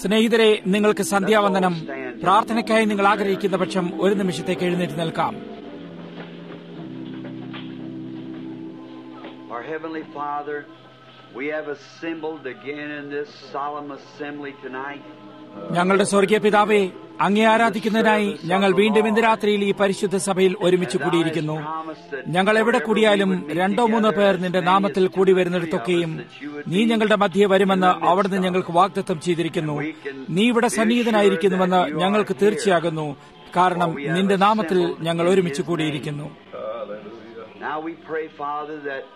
സ്നേഹിതരെ നിങ്ങൾക്ക് സന്ധ്യാവന്ദനം പ്രാർത്ഥനയ്ക്കായി നിങ്ങൾ ആഗ്രഹിക്കുന്ന പക്ഷം ഒരു നിമിഷത്തേക്ക് എഴുന്നേറ്റ് നിൽക്കാം Our Heavenly Father, we have assembled again in this solemn assembly tonight. ഞങ്ങളുടെ സ്വർഗീയ പിതാവേ അങ്ങേ ആരാധിക്കുന്നതിനായി ഞങ്ങൾ വീണ്ടും ഇന്ന് രാത്രിയിൽ ഈ പരിശുദ്ധ സഭയിൽ ഒരുമിച്ച് കൂടിയിരിക്കുന്നു ഞങ്ങൾ എവിടെ കൂടിയാലും രണ്ടോ മൂന്നോ പേർ നിന്റെ നാമത്തിൽ കൂടി വരുന്നിടത്തൊക്കെയും നീ ഞങ്ങളുടെ മധ്യേ വരുമെന്ന് അവിടുന്ന് ഞങ്ങൾക്ക് വാഗ്ദത്തം ചെയ്തിരിക്കുന്നു നീ ഇവിടെ സന്നിഹിതനായിരിക്കുന്നുവെന്ന് ഞങ്ങൾക്ക് തീർച്ചയാകുന്നു കാരണം നിന്റെ നാമത്തിൽ ഞങ്ങൾ ഒരുമിച്ച് കൂടിയിരിക്കുന്നു Now we pray, Father, that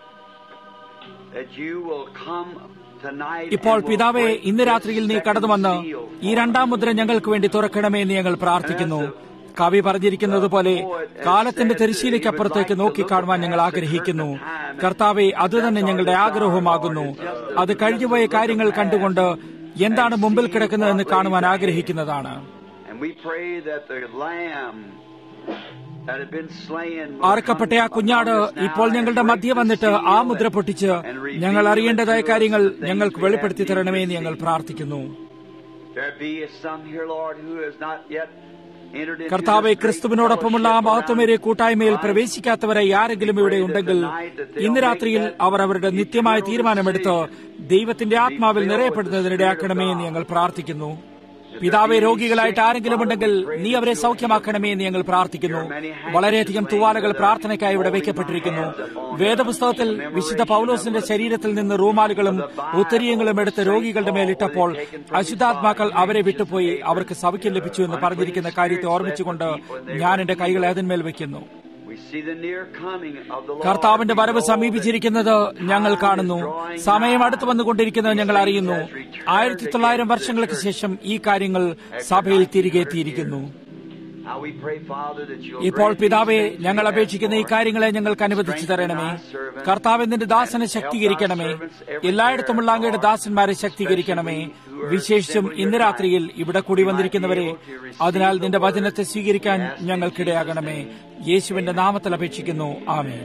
that you will come tonight. ഇപ്പോൾ and will പിതാവെ break ഇന്ന് this രാത്രിയിൽ നീ second കടന്നു വന്ന് seal ഈ രണ്ടാം മുദ്ര ഞങ്ങൾക്ക് വേണ്ടി തുറക്കണമേ എന്ന് ഞങ്ങൾ പ്രാർത്ഥിക്കുന്നു കവി പറഞ്ഞിരിക്കുന്നത് പോലെ കാലത്തിന്റെ തെരശീലയ്ക്കപ്പുറത്തേക്ക് നോക്കിക്കാണുവാൻ ഞങ്ങൾ ആഗ്രഹിക്കുന്നു കർത്താവെ അതുതന്നെ ഞങ്ങളുടെ ആഗ്രഹമാകുന്നു അത് കഴിഞ്ഞുപോയ കാര്യങ്ങൾ കണ്ടുകൊണ്ട് എന്താണ് മുമ്പിൽ കിടക്കുന്നതെന്ന് കാണുവാൻ ആഗ്രഹിക്കുന്നതാണ് And we pray that the lamb that had been slain will ആർക്കപ്പെട്ട ആ come കുഞ്ഞാട് among us now ഇപ്പോൾ and ഞങ്ങളുടെ break മധ്യ the വന്നിട്ട് seal ആ മുദ്ര പൊട്ടിച്ച് and reveal ഞങ്ങൾ അറിയേണ്ടതായ to us കാര്യങ്ങൾ the things ഞങ്ങൾക്ക് we have വെളിപ്പെടുത്തി need തരണമേ to എന്ന് ഞങ്ങൾ see. പ്രാർത്ഥിക്കുന്നു There be some here, Lord, who has not yet entered into കർത്താവെ this great ക്രിസ്തുവിനോടൊപ്പമുള്ള ആ fellowship മഹത്വമേറിയ around കൂട്ടായ്മയിൽ Christ. പ്രവേശിക്കാത്തവരായി ആരെങ്കിലും ഇവിടെ ഉണ്ടെങ്കിൽ ഇന്ന് രാത്രിയിൽ അവർ അവരുടെ നിത്യമായ തീരുമാനമെടുത്ത് ദൈവത്തിന്റെ ആത്മാവിൽ നിറയപ്പെടുന്നതിനിടയാക്കണമേ എന്ന് ഞങ്ങൾ പ്രാർത്ഥിക്കുന്നു പിതാവെ രോഗികളായിട്ട് ആരെങ്കിലും ഉണ്ടെങ്കിൽ നീ അവരെ സൗഖ്യമാക്കണമേ എന്ന് ഞങ്ങൾ പ്രാർത്ഥിക്കുന്നു വളരെയധികം തുവാലകൾ പ്രാർത്ഥനയ്ക്കായി ഇവിടെ വയ്ക്കപ്പെട്ടിരിക്കുന്നു വേദപുസ്തകത്തിൽ വിശുദ്ധ പൗലോസിന്റെ ശരീരത്തിൽ നിന്ന് റൂമാലുകളും ഉത്തരീയങ്ങളും എടുത്ത് രോഗികളുടെ മേലിട്ടപ്പോൾ അശുദ്ധാത്മാക്കൾ അവരെ വിട്ടുപോയി അവർക്ക് സൗഖ്യം ലഭിച്ചു എന്ന് പറഞ്ഞിരിക്കുന്ന കാര്യത്തെ ഓർമ്മിച്ചുകൊണ്ട് ഞാൻ എന്റെ കൈകളെ അതിന്മേൽ വയ്ക്കുന്നു We see the near coming of the Lord. കർത്താവിന്റെ വരവ് സമീപിച്ചിരിക്കുന്നത് ഞങ്ങൾ കാണുന്നു സമയം അടുത്തു വന്നുകൊണ്ടിരിക്കുന്നത് ഞങ്ങൾ അറിയുന്നു ആയിരത്തി തൊള്ളായിരം വർഷങ്ങൾക്ക് ശേഷം ഈ കാര്യങ്ങൾ സഭയിൽ തിരികെ എത്തിയിരിക്കുന്നു Now we pray, Father, that you'll ഇപ്പോൾ grant these പിതാവെ things we ഞങ്ങൾ ask അപേക്ഷിക്കുന്ന ഈ for. കാര്യങ്ങളെ ഞങ്ങൾക്ക് അനുവദിച്ചു തരണമേ കർത്താവ് നിന്റെ ദാസനെ ശക്തീകരിക്കണമേ എല്ലായിടത്തുമുള്ള അങ്ങയുടെ ദാസന്മാരെ ശക്തീകരിക്കണമേ വിശേഷിച്ചും ഇന്ന് രാത്രിയിൽ ഇവിടെ കൂടി വന്നിരിക്കുന്നവരെ അതിനാൽ നിന്റെ വചനത്തെ സ്വീകരിക്കാൻ ഞങ്ങൾക്കിടയാകണമേ യേശുവിന്റെ നാമത്തിൽ അപേക്ഷിക്കുന്നു ആമേ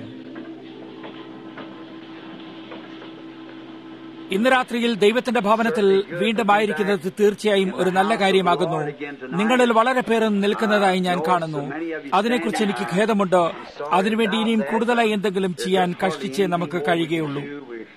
ഇന്ന് രാത്രിയിൽ ദൈവത്തിന്റെ ഭവനത്തിൽ വീണ്ടും ആയിരിക്കുന്നത് തീർച്ചയായും ഒരു നല്ല കാര്യമാകുന്നു നിങ്ങളിൽ വളരെ പേർ നിൽക്കുന്നതായി ഞാൻ കാണുന്നു അതിനെക്കുറിച്ച് എനിക്ക് ഖേദമുണ്ട് അതിനുവേണ്ടി ഇനിയും കൂടുതലായി എന്തെങ്കിലും ചെയ്യാൻ കഷ്ടിച്ചേ നമുക്ക് കഴിയുകയുള്ളൂ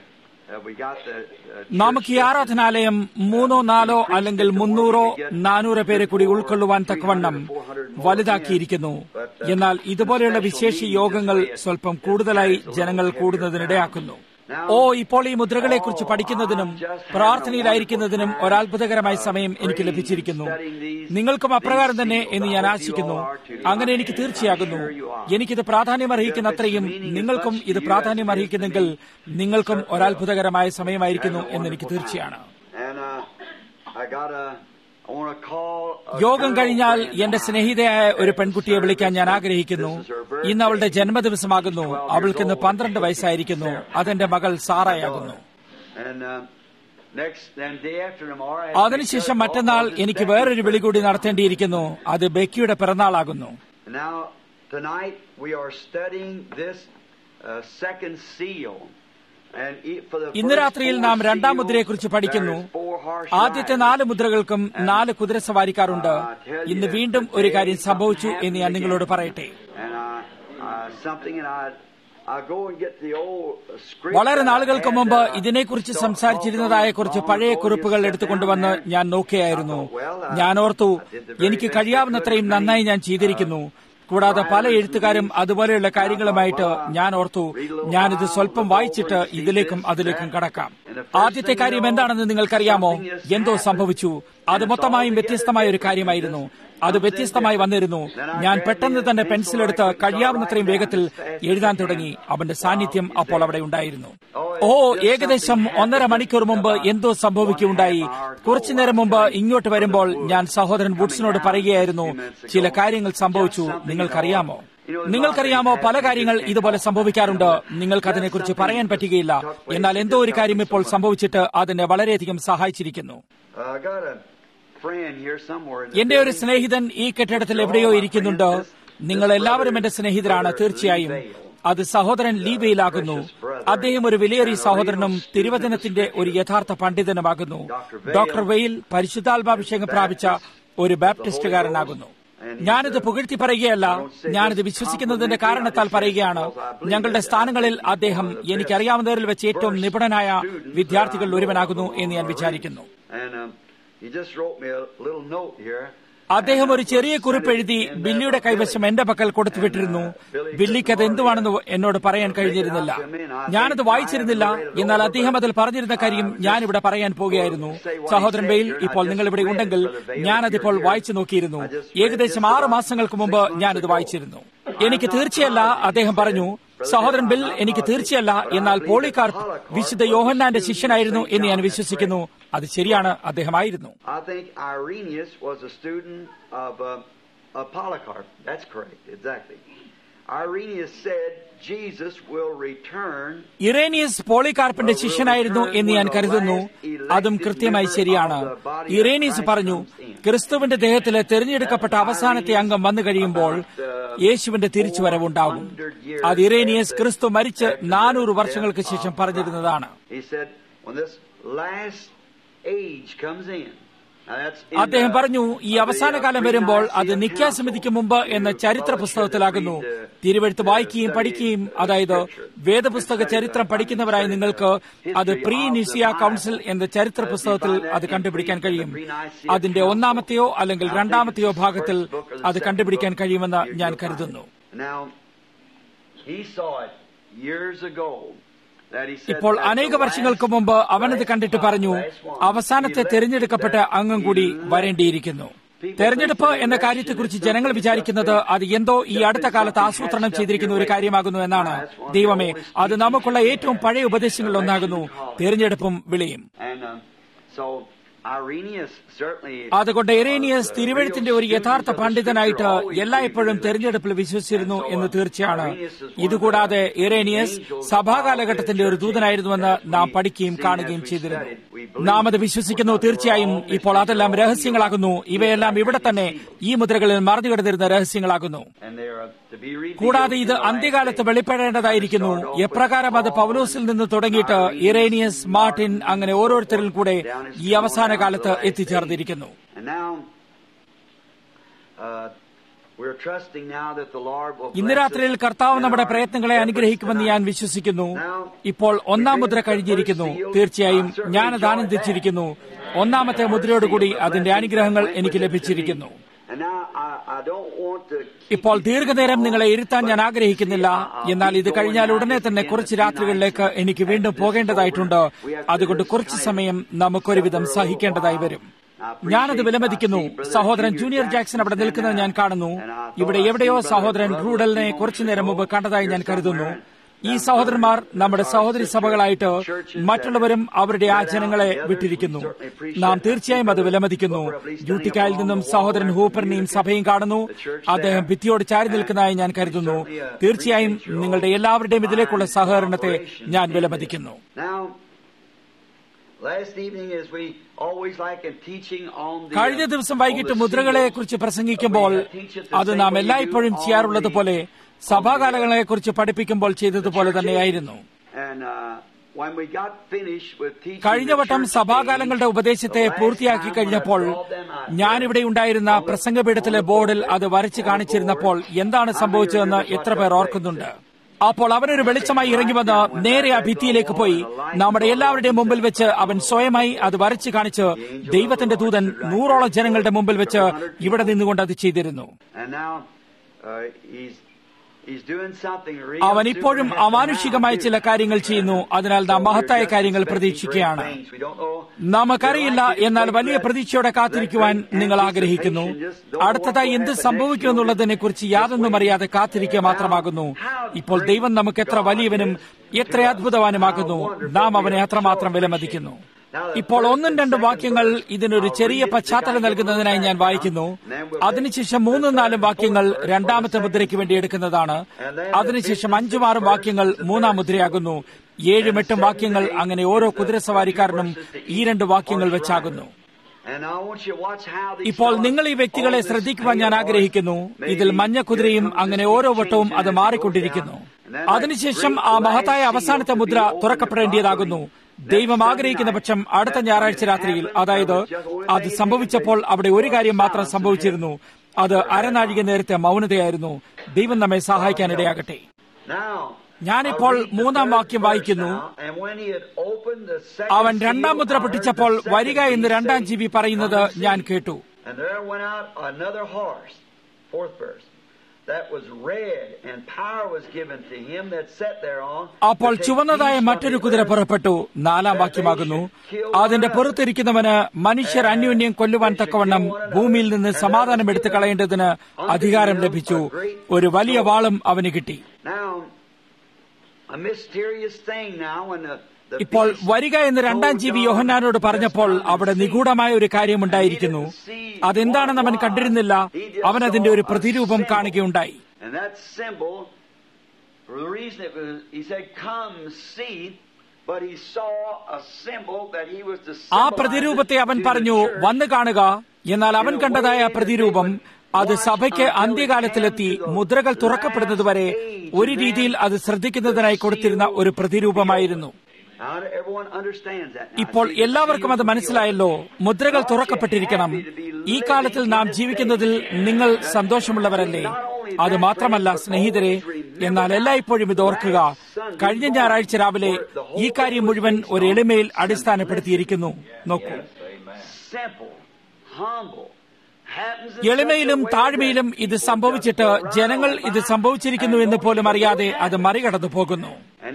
We got the, uh, നമുക്ക് ഈ ആരാധനാലയം മൂന്നോ നാലോ അല്ലെങ്കിൽ മുന്നൂറോ നാനൂറോ പേരെ കൂടി ഉൾക്കൊള്ളുവാൻ തക്കവണ്ണം വലുതാക്കിയിരിക്കുന്നു എന്നാൽ ഇതുപോലെയുള്ള വിശേഷ യോഗങ്ങൾ സ്വല്പം കൂടുതലായി ജനങ്ങൾ കൂടുന്നതിനിടയാക്കുന്നു ഓ ഇപ്പോൾ ഈ മുദ്രകളെക്കുറിച്ച് പഠിക്കുന്നതിനും പ്രാർത്ഥനയിലായിരിക്കുന്നതിനും ഒരത്ഭുതകരമായ സമയം എനിക്ക് ലഭിച്ചിരിക്കുന്നു നിങ്ങൾക്കും അപ്രകാരം തന്നെ എന്ന് ഞാൻ ആശിക്കുന്നു അങ്ങനെ എനിക്ക് തീർച്ചയാകുന്നു എനിക്കിത് പ്രാധാന്യം അർഹിക്കുന്ന അത്രയും നിങ്ങൾക്കും ഇത് പ്രാധാന്യം അർഹിക്കുന്നെങ്കിൽ നിങ്ങൾക്കും ഒരത്ഭുതകരമായ സമയമായിരിക്കുന്നു എന്ന് എനിക്ക് തീർച്ചയാണ് and uh, I got a. I want to call. a യോഗം girl കഴിഞ്ഞാൽ friend എന്റെ of സ്നേഹിതയായ ഒരു mine. പെൺകുട്ടിയെ വിളിക്കാൻ ഞാൻ ആഗ്രഹിക്കുന്നു ഇന്ന് അവളുടെ ജന്മദിവസമാകുന്നു അവൾക്കിന്ന് പന്ത്രണ്ട് വയസ്സായിരിക്കുന്നു അതെന്റെ മകൾ സാറായാകുന്നു And uh, next and day after tomorrow. I have to അതിനുശേഷം make മറ്റന്നാൾ all of this എനിക്ക് വേറൊരു വിളി കൂടി നടത്തേണ്ടിയിരിക്കുന്നു അത് ബെക്കിയുടെ പിറന്നാളാകുന്നു Now, tonight we are studying this uh, second seal. And e- for the ഇന്ന് first രാത്രിയിൽ four നാം രണ്ടാം seals, മുദ്രയെക്കുറിച്ച് പഠിക്കുന്നു there is four horse ആദ്യത്തെ riders. നാല് മുദ്രകൾക്കും നാല് കുതിരസവാരിക്കാരുണ്ട് ഇന്ന് വീണ്ടും ഒരു കാര്യം സംഭവിച്ചു എന്ന് ഞാൻ നിങ്ങളോട് പറയട്ടെ And I, uh, something and I, I go and get the old script വളരെ that I നാളുകൾക്ക് had, മുമ്പ് uh, ഇതിനെക്കുറിച്ച് start സംസാരിച്ചിരുന്നതായ talking കുറച്ച് on പഴയ before കുറിപ്പുകൾ you sit എടുത്തുകൊണ്ടുവന്ന് down there. ഞാൻ നോക്കിയായിരുന്നു I thought, well, uh, ഞാൻ ഓർത്തു I did the very എനിക്ക് best I കഴിയാവുന്നത്രയും could നന്നായി tonight. ഞാൻ ചെയ്തിരിക്കുന്നു കൂടാതെ പല എഴുത്തുകാരും അതുപോലെയുള്ള കാര്യങ്ങളുമായിട്ട് ഞാൻ ഓർത്തു ഞാനിത് സ്വല്പം വായിച്ചിട്ട് ഇതിലേക്കും അതിലേക്കും കടക്കാം ആദ്യത്തെ കാര്യം എന്താണെന്ന് നിങ്ങൾക്കറിയാമോ എന്തോ സംഭവിച്ചു അത് മൊത്തമായും വ്യത്യസ്തമായ ഒരു കാര്യമായിരുന്നു അത് വ്യത്യസ്തമായി വന്നിരുന്നു ഞാൻ പെട്ടെന്ന് തന്നെ പെൻസിലെടുത്ത് കഴിയാവുന്നത്രയും വേഗത്തിൽ എഴുതാൻ തുടങ്ങി അവന്റെ സാന്നിധ്യം അപ്പോൾ അവിടെ ഉണ്ടായിരുന്നു ഓ ഏകദേശം ഒന്നര മണിക്കൂർ മുമ്പ് എന്തോ സംഭവിക്കുകയുണ്ടായി കുറച്ചു നേരം മുമ്പ് ഇങ്ങോട്ട് വരുമ്പോൾ ഞാൻ സഹോദരൻ വുഡ്സിനോട് പറയുകയായിരുന്നു ചില കാര്യങ്ങൾ സംഭവിച്ചു നിങ്ങൾക്കറിയാമോ നിങ്ങൾക്കറിയാമോ പല കാര്യങ്ങൾ ഇതുപോലെ സംഭവിക്കാറുണ്ട് നിങ്ങൾക്ക് അതിനെക്കുറിച്ച് പറയാൻ പറ്റുകയില്ല എന്നാൽ എന്തോ ഒരു കാര്യം ഇപ്പോൾ സംഭവിച്ചിട്ട് അതിനെ വളരെയധികം സഹായിച്ചിരിക്കുന്നു Uh, I got a friend here somewhere. in the എന്റെ ഒരു building. സ്നേഹിതൻ ഈ കെട്ടിടത്തിൽ എവിടെയോ ഇരിക്കുന്നുണ്ട് നിങ്ങൾ എല്ലാവരും എന്റെ സ്നേഹിതരാണ് തീർച്ചയായും അത് സഹോദരൻ ലീവയിലാകുന്നു അദ്ദേഹം ഒരു വിലയേറിയ സഹോദരനും തിരുവചനത്തിന്റെ ഒരു യഥാർത്ഥ പണ്ഡിതനുമാകുന്നു ഡോക്ടർ വെയിൽ പരിശുദ്ധാത്മാഭിഷേകം പ്രാപിച്ച ഒരു ബാപ്റ്റിസ്റ്റുകാരനാകുന്നു ഞാനിത് പുകഴ്ത്തി പറയുകയല്ല ഞാനിത് വിശ്വസിക്കുന്നതിന്റെ കാരണത്താൽ പറയുകയാണ് ഞങ്ങളുടെ സ്ഥാനങ്ങളിൽ അദ്ദേഹം എനിക്കറിയാവുന്നവരിൽ വെച്ച് ഏറ്റവും നിപുണനായ വിദ്യാർത്ഥികളിൽ ഒരുവനാകുന്നു എന്ന് ഞാൻ വിചാരിക്കുന്നു And um, he just wrote me a little note here. അദ്ദേഹം ഒരു ചെറിയ കുറിപ്പ് എഴുതി ബില്ലിയുടെ കൈവശം എന്റെ പക്കൽ കൊടുത്തുവിട്ടിരുന്നു ബില്ലിക്ക് അത് എന്തുവാണെന്ന് എന്നോട് പറയാൻ കഴിഞ്ഞിരുന്നില്ല ഞാനത് വായിച്ചിരുന്നില്ല എന്നാൽ അദ്ദേഹം അതിൽ പറഞ്ഞിരുന്ന കാര്യം ഞാനിവിടെ പറയാൻ പോകുകയായിരുന്നു സഹോദരൻ ബെയിൽ ഇപ്പോൾ നിങ്ങൾ ഇവിടെ ഉണ്ടെങ്കിൽ ഞാനതിപ്പോൾ വായിച്ചു നോക്കിയിരുന്നു ഏകദേശം ആറ് മാസങ്ങൾക്ക് മുമ്പ് ഞാനത് വായിച്ചിരുന്നു എനിക്ക് തീർച്ചയല്ല അദ്ദേഹം പറഞ്ഞു സഹോദരൻ ബിൽ എനിക്ക് തീർച്ചയല്ല എന്നാൽ പോളികാർപ്പ് വിശുദ്ധ യോഹന്നാന്റെ ശിഷ്യനായിരുന്നു എന്ന് ഞാൻ വിശ്വസിക്കുന്നു അത് ശരിയാണ് അദ്ദേഹമായിരുന്നു I think Irenaeus was a student of, uh, of Polycarp. That's correct, exactly. Irenaeus said Jesus will return ഇറേനിയസ് പോളികാർപ്പിന്റെ ശിഷ്യനായിരുന്നു എന്ന് ഞാൻ കരുതുന്നു അതും കൃത്യമായി ശരിയാണ് ഇറേനിയസ് പറഞ്ഞു ക്രിസ്തുവിന്റെ ദേഹത്തിലെ തെരഞ്ഞെടുക്കപ്പെട്ട അവസാനത്തെ അംഗം വന്നു കഴിയുമ്പോൾ യേശുവിന്റെ തിരിച്ചുവരവുണ്ടാകും അത് ഇറേനിയസ് ക്രിസ്തു മരിച്ച് നാനൂറ് വർഷങ്ങൾക്ക് ശേഷം പറഞ്ഞിരുന്നതാണ് He said, when this last age comes in, now that's in അദ്ദേഹം the- പറഞ്ഞു ഈ അവസാന കാലം വരുമ്പോൾ അത് നിത്യാസമിതിക്ക് മുമ്പ് എന്ന ചരിത്ര പുസ്തകത്തിലാകുന്നു തിരുവഴുത്ത് വായിക്കുകയും പഠിക്കുകയും അതായത് വേദപുസ്തക ചരിത്രം പഠിക്കുന്നവരായി നിങ്ങൾക്ക് അത് പ്രീ നിസിയ കൌൺസിൽ എന്ന ചരിത്ര പുസ്തകത്തിൽ അത് കണ്ടുപിടിക്കാൻ കഴിയും അതിന്റെ ഒന്നാമത്തെയോ അല്ലെങ്കിൽ രണ്ടാമത്തെയോ ഭാഗത്തിൽ അത് കണ്ടുപിടിക്കാൻ കഴിയുമെന്ന് ഞാൻ കരുതുന്നു Now, he saw it years ago. That he said ഇപ്പോൾ that the അനേക വർഷങ്ങൾക്ക് last- മുമ്പ് അവനത് കണ്ടിട്ട് പറഞ്ഞു അവസാനത്തെ തെരഞ്ഞെടുക്കപ്പെട്ട അംഗം കൂടി വരേണ്ടിയിരിക്കുന്നു തെരഞ്ഞെടുപ്പ് എന്ന കാര്യത്തെക്കുറിച്ച് ജനങ്ങൾ വിചാരിക്കുന്നത് അത് എന്തോ ഈ അടുത്ത കാലത്ത് ആസൂത്രണം ചെയ്തിരിക്കുന്ന ഒരു കാര്യമാകുന്നു എന്നാണ് ദൈവമേ അത് നമുക്കുള്ള ഏറ്റവും പഴയ ഉപദേശങ്ങളിൽ ഒന്നാകുന്നു തെരഞ്ഞെടുപ്പും വിളിയും And um, so Irenaeus certainly അതുകൊണ്ട് എറേനിയസ് തിരുവഴുത്തിന്റെ ഒരു യഥാർത്ഥ പണ്ഡിതനായിട്ട് എല്ലായ്പ്പോഴും തെരഞ്ഞെടുപ്പിൽ വിശ്വസിച്ചിരുന്നു എന്ന് തീർച്ചയാണ് ഇതുകൂടാതെ ഇറേനിയസ് സഭാകാലഘട്ടത്തിന്റെ ഒരു ദൂതനായിരുന്നുവെന്ന് നാം പഠിക്കുകയും കാണുകയും ചെയ്തിരുന്നു നാം അത് വിശ്വസിക്കുന്നു തീർച്ചയായും ഇപ്പോൾ അതെല്ലാം രഹസ്യങ്ങളാകുന്നു ഇവയെല്ലാം ഇവിടെ തന്നെ ഈ മുദ്രകളിൽ മറഞ്ഞു കിടന്നിരുന്ന രഹസ്യങ്ങളാകുന്നു and they are to be revealed. കൂടാതെ ഇത് in the last അന്ത്യകാലത്ത് days. വെളിപ്പെടേണ്ടതായിരിക്കുന്നു എപ്രകാരം അത് പൗലോസിൽ നിന്ന് തുടങ്ങിയിട്ട് ഇറേനിയസ് മാർട്ടിൻ അങ്ങനെ ഓരോരുത്തരിൽ കൂടെ ഈ അവസാന കാലത്ത് എത്തിച്ചേർന്നിരിക്കുന്നു And now, uh, we're trusting now that the Lord will ഇന്ന് bless രാത്രിയിൽ us കർത്താവ് in നമ്മുടെ our പ്രയത്നങ്ങളെ efforts അനുഗ്രഹിക്കുമെന്ന് ഞാൻ tonight. വിശ്വസിക്കുന്നു ഇപ്പോൾ ഒന്നാം മുദ്ര കഴിഞ്ഞിരിക്കുന്നു തീർച്ചയായും ഞാനത് ആനന്ദിച്ചിരിക്കുന്നു ഒന്നാമത്തെ മുദ്രയോടുകൂടി അതിന്റെ അനുഗ്രഹങ്ങൾ എനിക്ക് ലഭിച്ചിരിക്കുന്നു And now I, I don't want to ഇപ്പോൾ ദീർഘനേരം നിങ്ങളെ ഇരുത്താൻ ഞാൻ ആഗ്രഹിക്കുന്നില്ല എന്നാൽ ഇത് കഴിഞ്ഞാൽ ഉടനെ തന്നെ കുറച്ച് രാത്രികളിലേക്ക് എനിക്ക് വീണ്ടും പോകേണ്ടതായിട്ടുണ്ട് അതുകൊണ്ട് കുറച്ച് സമയം നമുക്കൊരുവിധം സഹിക്കേണ്ടതായി വരും ഞാനത് വിലമതിക്കുന്നു സഹോദരൻ ജൂനിയർ ജാക്സൺ അവിടെ നിൽക്കുന്നത് ഞാൻ കാണുന്നു ഇവിടെ എവിടെയോ സഹോദരൻ റൂഡലിനെ കുറച്ചു നേരം മുമ്പ് കണ്ടതായി ഞാൻ കരുതുന്നു ഈ സഹോദരന്മാർ നമ്മുടെ സഹോദരി സഭകളായിട്ട് മറ്റുള്ളവരും അവരുടെ ആചരണങ്ങളെ വിട്ടിരിക്കുന്നു നാം തീർച്ചയായും അത് വിലമതിക്കുന്നു യൂട്ടിക്കായിൽ നിന്നും സഹോദരൻ ഹൂപ്പറിനെയും സഭയും കാണുന്നു അദ്ദേഹം ഭിത്തിയോട് ചാരി നിൽക്കുന്നതായി ഞാൻ കരുതുന്നു തീർച്ചയായും നിങ്ങളുടെ എല്ലാവരുടെയും ഇതിലേക്കുള്ള സഹകരണത്തെ ഞാൻ വിലമതിക്കുന്നു Now, last evening, as we always like in teaching on the കഴിഞ്ഞ ദിവസം വൈകിട്ട് മുദ്രകളെ കുറിച്ച് പ്രസംഗിക്കുമ്പോൾ അത് നാം എല്ലായ്പ്പോഴും ചെയ്യാറുള്ളത് പോലെ സഭാകാലങ്ങളെ കുറിച്ച് പഠിപ്പിക്കുമ്പോൾ ചെയ്തതുപോലെ തന്നെയായിരുന്നു And uh, when we got finished with teaching കഴിഞ്ഞ the വട്ടം church സഭാകാലങ്ങളുടെ age, ഉപദേശത്തെ the last പൂർത്തിയാക്കി time when I കഴിഞ്ഞപ്പോൾ brought them out ഞാനിവിടെ ഉണ്ടായിരുന്ന പ്രസംഗപീഠത്തിലെ ബോർഡിൽ അത് വരച്ചു കാണിച്ചിരുന്നപ്പോൾ എന്താണ് സംഭവിച്ചതെന്ന് എത്ര പേർ ഓർക്കുന്നുണ്ട് അപ്പോൾ അവനൊരു വെളിച്ചമായി ഇറങ്ങി വന്ന് നേരെ ആ ഭിത്തിയിലേക്ക് പോയി നമ്മുടെ എല്ലാവരുടെയും മുമ്പിൽ വെച്ച് അവൻ സ്വയമായി അത് വരച്ചു കാണിച്ച് ദൈവത്തിന്റെ ദൂതൻ നൂറോളം ജനങ്ങളുടെ മുമ്പിൽ വെച്ച് ഇവിടെ നിന്നുകൊണ്ട് അത് ചെയ്തിരുന്നു And now uh, he's he's doing something real അവൻ ഇപ്പോഴും supernatural അമാനുഷികമായ now. ചില കാര്യങ്ങൾ ചെയ്യുന്നു അതിനാൽ നാം മഹത്തായ കാര്യങ്ങൾ പ്രതീക്ഷിക്കുകയാണ് നമുക്കറിയില്ല എന്നാൽ വലിയ പ്രതീക്ഷയോടെ കാത്തിരിക്കുവാൻ നിങ്ങൾ ആഗ്രഹിക്കുന്നു അടുത്തതായി എന്ത് സംഭവിക്കുമെന്നുള്ളതിനെ കുറിച്ച് യാതൊന്നും അറിയാതെ കാത്തിരിക്കുക മാത്രമാകുന്നു ഇപ്പോൾ ദൈവം നമുക്ക് എത്ര വലിയവനും എത്ര അത്ഭുതവാനുമാകുന്നു നാം അവനെ അത്രമാത്രം വിലമതിക്കുന്നു ഇപ്പോൾ ഒന്നും രണ്ടും വാക്യങ്ങൾ ഇതിനൊരു ചെറിയ പശ്ചാത്തലം നൽകുന്നതിനായി ഞാൻ വായിക്കുന്നു അതിനുശേഷം മൂന്നും നാലും വാക്യങ്ങൾ രണ്ടാമത്തെ മുദ്രയ്ക്ക് വേണ്ടി എടുക്കുന്നതാണ് അതിനുശേഷം അഞ്ചും ആറും വാക്യങ്ങൾ മൂന്നാം മുദ്രയാകുന്നു ഏഴും എട്ടും വാക്യങ്ങൾ അങ്ങനെ ഓരോ കുതിരസവാരിക്കാരനും ഈ രണ്ട് വാക്യങ്ങൾ വെച്ചാകുന്നു ഇപ്പോൾ നിങ്ങൾ ഈ വ്യക്തികളെ ശ്രദ്ധിക്കുവാൻ ഞാൻ ആഗ്രഹിക്കുന്നു ഇതിൽ മഞ്ഞ കുതിരയും അങ്ങനെ ഓരോ വട്ടവും അത് മാറിക്കൊണ്ടിരിക്കുന്നു അതിനുശേഷം ആ മഹത്തായ അവസാനത്തെ മുദ്ര തുറക്കപ്പെടേണ്ടതാകുന്നു ദൈവം ആഗ്രഹിക്കുന്ന പക്ഷം അടുത്ത ഞായറാഴ്ച രാത്രിയിൽ അതായത് അത് സംഭവിച്ചപ്പോൾ അവിടെ ഒരു കാര്യം മാത്രം സംഭവിച്ചിരുന്നു അത് അരനാഴിക നേരത്തെ മൗനതയായിരുന്നു ദൈവം നമ്മെ സഹായിക്കാനിടയാകട്ടെ ഞാനിപ്പോൾ മൂന്നാം വാക്യം വായിക്കുന്നു അവൻ രണ്ടാം മുദ്ര പൊട്ടിച്ചപ്പോൾ വരിക എന്ന് രണ്ടാം ജീവി പറയുന്നത് ഞാൻ കേട്ടു അപ്പോൾ ചുവന്നതായ മറ്റൊരു കുതിര പുറപ്പെട്ടു നാലാം വാക്യമാകുന്നു അതിന്റെ പുറത്തിരിക്കുന്നവന് മനുഷ്യർ അന്യോന്യം കൊല്ലുവാൻ തക്കവണ്ണം ഭൂമിയിൽ നിന്ന് സമാധാനം എടുത്തു കളയേണ്ടതിന് അധികാരം ലഭിച്ചു ഒരു വലിയ വാളും അവന് കിട്ടി ഇപ്പോൾ വരിക എന്ന് രണ്ടാം ജീവി യോഹന്നാനോട് പറഞ്ഞപ്പോൾ അവിടെ നിഗൂഢമായ ഒരു കാര്യമുണ്ടായിരിക്കുന്നു അതെന്താണെന്ന് അവൻ കണ്ടിരുന്നില്ല അവൻ അതിന്റെ ഒരു പ്രതിരൂപം കാണുകയുണ്ടായി ആ പ്രതിരൂപത്തെ അവൻ പറഞ്ഞു വന്നു കാണുക എന്നാൽ അവൻ കണ്ടതായ പ്രതിരൂപം അത് സഭയ്ക്ക് അന്ത്യകാലത്തിലെത്തി മുദ്രകൾ തുറക്കപ്പെടുന്നതുവരെ ഒരു രീതിയിൽ അത് ശ്രദ്ധിക്കുന്നതിനായി കൊടുത്തിരുന്ന ഒരു പ്രതിരൂപമായിരുന്നു ഇപ്പോൾ എല്ലാവർക്കും അത് മനസ്സിലായല്ലോ മുദ്രകൾ തുറക്കപ്പെട്ടിരിക്കണം ഈ കാലത്തിൽ നാം ജീവിക്കുന്നതിൽ നിങ്ങൾ സന്തോഷമുള്ളവരല്ലേ അത് മാത്രമല്ല സ്നേഹിതരെ എന്നാൽ എല്ലായ്പ്പോഴും ഇത് ഓർക്കുക കഴിഞ്ഞ ഞായറാഴ്ച രാവിലെ ഈ കാര്യം മുഴുവൻ ഒരു എളിമയിൽ അടിസ്ഥാനപ്പെടുത്തിയിരിക്കുന്നു നോക്കൂ എളിമയിലും താഴ്മയിലും ഇത് സംഭവിച്ചിട്ട് ജനങ്ങൾ ഇത് സംഭവിച്ചിരിക്കുന്നു എന്ന് പോലും അറിയാതെ അത് മറികടന്നു പോകുന്നു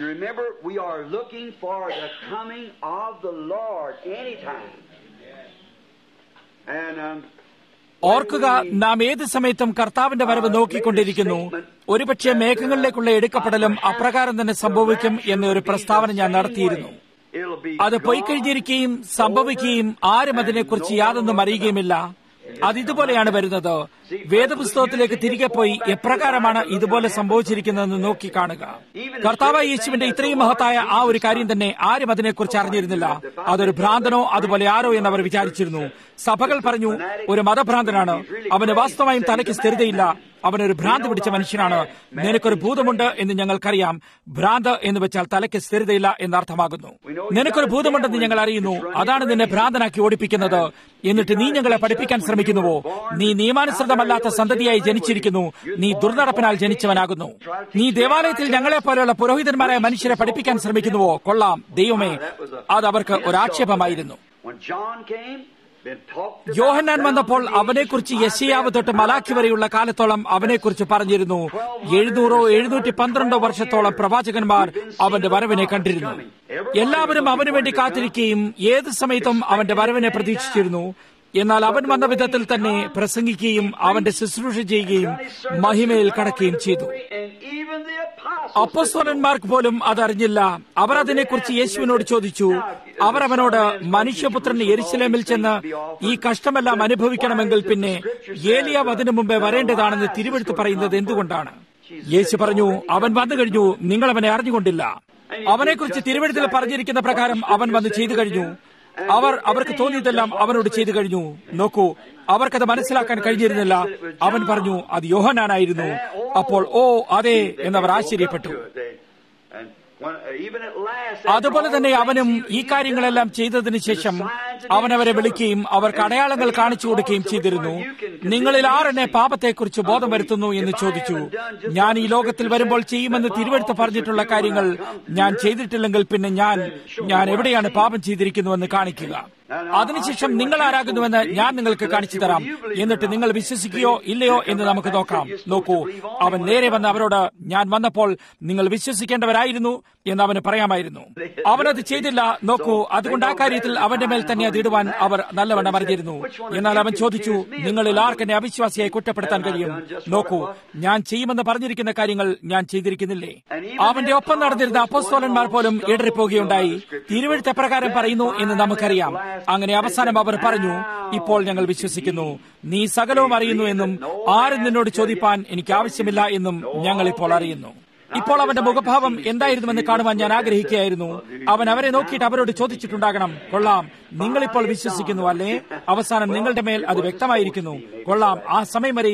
ഓർക്കുക നാം ഏത് സമയത്തും കർത്താവിന്റെ വരവ് നോക്കിക്കൊണ്ടിരിക്കുന്നു ഒരുപക്ഷെ മേഘങ്ങളിലേക്കുള്ള എടുക്കപ്പെടലും അപ്രകാരം തന്നെ സംഭവിക്കും എന്നൊരു പ്രസ്താവന ഞാൻ നടത്തിയിരുന്നു അത് പൊയ്ക്കഴിഞ്ഞിരിക്കുകയും സംഭവിക്കുകയും ആരും അതിനെക്കുറിച്ച് യാതൊന്നും അറിയുകയുമില്ല അത് ഇതുപോലെയാണ് വരുന്നത് വേദപുസ്തകത്തിലേക്ക് തിരികെ പോയി എപ്രകാരമാണ് ഇതുപോലെ സംഭവിച്ചിരിക്കുന്നതെന്ന് നോക്കി കാണുക കർത്താവ് യേശുവിന്റെ ഇത്രയും മഹത്തായ ആ ഒരു കാര്യം തന്നെ ആരും അതിനെക്കുറിച്ച് അറിഞ്ഞിരുന്നില്ല അതൊരു ഭ്രാന്തനോ അതുപോലെ ആരോ എന്ന് അവർ വിചാരിച്ചിരുന്നു സഭകൾ പറഞ്ഞു ഒരു മതഭ്രാന്തനാണ് അവന് വാസ്തവമായും തലയ്ക്ക് സ്ഥിരതയില്ല അവനൊരു ഭ്രാന്ത് പിടിച്ച മനുഷ്യനാണ് നിനക്കൊരു ഭൂതമുണ്ട് എന്ന് ഞങ്ങൾക്കറിയാം ഭ്രാന്ത് എന്ന് വെച്ചാൽ തലയ്ക്ക് സ്ഥിരതയില്ല എന്നർത്ഥമാകുന്നു നിനക്കൊരു ഭൂതമുണ്ടെന്ന് ഞങ്ങൾ അറിയുന്നു അതാണ് നിന്നെ ഭ്രാന്തനാക്കി ഓടിപ്പിക്കുന്നത് എന്നിട്ട് നീ ഞങ്ങളെ പഠിപ്പിക്കാൻ ശ്രമിക്കുന്നുവോ നീ നിയമാനുസൃതമല്ലാത്ത സന്തതിയായി ജനിച്ചിരിക്കുന്നു നീ ദുർനടപ്പിനാൽ ജനിച്ചവനാകുന്നു നീ ദേവാലയത്തിൽ ഞങ്ങളെ പോലെയുള്ള പുരോഹിതന്മാരായ മനുഷ്യരെ പഠിപ്പിക്കാൻ ശ്രമിക്കുന്നുവോ കൊള്ളാം ദൈവമേ അത് അവർക്ക് ഒരാക്ഷേപമായിരുന്നു യോഹന്നാൻ വന്നപ്പോൾ അവനെക്കുറിച്ച് യശയാവ് തൊട്ട് മലാഖി വരെയുള്ള കാലത്തോളം അവനെക്കുറിച്ച് പറഞ്ഞിരുന്നു എഴുന്നൂറോ എഴുന്നൂറ്റി പന്ത്രണ്ടോ വർഷത്തോളം പ്രവാചകന്മാർ അവന്റെ വരവിനെ കണ്ടിരുന്നു എല്ലാവരും അവനു വേണ്ടി കാത്തിരിക്കുകയും ഏത് സമയത്തും അവന്റെ വരവിനെ പ്രതീക്ഷിച്ചിരുന്നു എന്നാൽ അവൻ വന്ന വിധത്തിൽ തന്നെ പ്രസംഗിക്കുകയും അവന്റെ ശുശ്രൂഷ ചെയ്യുകയും മഹിമയിൽ കടക്കുകയും ചെയ്തു അപ്പസ്വലന്മാർക്ക് പോലും അതറിഞ്ഞില്ല അവർ അതിനെക്കുറിച്ച് യേശുവിനോട് ചോദിച്ചു അവർ അവനോട് മനുഷ്യപുത്രൻ എരിശിലേമിൽ ചെന്ന് ഈ കഷ്ടമെല്ലാം അനുഭവിക്കണമെങ്കിൽ പിന്നെ ഏലിയാവ് അതിനു മുമ്പേ വരേണ്ടതാണെന്ന് തിരുവെടുത്ത് പറയുന്നത് എന്തുകൊണ്ടാണ് യേശു പറഞ്ഞു അവൻ വന്നു കഴിഞ്ഞു നിങ്ങൾ അവനെ അറിഞ്ഞുകൊണ്ടില്ല അവനെക്കുറിച്ച് തിരുവെടുത്തിൽ പറഞ്ഞിരിക്കുന്ന പ്രകാരം അവൻ വന്ന് ചെയ്തു കഴിഞ്ഞു അവർ അവർക്ക് തോന്നിയതെല്ലാം അവനോട് ചെയ്തു കഴിഞ്ഞു നോക്കൂ അവർക്കത് മനസ്സിലാക്കാൻ കഴിഞ്ഞിരുന്നില്ല അവൻ പറഞ്ഞു അത് യോഹനാനായിരുന്നു അപ്പോൾ ഓ അതെ എന്നവർ ആശ്ചര്യപ്പെട്ടു അതുപോലെ തന്നെ അവനും ഈ കാര്യങ്ങളെല്ലാം ചെയ്തതിനു ശേഷം അവൻ അവരെ വിളിക്കുകയും അവർക്ക് അടയാളങ്ങൾ കാണിച്ചു കൊടുക്കുകയും ചെയ്തിരുന്നു നിങ്ങളിൽ ആരെന്നെ പാപത്തെക്കുറിച്ച് ബോധം വരുത്തുന്നു എന്ന് ചോദിച്ചു ഞാൻ ഈ ലോകത്തിൽ വരുമ്പോൾ ചെയ്യുമെന്ന് തിരുവെടുത്ത് പറഞ്ഞിട്ടുള്ള കാര്യങ്ങൾ ഞാൻ ചെയ്തിട്ടില്ലെങ്കിൽ പിന്നെ ഞാൻ ഞാൻ എവിടെയാണ് പാപം ചെയ്തിരിക്കുന്നുവെന്ന് കാണിക്കുക അതിനുശേഷം നിങ്ങൾ ആരാകുന്നുവെന്ന് ഞാൻ നിങ്ങൾക്ക് കാണിച്ചു തരാം എന്നിട്ട് നിങ്ങൾ വിശ്വസിക്കുകയോ ഇല്ലയോ എന്ന് നമുക്ക് നോക്കാം നോക്കൂ അവൻ നേരെ വന്ന് അവരോട് ഞാൻ വന്നപ്പോൾ നിങ്ങൾ വിശ്വസിക്കേണ്ടവരായിരുന്നു എന്ന് അവന് പറയാമായിരുന്നു അവനത് ചെയ്തില്ല നോക്കൂ അതുകൊണ്ട് ആ കാര്യത്തിൽ അവന്റെ മേൽ തന്നെ അത് ഇടുവാൻ അവർ നല്ലവണ്ണം അറിഞ്ഞിരുന്നു എന്നാൽ അവൻ ചോദിച്ചു നിങ്ങളിൽ ആർക്കെന്നെ അവിശ്വാസിയായി കുറ്റപ്പെടുത്താൻ കഴിയും നോക്കൂ ഞാൻ ചെയ്യുമെന്ന് പറഞ്ഞിരിക്കുന്ന കാര്യങ്ങൾ ഞാൻ ചെയ്തിരിക്കുന്നില്ലേ അവന്റെ ഒപ്പം നടന്നിരുന്ന അപ്പോസ്തോലന്മാർ പോലും ഇടറിപ്പോകുകയുണ്ടായി തിരുവഴുത്ത് എപ്രകാരം പറയുന്നു എന്ന് നമുക്കറിയാം അങ്ങനെ അവസാനം അവർ പറഞ്ഞു ഇപ്പോൾ ഞങ്ങൾ വിശ്വസിക്കുന്നു നീ സകലവും അറിയുന്നു എന്നും ആരും നിന്നോട് ചോദിപ്പാൻ എനിക്ക് ആവശ്യമില്ല എന്നും ഞങ്ങൾ ഇപ്പോൾ അറിയുന്നു ഇപ്പോൾ അവന്റെ മുഖഭാവം എന്തായിരുന്നുവെന്ന് കാണുവാൻ ഞാൻ ആഗ്രഹിക്കുകയായിരുന്നു അവൻ അവരെ നോക്കിയിട്ട് അവരോട് ചോദിച്ചിട്ടുണ്ടാകണം കൊള്ളാം നിങ്ങളിപ്പോൾ വിശ്വസിക്കുന്നു അല്ലേ അവസാനം നിങ്ങളുടെ മേൽ അത് വ്യക്തമായിരിക്കുന്നു കൊള്ളാം ആ സമയം വരെയും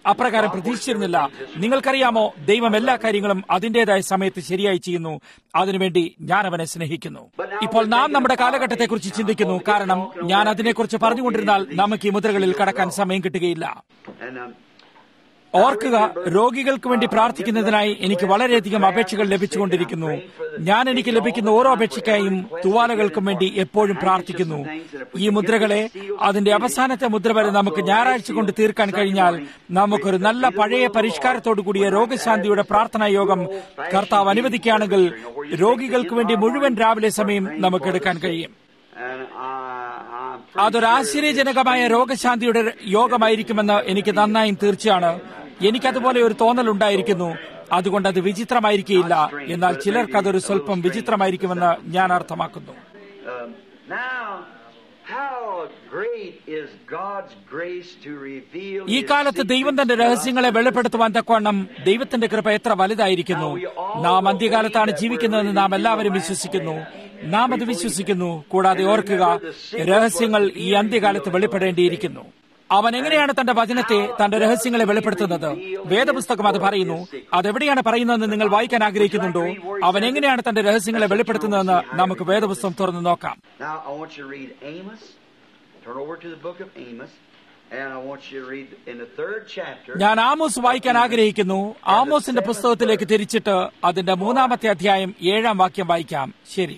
അപ്രകാരം പ്രതീക്ഷിച്ചിരുന്നില്ല നിങ്ങൾക്കറിയാമോ ദൈവം എല്ലാ കാര്യങ്ങളും അതിന്റേതായ സമയത്ത് ശരിയായി ചെയ്യുന്നു അതിനുവേണ്ടി ഞാൻ അവനെ സ്നേഹിക്കുന്നു ഇപ്പോൾ നാം നമ്മുടെ കാലഘട്ടത്തെക്കുറിച്ച് ചിന്തിക്കുന്നു കാരണം ഞാൻ അതിനെക്കുറിച്ച് പറഞ്ഞുകൊണ്ടിരുന്നാൽ നമുക്ക് ഈ മുദ്രകളിൽ കടക്കാൻ സമയം കിട്ടുകയില്ല And um, ഓർക്കുക രോഗികൾക്ക് വേണ്ടി പ്രാർത്ഥിക്കുന്നതിനായി എനിക്ക് വളരെയധികം അപേക്ഷകൾ ലഭിച്ചുകൊണ്ടിരിക്കുന്നു ഞാൻ എനിക്ക് ലഭിക്കുന്ന ഓരോ അപേക്ഷയ്ക്കായും തുവാലകൾക്കും വേണ്ടി എപ്പോഴും പ്രാർത്ഥിക്കുന്നു ഈ മുദ്രകളെ അതിന്റെ അവസാനത്തെ മുദ്ര വരെ നമുക്ക് ഞായറാഴ്ച കൊണ്ട് തീർക്കാൻ കഴിഞ്ഞാൽ നമുക്കൊരു നല്ല പഴയ പരിഷ്കാരത്തോടു കൂടിയ രോഗശാന്തിയുടെ പ്രാർത്ഥനാ യോഗം കർത്താവ് അനുവദിക്കുകയാണെങ്കിൽ രോഗികൾക്ക് വേണ്ടി മുഴുവൻ രാവിലെ സമയം നമുക്ക് എടുക്കാൻ കഴിയും and I, I'm pretty അതൊരു ആശ്ചര്യജനകമായ രോഗശാന്തിയുടെ യോഗമായിരിക്കുമെന്ന് എനിക്ക് നന്നായും തീർച്ചയാണ് എനിക്കതുപോലെ ഒരു തോന്നലുണ്ടായിരിക്കുന്നു അതുകൊണ്ട് അത് വിചിത്രമായിരിക്കില്ല എന്നാൽ ചിലർക്ക് അതൊരു സ്വല്പം വിചിത്രമായിരിക്കുമെന്ന് ഞാൻ അർത്ഥമാക്കുന്നു Um, now, how great is God's grace to reveal ഈ His കാലത്ത് ദൈവം secrets തന്റെ to us? രഹസ്യങ്ങളെ വെളിപ്പെടുത്തുവാൻ തക്കവണ്ണം ദൈവത്തിന്റെ കൃപ എത്ര വലുതായിരിക്കുന്നു നാം അന്ത്യകാലത്താണ് ജീവിക്കുന്നതെന്ന് നാം എല്ലാവരും വിശ്വസിക്കുന്നു നാം അത് വിശ്വസിക്കുന്നു കൂടാതെ ഓർക്കുക രഹസ്യങ്ങൾ ഈ അന്ത്യകാലത്ത് വെളിപ്പെടേണ്ടിയിരിക്കുന്നു അവൻ എങ്ങനെയാണ് തന്റെ വചനത്തെ തന്റെ രഹസ്യങ്ങളെ വെളിപ്പെടുത്തുന്നത് വേദപുസ്തകം അത് പറയുന്നു അതെവിടെയാണ് പറയുന്നതെന്ന് നിങ്ങൾ വായിക്കാൻ ആഗ്രഹിക്കുന്നുണ്ടോ അവൻ എങ്ങനെയാണ് തന്റെ രഹസ്യങ്ങളെ വെളിപ്പെടുത്തുന്നതെന്ന് നമുക്ക് വേദപുസ്തകം തുറന്നു നോക്കാം Now, I want you to read Amos. Turn over to the book of Amos. And I want you to read in the third chapter. ഞാൻ ആമോസ് വായിക്കാൻ ആഗ്രഹിക്കുന്നു ആമോസിന്റെ പുസ്തകത്തിലേക്ക് തിരിച്ചിട്ട് അതിന്റെ മൂന്നാമത്തെ അധ്യായം ഏഴാം വാക്യം വായിക്കാം ശരി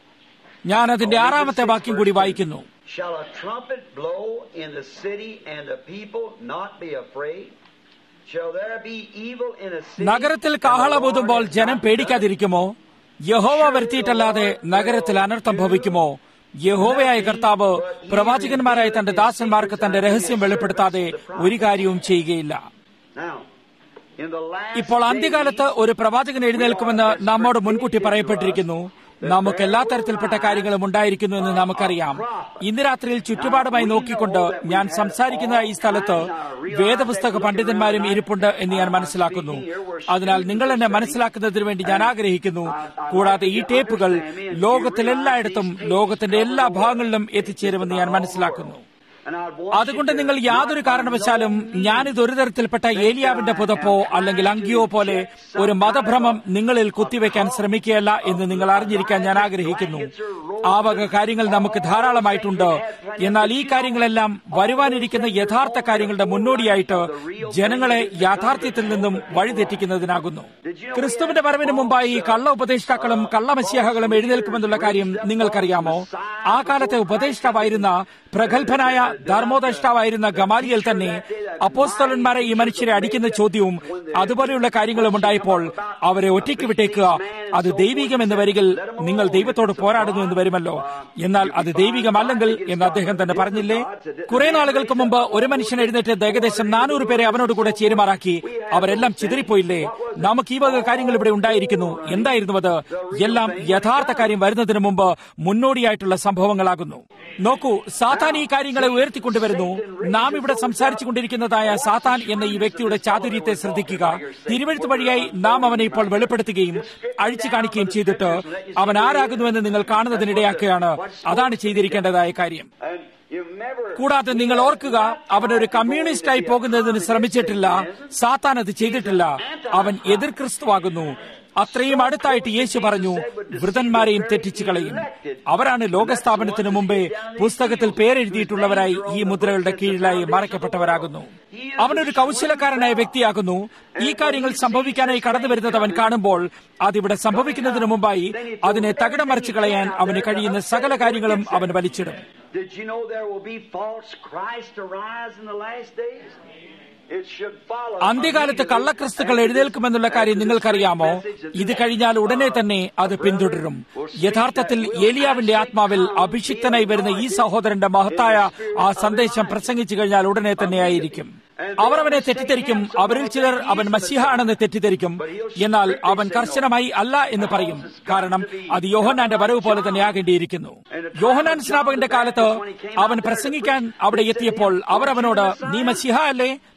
ഞാൻ അതിന്റെ ആറാമത്തെ വാക്യം കൂടി വായിക്കുന്നു Shall a trumpet blow in the city and the people not be afraid? Shall there be evil in a city? നഗരത്തിൽ and the കാഹളമൂതുമ്പോൾ Lord has ജനം not പേടിക്കാതിരിക്കുമോ യഹോവ വരുത്തിയിട്ടല്ലാതെ നഗരത്തിൽ അനർത്ഥം ഭവിക്കുമോ യഹോവയായ കർത്താവ് പ്രവാചകന്മാരായ തന്റെ ദാസന്മാർക്ക് തന്റെ രഹസ്യം വെളിപ്പെടുത്താതെ ഒരു കാര്യവും ചെയ്യുകയില്ല done? Now, in the last ഇപ്പോൾ അന്ത്യകാലത്ത് ഒരു പ്രവാചകൻ എഴുന്നേൽക്കുമെന്ന് നമ്മോട് മുൻകൂട്ടി പറയപ്പെട്ടിരിക്കുന്നു നമുക്ക് എല്ലാ തരത്തിൽപ്പെട്ട കാര്യങ്ങളും ഉണ്ടായിരിക്കുന്നു എന്ന് നമുക്കറിയാം ഇന്ന് രാത്രിയിൽ ചുറ്റുപാടുമായി നോക്കിക്കൊണ്ട് ഞാൻ സംസാരിക്കുന്ന ഈ സ്ഥലത്ത് വേദപുസ്തക പണ്ഡിതന്മാരും ഇരിപ്പുണ്ട് എന്ന് ഞാൻ മനസ്സിലാക്കുന്നു അതിനാൽ നിങ്ങൾ എന്നെ മനസ്സിലാക്കുന്നതിന് വേണ്ടി ഞാൻ ആഗ്രഹിക്കുന്നു കൂടാതെ ഈ ടേപ്പുകൾ ലോകത്തിലെല്ലായിടത്തും ലോകത്തിന്റെ എല്ലാ ഭാഗങ്ങളിലും എത്തിച്ചേരുമെന്ന് ഞാൻ മനസ്സിലാക്കുന്നു and I'd want അതുകൊണ്ട് you to നിങ്ങൾ യാതൊരു not കാരണവശാലും ഞാനിത് ഒരു തരത്തിൽപ്പെട്ട ഏലിയാവിന്റെ പുതപ്പോ അല്ലെങ്കിൽ അങ്കിയോ പോലെ ഒരു മതഭ്രമം നിങ്ങളിൽ കുത്തിവെക്കാൻ ശ്രമിക്കുകയല്ല എന്ന് നിങ്ങൾ അറിഞ്ഞിരിക്കാൻ ഞാൻ ആഗ്രഹിക്കുന്നു ആ വക കാര്യങ്ങൾ നമുക്ക് ധാരാളമായിട്ടുണ്ട് എന്നാൽ ഈ കാര്യങ്ങളെല്ലാം വരുവാനിരിക്കുന്ന യഥാർത്ഥ കാര്യങ്ങളുടെ മുന്നോടിയായിട്ട് ജനങ്ങളെ യാഥാർത്ഥ്യത്തിൽ നിന്നും വഴിതെറ്റിക്കുന്നതിനാകുന്നു ക്രിസ്തുവിന്റെ വരവിന് മുമ്പായി കള്ള ഉപദേഷ്ടാക്കളും കള്ളമസ്യാഹകളും എഴുന്നേൽക്കുമെന്നുള്ള കാര്യം നിങ്ങൾക്കറിയാമോ ആ കാലത്തെ ഉപദേഷ്ടാവായിരുന്ന പ്രഗത്ഭനായ ധർമ്മോദഷ്ടാവായിരുന്ന ഗമാലിയൽ തന്നെ അപ്പോസ്തലന്മാരെ ഈ മനുഷ്യരെ അടിക്കുന്ന ചോദ്യവും അതുപോലെയുള്ള കാര്യങ്ങളും ഉണ്ടായപ്പോൾ അവരെ ഒറ്റയ്ക്ക് വിട്ടേക്കുക അത് ദൈവികം എന്ന് വരികിൽ നിങ്ങൾ ദൈവത്തോട് പോരാടുന്നു എന്ന് വരുമല്ലോ എന്നാൽ അത് ദൈവികമല്ലെങ്കിൽ എന്ന് അദ്ദേഹം തന്നെ പറഞ്ഞില്ലേ കുറെ നാളുകൾക്ക് മുമ്പ് ഒരു മനുഷ്യൻ എഴുന്നേറ്റ് ഏകദേശം നാനൂറ് പേരെ അവനോട് കൂടെ ചേരുമാറാക്കി അവരെല്ലാം ചിതറിപ്പോയില്ലേ നമുക്ക് ഈ വക കാര്യങ്ങൾ ഇവിടെ ഉണ്ടായിരിക്കുന്നു എന്തായിരുന്നു അത് എല്ലാം യഥാർത്ഥ കാര്യം വരുന്നതിന് മുമ്പ് മുന്നോടിയായിട്ടുള്ള സംഭവങ്ങളാകുന്നു നോക്കൂ സാത്താൻ ഈ കാര്യങ്ങളെ ഉയർത്തിക്കൊണ്ടുവരുന്നു നാം ഇവിടെ സംസാരിച്ചു കൊണ്ടിരിക്കുന്നതായ സാത്താൻ എന്ന ഈ വ്യക്തിയുടെ ചാതുര്യത്തെ ശ്രദ്ധിക്കുക തിരുവഴുത്ത് വഴിയായി നാം അവനെ ഇപ്പോൾ വെളിപ്പെടുത്തുകയും അഴിച്ചു കാണിക്കുകയും ചെയ്തിട്ട് അവൻ ആരാകുന്നുവെന്ന് നിങ്ങൾ കാണുന്നതിനിടയാക്കുകയാണ് അതാണ് ചെയ്തിരിക്കേണ്ടതായ കാര്യം And you've never കൂടാതെ നിങ്ങൾ ഓർക്കുക അവൻ ഒരു കമ്മ്യൂണിസ്റ്റായി പോകുന്നതിന് ശ്രമിച്ചിട്ടില്ല സാത്താൻ അത് ചെയ്തിട്ടില്ല അവൻ എതിർ ക്രിസ്തുവാകുന്നു അത്രയും അടുത്തായിട്ട് യേശു പറഞ്ഞു വൃതന്മാരെയും തെറ്റിച്ചു കളയും അവരാണ് ലോകസ്ഥാപനത്തിന് മുമ്പേ പുസ്തകത്തിൽ പേരെഴുതിയിട്ടുള്ളവരായി ഈ മുദ്രകളുടെ കീഴിലായി മറയ്ക്കപ്പെട്ടവരാകുന്നു അവനൊരു കൗശലക്കാരനായ വ്യക്തിയാകുന്നു ഈ കാര്യങ്ങൾ സംഭവിക്കാനായി കടന്നു വരുന്നത് അവൻ കാണുമ്പോൾ അതിവിടെ സംഭവിക്കുന്നതിന് മുമ്പായി അതിനെ തകിടം മറിച്ചു കളയാൻ അവന് കഴിയുന്ന സകല കാര്യങ്ങളും അവൻ വലിച്ചിടും Did you know there will be false Christ arise in the last days? It should follow. അന്ത്യകാലത്ത് കള്ളക്രിസ്തുക്കൾ എഴുന്നേൽക്കുമെന്നുള്ള കാര്യം നിങ്ങൾക്കറിയാമോ ഇത് കഴിഞ്ഞാൽ ഉടനെ തന്നെ അത് പിന്തുടരും യഥാർത്ഥത്തിൽ ഏലിയാവിന്റെ ആത്മാവിൽ അഭിഷിക്തനായി വരുന്ന ഈ സഹോദരന്റെ മഹത്തായ ആ സന്ദേശം പ്രസംഗിച്ചു കഴിഞ്ഞാൽ ഉടനെ തന്നെ ആയിരിക്കും അവർ അവനെ തെറ്റിദ്ധരിക്കും അവരിൽ ചിലർ അവൻ മസിഹ ആണെന്ന് തെറ്റിദ്ധരിക്കും എന്നാൽ അവൻ കർശനമായി അല്ല എന്ന് പറയും കാരണം അത് യോഹനാന്റെ വരവ് പോലെ തന്നെ ആകേണ്ടിയിരിക്കുന്നു യോഹനാൻ സ്നാപകന്റെ കാലത്ത് അവൻ പ്രസംഗിക്കാൻ അവിടെ എത്തിയപ്പോൾ അവർ അവനോട് നീ മസിഹ അല്ലേ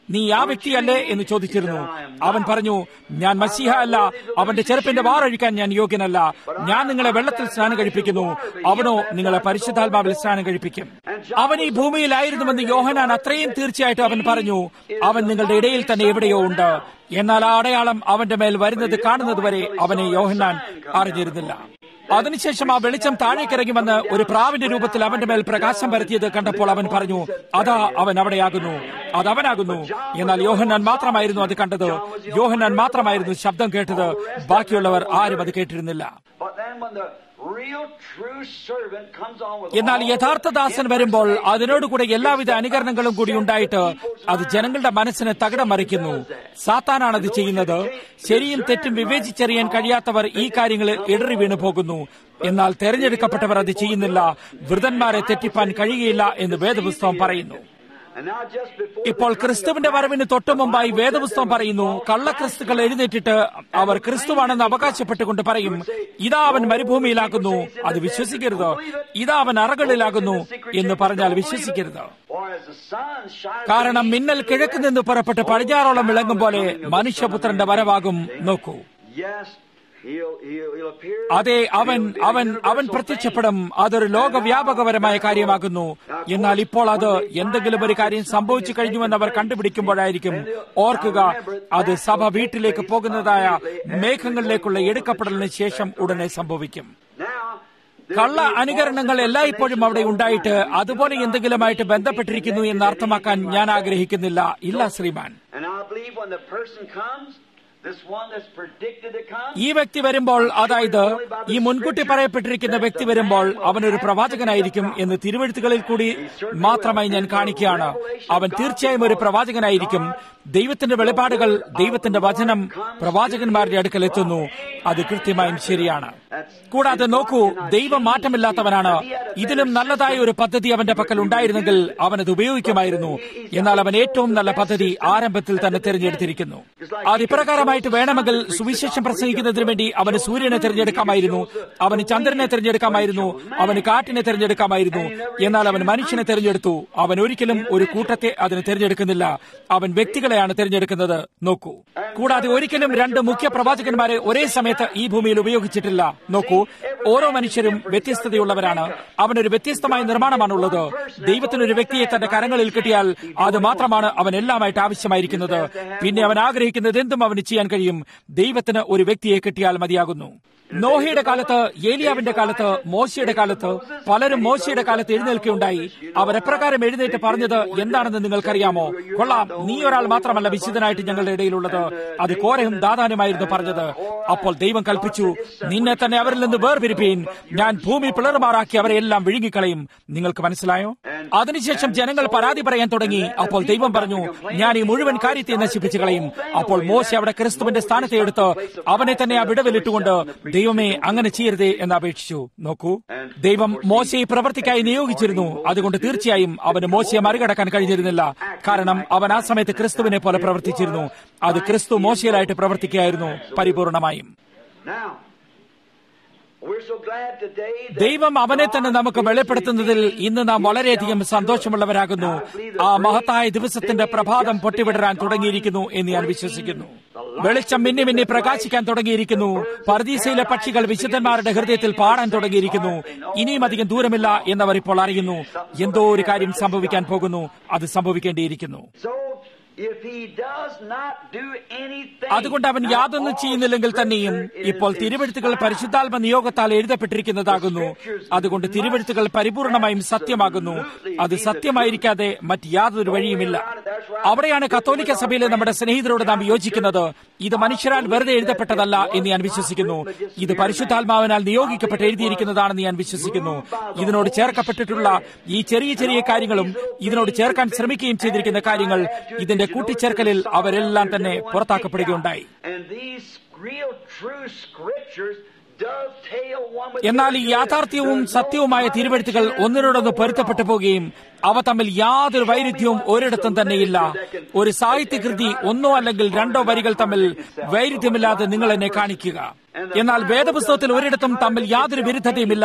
നീ ആ വ്യക്തിയല്ലേ എന്ന് ചോദിച്ചിരുന്നു അവൻ പറഞ്ഞു ഞാൻ മസിഹ അല്ല അവന്റെ ചെറുപ്പിന്റെ വാറഴിക്കാൻ ഞാൻ യോഗ്യനല്ല ഞാൻ നിങ്ങളെ വെള്ളത്തിൽ സ്നാനം കഴിപ്പിക്കുന്നു അവനോ നിങ്ങളെ പരിശുദ്ധാത്മാവിൽ സ്നാനം കഴിപ്പിക്കും അവൻ ഈ ഭൂമിയിലായിരുന്നുവെന്ന് യോഹനാൻ അത്രയും തീർച്ചയായിട്ടും അവൻ പറഞ്ഞു അവൻ നിങ്ങളുടെ ഇടയിൽ തന്നെ എവിടെയോ ഉണ്ട് എന്നാൽ ആ അടയാളം അവന്റെ മേൽ വരുന്നത് കാണുന്നതുവരെ അവനെ യോഹന്നാൻ അറിഞ്ഞിരുന്നില്ല അതിനുശേഷം ആ വെളിച്ചം താഴേക്കിറങ്ങി വന്ന് ഒരു പ്രാവിന്റെ രൂപത്തിൽ അവന്റെ മേൽ പ്രകാശം പരത്തിയത് കണ്ടപ്പോൾ അവൻ പറഞ്ഞു അതാ അവൻ അവിടെയാകുന്നു അത് അവനാകുന്നു എന്നാൽ യോഹന്നാൻ മാത്രമായിരുന്നു അത് കണ്ടത് യോഹന്നാൻ മാത്രമായിരുന്നു ശബ്ദം കേട്ടത് ബാക്കിയുള്ളവർ ആരും അത് കേട്ടിരുന്നില്ല But then when the real true servant comes on with എന്നാൽ all യഥാർത്ഥ ദാസൻ വരുമ്പോൾ അതിനോടുകൂടെ എല്ലാവിധ അനുകരണങ്ങളും കൂടി ഉണ്ടായിട്ട് അത് ജനങ്ങളുടെ മനസ്സിനെ തകിടം മറിക്കുന്നു സാത്താനാണ് അത് ചെയ്യുന്നത് ശരിയും തെറ്റും വിവേചിച്ചറിയാൻ കഴിയാത്തവർ ഈ കാര്യങ്ങളിൽ ഇടറി വീണു പോകുന്നു എന്നാൽ തെരഞ്ഞെടുക്കപ്പെട്ടവർ അത് ചെയ്യുന്നില്ല വൃതന്മാരെ തെറ്റിപ്പാൻ കഴിയുകയില്ല എന്ന് വേദപുസ്തകം പറയുന്നു And now just before ഇപ്പോൾ ക്രിസ്തുവിന്റെ വരവിന് തൊട്ടു മുമ്പായി വേദപുസ്തകം പറയുന്നു കള്ളക്രിസ്തുക്കൾ എഴുന്നേറ്റിട്ട് അവർ ക്രിസ്തുവാണെന്ന് അവകാശപ്പെട്ടുകൊണ്ട് പറയും ഇതാ അവൻ മരുഭൂമിയിലാകുന്നു അത് വിശ്വസിക്കരുത് ഇതാ അവൻ അറകളിലാകുന്നു എന്ന് പറഞ്ഞാൽ വിശ്വസിക്കരുത് For as the sun shines കാരണം മിന്നൽ കിഴക്ക് നിന്ന് പുറപ്പെട്ട് പടിഞ്ഞാറോളം വിളങ്ങും പോലെ മനുഷ്യപുത്രന്റെ വരവാകും നോക്കൂ Yes, he'll, he'll, he'll appear. അതെ അവൻ He'll be a അവൻ അവൻ universal പ്രത്യക്ഷപ്പെടും അതൊരു ലോകവ്യാപകപരമായ കാര്യമാകുന്നു എന്നാൽ ഇപ്പോൾ അത് എന്തെങ്കിലും ഒരു കാര്യം സംഭവിച്ചു കഴിഞ്ഞുവെന്ന് അവർ കണ്ടുപിടിക്കുമ്പോഴായിരിക്കും ഓർക്കുക അത് സഭ വീട്ടിലേക്ക് പോകുന്നതായ മേഘങ്ങളിലേക്കുള്ള എടുക്കപ്പെടലിന് ശേഷം ഉടനെ സംഭവിക്കും thing. Now, കള്ള അനുകരണങ്ങൾ എല്ലായ്പ്പോഴും അവിടെ ഉണ്ടായിട്ട് അതുപോലെ എന്തെങ്കിലുമായിട്ട് ബന്ധപ്പെട്ടിരിക്കുന്നു എന്ന് അർത്ഥമാക്കാൻ ഞാൻ ആഗ്രഹിക്കുന്നില്ല ഇല്ല ശ്രീമാൻ and I believe when the person comes, this one that's predicted to come, ഈ വ്യക്തി വരുമ്പോൾ അതായത് ഈ മുൻകൂട്ടി പറയപ്പെട്ടിരിക്കുന്ന വ്യക്തി വരുമ്പോൾ അവനൊരു പ്രവാചകനായിരിക്കും എന്ന് തിരുവഴുത്തുകളിൽ കൂടി മാത്രമായി ഞാൻ കാണിക്കുകയാണ് അവൻ തീർച്ചയായും ഒരു പ്രവാചകനായിരിക്കും ദൈവത്തിന്റെ വെളിപാടുകൾ ദൈവത്തിന്റെ വചനം പ്രവാചകന്മാരുടെ അടുക്കൽ എത്തുന്നു അത് കൃത്യമായും ശരിയാണ് കൂടാതെ നോക്കൂ ദൈവം മാറ്റമില്ലാത്തവനാണ് ഇതിലും നല്ലതായ ഒരു പദ്ധതി അവന്റെ പക്കൽ ഉണ്ടായിരുന്നെങ്കിൽ അവൻ അത് ഉപയോഗിക്കുമായിരുന്നു എന്നാൽ അവൻ ഏറ്റവും നല്ല പദ്ധതി ആരംഭത്തിൽ തന്നെ തിരഞ്ഞെടുത്തിരിക്കുന്നു അത് ഇപ്രകാരമായിട്ട് വേണമെങ്കിൽ സുവിശേഷം പ്രസംഗിക്കുന്നതിന് വേണ്ടി അവന് സൂര്യനെ തിരഞ്ഞെടുക്കാമായിരുന്നു അവന് ചന്ദ്രനെ തിരഞ്ഞെടുക്കാമായിരുന്നു അവന് കാറ്റിനെ തിരഞ്ഞെടുക്കാമായിരുന്നു എന്നാൽ അവൻ മനുഷ്യനെ തിരഞ്ഞെടുത്തു അവൻ ഒരിക്കലും ഒരു കൂട്ടത്തെ അതിന് തിരഞ്ഞെടുക്കുന്നില്ല അവൻ വ്യക്തികളെയാണ് തിരഞ്ഞെടുക്കുന്നത് നോക്കൂ കൂടാതെ ഒരിക്കലും രണ്ട് മുഖ്യ പ്രവാചകന്മാരെ ഒരേ സമയത്ത് ഈ ഭൂമിയിൽ ഉപയോഗിച്ചിട്ടില്ല നോക്കൂ ഓരോ മനുഷ്യരും വ്യത്യസ്തതയുള്ളവരാണ് അവനൊരു വ്യത്യസ്തമായ നിർമ്മാണമാണുള്ളത് ദൈവത്തിന് ഒരു വ്യക്തിയെ തന്റെ കരങ്ങളിൽ കിട്ടിയാൽ അത് മാത്രമാണ് അവൻ എല്ലാമായിട്ട് ആവശ്യമായിരിക്കുന്നത് പിന്നെ അവൻ ആഗ്രഹിക്കുന്നത് എന്തും അവന് ചെയ്യാൻ കഴിയും ദൈവത്തിന് ഒരു വ്യക്തിയെ കിട്ടിയാൽ മതിയാകുന്നു നോഹയുടെ കാലത്ത് ഏലിയാവിന്റെ കാലത്ത് മോശയുടെ കാലത്ത് പലരും മോശയുടെ കാലത്ത് എഴുന്നേൽക്കുകയുണ്ടായി അവർ എപ്രകാരം എഴുന്നേറ്റ് പറഞ്ഞത് എന്താണെന്ന് നിങ്ങൾക്കറിയാമോ കൊള്ളാം നീ ഒരാൾ മാത്രമല്ല വിശുദ്ധനായിട്ട് ഞങ്ങളുടെ ഇടയിലുള്ളത് അത് കോരയും ദാതാനുമായിരുന്നു പറഞ്ഞത് അപ്പോൾ ദൈവം കൽപ്പിച്ചു നിന്നെ തന്നെ അവരിൽ നിന്ന് വേർപിരിപ്പീൻ ഞാൻ ഭൂമി പിളറുമാറാക്കി അവരെ എല്ലാം വിഴുങ്ങിക്കളയും നിങ്ങൾക്ക് മനസ്സിലായോ അതിനുശേഷം ജനങ്ങൾ പരാതി പറയാൻ തുടങ്ങി അപ്പോൾ ദൈവം പറഞ്ഞു ഞാൻ ഈ മുഴുവൻ കാര്യത്തെ നശിപ്പിച്ചു കളയും അപ്പോൾ മോശ അവിടെ ക്രിസ്തുവിന്റെ സ്ഥാനത്തെ എടുത്ത് അവനെ തന്നെ ആ വിടവിലിട്ടുകൊണ്ട് ദൈവമേ അങ്ങനെ ചെയ്യരുതേ എന്ന് അപേക്ഷിച്ചു നോക്കൂ ദൈവം മോശയെ പ്രവർത്തിക്കായി നിയോഗിച്ചിരുന്നു അതുകൊണ്ട് തീർച്ചയായും അവന് മോശയെ മറികടക്കാൻ കഴിഞ്ഞിരുന്നില്ല കാരണം അവൻ ആ സമയത്ത് ക്രിസ്തുവിനെ പോലെ പ്രവർത്തിച്ചിരുന്നു അത് ക്രിസ്തു മോശയിലായിട്ട് പ്രവർത്തിക്കുകയായിരുന്നു പരിപൂർണമായും now, we're so glad today that ദൈവം അവനെ തന്നെ നമുക്ക് വെളിപ്പെടുത്തുന്നതിൽ ഇന്ന് നാം വളരെയധികം സന്തോഷമുള്ളവരാകുന്നു ആ മഹത്തായ ദിവസത്തിന്റെ പ്രഭാതം പൊട്ടിവിടരാൻ തുടങ്ങിയിരിക്കുന്നു എന്ന് ഞാൻ വിശ്വസിക്കുന്നു വെളിച്ചം മിന്നി മിന്നി പ്രകാശിക്കാൻ തുടങ്ങിയിരിക്കുന്നു പർദീസയിലെ പക്ഷികൾ വിശുദ്ധന്മാരുടെ ഹൃദയത്തിൽ പാടാൻ തുടങ്ങിയിരിക്കുന്നു ഇനിയും അധികം ദൂരമില്ല എന്നവർ ഇപ്പോൾ അറിയുന്നു എന്തോ ഒരു കാര്യം സംഭവിക്കാൻ പോകുന്നു അത് സംഭവിക്കേണ്ടിയിരിക്കുന്നു so if he does not do anything, അതുകൊണ്ട് അവൻ യാതൊന്നും ചെയ്യുന്നില്ലെങ്കിൽ തന്നെയും ഇപ്പോൾ തിരുവഴുത്തുകൾ പരിശുദ്ധാത്മ നിയോഗത്താൽ എഴുതപ്പെട്ടിരിക്കുന്നതാകുന്നു അതുകൊണ്ട് തിരുവഴുത്തുകൾ പരിപൂർണമായും സത്യമാകുന്നു അത് സത്യമായിരിക്കാതെ മറ്റ് യാതൊരു വഴിയുമില്ല അവിടെയാണ് കത്തോലിക്ക സഭയിലെ നമ്മുടെ സ്നേഹിതരോട് നാം യോജിക്കുന്നത് ഇത് മനുഷ്യരാൽ വെറുതെ എഴുതപ്പെട്ടതല്ല എന്ന് ഞാൻ വിശ്വസിക്കുന്നു ഇത് പരിശുദ്ധാത്മാവിനാൽ നിയോഗിക്കപ്പെട്ട് എഴുതിയിരിക്കുന്നതാണെന്ന് ഞാൻ വിശ്വസിക്കുന്നു ഇതിനോട് ചേർക്കപ്പെട്ടിട്ടുള്ള ഈ ചെറിയ ചെറിയ കാര്യങ്ങളും ഇതിനോട് ചേർക്കാൻ ശ്രമിക്കുകയും ചെയ്തിരിക്കുന്ന കാര്യങ്ങൾ ഇതിന്റെ കൂട്ടിച്ചേർക്കലിൽ അവരെല്ലാം തന്നെ പുറത്താക്കപ്പെടുകയുണ്ടായി and these real true scriptures dovetail one with എന്നാൽ ഈ യാഥാർത്ഥ്യവും സത്യവുമായ തിരുവഴുത്തുകൾ ഒന്നിനോടൊന്ന് പൊരുത്തപ്പെട്ടു പോവുകയും അവ തമ്മിൽ യാതൊരു വൈരുദ്ധ്യവും ഒരിടത്തും തന്നെയില്ല ഒരു സാഹിത്യകൃതി ഒന്നോ അല്ലെങ്കിൽ രണ്ടോ വരികൾ തമ്മിൽ വൈരുദ്ധ്യമില്ലാതെ നിങ്ങൾ എന്നെ കാണിക്കുക എന്നാൽ വേദപുസ്തകത്തിൽ ഒരിടത്തും തമ്മിൽ യാതൊരു വിരുദ്ധതയുമില്ല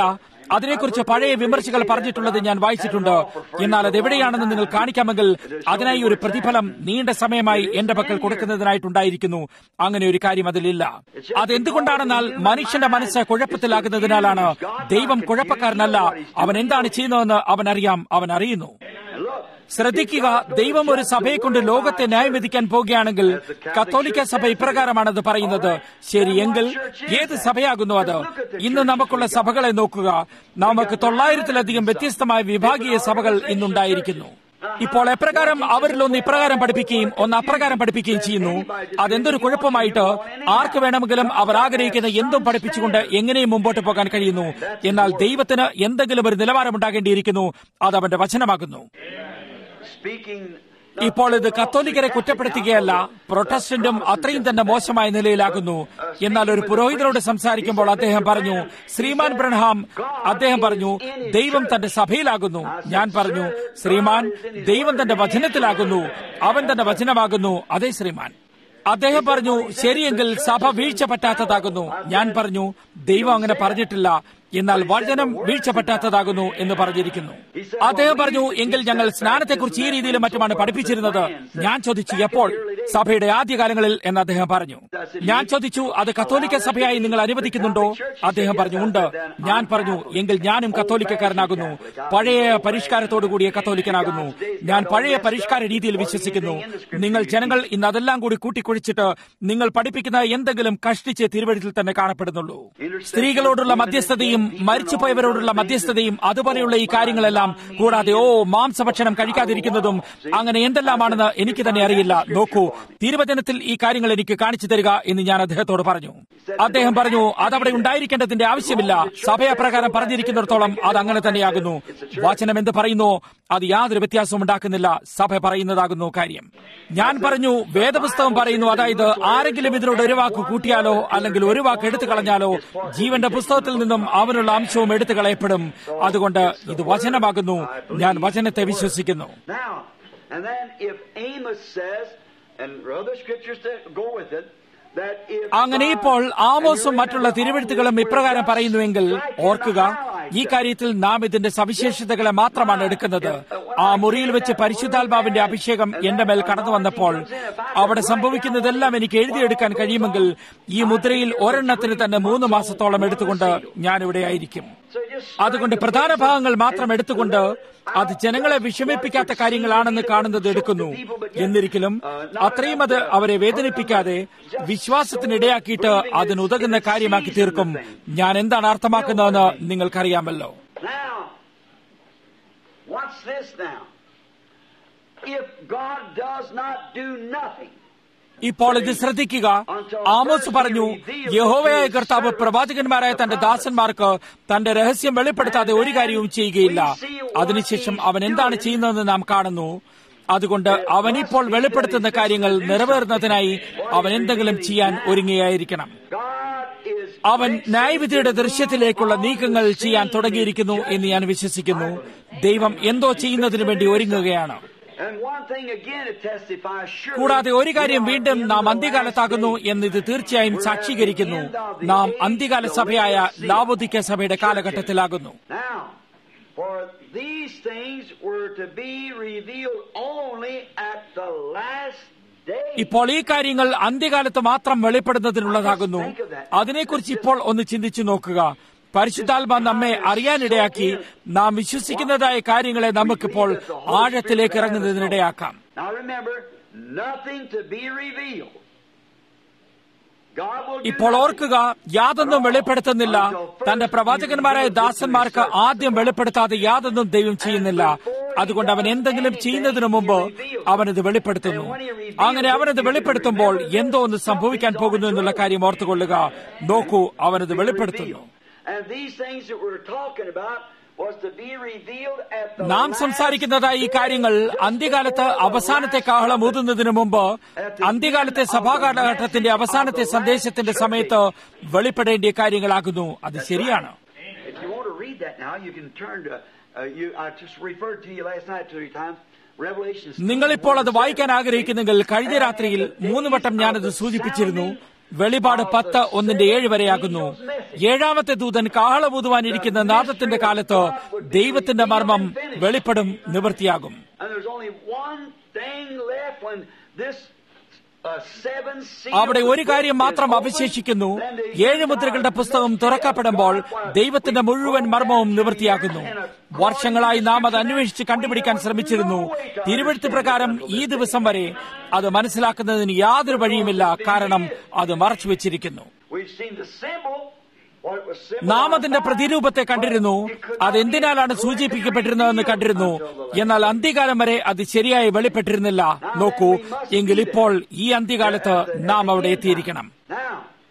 അതിനെക്കുറിച്ച് പഴയ വിമർശകൾ പറഞ്ഞിട്ടുള്ളത് ഞാൻ വായിച്ചിട്ടുണ്ട് എന്നാൽ അത് എവിടെയാണെന്ന് നിങ്ങൾ കാണിക്കാമെങ്കിൽ അതിനായി ഒരു പ്രതിഫലം നീണ്ട സമയമായി എന്റെ പക്കൽ കൊടുക്കുന്നതിനായിട്ടുണ്ടായിരിക്കുന്നു അങ്ങനെ ഒരു കാര്യം അതിലില്ല അതെന്തുകൊണ്ടാണെന്നാൽ മനുഷ്യന്റെ മനസ്സ് കുഴപ്പത്തിലാകുന്നതിനാലാണ് ദൈവം കുഴപ്പക്കാരനല്ല അവൻ എന്താണ് ചെയ്യുന്നതെന്ന് അവൻ അറിയാം അവൻ അറിയുന്നു ശ്രദ്ധിക്കുക ദൈവം ഒരു സഭയെ കൊണ്ട് ലോകത്തെ ന്യായം വിധിക്കാൻ പോകുകയാണെങ്കിൽ കത്തോലിക്ക സഭ ഇപ്രകാരമാണത് പറയുന്നത് ശരിയെങ്കിൽ ഏത് സഭയാകുന്നു അത് ഇന്ന് നമുക്കുള്ള സഭകളെ നോക്കുക നമുക്ക് തൊള്ളായിരത്തിലധികം വ്യത്യസ്തമായ വിഭാഗീയ സഭകൾ ഇന്നുണ്ടായിരിക്കുന്നു ഇപ്പോൾ എപ്രകാരം അവരിലൊന്ന് ഇപ്രകാരം പഠിപ്പിക്കുകയും ഒന്ന് അപ്രകാരം പഠിപ്പിക്കുകയും ചെയ്യുന്നു അതെന്തൊരു കുഴപ്പമായിട്ട് ആർക്ക് വേണമെങ്കിലും അവർ ആഗ്രഹിക്കുന്ന എന്തും പഠിപ്പിച്ചുകൊണ്ട് എങ്ങനെയും മുമ്പോട്ട് പോകാൻ കഴിയുന്നു എന്നാൽ ദൈവത്തിന് എന്തെങ്കിലും ഒരു നിലവാരമുണ്ടാകേണ്ടിയിരിക്കുന്നു അത് അവന്റെ വചനമാകുന്നു ഇപ്പോൾ ഇത് കത്തോലിക്കരെ കുറ്റപ്പെടുത്തുകയല്ല പ്രൊട്ടസ്റ്റന്റും അത്രയും തന്നെ മോശമായ നിലയിലാകുന്നു എന്നാൽ ഒരു പുരോഹിതനോട് സംസാരിക്കുമ്പോൾ അദ്ദേഹം പറഞ്ഞു ശ്രീമാൻ ബ്രൺഹാം അദ്ദേഹം പറഞ്ഞു ദൈവം തന്റെ സഭയിലാകുന്നു ഞാൻ പറഞ്ഞു ശ്രീമാൻ ദൈവം തന്റെ വചനത്തിലാകുന്നു അവൻ തന്റെ വചനമാകുന്നു അതേ ശ്രീമാൻ അദ്ദേഹം പറഞ്ഞു ശരിയെങ്കിൽ സഭ വീഴ്ച പറ്റാത്തതാകുന്നു ഞാൻ പറഞ്ഞു ദൈവം അങ്ങനെ പറഞ്ഞിട്ടില്ല എന്നാൽ വചനം വീഴ്ച പറ്റാത്തതാകുന്നു എന്ന് പറഞ്ഞിരിക്കുന്നു അദ്ദേഹം പറഞ്ഞു എങ്കിൽ ഞങ്ങൾ സ്നാനത്തെക്കുറിച്ച് ഈ രീതിയിലും മറ്റുമാണ് പഠിപ്പിച്ചിരുന്നത് ഞാൻ ചോദിച്ചു എപ്പോൾ സഭയുടെ ആദ്യകാലങ്ങളിൽ എന്ന് അദ്ദേഹം പറഞ്ഞു ഞാൻ ചോദിച്ചു അത് കത്തോലിക്ക സഭയായി നിങ്ങൾ അനുവദിക്കുന്നുണ്ടോ അദ്ദേഹം പറഞ്ഞു ഉണ്ട് ഞാൻ പറഞ്ഞു എങ്കിൽ ഞാനും കത്തോലിക്കക്കാരനാകുന്നു പഴയ പരിഷ്കാരത്തോടു കൂടിയ കത്തോലിക്കനാകുന്നു ഞാൻ പഴയ പരിഷ്കാര രീതിയിൽ വിശ്വസിക്കുന്നു നിങ്ങൾ ജനങ്ങൾ ഇന്ന് അതെല്ലാം കൂടി കൂട്ടിക്കുഴിച്ചിട്ട് നിങ്ങൾ പഠിപ്പിക്കുന്ന എന്തെങ്കിലും കഷ്ടിച്ച് തിരുവഴുത്തിൽ തന്നെ കാണപ്പെടുന്നുള്ളൂ സ്ത്രീകളോടുള്ള മധ്യസ്ഥതയും മരിച്ചുപോയവരോടുള്ള മധ്യസ്ഥതയും അതുപോലെയുള്ള ഈ കാര്യങ്ങളെല്ലാം കൂടാതെ ഓ മാംസഭക്ഷണം കഴിക്കാതിരിക്കുന്നതും അങ്ങനെ എന്തെല്ലാമാണെന്ന് എനിക്ക് തന്നെ അറിയില്ല നോക്കൂ തിരുവചനത്തിൽ ഈ കാര്യങ്ങൾ എനിക്ക് കാണിച്ചു തരിക എന്ന് ഞാൻ അദ്ദേഹത്തോട് പറഞ്ഞു അദ്ദേഹം പറഞ്ഞു അതവിടെ ഉണ്ടായിരിക്കേണ്ടതിന്റെ ആവശ്യമില്ല സഭയപ്രകാരം പറഞ്ഞിരിക്കുന്നിടത്തോളം അത് അങ്ങനെ തന്നെയാകുന്നു വചനം എന്ത് പറയുന്നു അത് യാതൊരു വ്യത്യാസവും ഉണ്ടാക്കുന്നില്ല സഭ പറയുന്നതാകുന്നു കാര്യം ഞാൻ പറഞ്ഞു വേദപുസ്തകം പറയുന്നു അതായത് ആരെങ്കിലും ഇതിനോട് ഒരു വാക്ക് കൂട്ടിയാലോ അല്ലെങ്കിൽ ഒരു വാക്ക് എടുത്തു കളഞ്ഞാലോ ജീവന്റെ പുസ്തകത്തിൽ നിന്നും അവനുള്ള അംശവും എടുത്തു കളയപ്പെടും അതുകൊണ്ട് ഇത് വചനമാകുന്നു ഞാൻ വചനത്തെ വിശ്വസിക്കുന്നു അങ്ങനെ ഇപ്പോൾ ആമോസും മറ്റുള്ള തിരുവഴുത്തുകളും ഇപ്രകാരം പറയുന്നുവെങ്കിൽ ഓർക്കുക ഈ കാര്യത്തിൽ നാം ഇതിന്റെ സവിശേഷതകളെ മാത്രമാണ് എടുക്കുന്നത് ആ മുറിയിൽ വെച്ച് പരിശുദ്ധാത്മാവിന്റെ അഭിഷേകം എന്റെ മേൽ കടന്നു വന്നപ്പോൾ അവിടെ സംഭവിക്കുന്നതെല്ലാം എനിക്ക് എഴുതിയെടുക്കാൻ കഴിയുമെങ്കിൽ ഈ മുദ്രയിൽ ഒരെണ്ണത്തിന് തന്നെ മൂന്ന് മാസത്തോളം എടുത്തുകൊണ്ട് ഞാനിവിടെ ആയിരിക്കും അതുകൊണ്ട് പ്രധാന ഭാഗങ്ങൾ മാത്രം എടുത്തുകൊണ്ട് അത് ജനങ്ങളെ വിഷമിപ്പിക്കാത്ത കാര്യങ്ങളാണെന്ന് കാണുന്നത് എടുക്കുന്നു എന്നിരിക്കലും അത്രയും അത് അവരെ വേദനിപ്പിക്കാതെ വിശ്വാസത്തിനിടയാക്കിയിട്ട് അതിനുതകുന്ന കാര്യമാക്കി തീർക്കും ഞാൻ എന്താണ് അർത്ഥമാക്കുന്നതെന്ന് നിങ്ങൾക്കറിയാമല്ലോ ഇപ്പോൾ ഇത് ശ്രദ്ധിക്കുക ആമോസ് പറഞ്ഞു യഹോവയായ കർത്താവ് പ്രവാചകന്മാരായ തന്റെ ദാസന്മാർക്ക് തന്റെ രഹസ്യം വെളിപ്പെടുത്താതെ ഒരു കാര്യവും ചെയ്യുകയില്ല അതിനുശേഷം അവൻ എന്താണ് ചെയ്യുന്നതെന്ന് നാം കാണുന്നു അതുകൊണ്ട് അവനിപ്പോൾ വെളിപ്പെടുത്തുന്ന കാര്യങ്ങൾ നിറവേറുന്നതിനായി അവൻ എന്തെങ്കിലും ചെയ്യാൻ ഒരുങ്ങിയായിരിക്കണം അവൻ ന്യായവിധിയുടെ ദൃശ്യത്തിലേക്കുള്ള നീക്കങ്ങൾ ചെയ്യാൻ തുടങ്ങിയിരിക്കുന്നു എന്ന് ഞാൻ വിശ്വസിക്കുന്നു ദൈവം എന്തോ ചെയ്യുന്നതിനു വേണ്ടി ഒരുങ്ങുകയാണ് കൂടാതെ ഒരു കാര്യം വീണ്ടും നാം അന്ത്യകാലത്താകുന്നു എന്നിത് തീർച്ചയായും സാക്ഷീകരിക്കുന്നു നാം അന്ത്യകാല സഭയായ ലാവോദിക്ക സഭയുടെ കാലഘട്ടത്തിലാകുന്നു ഇപ്പോൾ ഈ കാര്യങ്ങൾ അന്ത്യകാലത്ത് മാത്രം വെളിപ്പെടുന്നതിനുള്ളതാകുന്നു അതിനെക്കുറിച്ച് ഇപ്പോൾ ഒന്ന് ചിന്തിച്ചു നോക്കുക പരിശുദ്ധാത്മ നമ്മെ അറിയാനിടയാക്കി നാം വിശ്വസിക്കുന്നതായ കാര്യങ്ങളെ നമുക്കിപ്പോൾ ആഴത്തിലേക്ക് ഇറങ്ങുന്നതിനിടയാക്കാം ഇപ്പോൾ ഓർക്കുക യാതൊന്നും വെളിപ്പെടുത്തുന്നില്ല തന്റെ പ്രവാചകന്മാരായ ദാസന്മാർക്ക് ആദ്യം വെളിപ്പെടുത്താതെ യാതൊന്നും ദൈവം ചെയ്യുന്നില്ല അതുകൊണ്ട് അവൻ എന്തെങ്കിലും ചെയ്യുന്നതിനു മുമ്പ് അവനത് വെളിപ്പെടുത്തുന്നു അങ്ങനെ അവനത് വെളിപ്പെടുത്തുമ്പോൾ എന്തോ ഒന്ന് സംഭവിക്കാൻ പോകുന്നു എന്നുള്ള കാര്യം ഓർത്തുകൊള്ളുക നോക്കൂ അവനത് വെളിപ്പെടുത്തുന്നു നാം സംസാരിക്കുന്നതായി ഈ കാര്യങ്ങൾ അന്ത്യകാലത്ത് അവസാനത്തെ കാഹളം ഊതുന്നതിന് മുമ്പ് അന്ത്യകാലത്തെ സഭാകാലഘട്ടത്തിന്റെ അവസാനത്തെ സന്ദേശത്തിന്റെ സമയത്ത് വെളിപ്പെടേണ്ടിയ കാര്യങ്ങളാകുന്നു അത് ശരിയാണ് നിങ്ങളിപ്പോൾ അത് വായിക്കാൻ ആഗ്രഹിക്കുന്നെങ്കിൽ കഴിഞ്ഞ രാത്രിയിൽ മൂന്ന് വട്ടം ഞാനത് സൂചിപ്പിച്ചിരുന്നു വെളിപാട് പത്ത് ഒന്നിന്റെ ഏഴ് വരെയാകുന്നു ഏഴാമത്തെ ദൂതൻ കാഹളബൂതുവാനിരിക്കുന്ന നാദത്തിന്റെ കാലത്ത് ദൈവത്തിന്റെ മർമ്മം വെളിപ്പെടും നിവൃത്തിയാകും And there's only one thing left when this uh, seven seals അവിടെ ഒരു കാര്യം is മാത്രം opened, അവശേഷിക്കുന്നു then the ഏഴ് മുദ്രകളുടെ പുസ്തകം തുറക്കപ്പെടുമ്പോൾ ദൈവത്തിന്റെ മുഴുവൻ മർമ്മവും നിവൃത്തിയാക്കുന്നു വർഷങ്ങളായി നാം അത് അന്വേഷിച്ച് കണ്ടുപിടിക്കാൻ ശ്രമിച്ചിരുന്നു തിരുവഴുത്ത് പ്രകാരം ഈ ദിവസം വരെ അത് മനസ്സിലാക്കുന്നതിന് യാതൊരു വഴിയുമില്ല കാരണം അത് മറച്ചു വെച്ചിരിക്കുന്നു We've seen the symbol, what it was നാം symbolized അതിന്റെ by, പ്രതിരൂപത്തെ കണ്ടിരുന്നു അതെന്തിനാലാണ് സൂചിപ്പിക്കപ്പെട്ടിരുന്നതെന്ന് കണ്ടിരുന്നു എന്നാൽ അന്ത്യകാലം വരെ അത് ശരിയായി വെളിപ്പെട്ടിരുന്നില്ല നോക്കൂ എങ്കിൽ ഇപ്പോൾ ഈ അന്ത്യകാലത്ത് നാം അവിടെ എത്തിയിരിക്കണം Now,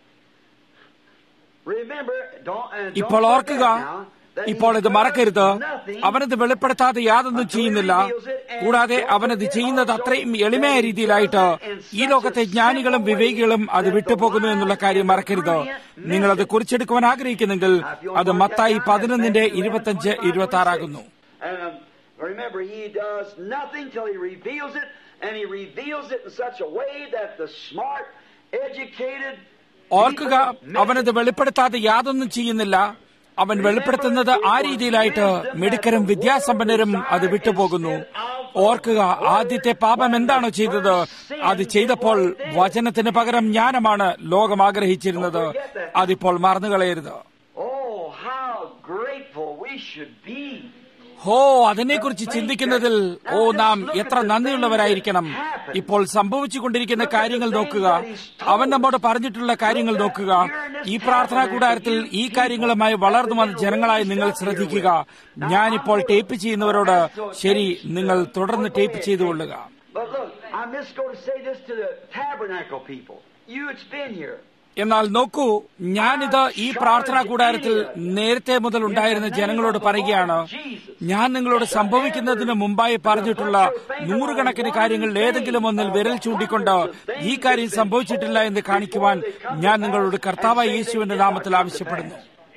remember, don't, and don't ഇപ്പോൾ forget ഓർക്കുക now that he ഇപ്പോൾ ഇത് does മറക്കരുത് nothing അവനത് വെളിപ്പെടുത്താതെ യാതൊന്നും ചെയ്യുന്നില്ല കൂടാതെ അവനത് ചെയ്യുന്നത് അത്രയും എളിമയായ രീതിയിലായിട്ട് ഈ ലോകത്തെ ജ്ഞാനികളും വിവേകികളും അത് വിട്ടുപോകുന്നു എന്നുള്ള കാര്യം മറക്കരുത് നിങ്ങൾ അത് കുറിച്ചെടുക്കുവാൻ ആഗ്രഹിക്കുന്നെങ്കിൽ അത് മത്തായി പതിനൊന്നിന്റെ ഇരുപത്തഞ്ച് ഇരുപത്തി ആറാകുന്നു And um, remember, he does nothing till he reveals it, and he reveals it in such a way that the smart, educated, ഓർക്കുക അവനത് വെളിപ്പെടുത്താതെ യാതൊന്നും ചെയ്യുന്നില്ല അവൻ വെളിപ്പെടുത്തുന്നത് ആ രീതിയിലായിട്ട് മിടുക്കരും വിദ്യാസമ്പന്നരും അത് വിട്ടുപോകുന്നു ഓർക്കുക ആദ്യത്തെ പാപം എന്താണോ ചെയ്തത് അത് ചെയ്തപ്പോൾ വചനത്തിന് പകരം ജ്ഞാനമാണ് ലോകം ആഗ്രഹിച്ചിരുന്നത് അതിപ്പോൾ മറന്നുകളയരുത് oh, how grateful we should be. ഹോ അതിനെക്കുറിച്ച് ചിന്തിക്കുന്നതിൽ ഓ നാം എത്ര നന്ദിയുള്ളവരായിരിക്കണം ഇപ്പോൾ സംഭവിച്ചുകൊണ്ടിരിക്കുന്ന കാര്യങ്ങൾ നോക്കുക അവൻ നമ്മോട് പറഞ്ഞിട്ടുള്ള കാര്യങ്ങൾ നോക്കുക ഈ പ്രാർത്ഥനാ കൂടാരത്തിൽ ഈ കാര്യങ്ങളുമായി വളർന്നു വന്ന ജനങ്ങളായി നിങ്ങൾ ശ്രദ്ധിക്കുക ഞാനിപ്പോൾ ടേപ്പ് ചെയ്യുന്നവരോട് ശരി നിങ്ങൾ തുടർന്ന് ടേപ്പ് ചെയ്തുകൊള്ളുക But look, I'm just going to say this to the tabernacle people. You, it's been here. എന്നാൽ നോക്കൂ ഞാനിത് ഈ പ്രാർത്ഥനാ കൂടാരത്തിൽ നേരത്തെ മുതൽ ഉണ്ടായിരുന്ന ജനങ്ങളോട് പറയുകയാണ് ഞാൻ നിങ്ങളോട് സംഭവിക്കുന്നതിന് മുമ്പായി പറഞ്ഞിട്ടുള്ള നൂറുകണക്കിന് കാര്യങ്ങളിൽ ഏതെങ്കിലും ഒന്നിൽ വിരൽ ചൂണ്ടിക്കൊണ്ട് ഈ കാര്യം സംഭവിച്ചിട്ടില്ല എന്ന് കാണിക്കുവാൻ ഞാൻ നിങ്ങളോട് കർത്താവായ യേശുവിന്റെ നാമത്തിൽ ആവശ്യപ്പെടുന്നു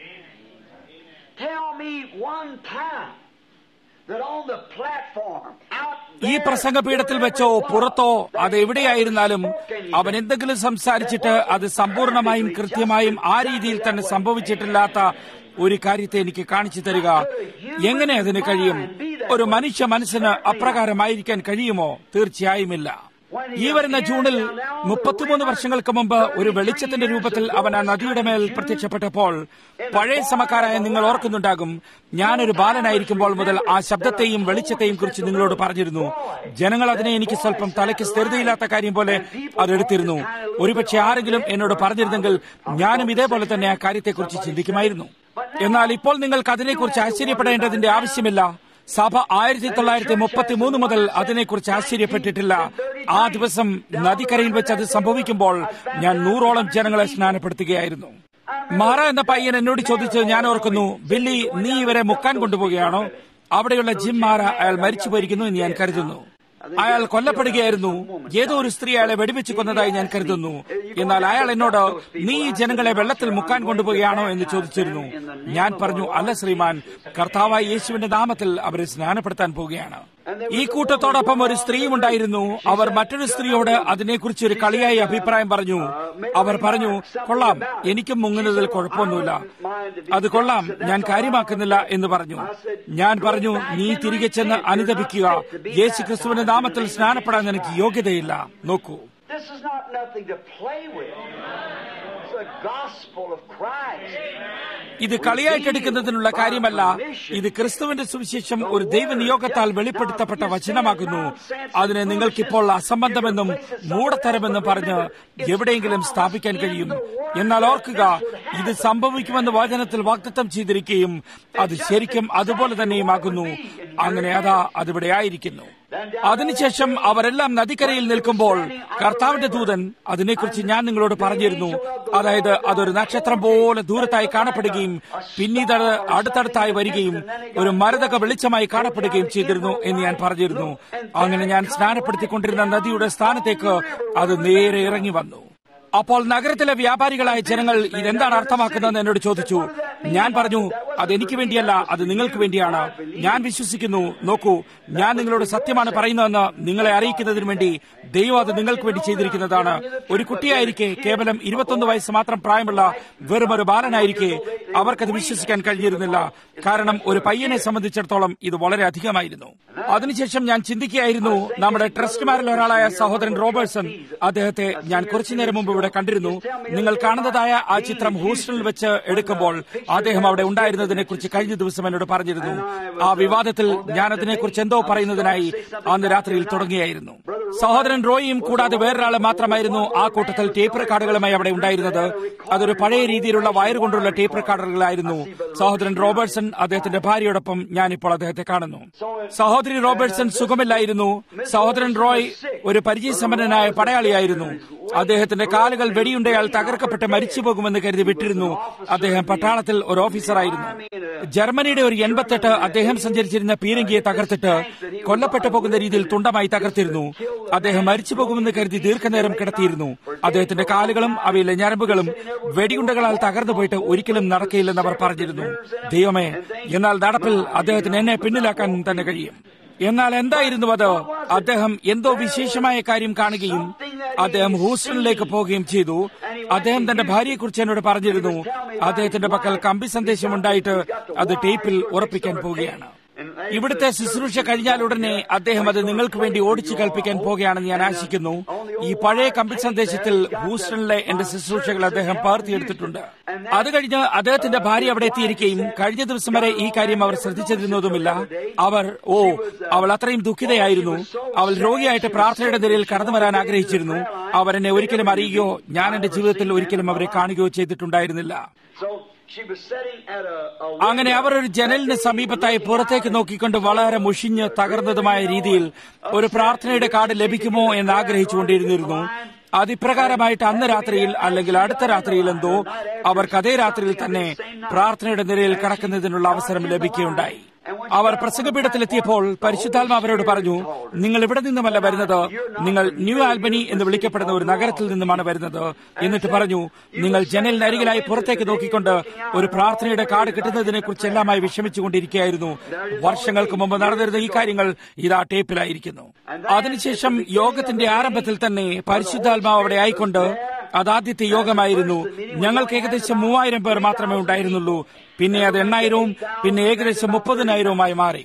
Tell me one time that on the platform, out ഈ there, പ്രസംഗപീഠത്തിൽ വെച്ചോ പുറത്തോ അത് എവിടെയായിരുന്നാലും അവൻ എന്തെങ്കിലും സംസാരിച്ചിട്ട് അത് സമ്പൂർണമായും കൃത്യമായും ആ രീതിയിൽ തന്നെ സംഭവിച്ചിട്ടില്ലാത്ത ഒരു കാര്യത്തെ എനിക്ക് കാണിച്ചു തരിക എങ്ങനെ അതിന് കഴിയും ഒരു മനുഷ്യ മനസ്സിന് അപ്രകാരമായിരിക്കാൻ കഴിയുമോ തീർച്ചയായുമില്ല ഈ വരുന്ന ജൂണിൽ മുപ്പത്തിമൂന്ന് വർഷങ്ങൾക്ക് മുമ്പ് ഒരു വെളിച്ചത്തിന്റെ രൂപത്തിൽ അവൻ ആ നദിയുടെ മേൽ പ്രത്യക്ഷപ്പെട്ടപ്പോൾ പഴയ സമക്കാരായ നിങ്ങൾ ഓർക്കുന്നുണ്ടാകും ഞാനൊരു ബാലനായിരിക്കുമ്പോൾ മുതൽ ആ ശബ്ദത്തെയും വെളിച്ചത്തെയും കുറിച്ച് നിങ്ങളോട് പറഞ്ഞിരുന്നു ജനങ്ങൾ അതിനെ എനിക്ക് സ്വല്പം തലയ്ക്ക് സ്ഥിരതയില്ലാത്ത കാര്യം പോലെ അതെടുത്തിരുന്നു ഒരുപക്ഷെ ആരെങ്കിലും എന്നോട് പറഞ്ഞിരുന്നെങ്കിൽ ഞാനും ഇതേപോലെ തന്നെ ആ കാര്യത്തെക്കുറിച്ച് ചിന്തിക്കുമായിരുന്നു എന്നാൽ ഇപ്പോൾ നിങ്ങൾക്ക് അതിനെക്കുറിച്ച് ആശ്ചര്യപ്പെടേണ്ടതിന്റെ ആവശ്യമില്ല സഭ ആയിരത്തി തൊള്ളായിരത്തി മുപ്പത്തി മൂന്ന് മുതൽ അതിനെക്കുറിച്ച് ആശ്ചര്യപ്പെട്ടിട്ടില്ല ആ ദിവസം നദിക്കരയിൽ വെച്ച് അത് സംഭവിക്കുമ്പോൾ ഞാൻ നൂറോളം ജനങ്ങളെ സ്നാനപ്പെടുത്തുകയായിരുന്നു മാറ എന്ന പയ്യൻ എന്നോട് ചോദിച്ചത് ഞാൻ ഓർക്കുന്നു ബില്ലി നീ ഇവരെ മുക്കാൻ കൊണ്ടുപോവുകയാണോ അവിടെയുള്ള ജിം മാറ അയാൾ മരിച്ചു പോയിരിക്കുന്നു എന്ന് ഞാൻ കരുതുന്നു അയാൾ കൊല്ലപ്പെടുകയായിരുന്നു ഏതോ ഒരു സ്ത്രീ അയാളെ വെടിവെച്ച് കൊന്നതായി ഞാൻ കരുതുന്നു എന്നാൽ അയാൾ എന്നോട് നീ ഈ ജനങ്ങളെ വെള്ളത്തിൽ മുക്കാൻ കൊണ്ടുപോവുകയാണോ എന്ന് ചോദിച്ചിരുന്നു ഞാൻ പറഞ്ഞു അല്ല ശ്രീമാൻ കർത്താവായ യേശുവിന്റെ നാമത്തിൽ അവരെ സ്നാനപ്പെടുത്താൻ പോവുകയാണ് ഈ കൂട്ടത്തോടൊപ്പം ഒരു സ്ത്രീയും ഉണ്ടായിരുന്നു അവർ മറ്റൊരു സ്ത്രീയോട് അതിനെക്കുറിച്ച് ഒരു കളിയായി അഭിപ്രായം പറഞ്ഞു അവർ പറഞ്ഞു കൊള്ളാം എനിക്കും മുങ്ങുന്നതിൽ കുഴപ്പമൊന്നുമില്ല അത് കൊള്ളാം ഞാൻ കാര്യമാക്കുന്നില്ല എന്ന് പറഞ്ഞു ഞാൻ പറഞ്ഞു നീ തിരികെ ചെന്ന് അനുദപിക്കുക യേശു ക്രിസ്തുവിന്റെ നാമത്തിൽ സ്നാനപ്പെടാൻ നിനക്ക് യോഗ്യതയില്ല നോക്കൂ This is not nothing to play with. It's the gospel of Christ. ഇത് കളിയായിട്ടെടുക്കുന്നതിനുള്ള കാര്യമല്ല ഇത് ക്രിസ്തുവിന്റെ സുവിശേഷം ഒരു ദൈവനിയോഗത്താൽ വെളിപ്പെടുത്തപ്പെട്ട വചനമാകുന്നു അതിനെ നിങ്ങൾക്കിപ്പോൾ അസംബന്ധമെന്നും മൂടത്തരമെന്നും പറഞ്ഞ് എവിടെയെങ്കിലും സ്ഥാപിക്കാൻ കഴിയും എന്നാൽ ഓർക്കുക ഇത് സംഭവിക്കുമെന്ന് വചനത്തിൽ വാഗ്ദത്തം ചെയ്തിരിക്കുകയും അത് ശരിക്കും അതുപോലെ തന്നെയുമാകുന്നു അങ്ങനെ അതാ അതിവിടെ ആയിരിക്കുന്നു അതിനുശേഷം അവരെല്ലാം നദിക്കരയിൽ നിൽക്കുമ്പോൾ കർത്താവിന്റെ ദൂതൻ അതിനെക്കുറിച്ച് ഞാൻ നിങ്ങളോട് പറഞ്ഞിരുന്നു അതായത് അതൊരു നക്ഷത്രം പോലെ ദൂരത്തായി കാണപ്പെടുകയും പിന്നീട് അത് അടുത്തടുത്തായി വരികയും ഒരു മരതക വെളിച്ചമായി കാണപ്പെടുകയും ചെയ്തിരുന്നു എന്ന് ഞാൻ പറഞ്ഞിരുന്നു അങ്ങനെ ഞാൻ സ്നാനപ്പെടുത്തിക്കൊണ്ടിരുന്ന നദിയുടെ സ്ഥാനത്തേക്ക് അത് നേരെ ഇറങ്ങി വന്നു അപ്പോൾ നഗരത്തിലെ വ്യാപാരികളായ ജനങ്ങൾ ഇതെന്താണ് അർത്ഥമാക്കുന്നതെന്ന് എന്നോട് ചോദിച്ചു ഞാൻ പറഞ്ഞു അതെനിക്ക് വേണ്ടിയല്ല അത് നിങ്ങൾക്ക് വേണ്ടിയാണ് ഞാൻ വിശ്വസിക്കുന്നു നോക്കൂ ഞാൻ നിങ്ങളോട് സത്യമാണ് പറയുന്നതെന്ന് നിങ്ങളെ അറിയിക്കുന്നതിന് വേണ്ടി ദൈവം അത് നിങ്ങൾക്ക് വേണ്ടി ചെയ്തിരിക്കുന്നതാണ് ഒരു കുട്ടിയായിരിക്കെ കേവലം ഇരുപത്തൊന്ന് വയസ്സ് മാത്രം പ്രായമുള്ള വെറും ഒരു ബാലനായിരിക്കെ അവർക്കത് വിശ്വസിക്കാൻ കഴിഞ്ഞിരുന്നില്ല കാരണം ഒരു പയ്യനെ സംബന്ധിച്ചിടത്തോളം ഇത് വളരെ അധികമായിരുന്നു അതിനുശേഷം ഞാൻ ചിന്തിക്കുകയായിരുന്നു നമ്മുടെ ട്രസ്റ്റുമാരിൽ ഒരാളായ സഹോദരൻ റോബർട്ട്സൺ അദ്ദേഹത്തെ ഞാൻ കുറച്ചു നേരം മുമ്പ് ഇവിടെ കണ്ടിരുന്നു നിങ്ങൾ കാണുന്നതായ ആ ചിത്രം ഹൂസ്റ്റണിൽ വെച്ച് എടുക്കുമ്പോൾ അദ്ദേഹം അവിടെ ഉണ്ടായിരുന്നതിനെ കുറിച്ച് കഴിഞ്ഞ ദിവസം എന്നോട് പറഞ്ഞിരുന്നു ആ വിവാദത്തിൽ ഞാൻ അതിനെക്കുറിച്ച് എന്തോ പറയുന്നതിനായി അന്ന് രാത്രിയിൽ തുടങ്ങിയായിരുന്നു സഹോദരൻ റോയിയും കൂടാതെ വേറൊരാളെ മാത്രമായിരുന്നു ആ കൂട്ടത്തിൽ ടേപ്പ് റെക്കാർഡുകളുമായി അവിടെ ഉണ്ടായിരുന്നത് അതൊരു പഴയ രീതിയിലുള്ള വയർ കൊണ്ടുള്ള ടേപ്പ് റെക്കാർഡുകളായിരുന്നു സഹോദരൻ റോബർട്ട്സൺ അദ്ദേഹത്തിന്റെ ഭാര്യയോടൊപ്പം ഞാനിപ്പോൾ അദ്ദേഹത്തെ കാണുന്നു സഹോദരി റോബർട്ട്സൺ സുഖമില്ലായിരുന്നു സഹോദരൻ റോയ് ഒരു പരിചയസമ്പന്നനായ പടയാളിയായിരുന്നു അദ്ദേഹത്തിന്റെ കാലുകൾ വെടിയുണ്ടയാൽ തകർക്കപ്പെട്ട് മരിച്ചു പോകുമെന്ന് കരുതി വിട്ടിരുന്നു അദ്ദേഹം പട്ടാളത്തിൽ ഒരു ഓഫീസറായിരുന്നു ജർമ്മനിയുടെ ഒരു എൺപത്തെട്ട് അദ്ദേഹം സഞ്ചരിച്ചിരുന്ന പീരങ്കിയെ തകർത്തിട്ട് കൊല്ലപ്പെട്ടു പോകുന്ന രീതിയിൽ തുണ്ടമായി തകർത്തിരുന്നു അദ്ദേഹം മരിച്ചു പോകുമെന്ന് കരുതി ദീർഘനേരം കിടത്തിയിരുന്നു അദ്ദേഹത്തിന്റെ കാലുകളും അവയിലെ ഞരമ്പുകളും വെടിയുണ്ടകളാൽ തകർന്നു പോയിട്ട് ഒരിക്കലും നടക്കയില്ലെന്ന് അവർ പറഞ്ഞിരുന്നു ദൈവമേ എന്നാൽ നടപ്പിൽ അദ്ദേഹത്തിന് എന്നെ പിന്നിലാക്കാൻ തന്നെ കഴിയും എന്നാൽ എന്തായിരുന്നു അത് അദ്ദേഹം എന്തോ വിശേഷമായ കാര്യം കാണുകയും അദ്ദേഹം ഹൂസ്റ്റണിലേക്ക് പോവുകയും ചെയ്തു അദ്ദേഹം തന്റെ ഭാര്യയെക്കുറിച്ച് എന്നോട് പറഞ്ഞിരുന്നു അദ്ദേഹത്തിന്റെ പക്കൽ കമ്പി സന്ദേശം ഉണ്ടായിട്ട് അത് ടേപ്പിൽ ഉറപ്പിക്കാൻ പോവുകയാണ് ഇവിടുത്തെ ശുശ്രൂഷ കഴിഞ്ഞാൽ ഉടനെ അദ്ദേഹം അത് നിങ്ങൾക്ക് വേണ്ടി ഓടിച്ചു കൽപ്പിക്കാൻ പോകുകയാണെന്ന് ഞാൻ ആശിക്കുന്നു ഈ പഴയ കമ്പി സന്ദേശത്തിൽ ഹൂസ്റ്റണിലെ എന്റെ ശുശ്രൂഷകൾ അദ്ദേഹം പകർത്തിയെടുത്തിട്ടുണ്ട് അത് കഴിഞ്ഞ് അദ്ദേഹത്തിന്റെ ഭാര്യ അവിടെ എത്തിയിരിക്കുകയും കഴിഞ്ഞ ദിവസം വരെ ഈ കാര്യം അവർ ശ്രദ്ധിച്ചിരുന്നതുമില്ല അവർ ഓ അവൾ അത്രയും ദുഃഖിതയായിരുന്നു അവൾ രോഗിയായിട്ട് പ്രാർത്ഥനയുടെ നിലയിൽ കടന്നു വരാൻ ആഗ്രഹിച്ചിരുന്നു അവർ എന്നെ ഒരിക്കലും അറിയുകയോ ഞാൻ എന്റെ ജീവിതത്തിൽ ഒരിക്കലും അവരെ കാണുകയോ ചെയ്തിട്ടുണ്ടായിരുന്നില്ല അങ്ങനെ അവർ ഒരു ജനലിന് സമീപത്തായി പുറത്തേക്ക് നോക്കിക്കൊണ്ട് വളരെ മുഷിഞ്ഞ് തകർന്നതുമായ രീതിയിൽ ഒരു പ്രാർത്ഥനയുടെ കാർഡ് ലഭിക്കുമോ എന്ന് ആഗ്രഹിച്ചുകൊണ്ടിരുന്നിരുന്നു അതിപ്രകാരമായിട്ട് അന്ന് രാത്രിയിൽ അല്ലെങ്കിൽ അടുത്ത രാത്രിയിൽ എന്തോ അവർക്ക് അതേ രാത്രിയിൽ തന്നെ പ്രാർത്ഥനയുടെ നിലയിൽ കടക്കുന്നതിനുള്ള അവസരം ലഭിക്കുകയുണ്ടായി അവർ പ്രസംഗപീഠത്തിലെത്തിയപ്പോൾ പരിശുദ്ധാത്മ അവരോട് പറഞ്ഞു നിങ്ങൾ ഇവിടെ നിന്നുമല്ല വരുന്നത് നിങ്ങൾ ന്യൂ ആൽബനി എന്ന് വിളിക്കപ്പെടുന്ന ഒരു നഗരത്തിൽ നിന്നുമാണ് വരുന്നത് എന്നിട്ട് പറഞ്ഞു നിങ്ങൾ ജനലിനരികിലായി പുറത്തേക്ക് നോക്കിക്കൊണ്ട് ഒരു പ്രാർത്ഥനയുടെ കാർഡ് കിട്ടുന്നതിനെ കുറിച്ച് എല്ലാമായി വിഷമിച്ചുകൊണ്ടിരിക്കുകയായിരുന്നു വർഷങ്ങൾക്ക് മുമ്പ് നടന്നിരുന്ന ഈ കാര്യങ്ങൾ ഇതാ ടേപ്പിലായിരിക്കുന്നു അതിനുശേഷം യോഗത്തിന്റെ ആരംഭത്തിൽ തന്നെ പരിശുദ്ധാത്മാവ് അവിടെ ആയിക്കൊണ്ട് അതാദ്യത്തെ യോഗമായിരുന്നു ഞങ്ങൾക്ക് ഏകദേശം മൂവായിരം പേർ മാത്രമേ ഉണ്ടായിരുന്നുള്ളൂ പിന്നെ അത് എണ്ണായിരവും പിന്നെ ഏകദേശം മുപ്പതിനായിരവുമായി മാറി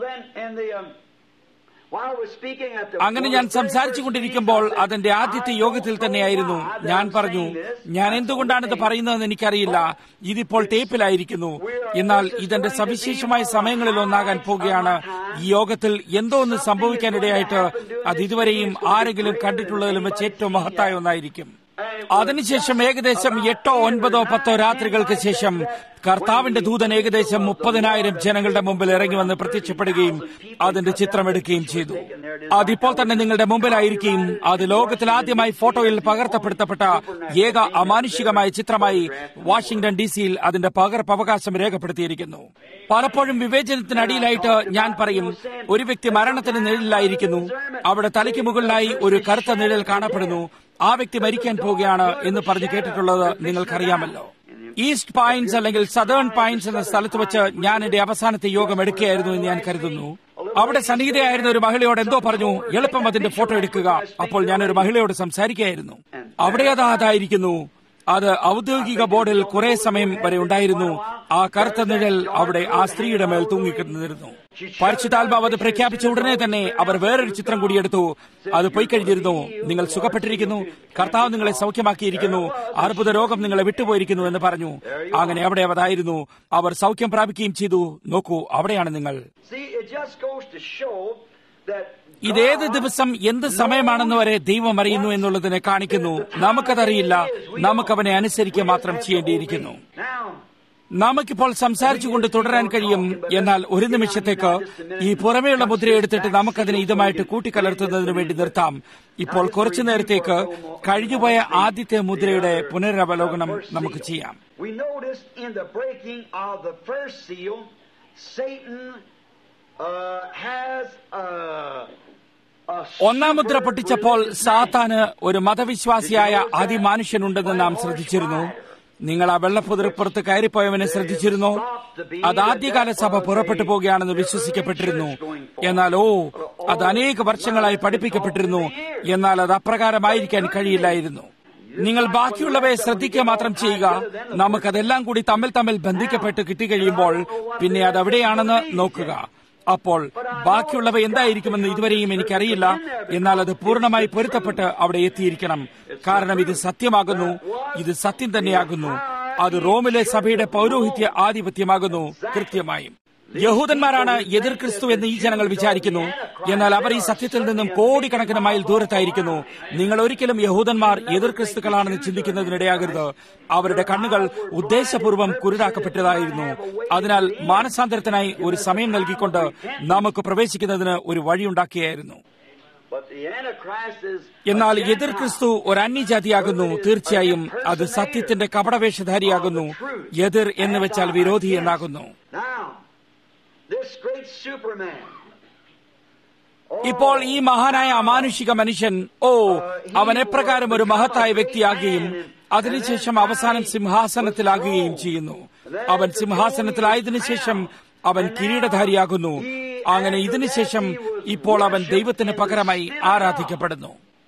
അങ്ങനെ ഞാൻ സംസാരിച്ചു കൊണ്ടിരിക്കുമ്പോൾ അതിന്റെ ആദ്യത്തെ യോഗത്തിൽ തന്നെയായിരുന്നു ഞാൻ പറഞ്ഞു ഞാൻ എന്തുകൊണ്ടാണിത് പറയുന്നതെന്ന് എനിക്കറിയില്ല ഇതിപ്പോൾ ടേപ്പിലായിരിക്കുന്നു എന്നാൽ ഇതെന്റെ സവിശേഷമായ സമയങ്ങളിൽ ഒന്നാകാൻ പോകുകയാണ് ഈ യോഗത്തിൽ എന്തോ ഒന്ന് സംഭവിക്കാനിടയായിട്ട് അത് ഇതുവരെയും ആരെങ്കിലും കണ്ടിട്ടുള്ളതിലും വെച്ച് ഏറ്റവും മഹത്തായ ഒന്നായിരിക്കും അതിനുശേഷം ഏകദേശം എട്ടോ ഒൻപതോ പത്തോ രാത്രികൾക്ക് ശേഷം കർത്താവിന്റെ ദൂതൻ ഏകദേശം മുപ്പതിനായിരം ജനങ്ങളുടെ മുമ്പിൽ ഇറങ്ങി വന്ന് പ്രത്യക്ഷപ്പെടുകയും അതിന്റെ ചിത്രമെടുക്കുകയും ചെയ്തു അതിപ്പോൾ തന്നെ നിങ്ങളുടെ മുമ്പിലായിരിക്കുകയും അത് ലോകത്തിൽ ആദ്യമായി ഫോട്ടോയിൽ പകർത്തപ്പെടുത്തപ്പെട്ട ഏക അമാനുഷികമായ ചിത്രമായി വാഷിംഗ്ടൺ ഡി സിയിൽ അതിന്റെ പകർപ്പവകാശം രേഖപ്പെടുത്തിയിരിക്കുന്നു പലപ്പോഴും വിവേചനത്തിനടിയിലായിട്ട് ഞാൻ പറയും ഒരു വ്യക്തി മരണത്തിന് നിഴലിലായിരിക്കുന്നു അവിടെ തലയ്ക്ക് മുകളിലായി ഒരു കറുത്ത നിഴൽ കാണപ്പെടുന്നു ആ വ്യക്തി മരിക്കാൻ പോവുകയാണ് എന്ന് പറഞ്ഞു കേട്ടിട്ടുള്ളത് നിങ്ങൾക്കറിയാമല്ലോ ഈസ്റ്റ് പൈൻസ് അല്ലെങ്കിൽ സദേൺ പൈൻസ് എന്ന സ്ഥലത്ത് വെച്ച് ഞാൻ എന്റെ അവസാനത്തെ യോഗം എടുക്കുകയായിരുന്നു എന്ന് ഞാൻ കരുതുന്നു അവിടെ സന്നിഹിതയായിരുന്ന ഒരു മഹിളയോട് എന്തോ പറഞ്ഞു എളുപ്പം അതിന്റെ ഫോട്ടോ എടുക്കുക അപ്പോൾ ഞാൻ ഒരു മഹിളയോട് സംസാരിക്കുകയായിരുന്നു അവിടെ അത് അതായിരിക്കുന്നു അത് ഔദ്യോഗിക ബോർഡിൽ കുറെ സമയം വരെ ഉണ്ടായിരുന്നു ആ കറുത്ത നിഴൽ അവിടെ ആ സ്ത്രീയുടെ മേൽ തൂങ്ങിക്കിടന്നിരുന്നു പരിശുദ്ധാത്മാവ് അത് പ്രഖ്യാപിച്ച ഉടനെ തന്നെ അവർ വേറൊരു ചിത്രം കൂടി എടുത്തു അത് പോയി കഴിഞ്ഞിരുന്നു നിങ്ങൾ സുഖപ്പെട്ടിരിക്കുന്നു കർത്താവ് നിങ്ങളെ സൗഖ്യമാക്കിയിരിക്കുന്നു അർബുദ രോഗം നിങ്ങളെ വിട്ടുപോയിരിക്കുന്നു എന്ന് പറഞ്ഞു അങ്ങനെ അവിടെ അതായിരുന്നു അവർ സൗഖ്യം പ്രാപിക്കുകയും ചെയ്തു നോക്കൂ അവിടെയാണ് നിങ്ങൾ ഇതേത് ദിവസം എന്ത് സമയമാണെന്ന് വരെ ദൈവം അറിയുന്നു എന്നുള്ളതിനെ കാണിക്കുന്നു നമുക്കതറിയില്ല നമുക്കവനെ അനുസരിക്കുക മാത്രം ചെയ്യേണ്ടിയിരിക്കുന്നു നമുക്കിപ്പോൾ സംസാരിച്ചുകൊണ്ട് തുടരാൻ കഴിയും എന്നാൽ ഒരു നിമിഷത്തേക്ക് ഈ പുറമേയുള്ള മുദ്ര എടുത്തിട്ട് നമുക്കതിനെ ഇതുമായിട്ട് കൂട്ടിക്കലർത്തുന്നതിന് വേണ്ടി നിർത്താം ഇപ്പോൾ കുറച്ചു നേരത്തേക്ക് കഴിഞ്ഞുപോയ ആദ്യത്തെ മുദ്രയുടെ പുനരവലോകനം നമുക്ക് ചെയ്യാം ഒന്നാം മുദ്ര പൊട്ടിച്ചപ്പോൾ സാത്താന് ഒരു മതവിശ്വാസിയായ അതിമാനുഷ്യനുണ്ടെന്ന് നാം ശ്രദ്ധിച്ചിരുന്നു നിങ്ങൾ ആ വെള്ളപ്പുതിർപ്പുറത്ത് കയറിപ്പോയവനെ ശ്രദ്ധിച്ചിരുന്നോ അത് ആദ്യകാല സഭ പുറപ്പെട്ടു പോകുകയാണെന്ന് വിശ്വസിക്കപ്പെട്ടിരുന്നു എന്നാൽ ഓ അത് അനേക വർഷങ്ങളായി പഠിപ്പിക്കപ്പെട്ടിരുന്നു എന്നാൽ അത് അപ്രകാരമായിരിക്കാൻ കഴിയില്ലായിരുന്നു നിങ്ങൾ ബാക്കിയുള്ളവയെ ശ്രദ്ധിക്കുക മാത്രം ചെയ്യുക നമുക്കതെല്ലാം കൂടി തമ്മിൽ തമ്മിൽ ബന്ധിക്കപ്പെട്ട് കിട്ടിക്കഴിയുമ്പോൾ പിന്നെ അത് എവിടെയാണെന്ന് നോക്കുക അപ്പോൾ ബാക്കിയുള്ളവ എന്തായിരിക്കുമെന്ന് ഇതുവരെയും എനിക്കറിയില്ല എന്നാൽ അത് പൂർണ്ണമായി പൊരുത്തപ്പെട്ട് അവിടെ എത്തിയിരിക്കണം കാരണം ഇത് സത്യമാകുന്നു ഇത് സത്യം തന്നെയാകുന്നു അത് റോമിലെ സഭയുടെ പൗരോഹിത്യ ആധിപത്യമാകുന്നു കൃത്യമായും യഹൂദന്മാരാണ് എതിർ ക്രിസ്തു എന്ന് ഈ ജനങ്ങൾ വിചാരിക്കുന്നു എന്നാൽ അവർ ഈ സത്യത്തിൽ നിന്നും കോടിക്കണക്കിന് മൈൽ ദൂരത്തായിരിക്കുന്നു നിങ്ങൾ ഒരിക്കലും യഹൂദന്മാർ എതിർ ക്രിസ്തുക്കളാണെന്ന് ചിന്തിക്കുന്നതിനിടയാകരുത് അവരുടെ കണ്ണുകൾ ഉദ്ദേശപൂർവ്വം കുരുടാക്കപ്പെട്ടതായിരുന്നു അതിനാൽ മാനസാന്തരത്തിനായി ഒരു സമയം നൽകിക്കൊണ്ട് നമുക്ക് പ്രവേശിക്കുന്നതിന് ഒരു വഴിയുണ്ടാക്കിയായിരുന്നു എന്നാൽ എതിർ ക്രിസ്തു ഒരു അന്യജാതിയാകുന്നു തീർച്ചയായും അത് സത്യത്തിന്റെ കപടവേഷധാരിയാകുന്നു എതിർ എന്ന് വെച്ചാൽ വിരോധി എന്നാകുന്നു ഇപ്പോൾ ഈ മഹാനായ അമാനുഷിക മനുഷ്യൻ ഓ അവൻ എപ്രകാരം ഒരു മഹത്തായ വ്യക്തിയാകുകയും അതിനുശേഷം അവസാനം സിംഹാസനത്തിലാകുകയും ചെയ്യുന്നു അവൻ സിംഹാസനത്തിലായതിനു ശേഷം അവൻ കിരീടധാരിയാകുന്നു അങ്ങനെ ഇതിനുശേഷം ഇപ്പോൾ അവൻ ദൈവത്തിന് പകരമായി ആരാധിക്കപ്പെടുന്നു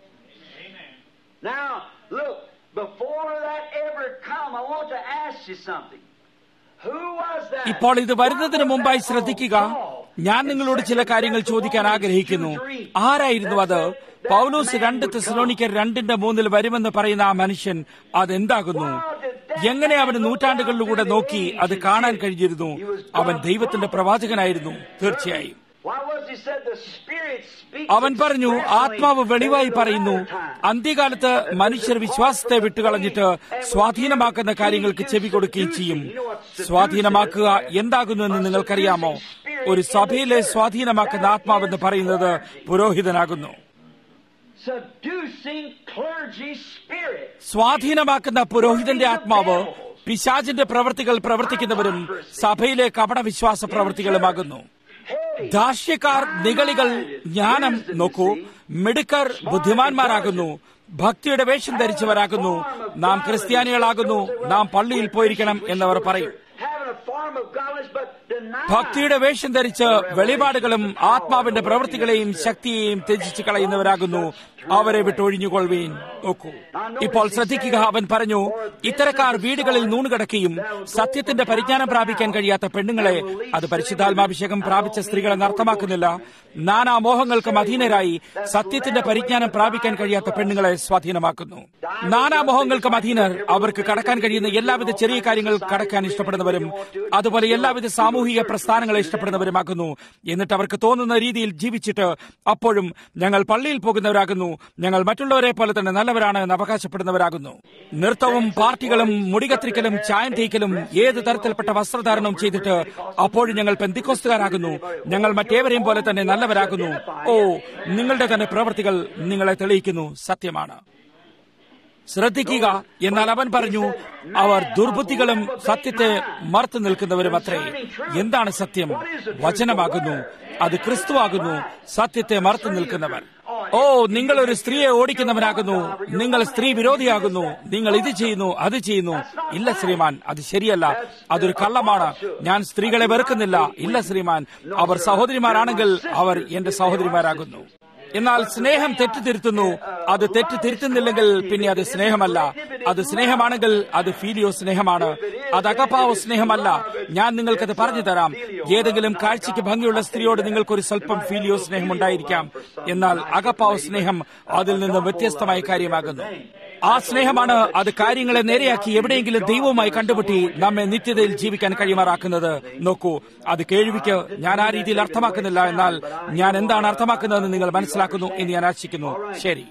ഇപ്പോൾ ഇത് വരുന്നതിന് മുമ്പായി ശ്രദ്ധിക്കുക ഞാൻ നിങ്ങളോട് ചില കാര്യങ്ങൾ ചോദിക്കാൻ ആഗ്രഹിക്കുന്നു ആരായിരുന്നു അത് പൗലോസ് രണ്ട് തെസലോണിക്കർ രണ്ടിന്റെ മൂന്നിൽ വരുമെന്ന് പറയുന്ന ആ മനുഷ്യൻ അതെന്താകുന്നു എങ്ങനെ അവന് നൂറ്റാണ്ടുകളിലൂടെ നോക്കി അത് കാണാൻ കഴിഞ്ഞിരുന്നു അവൻ ദൈവത്തിന്റെ പ്രവാചകനായിരുന്നു തീർച്ചയായും അവൻ പറഞ്ഞു ആത്മാവ് വെളിവായി പറയുന്നു അന്ത്യകാലത്ത് മനുഷ്യർ വിശ്വാസത്തെ വിട്ടുകളഞ്ഞിട്ട് സ്വാധീനമാക്കുന്ന കാര്യങ്ങൾക്ക് ചെവി കൊടുക്കുകയും ചെയ്യും സ്വാധീനമാക്കുക എന്താകുന്നു എന്ന് നിങ്ങൾക്കറിയാമോ ഒരു സഭയിലെ സ്വാധീനമാക്കുന്ന ആത്മാവെന്ന് പറയുന്നത് പുരോഹിതനാകുന്നു സ്വാധീനമാക്കുന്ന പുരോഹിതന്റെ ആത്മാവ് പിശാചിന്റെ പ്രവൃത്തികൾ പ്രവർത്തിക്കുന്നവരും സഭയിലെ കപടവിശ്വാസ പ്രവൃത്തികളുമാകുന്നു ദാഷ്യക്കാർ നികളികൾ ജ്ഞാനം നോക്കൂ മിടുക്കർ ബുദ്ധിമാന്മാരാകുന്നു ഭക്തിയുടെ വേഷം ധരിച്ചവരാകുന്നു നാം ക്രിസ്ത്യാനികളാകുന്നു നാം പള്ളിയിൽ പോയിരിക്കണം എന്നവർ പറയും ഭക്തിയുടെ വേഷം ധരിച്ച് വെളിപാടുകളും ആത്മാവിന്റെ പ്രവൃത്തികളെയും ശക്തിയെയും ത്യജിച്ചു കളയുന്നവരാകുന്നു അവരെ വിട്ടൊഴിഞ്ഞുകൊള്ളുവീൻ നോക്കൂ ഇപ്പോൾ ശ്രദ്ധിക്കുക അവൻ പറഞ്ഞു ഇത്തരക്കാർ വീടുകളിൽ നൂണുകിടക്കുകയും സത്യത്തിന്റെ പരിജ്ഞാനം പ്രാപിക്കാൻ കഴിയാത്ത പെണ്ണുങ്ങളെ അത് പരിശുദ്ധാത്മാഭിഷേകം പ്രാപിച്ച സ്ത്രീകളെ അർത്ഥമാക്കുന്നില്ല നാനാ മോഹങ്ങൾക്കും അധീനരായി സത്യത്തിന്റെ പരിജ്ഞാനം പ്രാപിക്കാൻ കഴിയാത്ത പെണ്ണുങ്ങളെ സ്വാധീനമാക്കുന്നു നാനാ മോഹങ്ങൾക്കും അധീനർ അവർക്ക് കടക്കാൻ കഴിയുന്ന എല്ലാവിധ ചെറിയ കാര്യങ്ങൾ കടക്കാൻ ഇഷ്ടപ്പെടുന്നവരും അതുപോലെ എല്ലാവിധ സാമൂഹിക പ്രസ്ഥാനങ്ങളെ ഇഷ്ടപ്പെടുന്നവരുമാകുന്നു എന്നിട്ട് അവർക്ക് തോന്നുന്ന രീതിയിൽ ജീവിച്ചിട്ട് അപ്പോഴും ഞങ്ങൾ പള്ളിയിൽ പോകുന്നവരാകുന്നു ഞങ്ങൾ മറ്റുള്ളവരെ പോലെ തന്നെ നല്ലവരാണ് എന്ന് അവകാശപ്പെടുന്നവരാകുന്നു നൃത്തവും പാർട്ടികളും മുടികത്തിരിക്കലും ചായം തേക്കലും ഏത് തരത്തിൽപ്പെട്ട വസ്ത്രധാരണവും ചെയ്തിട്ട് അപ്പോഴും ഞങ്ങൾ പെന്തിക്കോസ്തുകാരാകുന്നു ഞങ്ങൾ മറ്റേവരെയും പോലെ തന്നെ നല്ലവരാകുന്നു ഓ നിങ്ങളുടെ തന്നെ പ്രവൃത്തികൾ നിങ്ങളെ തെളിയിക്കുന്നു സത്യമാണ് ശ്രദ്ധിക്കുക എന്നാൽ അവൻ പറഞ്ഞു അവർ ദുർബുദ്ധികളും സത്യത്തെ മറത്തു നിൽക്കുന്നവരും അത്രേ എന്താണ് സത്യം വചനമാകുന്നു അത് ക്രിസ്തുവാകുന്നു സത്യത്തെ മറത്തു നിൽക്കുന്നവർ ഓ നിങ്ങൾ ഒരു സ്ത്രീയെ ഓടിക്കുന്നവനാകുന്നു നിങ്ങൾ സ്ത്രീ വിരോധിയാകുന്നു നിങ്ങൾ ഇത് ചെയ്യുന്നു അത് ചെയ്യുന്നു ഇല്ല ശ്രീമാൻ അത് ശരിയല്ല അതൊരു കള്ളമാണ് ഞാൻ സ്ത്രീകളെ വെറുക്കുന്നില്ല ഇല്ല ശ്രീമാൻ അവർ സഹോദരിമാരാണെങ്കിൽ അവർ എന്റെ സഹോദരിമാരാകുന്നു എന്നാൽ സ്നേഹം തെറ്റുതിരുത്തുന്നു അത് തെറ്റ് തിരുത്തുന്നില്ലെങ്കിൽ പിന്നെ അത് സ്നേഹമല്ല അത് സ്നേഹമാണെങ്കിൽ അത് ഫീലിയോ സ്നേഹമാണ് അത് അകപ്പാവോ സ്നേഹമല്ല ഞാൻ നിങ്ങൾക്കത് പറഞ്ഞു തരാം ഏതെങ്കിലും കാഴ്ചയ്ക്ക് ഭംഗിയുള്ള സ്ത്രീയോട് നിങ്ങൾക്കൊരു സ്വല്പം ഫീലിയോ സ്നേഹം ഉണ്ടായിരിക്കാം എന്നാൽ അകപ്പാവോ സ്നേഹം അതിൽ നിന്ന് വ്യത്യസ്തമായ കാര്യമാകുന്നു ആ സ്നേഹമാണ് അത് കാര്യങ്ങളെ നേരെയാക്കി എവിടെയെങ്കിലും ദൈവവുമായി കണ്ടുമുട്ടി നമ്മെ നിത്യതയിൽ ജീവിക്കാൻ കഴിയുമാറാക്കുന്നത് നോക്കൂ അത് കേൾവിക്ക് ഞാൻ ആ രീതിയിൽ അർത്ഥമാക്കുന്നില്ല എന്നാൽ ഞാൻ എന്താണ് അർത്ഥമാക്കുന്നതെന്ന് നിങ്ങൾ മനസ്സിലാക്കുന്നു എന്ന് ഞാൻ ആശിക്കുന്നു ശരി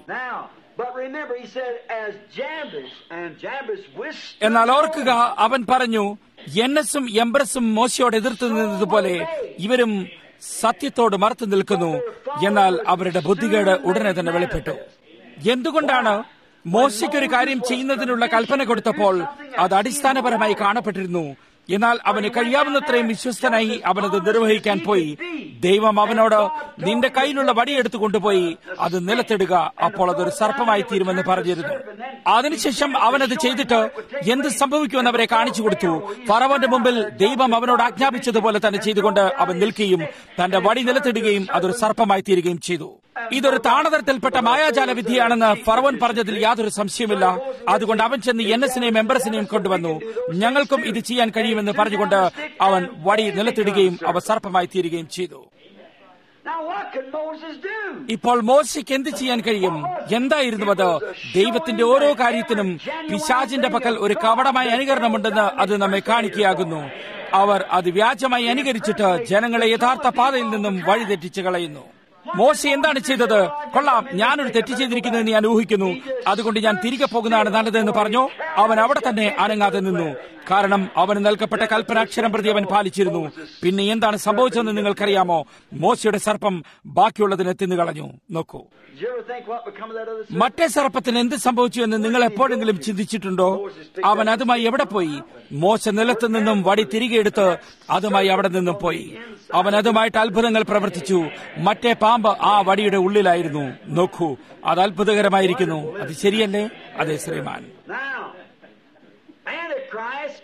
എന്നാൽ ഓർക്കുക അവൻ പറഞ്ഞു എൻഎസും എംബ്രസും മോശയോട് എതിർത്തു നിന്നതുപോലെ ഇവരും സത്യത്തോട് മറത്തു നിൽക്കുന്നു എന്നാൽ അവരുടെ ബുദ്ധികേട് ഉടനെ തന്നെ വെളിപ്പെട്ടു എന്തുകൊണ്ടാണ് മോശയ്ക്കൊരു കാര്യം ചെയ്യുന്നതിനുള്ള കൽപ്പന കൊടുത്തപ്പോൾ അത് അടിസ്ഥാനപരമായി കാണപ്പെട്ടിരുന്നു എന്നാൽ അവന് കഴിയാവുന്നത്രയും വിശ്വസ്തനായി അവനത് നിർവഹിക്കാൻ പോയി ദൈവം അവനോട് നിന്റെ കയ്യിലുള്ള വടിയെടുത്തു കൊണ്ടുപോയി അത് നിലത്തിടുക അപ്പോൾ അതൊരു സർപ്പമായി തീരുമെന്ന് പറഞ്ഞിരുന്നു അതിനുശേഷം അവനത് ചെയ്തിട്ട് എന്ത് സംഭവിക്കുമെന്ന് അവരെ കാണിച്ചു കൊടുത്തു ഫറവന്റെ മുമ്പിൽ ദൈവം അവനോട് ആജ്ഞാപിച്ചതുപോലെ തന്നെ ചെയ്തുകൊണ്ട് അവൻ നിൽക്കുകയും തന്റെ വടി നിലത്തിടുകയും അതൊരു സർപ്പമായി തീരുകയും ചെയ്തു ഇതൊരു താണതരത്തിൽപ്പെട്ട മായാജാല വിദ്യയാണെന്ന് ഫറവൻ പറഞ്ഞതിൽ യാതൊരു സംശയമില്ല അതുകൊണ്ട് അവൻ ചെന്ന് എൻ എസിനെയും മെമ്പേഴ്സിനെയും കൊണ്ടുവന്നു ഞങ്ങൾക്കും ഇത് ചെയ്യാൻ കഴിയുമെന്ന് പറഞ്ഞുകൊണ്ട് അവൻ വടി നിലത്തിടുകയും അവ സർപ്പമായി തീരുകയും ചെയ്തു Now what could Moses do? ഇപ്പോൾ മോശയ്ക്ക് എന്ത് ചെയ്യാൻ കഴിയും എന്തായിരുന്നു അത് ദൈവത്തിന്റെ ഓരോ കാര്യത്തിനും പിശാചിന്റെ പക്കൽ ഒരു കവടമായ അനുകരണമുണ്ടെന്ന് അത് നമ്മെ കാണിക്കുകയാകുന്നു അവർ അത് വ്യാജമായി അനുകരിച്ചിട്ട് ജനങ്ങളെ യഥാർത്ഥ പാതയിൽ നിന്നും വഴിതെറ്റിച്ച് കളയുന്നു മോശ എന്താണ് ചെയ്തത് കൊള്ളാം ഞാനൊരു തെറ്റ് ചെയ്തിരിക്കുന്നു എന്ന് ഞാൻ ഊഹിക്കുന്നു അതുകൊണ്ട് ഞാൻ തിരികെ പോകുന്നതാണ് നല്ലതെന്ന് പറഞ്ഞു അവൻ അവിടെ തന്നെ അനങ്ങാതെ നിന്നു കാരണം അവന് നൽകപ്പെട്ട കൽപ്പനാക്ഷരം പ്രതി അവൻ പാലിച്ചിരുന്നു പിന്നെ എന്താണ് സംഭവിച്ചതെന്ന് നിങ്ങൾക്കറിയാമോ മോശയുടെ സർപ്പം ബാക്കിയുള്ളതിനെ തിന്നുകളഞ്ഞു നോക്കൂ Did you ever think what become of that other serpent? മറ്റേ സർപ്പത്തിന് എന്ത് സംഭവിച്ചു എന്ന് നിങ്ങൾ എപ്പോഴെങ്കിലും ചിന്തിച്ചിട്ടുണ്ടോ അവൻ അതുമായി എവിടെ പോയി മോശ നിലത്ത് നിന്നും വടി തിരികെ എടുത്ത് അതുമായി അവിടെ നിന്നും പോയി അവൻ അതുമായിട്ട് അത്ഭുതങ്ങൾ പ്രവർത്തിച്ചു മറ്റേ പാമ്പ് ആ വടിയുടെ ഉള്ളിലായിരുന്നു നോക്കൂ അത് അത്ഭുതകരമായിരിക്കുന്നു അത് ശരിയല്ലേ അതെ ശ്രീമാൻ Now, Antichrist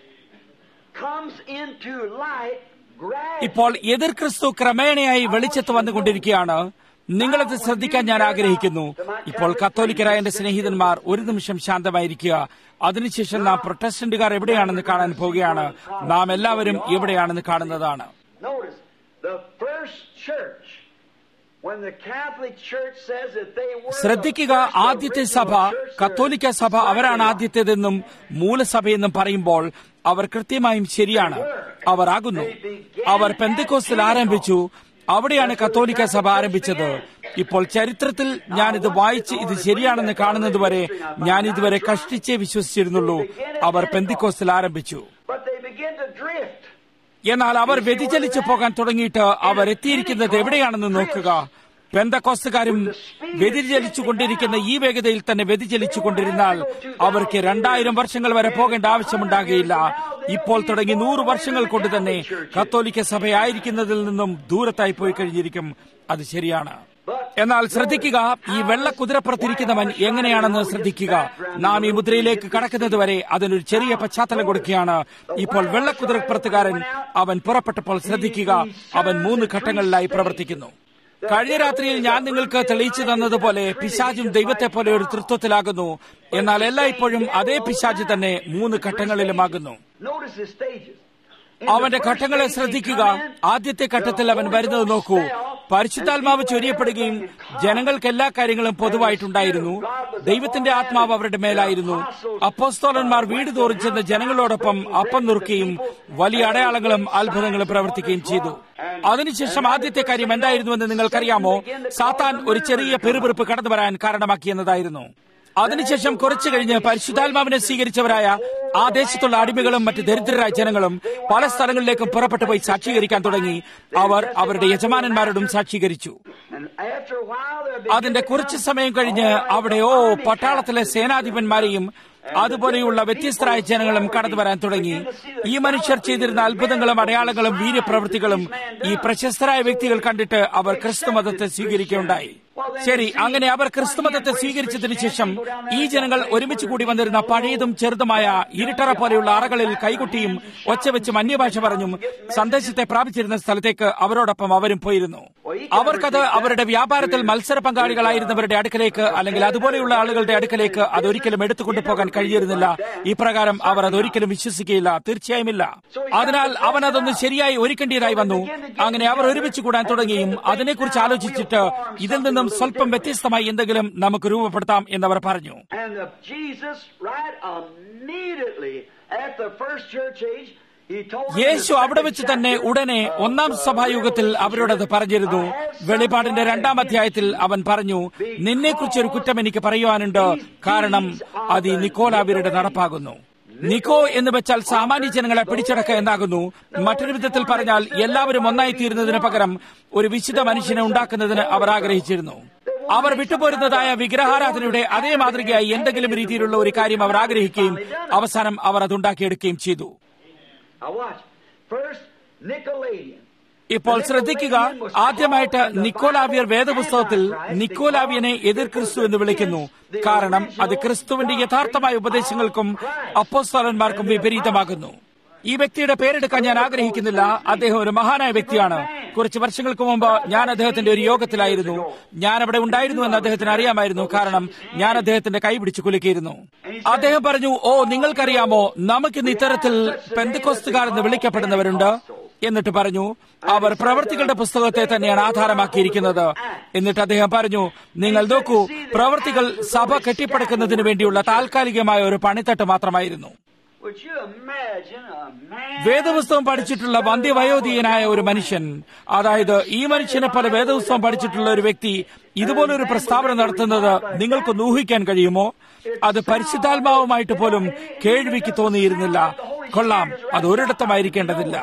comes into light gradually. ഇപ്പോൾ എതിർ ക്രിസ്തു ക്രമേണയായി വെളിച്ചത്ത് വന്നുകൊണ്ടിരിക്കുകയാണ് നിങ്ങളത് ശ്രദ്ധിക്കാൻ ഞാൻ ആഗ്രഹിക്കുന്നു ഇപ്പോൾ കത്തോലിക്കരായ എന്റെ സ്നേഹിതന്മാർ ഒരു നിമിഷം ശാന്തമായിരിക്കുക അതിനുശേഷം നാം പ്രൊട്ടസ്റ്റന്റുകാർ എവിടെയാണെന്ന് കാണാൻ പോവുകയാണ് നാം എല്ലാവരും എവിടെയാണെന്ന് കാണുന്നതാണ് Notice, the first church, when the Catholic Church says that they were ശ്രദ്ധിക്കുക the first ആദ്യത്തെ സഭ original church, കത്തോലിക്ക സഭ അവരാണ് ആദ്യത്തേതെന്നും മൂലസഭയെന്നും പറയുമ്പോൾ അവർ കൃത്യമായും ശരിയാണ് അവർ ആകുന്നു അവർ പെന്തക്കോസ്തിൽ ആരംഭിച്ചു അവിടെയാണ് കത്തോലിക്ക സഭ ആരംഭിച്ചത് ഇപ്പോൾ ചരിത്രത്തിൽ ഞാൻ ഇത് വായിച്ച് ഇത് ശരിയാണെന്ന് കാണുന്നതുവരെ ഞാൻ ഇതുവരെ കഷ്ടിച്ചേ വിശ്വസിച്ചിരുന്നുള്ളൂ അവർ പെന്തിക്കോസ്തിൽ ആരംഭിച്ചു but they begin to drift. എന്നാൽ അവർ വ്യതിചലിച്ചു പോകാൻ തുടങ്ങിയിട്ട് അവർ എത്തിയിരിക്കുന്നത് എവിടെയാണെന്ന് നോക്കുക പെന്തക്കോസ്തുകാരും വ്യതിചലിച്ചു കൊണ്ടിരിക്കുന്ന ഈ വേഗതയിൽ തന്നെ വ്യതിചലിച്ചു കൊണ്ടിരുന്നാൽ അവർക്ക് രണ്ടായിരം വർഷങ്ങൾ വരെ പോകേണ്ട ആവശ്യമുണ്ടാകുകയില്ല ഇപ്പോൾ തുടങ്ങി നൂറ് വർഷങ്ങൾ കൊണ്ട് തന്നെ കത്തോലിക്ക സഭയായിരിക്കുന്നതിൽ നിന്നും ദൂരത്തായി പോയി കഴിഞ്ഞിരിക്കും അത് ശരിയാണ് എന്നാൽ ശ്രദ്ധിക്കുക ഈ വെള്ള കുതിരപ്പുറത്തിരിക്കുന്നവൻ എങ്ങനെയാണെന്ന് ശ്രദ്ധിക്കുക നാം ഈ മുദ്രയിലേക്ക് കടക്കുന്നതുവരെ അതിനൊരു ചെറിയ പശ്ചാത്തലം കൊടുക്കുകയാണ് ഇപ്പോൾ വെള്ളക്കുതിരപ്പുറത്തുകാരൻ അവൻ പുറപ്പെട്ടപ്പോൾ ശ്രദ്ധിക്കുക അവൻ മൂന്ന് ഘട്ടങ്ങളിലായി പ്രവർത്തിക്കുന്നു കഴിഞ്ഞ രാത്രിയിൽ ഞാൻ നിങ്ങൾക്ക് തെളിയിച്ചു തന്നതുപോലെ പിശാചും ദൈവത്തെ പോലെ ഒരു തൃത്വത്തിലാകുന്നു എന്നാൽ എല്ലായ്പ്പോഴും അതേ പിശാച് തന്നെ മൂന്ന് ഘട്ടങ്ങളിലുമാകുന്നു Notice the stages. അവന്റെ ഘട്ടങ്ങളെ ശ്രദ്ധിക്കുക ആദ്യത്തെ ഘട്ടത്തിൽ അവൻ വരുന്നത് നോക്കൂ പരിശുദ്ധാത്മാവ് ചൊരിയപ്പെടുകയും ജനങ്ങൾക്ക് എല്ലാ കാര്യങ്ങളും പൊതുവായിട്ടുണ്ടായിരുന്നു ദൈവത്തിന്റെ ആത്മാവ് അവരുടെ മേലായിരുന്നു അപ്പോസ്തോലന്മാർ വീട് തോറും ചെന്ന് ജനങ്ങളോടൊപ്പം അപ്പം നുറുക്കുകയും വലിയ അടയാളങ്ങളും അത്ഭുതങ്ങളും പ്രവർത്തിക്കുകയും ചെയ്തു അതിനുശേഷം ആദ്യത്തെ കാര്യം എന്തായിരുന്നുവെന്ന് നിങ്ങൾക്കറിയാമോ സാത്താൻ ഒരു ചെറിയ പെറുപെറുപ്പ് കടന്നു വരാൻ കാരണമാക്കിയെന്നതായിരുന്നു അതിനുശേഷം കുറച്ചു കഴിഞ്ഞ് പരിശുദ്ധാത്മാവിനെ സ്വീകരിച്ചവരായ ആ ദേശത്തുള്ള അടിമകളും മറ്റ് ദരിദ്രരായ ജനങ്ങളും പല സ്ഥലങ്ങളിലേക്കും പുറപ്പെട്ടു പോയി സാക്ഷീകരിക്കാൻ തുടങ്ങി അവർ അവരുടെ യജമാനന്മാരോടും സാക്ഷീകരിച്ചു And after a while, there അതിന്റെ കുറച്ചു സമയം കഴിഞ്ഞ് അവിടെ ഓ പട്ടാളത്തിലെ സേനാധിപന്മാരെയും അതുപോലെയുള്ള വ്യത്യസ്തരായ ജനങ്ങളും കടന്നു വരാൻ തുടങ്ങി ഈ മനുഷ്യർ ചെയ്തിരുന്ന അത്ഭുതങ്ങളും അടയാളങ്ങളും വീര്യപ്രവൃത്തികളും ഈ പ്രശസ്തരായ വ്യക്തികൾ കണ്ടിട്ട് അവർ ക്രിസ്തുമതത്തെ സ്വീകരിക്കുകയുണ്ടായി ശരി അങ്ങനെ അവർ ക്രിസ്തുമതത്തെ സ്വീകരിച്ചതിനു ശേഷം ഈ ജനങ്ങൾ ഒരുമിച്ച് കൂടി വന്നിരുന്ന പഴയതും ചെറുതുമായ ഇരുട്ടറ പോലെയുള്ള അറകളിൽ കൈകൊട്ടിയും ഒച്ചവെച്ചും അന്യഭാഷ പറഞ്ഞും സന്ദേശത്തെ പ്രാപിച്ചിരുന്ന സ്ഥലത്തേക്ക് അവരോടൊപ്പം അവരും പോയിരുന്നു അവർക്കത് അവരുടെ വ്യാപാരത്തിൽ മത്സര പങ്കാളികളായിരുന്നവരുടെ അടുക്കലേക്ക് അല്ലെങ്കിൽ അതുപോലെയുള്ള ആളുകളുടെ അടുക്കലേക്ക് അതൊരിക്കലും എടുത്തുകൊണ്ടു പോകാൻ കഴിയുന്നില്ല ഇപ്രകാരം അവർ അതൊരിക്കലും വിശ്വസിക്കുകയില്ല തീർച്ചയായുമില്ല അതിനാൽ അവൻ അതൊന്ന് ശരിയായി ഒരുക്കേണ്ടതായി വന്നു അങ്ങനെ അവർ ഒരുമിച്ച് കൂടാൻ തുടങ്ങിയും അതിനെക്കുറിച്ച് ആലോചിച്ചിട്ട് ഇതിൽ നിന്നും സ്വല്പം വ്യത്യസ്തമായി എന്തെങ്കിലും നമുക്ക് രൂപപ്പെടുത്താം എന്നവർ പറഞ്ഞു And the Jesus, right immediately at the first church age, he told them Yeshu the അവിടെ second വെച്ച് തന്നെ chapter ഉടനെ of ഒന്നാം the സഭായുഗത്തിൽ Revelation, അവരോടത് പറഞ്ഞിരുന്നു I have വെളിപാടിന്റെ something രണ്ടാം against അധ്യായത്തിൽ you. അവൻ പറഞ്ഞു നിന്നെക്കുറിച്ചൊരു കുറ്റം എനിക്ക് പറയുവാനുണ്ട് കാരണം അത് ഈ നിക്കോലാവിരുടെ നടപ്പാകുന്നു നിക്കോ എന്ന് വെച്ചാൽ സാമാന്യ ജനങ്ങളെ പിടിച്ചടക്കുക എന്നാകുന്നു മറ്റൊരു വിധത്തിൽ പറഞ്ഞാൽ എല്ലാവരും ഒന്നായി തീരുന്നതിന് പകരം ഒരു വിശുദ്ധ മനുഷ്യനെ ഉണ്ടാക്കുന്നതിന് അവർ ആഗ്രഹിച്ചിരുന്നു അവർ വിട്ടുപോരുന്നതായ വിഗ്രഹാരാധനയുടെ അതേ മാതൃകയായി എന്തെങ്കിലും രീതിയിലുള്ള ഒരു കാര്യം അവർ ആഗ്രഹിക്കുകയും അവസാനം അവർ അതുണ്ടാക്കിയെടുക്കുകയും ചെയ്തു Now watch. First, Nicolaitan. ഇപ്പോൾ ശ്രദ്ധിക്കുക ആദ്യമായിട്ട് നിക്കോലാവിയർ വേദപുസ്തകത്തിൽ നിക്കോലാവിയനെ എതിർ ക്രിസ്തു എന്ന് വിളിക്കുന്നു കാരണം അത് ക്രിസ്തുവിന്റെ യഥാർത്ഥമായ ഉപദേശങ്ങൾക്കും അപ്പോസ്തലന്മാർക്കും വിപരീതമാകുന്നു ഈ വ്യക്തിയുടെ പേരെടുക്കാൻ ഞാൻ ആഗ്രഹിക്കുന്നില്ല അദ്ദേഹം ഒരു മഹാനായ വ്യക്തിയാണ് കുറച്ച് വർഷങ്ങൾക്ക് മുമ്പ് ഞാൻ അദ്ദേഹത്തിന്റെ ഒരു യോഗത്തിലായിരുന്നു ഞാൻ അവിടെ ഉണ്ടായിരുന്നു എന്ന് അദ്ദേഹത്തിന് അറിയാമായിരുന്നു കാരണം ഞാൻ അദ്ദേഹത്തിന്റെ കൈ പിടിച്ചു കുലുക്കിയിരുന്നു അദ്ദേഹം പറഞ്ഞു ഓ നിങ്ങൾക്കറിയാമോ നമുക്കിന്ന് ഇത്തരത്തിൽ പെന്തക്കോസ്തുകാർ എന്ന് വിളിക്കപ്പെടുന്നവരുണ്ട് എന്നിട്ട് പറഞ്ഞു അവർ പ്രവർത്തികളുടെ പുസ്തകത്തെ തന്നെയാണ് ആധാരമാക്കിയിരിക്കുന്നത് എന്നിട്ട് അദ്ദേഹം പറഞ്ഞു നിങ്ങൾ നോക്കൂ പ്രവർത്തികൾ സഭ കെട്ടിപ്പടുക്കുന്നതിന് വേണ്ടിയുള്ള താൽക്കാലികമായ ഒരു പണിത്തട്ട് മാത്രമായിരുന്നു Would you imagine a man? വേദപുസ്തകം പഠിച്ചിട്ടുള്ള വന്ധ്യവയോധീയനായ ഒരു മനുഷ്യൻ അതായത് ഈ മനുഷ്യനെ പോലെ വേദപുസ്തകം പഠിച്ചിട്ടുള്ള ഒരു വ്യക്തി ഇതുപോലൊരു പ്രസ്താവന നടത്തുന്നത് നിങ്ങൾക്ക് ഊഹിക്കാൻ കഴിയുമോ അത് പരിശുദ്ധാത്മാവുമായിട്ട് പോലും കേൾവിക്ക് തോന്നിയിരുന്നില്ല കൊള്ളാം അത് ഒരിടത്തുമായിരിക്കേണ്ടതില്ല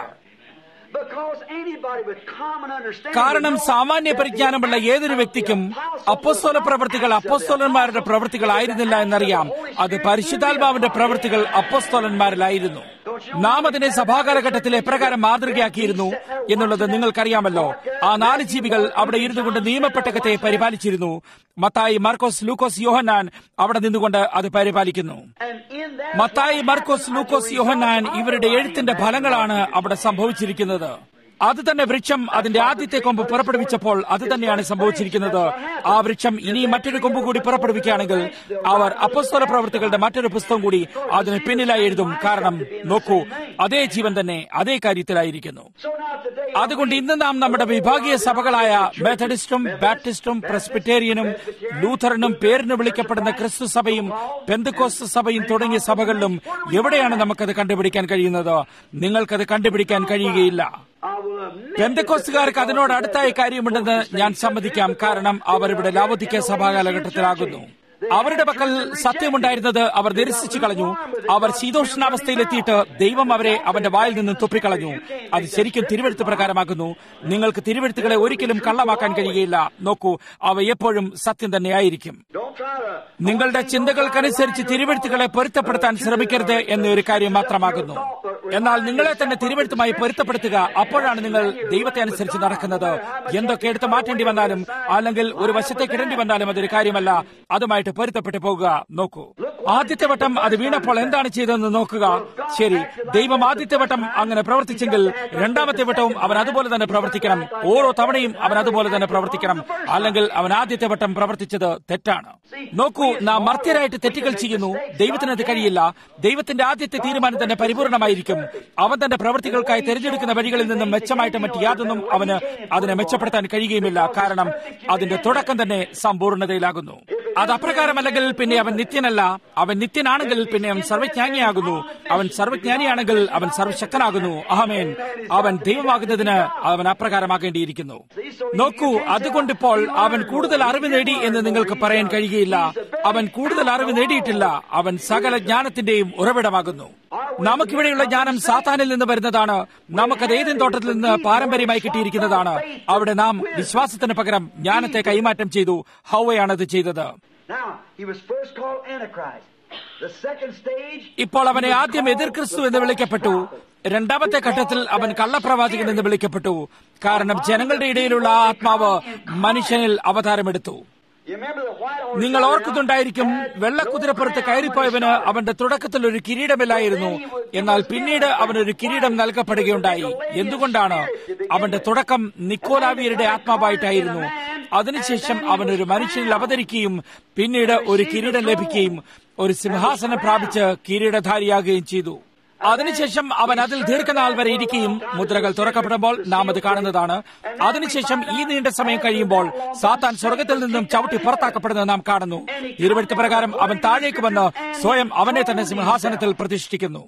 Because anybody with common understanding. കാരണം സാമാന്യ പരിജ്ഞാനമുള്ള ഏതൊരു വ്യക്തിക്കും അപ്പോസ്തല പ്രവൃത്തികൾ അപ്പോസ്തലന്മാരുടെ പ്രവൃത്തികളായിരുന്നില്ല എന്നറിയാം അത് പരിശുദ്ധാത്മാവിന്റെ പ്രവൃത്തികൾ അപ്പോസ്തലന്മാരിലായിരുന്നു നാം അതിനെ സഭാകാലഘട്ടത്തിൽ എപ്രകാരം മാതൃകയാക്കിയിരുന്നു എന്നുള്ളത് നിങ്ങൾക്കറിയാമല്ലോ ആ നാല് ജീവികൾ അവിടെ ഇരുന്നു കൊണ്ട് നിയമപ്പെട്ടകത്തെ പരിപാലിച്ചിരുന്നു മത്തായി മാർക്കോസ് ലൂക്കോസ് യോഹന്നാൻ അവിടെ നിന്നുകൊണ്ട് അത് പരിപാലിക്കുന്നു And in that മത്തായി മർക്കോസ് ലൂക്കോസ് യോഹന്നാൻ ഇവരുടെ എഴുത്തിന്റെ ഫലങ്ങളാണ് അവിടെ സംഭവിച്ചിരിക്കുന്നത് അത് തന്നെ വൃക്ഷം അതിന്റെ ആദ്യത്തെ കൊമ്പ് പുറപ്പെടുവിച്ചപ്പോൾ അത് തന്നെയാണ് സംഭവിച്ചിരിക്കുന്നത് ആ വൃക്ഷം ഇനി മറ്റൊരു കൊമ്പ് കൂടി പുറപ്പെടുവിക്കുകയാണെങ്കിൽ അവർ അപ്പസ്തല പ്രവർത്തികളുടെ മറ്റൊരു പുസ്തകം കൂടി അതിന് പിന്നിലായി എഴുതും കാരണം നോക്കൂ അതേ ജീവൻ തന്നെ അതേ കാര്യത്തിലായിരിക്കുന്നു So now today. അതുകൊണ്ട് ഇന്ന് നാം നമ്മുടെ വിഭാഗീയ സഭകളായ മെത്തഡിസ്റ്റും ബാപ്റ്റിസ്റ്റും പ്രസ്ബിറ്റേറിയനും ലൂഥറിനും പേരിന് വിളിക്കപ്പെടുന്ന ക്രിസ്തു സഭയും പെന്തക്കോസ്ത് സഭയും തുടങ്ങിയ സഭകളിലും എവിടെയാണ് നമുക്കത് കണ്ടുപിടിക്കാൻ കഴിയുന്നത് നിങ്ങൾക്കത് കണ്ടുപിടിക്കാൻ കഴിയുകയില്ല I will admit പെന്തക്കോസ്തുകാർക്ക് അതിനോട് അടുത്തായ കാര്യമുണ്ടെന്ന് ഞാൻ സമ്മതിക്കാം കാരണം അവർ ഇവിടെ ലാവോദിക്ക സഭാ കാലഘട്ടത്തിലാകുന്നു അവരുടെ പക്കൽ സത്യമുണ്ടായിരുന്നത് അവർ നിരസിച്ചു കളഞ്ഞു അവർ ശീതോഷ്ണാവസ്ഥയിലെത്തിയിട്ട് ദൈവം അവരെ അവന്റെ വായിൽ നിന്നും തുപ്പിക്കളഞ്ഞു അത് ശരിക്കും തിരുവെഴുത്ത് പ്രകാരമാകുന്നു നിങ്ങൾക്ക് തിരുവെഴുത്തുകളെ ഒരിക്കലും കള്ളമാക്കാൻ കഴിയുകയില്ല നോക്കൂ അവ എപ്പോഴും സത്യം തന്നെയായിരിക്കും Don't try to. നിങ്ങളുടെ ചിന്തകൾക്കനുസരിച്ച് തിരുവെഴുത്തുകളെ പൊരുത്തപ്പെടുത്താൻ ശ്രമിക്കരുത് എന്നൊരു കാര്യം മാത്രമാകുന്നു എന്നാൽ നിങ്ങളെ തന്നെ തിരുവെഴുത്തുമായി പൊരുത്തപ്പെടുത്തുക അപ്പോഴാണ് നിങ്ങൾ ദൈവത്തെ അനുസരിച്ച് നടക്കുന്നത് എന്തൊക്കെ എടുത്ത് മാറ്റേണ്ടി വന്നാലും അല്ലെങ്കിൽ ഒരു വശത്തേക്ക് ഇടേണ്ടി വന്നാലും അതൊരു കാര്യമല്ല അതുമായിട്ട് പൊരുത്തപ്പെട്ടു പോകുക നോക്കൂ ആദ്യത്തെ വട്ടം അത് വീണപ്പോൾ എന്താണ് ചെയ്തതെന്ന് നോക്കുക ശരി ദൈവം ആദ്യത്തെ വട്ടം അങ്ങനെ പ്രവർത്തിച്ചെങ്കിൽ രണ്ടാമത്തെ വട്ടവും അവൻ അതുപോലെ തന്നെ പ്രവർത്തിക്കണം ഓരോ തവണയും അവൻ അതുപോലെ തന്നെ പ്രവർത്തിക്കണം അല്ലെങ്കിൽ അവൻ ആദ്യത്തെ വട്ടം പ്രവർത്തിച്ചത് തെറ്റാണ് നോക്കൂ നാം മർത്യരായിട്ട് തെറ്റുകൾ ചെയ്യുന്നു ദൈവത്തിന് അത് കഴിയില്ല ദൈവത്തിന്റെ ആദ്യത്തെ തീരുമാനം തന്നെ പരിപൂർണമായിരിക്കും അവൻ തന്റെ പ്രവൃത്തികൾക്കായി തിരഞ്ഞെടുക്കുന്ന വഴികളിൽ നിന്നും മെച്ചമായിട്ട് മറ്റ് യാതൊന്നും അവന് അതിനെ മെച്ചപ്പെടുത്താൻ കഴിയുകയുമില്ല കാരണം അതിന്റെ തുടക്കം തന്നെ സമ്പൂർണ്ണതയിലാകുന്നു അത് അപ്രകാരമല്ലെങ്കിൽ പിന്നെ അവൻ നിത്യനല്ല അവൻ നിത്യനാണെങ്കിൽ പിന്നെ അവൻ സർവജ്ഞാനിയാകുന്നു അവൻ സർവജ്ഞാനിയാണെങ്കിൽ അവൻ സർവശക്തനാകുന്നു അഹമേൻ അവൻ ദൈവമാകുന്നതിന് അവൻ അപ്രകാരമാകേണ്ടിയിരിക്കുന്നു നോക്കൂ അതുകൊണ്ടിപ്പോൾ അവൻ കൂടുതൽ അറിവ് നേടി എന്ന് നിങ്ങൾക്ക് പറയാൻ കഴിയുകയില്ല അവൻ കൂടുതൽ അറിവ് നേടിയിട്ടില്ല അവൻ സകല ജ്ഞാനത്തിന്റെയും ഉറവിടമാകുന്നു നമുക്കിവിടെയുള്ള ജ്ഞാനം സാത്താനിൽ നിന്ന് വരുന്നതാണ് നമുക്കത് ഏതെൻ തോട്ടത്തിൽ നിന്ന് പാരമ്പര്യമായി കിട്ടിയിരിക്കുന്നതാണ് അവിടെ നാം വിശ്വാസത്തിന് പകരം ജ്ഞാനത്തെ കൈമാറ്റം ചെയ്തു ഹൗവയാണത് ചെയ്തത് Now, he was first called Antichrist. The second stage. ഇപ്പോൾ അവനെ ആദ്യം എതിർ ക്രിസ്തു എന്ന് വിളിക്കപ്പെട്ടു രണ്ടാമത്തെ ഘട്ടത്തിൽ അവൻ കള്ളപ്രവാചകൻ എന്ന് വിളിക്കപ്പെട്ടു കാരണം jനങ്ങളുടെ ഇടയിലുള്ള ആ ആത്മാവ് മനുഷ്യനിൽ അവതാരമെടുത്തു You remember the white horse? നിങ്ങൾ ഓർക്കുന്നുണ്ടായിരിക്കും വെള്ളക്കുതിരപ്പുറത്ത് കയറിപ്പോയവന് അവന്റെ തുടക്കത്തിൽ ഒരു കിരീടമില്ലായിരുന്നു എന്നാൽ പിന്നീട് അവനൊരു കിരീടം നൽകപ്പെടുകയുണ്ടായി എന്തുകൊണ്ടാണ് അവന്റെ തുടക്കം നിക്കോലാവിയരുടെ ആത്മാവായിട്ടായിരുന്നു അതിനുശേഷം അവൻ ഒരു മനുഷ്യനിൽ അവതരിക്കുകയും പിന്നീട് ഒരു കിരീടം ലഭിക്കുകയും ഒരു സിംഹാസനം പ്രാപിച്ച് കിരീടധാരിയാകുകയും ചെയ്തു അതിനുശേഷം അവൻ അതിൽ ദീർഘനാൾ വരെ ഇരിക്കുകയും മുദ്രകൾ തുറക്കപ്പെടുമ്പോൾ നാം അത് കാണുന്നതാണ് അതിനുശേഷം ഈ നീണ്ട സമയം കഴിയുമ്പോൾ സാത്താൻ സ്വർഗത്തിൽ നിന്നും ചവിട്ടി പുറത്താക്കപ്പെടുന്നത് നാം കാണുന്നു ഇരുവഴുത്ത് പ്രകാരം അവൻ താഴേക്ക് വന്ന് സ്വയം അവനെ തന്നെ സിംഹാസനത്തിൽ പ്രതിഷ്ഠിക്കുന്നു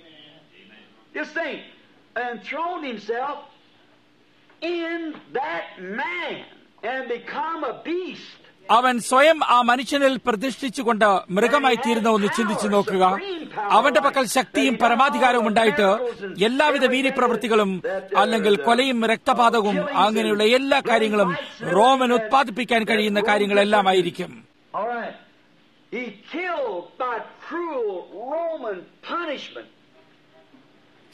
Just think. And thrown himself in that man and become a beast. അവൻ സ്വയം ആ മനുഷ്യനിൽ പ്രതിഷ്ഠിച്ചുകൊണ്ട് മൃഗമായി തീരുന്ന ഒന്ന് ചിന്തിച്ചു നോക്കുക അവന്റെ പക്കൽ ശക്തിയും പരമാധികാരവും ഉണ്ടായിട്ട് എല്ലാവിധ വീര്യപ്രവൃത്തികളും അല്ലെങ്കിൽ കൊലയും രക്തപാതകവും അങ്ങനെയുള്ള എല്ലാ കാര്യങ്ങളും റോമൻ ഉത്പാദിപ്പിക്കാൻ കഴിയുന്ന കാര്യങ്ങളെല്ലാമായിരിക്കും All right. He killed by cruel Roman punishment.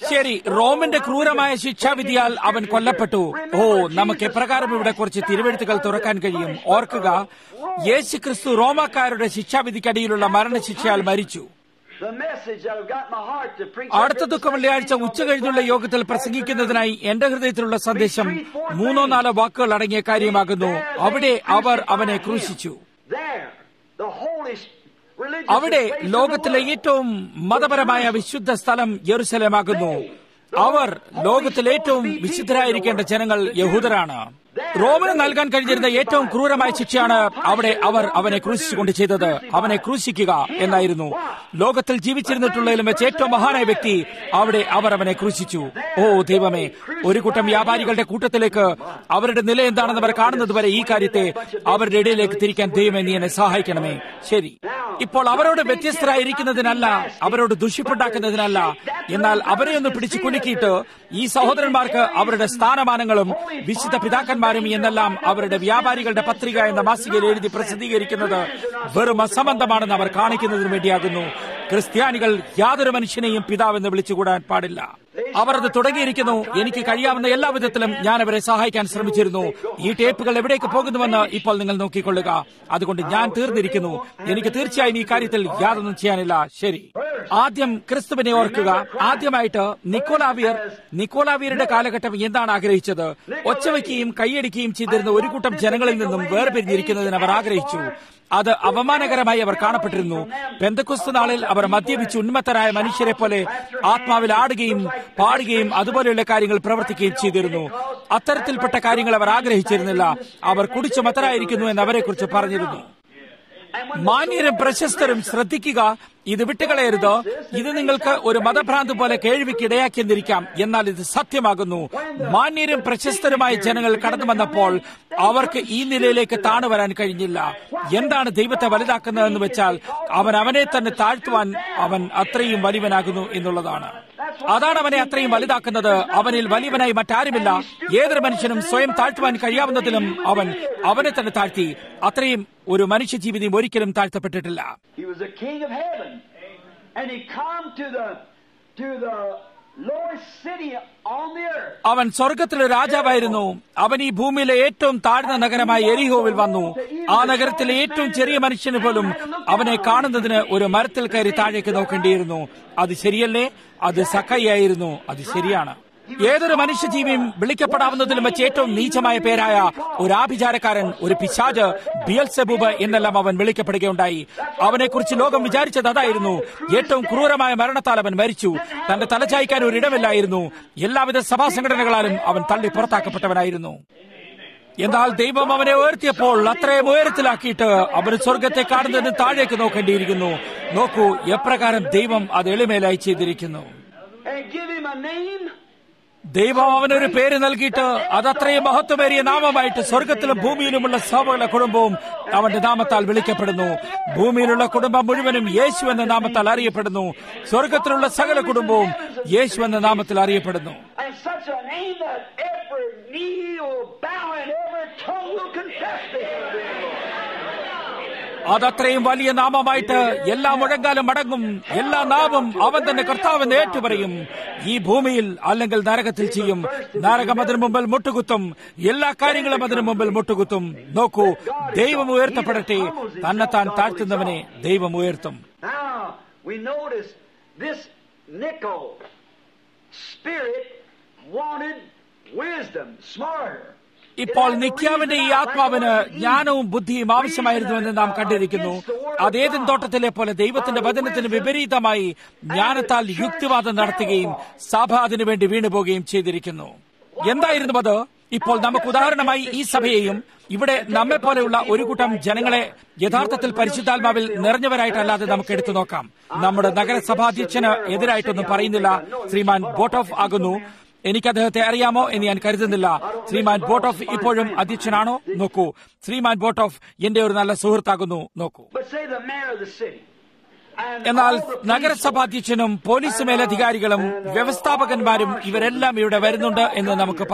ശരി റോമിന്റെ ക്രൂരമായ ശിക്ഷാവിധിയാൽ അവൻ കൊല്ലപ്പെട്ടു ഓ നമുക്ക് എപ്രകാരം ഇവിടെ കുറച്ച് തിരുവെഴുത്തുകൾ തുറക്കാൻ കഴിയും ഓർക്കുക യേശു ക്രിസ്തു റോമാക്കാരുടെ ശിക്ഷാവിധിക്കടിയിലുള്ള മരണശിക്ഷയാൽ മരിച്ചു The message that I've got in my heart to preach. അടുത്ത ദുഃഖ വെള്ളിയാഴ്ച ഉച്ച കഴിഞ്ഞുള്ള യോഗത്തിൽ പ്രസംഗിക്കുന്നതിനായി എന്റെ ഹൃദയത്തിലുള്ള സന്ദേശം മൂന്നോ നാലോ വാക്കുകൾ അടങ്ങിയ കാര്യമാകുന്നു അവിടെ അവർ അവനെ ക്രൂശിച്ചു There, the holy religious അവിടെ place of the ലോകത്തിലെ world. ഏറ്റവും മതപരമായ വിശുദ്ധ സ്ഥലം യെറുസലേമാകുന്നു അവർ ലോകത്തിലെ ഏറ്റവും വിശുദ്ധരായിരിക്കേണ്ട ജനങ്ങൾ യഹൂദരാണ് റോമിന് നൽകാൻ കഴിഞ്ഞിരുന്ന ഏറ്റവും ക്രൂരമായ ശിക്ഷയാണ് അവിടെ അവർ അവനെ ക്രൂശിച്ചുകൊണ്ട് ചെയ്തത് അവനെ ക്രൂശിക്കുക എന്നായിരുന്നു ലോകത്തിൽ ജീവിച്ചിരുന്നിട്ടുള്ളതിലും വെച്ച് ഏറ്റവും മഹാനായ വ്യക്തി അവിടെ അവർ അവനെ ക്രൂശിച്ചു ഓ ദൈവമേ ഒരു കൂട്ടം വ്യാപാരികളുടെ കൂട്ടത്തിലേക്ക് അവരുടെ നില എന്താണെന്ന് അവർ കാണുന്നത് വരെ ഈ കാര്യത്തെ അവരുടെ ഇടയിലേക്ക് തിരിക്കാൻ ദൈവമേ നീ എന്നെ സഹായിക്കണമേ ശരി ഇപ്പോൾ അവരോട് വ്യത്യസ്തരായിരിക്കുന്നതിനല്ല അവരോട് ദുഷിപ്പുണ്ടാക്കുന്നതിനല്ല എന്നാൽ അവരെ ഒന്ന് പിടിച്ചു കുലുക്കിയിട്ട് ഈ സഹോദരന്മാർക്ക് അവരുടെ സ്ഥാനമാനങ്ങളും വിശുദ്ധ പിതാക്കന്മാരും എന്നെല്ലാം അവരുടെ വ്യാപാരികളുടെ പത്രിക എന്ന മാസികയിൽ എഴുതി പ്രസിദ്ധീകരിക്കുന്നത് വെറും അസംബന്ധമാണെന്ന് അവർ കാണിക്കുന്നതിന് വേണ്ടിയാകുന്നു ക്രിസ്ത്യാനികൾ യാതൊരു മനുഷ്യനെയും പിതാവെന്ന് വിളിച്ചുകൂടാൻ പാടില്ല അവർ അത് തുടങ്ങിയിരിക്കുന്നു എനിക്ക് കഴിയാവുന്ന എല്ലാ വിധത്തിലും ഞാൻ അവരെ സഹായിക്കാൻ ശ്രമിച്ചിരുന്നു ഈ ടേപ്പുകൾ എവിടേക്ക് പോകുന്നുവെന്ന് ഇപ്പോൾ നിങ്ങൾ നോക്കിക്കൊള്ളുക അതുകൊണ്ട് ഞാൻ തീർന്നിരിക്കുന്നു എനിക്ക് തീർച്ചയായും ഈ കാര്യത്തിൽ യാതൊന്നും ചെയ്യാനില്ല ശരി ആദ്യം ക്രിസ്തുവിനെ ഓർക്കുക ആദ്യമായിട്ട് നിക്കോലാവിയർ നിക്കോലാവിയരുടെ കാലഘട്ടം എന്താണ് ആഗ്രഹിച്ചത് ഒച്ചവയ്ക്കുകയും കൈയടിക്കുകയും ചെയ്തിരുന്ന ഒരു കൂട്ടം ജനങ്ങളിൽ നിന്നും വേർപിരിഞ്ഞിരിക്കുന്നതിന് അവർ ആഗ്രഹിച്ചു അത് അപമാനകരമായി അവർ കാണപ്പെട്ടിരുന്നു പെന്തക്കുസ്തു നാളിൽ അവർ മദ്യപിച്ച് ഉന്മത്തരായ മനുഷ്യരെ പോലെ ആത്മാവിൽ ആടുകയും പാടുകയും അതുപോലെയുള്ള കാര്യങ്ങൾ പ്രവർത്തിക്കുകയും ചെയ്തിരുന്നു അത്തരത്തിൽപ്പെട്ട കാര്യങ്ങൾ അവർ ആഗ്രഹിച്ചിരുന്നില്ല അവർ കുടിച്ചു മത്തരായിരിക്കുന്നു എന്ന് അവരെക്കുറിച്ച് പറഞ്ഞിരുന്നു മാന്യരും പ്രശസ്തരും ശ്രദ്ധിക്കുക ഇത് വിട്ടുകളയരുത് ഇത് നിങ്ങൾക്ക് ഒരു മതഭ്രാന്ത് പോലെ കേൾവിക്ക് ഇടയാക്കിയെന്നിരിക്കാം എന്നാൽ ഇത് സത്യമാകുന്നു മാന്യരും പ്രശസ്തരുമായ ജനങ്ങൾ കടന്നു വന്നപ്പോൾ അവർക്ക് ഈ നിലയിലേക്ക് താണു വരാൻ കഴിഞ്ഞില്ല എന്താണ് ദൈവത്തെ വലുതാക്കുന്നതെന്ന് വെച്ചാൽ അവൻ അവനെ തന്നെ താഴ്ത്തുവാൻ അവൻ അത്രയും വലിയവനാകുന്നു എന്നുള്ളതാണ് അതാണ് അവനെ അത്രയും വലുതാക്കുന്നത് അവനിൽ വലിയവനായി മറ്റാരുമില്ല ഏതൊരു മനുഷ്യനും സ്വയം താഴ്ത്തുവാൻ കഴിയാവുന്നതിലും അവൻ അവനെ തന്നെ താഴ്ത്തി അത്രയും ഒരു മനുഷ്യ ജീവിതം ഒരിക്കലും താഴ്ത്തപ്പെട്ടിട്ടില്ല He was a king of heaven. And he come to the to the lowest city on the earth. അവൻ സ്വർഗത്തിലെ രാജാവായിരുന്നു അവൻ ഈ ഭൂമിയിലെ ഏറ്റവും താഴ്ന്ന നഗരമായ എരിഹോവിൽ വന്നു ആ നഗരത്തിലെ ഏറ്റവും ചെറിയ മനുഷ്യന് പോലും അവനെ കാണുന്നതിന് ഒരു മരത്തിൽ കയറി താഴേക്ക് നോക്കേണ്ടിയിരുന്നു അത് ശരിയല്ലേ അത് സഖയായിരുന്നു അത് ശരിയാണ് ഏതൊരു മനുഷ്യജീവിയും വിളിക്കപ്പെടാവുന്നതിലും വെച്ച് ഏറ്റവും നീചമായ പേരായ ഒരു ആഭിചാരക്കാരൻ ഒരു പിശാജ് ബിയൽസെബൂബ് എന്നെല്ലാം അവൻ വിളിക്കപ്പെടുകയുണ്ടായി അവനെക്കുറിച്ച് ലോകം വിചാരിച്ചത് അതായിരുന്നു ഏറ്റവും ക്രൂരമായ മരണത്താൽ അവൻ മരിച്ചു തന്റെ തലചായ്ക്കാൻ ഒരു ഇടമില്ലായിരുന്നു എല്ലാവിധ സഭാ സംഘടനകളാലും അവൻ തള്ളി പുറത്താക്കപ്പെട്ടവനായിരുന്നു എന്നാൽ ദൈവം അവനെ ഉയർത്തിയപ്പോൾ അത്രയും ഉയരത്തിലാക്കിയിട്ട് അവന് സ്വർഗത്തെ കാണുന്നതിന് താഴേക്ക് നോക്കേണ്ടിയിരിക്കുന്നു നോക്കൂ എപ്രകാരം ദൈവം അത് എളിമേലായി ചെയ്തിരിക്കുന്നു And give him a name. ദൈവം അവനൊരു പേര് നൽകിയിട്ട് അതത്രയും മഹത്വമേറിയ നാമമായിട്ട് സ്വർഗത്തിലും ഭൂമിയിലുമുള്ള സകല കുടുംബവും അവന്റെ നാമത്താൽ വിളിക്കപ്പെടുന്നു ഭൂമിയിലുള്ള കുടുംബം മുഴുവനും യേശു എന്ന നാമത്താൽ അറിയപ്പെടുന്നു സ്വർഗത്തിലുള്ള സകല കുടുംബവും യേശു എന്ന നാമത്തിൽ അറിയപ്പെടുന്നു And such a name that every knee will bow and every tongue will confess to him. അതത്രയും വലിയ നാമമായിട്ട് എല്ലാ മുഴങ്കാലും മടങ്ങും എല്ലാ നാവും അവൻ തന്നെ കർത്താവെന്ന് ഏറ്റുപറയും ഈ ഭൂമിയിൽ അല്ലെങ്കിൽ നരകത്തിൽ ചെയ്യും നരകം അതിനു മുമ്പിൽ മുട്ടുകുത്തും എല്ലാ കാര്യങ്ങളും അതിനു മുമ്പിൽ മുട്ടുകുത്തും നോക്കൂ ദൈവം ഉയർത്തപ്പെടട്ടെ തന്നെത്താൻ താഴ്ത്തുന്നവനെ ദൈവം ഉയർത്തും Now we notice this nickel spirit wanted wisdom, smarter. ഇപ്പോൾ നിക്യാവിന്റെ ഈ ആത്മാവിന് ജ്ഞാനവും ബുദ്ധിയും ആവശ്യമായിരുന്നുവെന്ന് നാം കണ്ടിരിക്കുന്നു അതേതിൻ തോട്ടത്തിലെ പോലെ ദൈവത്തിന്റെ വചനത്തിന് വിപരീതമായി ജ്ഞാനത്താൽ യുക്തിവാദം നടത്തുകയും സഭ അതിനുവേണ്ടി വീണുപോകുകയും ചെയ്തിരിക്കുന്നു എന്തായിരുന്നു അത് ഇപ്പോൾ നമുക്ക് ഉദാഹരണമായി ഈ സഭയെയും ഇവിടെ നമ്മെ പോലെയുള്ള ഒരു കൂട്ടം ജനങ്ങളെ യഥാർത്ഥത്തിൽ പരിശുദ്ധാത്മാവിൽ നിറഞ്ഞവരായിട്ടല്ലാതെ നമുക്ക് എടുത്തു നോക്കാം നമ്മുടെ നഗരസഭാധ്യക്ഷന് എതിരായിട്ടൊന്നും പറയുന്നില്ല ശ്രീമാൻ ബോട്ടോഫ് ആകുന്നു എനിക്ക് അദ്ദേഹത്തെ അറിയാമോ എന്ന് ഞാൻ കരുതുന്നില്ല ശ്രീമാൻ ബോട്ടോഫ് ഇപ്പോഴും അധ്യക്ഷനാണോ നോക്കൂ ശ്രീമാൻ ബോട്ടോഫ് എന്റെ ഒരു നല്ല സുഹൃത്താകുന്നു നോക്കൂ But say the mayor of the city. And എന്നാൽ all the police നഗരസഭാധ്യക്ഷനും പോലീസ് മേലധികാരികളും വ്യവസ്ഥാപകന്മാരും ഇവരെല്ലാം ഇവിടെ വരുന്നുണ്ട് എന്ന് നമുക്ക് പറയാം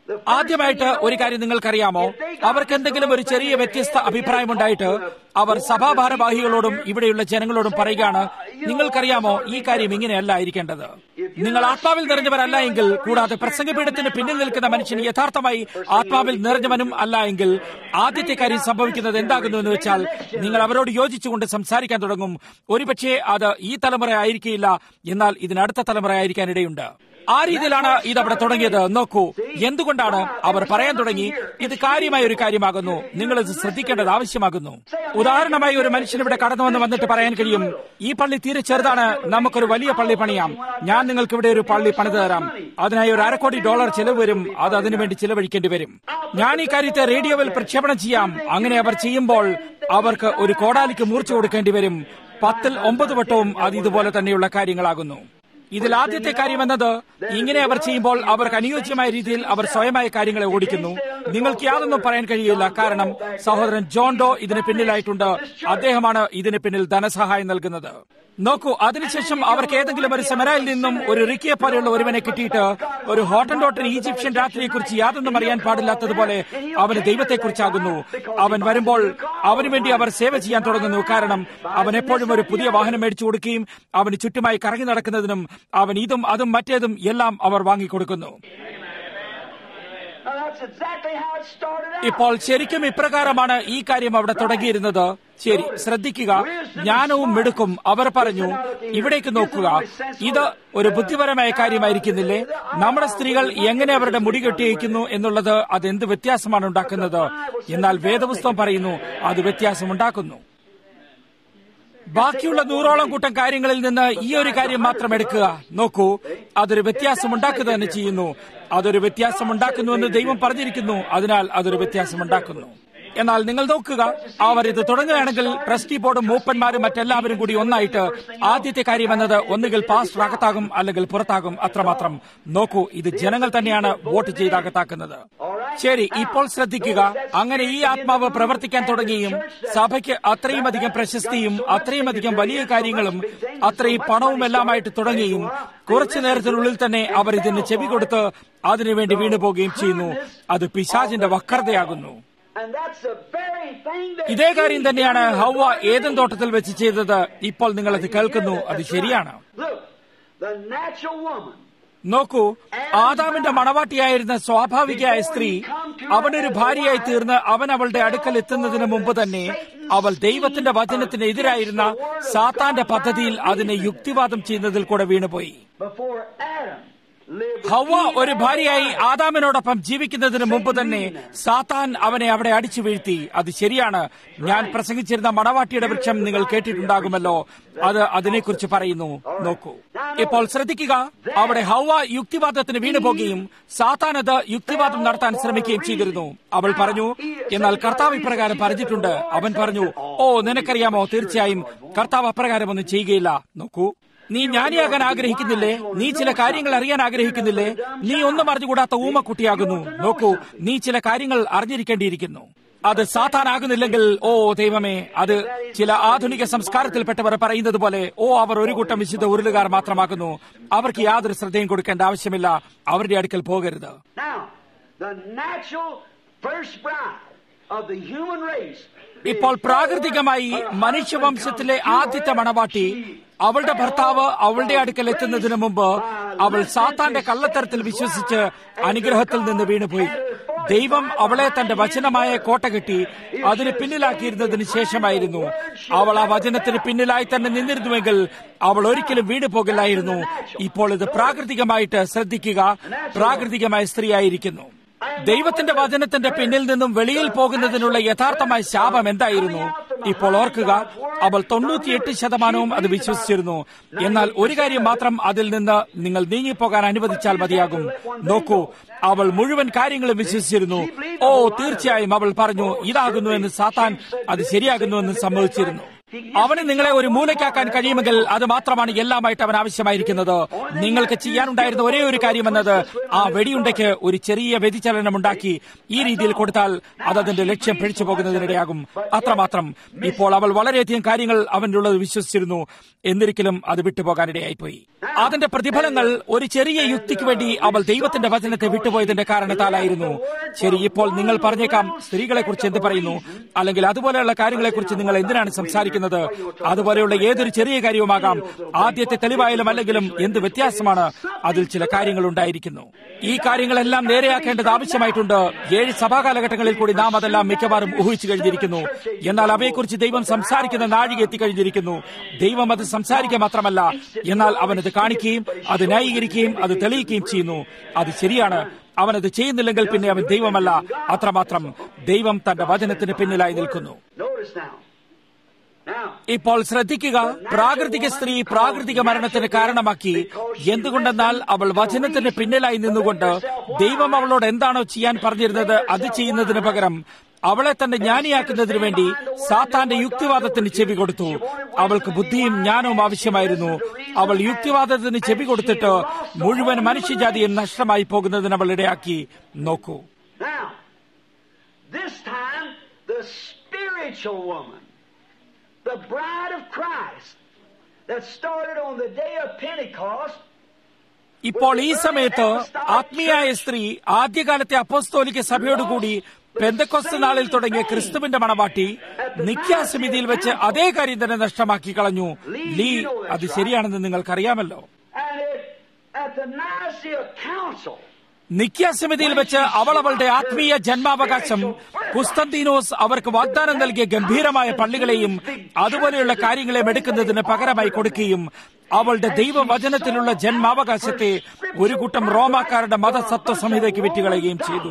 ആദ്യമായിട്ട് ഒരു കാര്യം നിങ്ങൾക്കറിയാമോ അവർക്ക് എന്തെങ്കിലും ഒരു ചെറിയ വ്യത്യസ്ത അഭിപ്രായമുണ്ടായിട്ട് അവർ സഭാ ഭാരവാഹികളോടും ഇവിടെയുള്ള ജനങ്ങളോടും പറയുകയാണ് നിങ്ങൾക്കറിയാമോ ഈ കാര്യം ഇങ്ങനെയല്ല ആയിരിക്കേണ്ടത് നിങ്ങൾ ആത്മാവിൽ നിറഞ്ഞവരല്ല എങ്കിൽ കൂടാതെ പ്രസംഗപീഠത്തിന് പിന്നിൽ നിൽക്കുന്ന മനുഷ്യൻ യഥാർത്ഥമായി ആത്മാവിൽ നിറഞ്ഞവനും അല്ല എങ്കിൽ ആദ്യത്തെ കാര്യം സംഭവിക്കുന്നത് എന്താകുന്നു എന്ന് വെച്ചാൽ നിങ്ങൾ അവരോട് യോജിച്ചുകൊണ്ട് സംസാരിക്കാൻ തുടങ്ങും ഒരുപക്ഷെ അത് ഈ തലമുറ ആയിരിക്കില്ല എന്നാൽ ഇതിനടുത്ത തലമുറ ആയിരിക്കാനിടയുണ്ട് ആ രീതിയിലാണ് ഇത് അവിടെ തുടങ്ങിയത് നോക്കൂ എന്തുകൊണ്ടാണ് അവർ പറയാൻ തുടങ്ങി ഇത് കാര്യമായ ഒരു കാര്യമാകുന്നു നിങ്ങൾ ഇത് ശ്രദ്ധിക്കേണ്ടത് ആവശ്യമാകുന്നു ഉദാഹരണമായി ഒരു മനുഷ്യൻ ഇവിടെ കടന്നു വന്ന് വന്നിട്ട് പറയാൻ കഴിയും ഈ പള്ളി തീരെ ചെറുതാണ് നമുക്കൊരു വലിയ പള്ളി പണിയാം ഞാൻ നിങ്ങൾക്ക് ഇവിടെ ഒരു പള്ളി പണിത് തരാം അതിനായി ഒരു അരക്കോടി ഡോളർ ചെലവ് വരും അത് അതിനുവേണ്ടി ചിലവഴിക്കേണ്ടി വരും ഞാൻ ഈ കാര്യത്തെ റേഡിയോയിൽ പ്രക്ഷേപണം ചെയ്യാം അങ്ങനെ അവർ ചെയ്യുമ്പോൾ അവർക്ക് ഒരു കോടാലിക്ക് മൂർച്ച കൊടുക്കേണ്ടി വരും പത്തിൽ ഒമ്പത് വട്ടവും അത് ഇതുപോലെ തന്നെയുള്ള കാര്യങ്ങളാകുന്നു ഇതിൽ ആദ്യത്തെ കാര്യം എന്നത് ഇങ്ങനെ അവർ ചെയ്യുമ്പോൾ അവർക്ക് അനുയോജ്യമായ രീതിയിൽ അവർ സ്വയമായ കാര്യങ്ങളെ ഓടിക്കുന്നു നിങ്ങൾക്ക് യാതൊന്നും പറയാൻ കഴിയില്ല കാരണം സഹോദരൻ ജോൺ ഡോ ഇതിന് പിന്നിലായിട്ടുണ്ട് അദ്ദേഹമാണ് ഇതിന് പിന്നിൽ ധനസഹായം നൽകുന്നത് നോക്കൂ അതിനുശേഷം അവർക്ക് ഏതെങ്കിലും ഒരു സെമനായിൽ നിന്നും ഒരു റിക്കിയെ പോലെയുള്ള ഒരുവനെ കിട്ടിയിട്ട് ഒരു ഹോട്ടൻ ഡോട്ടൻ ഈജിപ്ഷ്യൻ രാത്രിയെക്കുറിച്ച് യാതൊന്നും അറിയാൻ പാടില്ലാത്തതുപോലെ അവന് ദൈവത്തെക്കുറിച്ചാകുന്നു അവൻ വരുമ്പോൾ അവന് വേണ്ടി അവർ സേവ ചെയ്യാൻ തുടങ്ങുന്നു കാരണം അവൻ എപ്പോഴും ഒരു പുതിയ വാഹനം മേടിച്ചു കൊടുക്കുകയും അവന് ചുറ്റുമായി കറങ്ങി നടക്കുന്നതിനും അവൻ ഇതും അതും മറ്റേതും എല്ലാം അവർ വാങ്ങിക്കൊടുക്കുന്നു Now that's exactly how it started out. ഇപ്പോൾ ശരിക്കും ഇപ്രകാരമാണ് ഈ കാര്യം അവിടെ തുടങ്ങിയിരുന്നത് ശരി ശ്രദ്ധിക്കുക ജ്ഞാനവും മിടുക്കും അവർ പറഞ്ഞു ഇവിടേക്ക് നോക്കുക ഇത് ഒരു ബുദ്ധിപരമായ കാര്യമായിരിക്കുന്നില്ലേ നമ്മുടെ സ്ത്രീകൾ എങ്ങനെ അവരുടെ മുടി കെട്ടിയിരിക്കുന്നു എന്നുള്ളത് അതെന്ത് വ്യത്യാസമാണ് ഉണ്ടാക്കുന്നത് എന്നാൽ വേദപുസ്തകം പറയുന്നു അത് വ്യത്യാസമുണ്ടാക്കുന്നു ബാക്കിയുള്ള നൂറോളം കൂട്ടം കാര്യങ്ങളിൽ നിന്ന് ഈ ഒരു കാര്യം മാത്രം എടുക്കുക നോക്കൂ അതൊരു വ്യത്യാസം ഉണ്ടാക്കുക തന്നെ ചെയ്യുന്നു അതൊരു വ്യത്യാസം ഉണ്ടാക്കുന്നുവെന്ന് ദൈവം പറഞ്ഞിരിക്കുന്നു അതിനാൽ അതൊരു വ്യത്യാസം ഉണ്ടാക്കുന്നു എന്നാൽ നിങ്ങൾ നോക്കുക അവർ ഇത് തുടങ്ങുകയാണെങ്കിൽ ട്രസ്റ്റി ബോർഡും മൂപ്പന്മാരും മറ്റെല്ലാവരും കൂടി ഒന്നായിട്ട് ആദ്യത്തെ കാര്യം എന്നത് ഒന്നുകിൽ പാസ്റ്റർ അകത്താകും അല്ലെങ്കിൽ പുറത്താകും അത്രമാത്രം നോക്കൂ ഇത് ജനങ്ങൾ തന്നെയാണ് വോട്ട് ചെയ്ത് അകത്താക്കുന്നത് ശരി ഇപ്പോൾ ശ്രദ്ധിക്കുക അങ്ങനെ ഈ ആത്മാവ് പ്രവർത്തിക്കാൻ തുടങ്ങിയും സഭയ്ക്ക് അത്രയും അധികം പ്രശസ്തിയും അത്രയും അധികം വലിയ കാര്യങ്ങളും അത്രയും പണവും എല്ലാമായിട്ട് തുടങ്ങുകയും കുറച്ചു നേരത്തിനുള്ളിൽ തന്നെ അവർ ഇതിന് ചെവി കൊടുത്ത് അതിനുവേണ്ടി വീണുപോകുകയും ചെയ്യുന്നു അത് പിശാചിന്റെ വക്രതയാകുന്നു And that's the very thing that ഇതേ കാര്യം തന്നെയാണ് ഹൗവ ഏതൻ തോട്ടത്തിൽ വെച്ച് ചെയ്തത് ഇപ്പോൾ നിങ്ങൾ അത് കേൾക്കുന്നു അത് ശരിയാണ് Look, the natural woman നോക്കൂ ആദാമിന്റെ മണവാട്ടിയായിരുന്ന സ്വാഭാവികയായ സ്ത്രീ അവനൊരു ഭാര്യയായി തീർന്ന് അവൻ അവളുടെ അടുക്കൽ എത്തുന്നതിന് മുമ്പ് തന്നെ അവൾ ദൈവത്തിന്റെ വചനത്തിന് എതിരായിരുന്ന സാത്താന്റെ പദ്ധതിയിൽ അതിനെ യുക്തിവാദം ചെയ്യുന്നതിൽ കൂടെ വീണുപോയി before Adam lived with Hawa Eve, ഒരു ഭാര്യയായി ആദാമിനോടൊപ്പം ജീവിക്കുന്നതിന് മുമ്പ് തന്നെ സാത്താൻ അവനെ അവിടെ അടിച്ചു വീഴ്ത്തി അത് ശരിയാണ് ഞാൻ പ്രസംഗിച്ചിരുന്ന മണവാട്ടിയുടെ വൃക്ഷം നിങ്ങൾ കേട്ടിട്ടുണ്ടാകുമല്ലോ അത് അതിനെക്കുറിച്ച് പറയുന്നു നോക്കൂ ഇപ്പോൾ ശ്രദ്ധിക്കുക അവിടെ ഹൗവ യുക്തിവാദത്തിന് വീണുപോകുകയും സാത്താൻ അത് യുക്തിവാദം നടത്താൻ ശ്രമിക്കുകയും ചെയ്തിരുന്നു അവൾ പറഞ്ഞു എന്നാൽ കർത്താവ് ഇപ്രകാരം പറഞ്ഞിട്ടുണ്ട് അവൻ പറഞ്ഞു ഓ നിനക്കറിയാമോ തീർച്ചയായും കർത്താവ് അപ്രകാരം ഒന്നും ചെയ്യുകയില്ല നോക്കൂ നീ ജ്ഞാനിയാകാൻ ആഗ്രഹിക്കുന്നില്ലേ നീ ചില കാര്യങ്ങൾ അറിയാൻ ആഗ്രഹിക്കുന്നില്ലേ നീ ഒന്നും അറിഞ്ഞുകൂടാത്ത ഊമക്കുട്ടിയാകുന്നു നോക്കൂ നീ ചില കാര്യങ്ങൾ അറിഞ്ഞിരിക്കേണ്ടിയിരിക്കുന്നു അത് സാത്താനാകുന്നില്ലെങ്കിൽ ഓ ദൈവമേ അത് ചില ആധുനിക സംസ്കാരത്തിൽപ്പെട്ടവർ പറയുന്നത് പോലെ ഓ അവർ ഒരു കൂട്ടം വിശുദ്ധ ഉരുളുകാർ മാത്രമാകുന്നു അവർക്ക് യാതൊരു ശ്രദ്ധയും കൊടുക്കേണ്ട ആവശ്യമില്ല അവരുടെ അടുക്കൽ പോകരുത് Now, the natural first bride of the human race. ഇപ്പോൾ പ്രാകൃതികമായി മനുഷ്യവംശത്തിലെ ആദ്യത്തെ മണവാട്ടി അവളുടെ ഭർത്താവ് അവളുടെ അടുക്കൽ എത്തുന്നതിന് മുമ്പ് അവൾ സാത്താന്റെ കള്ളത്തരത്തിൽ വിശ്വസിച്ച് അനുഗ്രഹത്തിൽ നിന്ന് വീണുപോയി ദൈവം അവളെ തന്റെ വചനമായ കോട്ട കെട്ടി അതിന് പിന്നിലാക്കിയിരുന്നതിന് ശേഷമായിരുന്നു അവൾ ആ വചനത്തിന് പിന്നിലായി തന്നെ നിന്നിരുന്നുവെങ്കിൽ അവൾ ഒരിക്കലും വീണു പോകില്ലായിരുന്നു ഇപ്പോൾ ഇത് പ്രാകൃതികമായിട്ട് ശ്രദ്ധിക്കുക പ്രാകൃതികമായ സ്ത്രീയായിരിക്കുന്നു ദൈവത്തിന്റെ വചനത്തിന്റെ പിന്നിൽ നിന്നും വെളിയിൽ പോകുന്നതിനുള്ള യഥാർത്ഥമായ ശാപം എന്തായിരുന്നു ഇപ്പോൾ ഓർക്കുക അവൾ തൊണ്ണൂറ്റിയെട്ട് ശതമാനവും അത് വിശ്വസിച്ചിരുന്നു എന്നാൽ ഒരു കാര്യം മാത്രം അതിൽ നിന്ന് നിങ്ങൾ നീങ്ങിപ്പോകാൻ അനുവദിച്ചാൽ മതിയാകും നോക്കൂ അവൾ മുഴുവൻ കാര്യങ്ങളും വിശ്വസിച്ചിരുന്നു ഓ തീർച്ചയായും അവൾ പറഞ്ഞു ഇതാകുന്നു എന്ന് സാത്താൻ അത് ശരിയാകുന്നു എന്ന് സമ്മതിച്ചിരുന്നു അവന് നിങ്ങളെ ഒരു മൂലയ്ക്കാക്കാൻ കഴിയുമെങ്കിൽ അത് മാത്രമാണ് എല്ലാമായിട്ട് അവൻ ആവശ്യമായിരിക്കുന്നത് നിങ്ങൾക്ക് ചെയ്യാനുണ്ടായിരുന്ന ഒരേ ഒരു കാര്യമെന്നത് ആ വെടിയുണ്ടയ്ക്ക് ഒരു ചെറിയ വ്യതിചലനം ഉണ്ടാക്കി ഈ രീതിയിൽ കൊടുത്താൽ അത് അതിന്റെ ലക്ഷ്യം പിഴിച്ചു പോകുന്നതിനിടയാകും അത്രമാത്രം ഇപ്പോൾ അവൾ വളരെയധികം കാര്യങ്ങൾ അവൻ്റെ ഉള്ളത് വിശ്വസിച്ചിരുന്നു എന്നിരിക്കലും അത് വിട്ടുപോകാനിടയായിപ്പോയി അതിന്റെ പ്രതിഫലങ്ങൾ ഒരു ചെറിയ യുക്തിക്ക് വേണ്ടി അവൾ ദൈവത്തിന്റെ വചനത്തെ വിട്ടുപോയതിന്റെ കാരണത്താലായിരുന്നു ശരി ഇപ്പോൾ നിങ്ങൾ പറഞ്ഞേക്കാം സ്ത്രീകളെ കുറിച്ച് എന്ത് പറയുന്നു അല്ലെങ്കിൽ അതുപോലെയുള്ള കാര്യങ്ങളെക്കുറിച്ച് നിങ്ങൾ എന്തിനാണ് സംസാരിക്കുന്നത് അതുപോലെയുള്ള ഏതൊരു ചെറിയ കാര്യവുമാകാം ആദ്യത്തെ തെളിവായാലും അല്ലെങ്കിലും എന്ത് വ്യത്യാസമാണ് അതിൽ ചില കാര്യങ്ങൾ ഉണ്ടായിരിക്കുന്നു ഈ കാര്യങ്ങളെല്ലാം നേരെയാക്കേണ്ടത് ആവശ്യമായിട്ടുണ്ട് ഏഴ് സഭാകാലഘട്ടങ്ങളിൽ കൂടി നാം അതെല്ലാം മിക്കവാറും ഊഹിച്ചു കഴിഞ്ഞിരിക്കുന്നു എന്നാൽ അവയെക്കുറിച്ച് ദൈവം സംസാരിക്കുന്ന നാഴിക എത്തിക്കഴിഞ്ഞിരിക്കുന്നു ദൈവം അത് സംസാരിക്കുക മാത്രമല്ല എന്നാൽ അവനത് കാണിക്കുകയും അത് ന്യായീകരിക്കുകയും അത് തെളിയിക്കുകയും ചെയ്യുന്നു അത് ശരിയാണ് അവനത് ചെയ്യുന്നില്ലെങ്കിൽ പിന്നെ അവൻ ദൈവമല്ല അത്രമാത്രം ദൈവം തന്റെ വചനത്തിന് പിന്നിലായി നിൽക്കുന്നു Notice now. Now, ഇപ്പോൾ ശ്രദ്ധിക്കുക പ്രാകൃതിക സ്ത്രീ പ്രാകൃതിക മരണത്തിന് കാരണമാക്കി എന്തുകൊണ്ടെന്നാൽ അവൾ വചനത്തിന് പിന്നിലായി നിന്നുകൊണ്ട് ദൈവം അവളോട് എന്താണോ ചെയ്യാൻ പറഞ്ഞിരുന്നത് അത് ചെയ്യുന്നതിന് പകരം അവളെ തന്നെ ജ്ഞാനിയാക്കുന്നതിന് വേണ്ടി സാത്താന്റെ യുക്തിവാദത്തിന് ചെവി കൊടുത്തു അവൾക്ക് ബുദ്ധിയും ജ്ഞാനവും ആവശ്യമായിരുന്നു അവൾ യുക്തിവാദത്തിന് ചെവി കൊടുത്തിട്ട് മുഴുവൻ മനുഷ്യജാതിയും നഷ്ടമായി പോകുന്നതിന് അവൾ ഇടയാക്കി നോക്കൂ now, this time, the spiritual woman, the bride of Christ, that started on the day of Pentecost, ഇപ്പോൾ ഈ സമയത്ത് ആത്മീയായ സ്ത്രീ ആദ്യകാലത്തെ അപ്പോസ്തോലിക സഭയോടുകൂടി പെന്തക്കൊസ്ത് നാളിൽ തുടങ്ങിയ ക്രിസ്തുവിന്റെ മണവാട്ടി നിത്യാസമിതിയിൽ വെച്ച് അതേ കാര്യം തന്നെ നഷ്ടമാക്കി കളഞ്ഞു ലീ അത് ശരിയാണെന്ന് നിങ്ങൾക്കറിയാമല്ലോ and it, at the Nicaea Council, നിത്യാസമിതിയിൽ വെച്ച് അവൾ അവളുടെ ആത്മീയ ജന്മാവകാശം കുസ്തന്തീനോസ് അവർക്ക് വാഗ്ദാനം നൽകിയ ഗംഭീരമായ പള്ളികളെയും അതുപോലെയുള്ള കാര്യങ്ങളെയും എടുക്കുന്നതിന് പകരമായി കൊടുക്കുകയും അവളുടെ ദൈവവചനത്തിലുള്ള ജന്മാവകാശത്തെ ഒരു കൂട്ടം റോമാക്കാരുടെ മതസത്വ സംഹിതയ്ക്ക് വിറ്റുകളയുകയും ചെയ്തു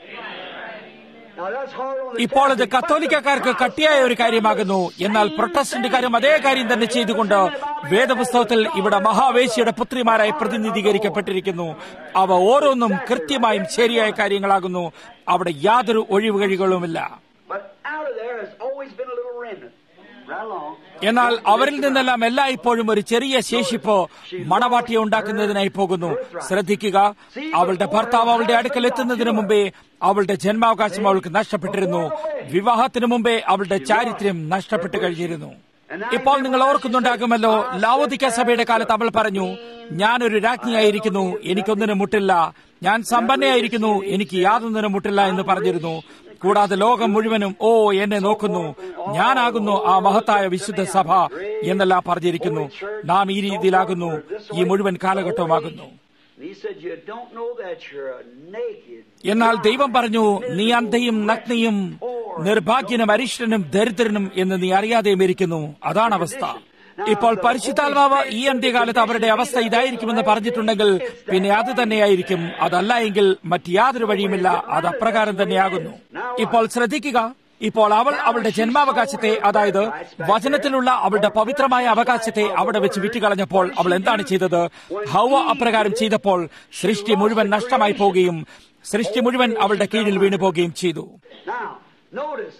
now that's hard on the ഇപ്പോൾ ഇത് കത്തോലിക്കക്കാർക്ക് കട്ടിയായ ഒരു കാര്യമാകുന്നു എന്നാൽ പ്രൊട്ടസ്റ്റന്റുകാരും അതേ കാര്യം തന്നെ ചെയ്തുകൊണ്ട് വേദപുസ്തകത്തിൽ ഇവിടെ മഹാവേശിയുടെ പുത്രിമാരായി പ്രതിനിധീകരിക്കപ്പെട്ടിരിക്കുന്നു അവ ഓരോന്നും കൃത്യമായും ശരിയായ കാര്യങ്ങളാകുന്നു അവിടെ യാതൊരു ഒഴിവുകഴികളുമില്ല But out of there has always been a little remnant. Right along. എന്നാൽ അവരിൽ നിന്നെല്ലാം എല്ലായ്പ്പോഴും ഒരു ചെറിയ ശേഷിപ്പ് മണവാട്ടിയെ ഉണ്ടാക്കുന്നതിനായി പോകുന്നു ശ്രദ്ധിക്കുക അവളുടെ ഭർത്താവ് അവളുടെ അടുക്കൽ എത്തുന്നതിന് മുമ്പേ അവളുടെ ജന്മാവകാശം അവൾക്ക് നഷ്ടപ്പെട്ടിരുന്നു വിവാഹത്തിനു മുമ്പേ അവളുടെ ചാരിത്രം നഷ്ടപ്പെട്ടു കഴിഞ്ഞിരുന്നു ഇപ്പോൾ നിങ്ങൾ ഓർക്കുന്നുണ്ടാകുമല്ലോ ലാവോദിക്ക സഭയുടെ കാലത്ത് അവൾ പറഞ്ഞു ഞാനൊരു രാജ്ഞിയായിരിക്കുന്നു എനിക്കൊന്നിനും മുട്ടില്ല ഞാൻ സമ്പന്നയായിരിക്കുന്നു എനിക്ക് യാതൊന്നിനും മുട്ടില്ല എന്ന് പറഞ്ഞിരുന്നു കൂടാതെ ലോകം മുഴുവനും ഓ എന്നെ നോക്കുന്നു ഞാനാകുന്നു ആ മഹത്തായ വിശുദ്ധ സഭ എന്നെല്ലാം പറഞ്ഞിരിക്കുന്നു നാം ഈ രീതിയിലാകുന്നു ഈ മുഴുവൻ കാലഘട്ടവുമാകുന്നു And he said, You don't know that you're a naked. എന്നാൽ ദൈവം പറഞ്ഞു നീ അന്ധയും നഗ്നയും നിർഭാഗ്യനും അരിഷ്ടനും ദരിദ്രനും എന്ന് നീ അറിയാതെയും ഇരിക്കുന്നു അതാണ് അവസ്ഥ ഇപ്പോൾ പരിശുദ്ധാത്മാവ് ഈ അന്ത്യകാലത്ത് അവരുടെ അവസ്ഥ ഇതായിരിക്കുമെന്ന് പറഞ്ഞിട്ടുണ്ടെങ്കിൽ പിന്നെ അത് തന്നെയായിരിക്കും അതല്ല എങ്കിൽ മറ്റ് യാതൊരു വഴിയുമില്ല അത് അപ്രകാരം തന്നെയാകുന്നു ഇപ്പോൾ ശ്രദ്ധിക്കുക ഇപ്പോൾ അവൾ അവളുടെ ജന്മാവകാശത്തെ അതായത് വചനത്തിലുള്ള അവളുടെ പവിത്രമായ അവകാശത്തെ അവിടെ വെച്ച് വിറ്റുകളഞ്ഞപ്പോൾ അവൾ എന്താണ് ചെയ്തത് ഹൗവ അപ്രകാരം ചെയ്തപ്പോൾ സൃഷ്ടി മുഴുവൻ നഷ്ടമായി പോവുകയും സൃഷ്ടി മുഴുവൻ അവളുടെ കീഴിൽ വീണു പോവുകയും ചെയ്തു Now, notice.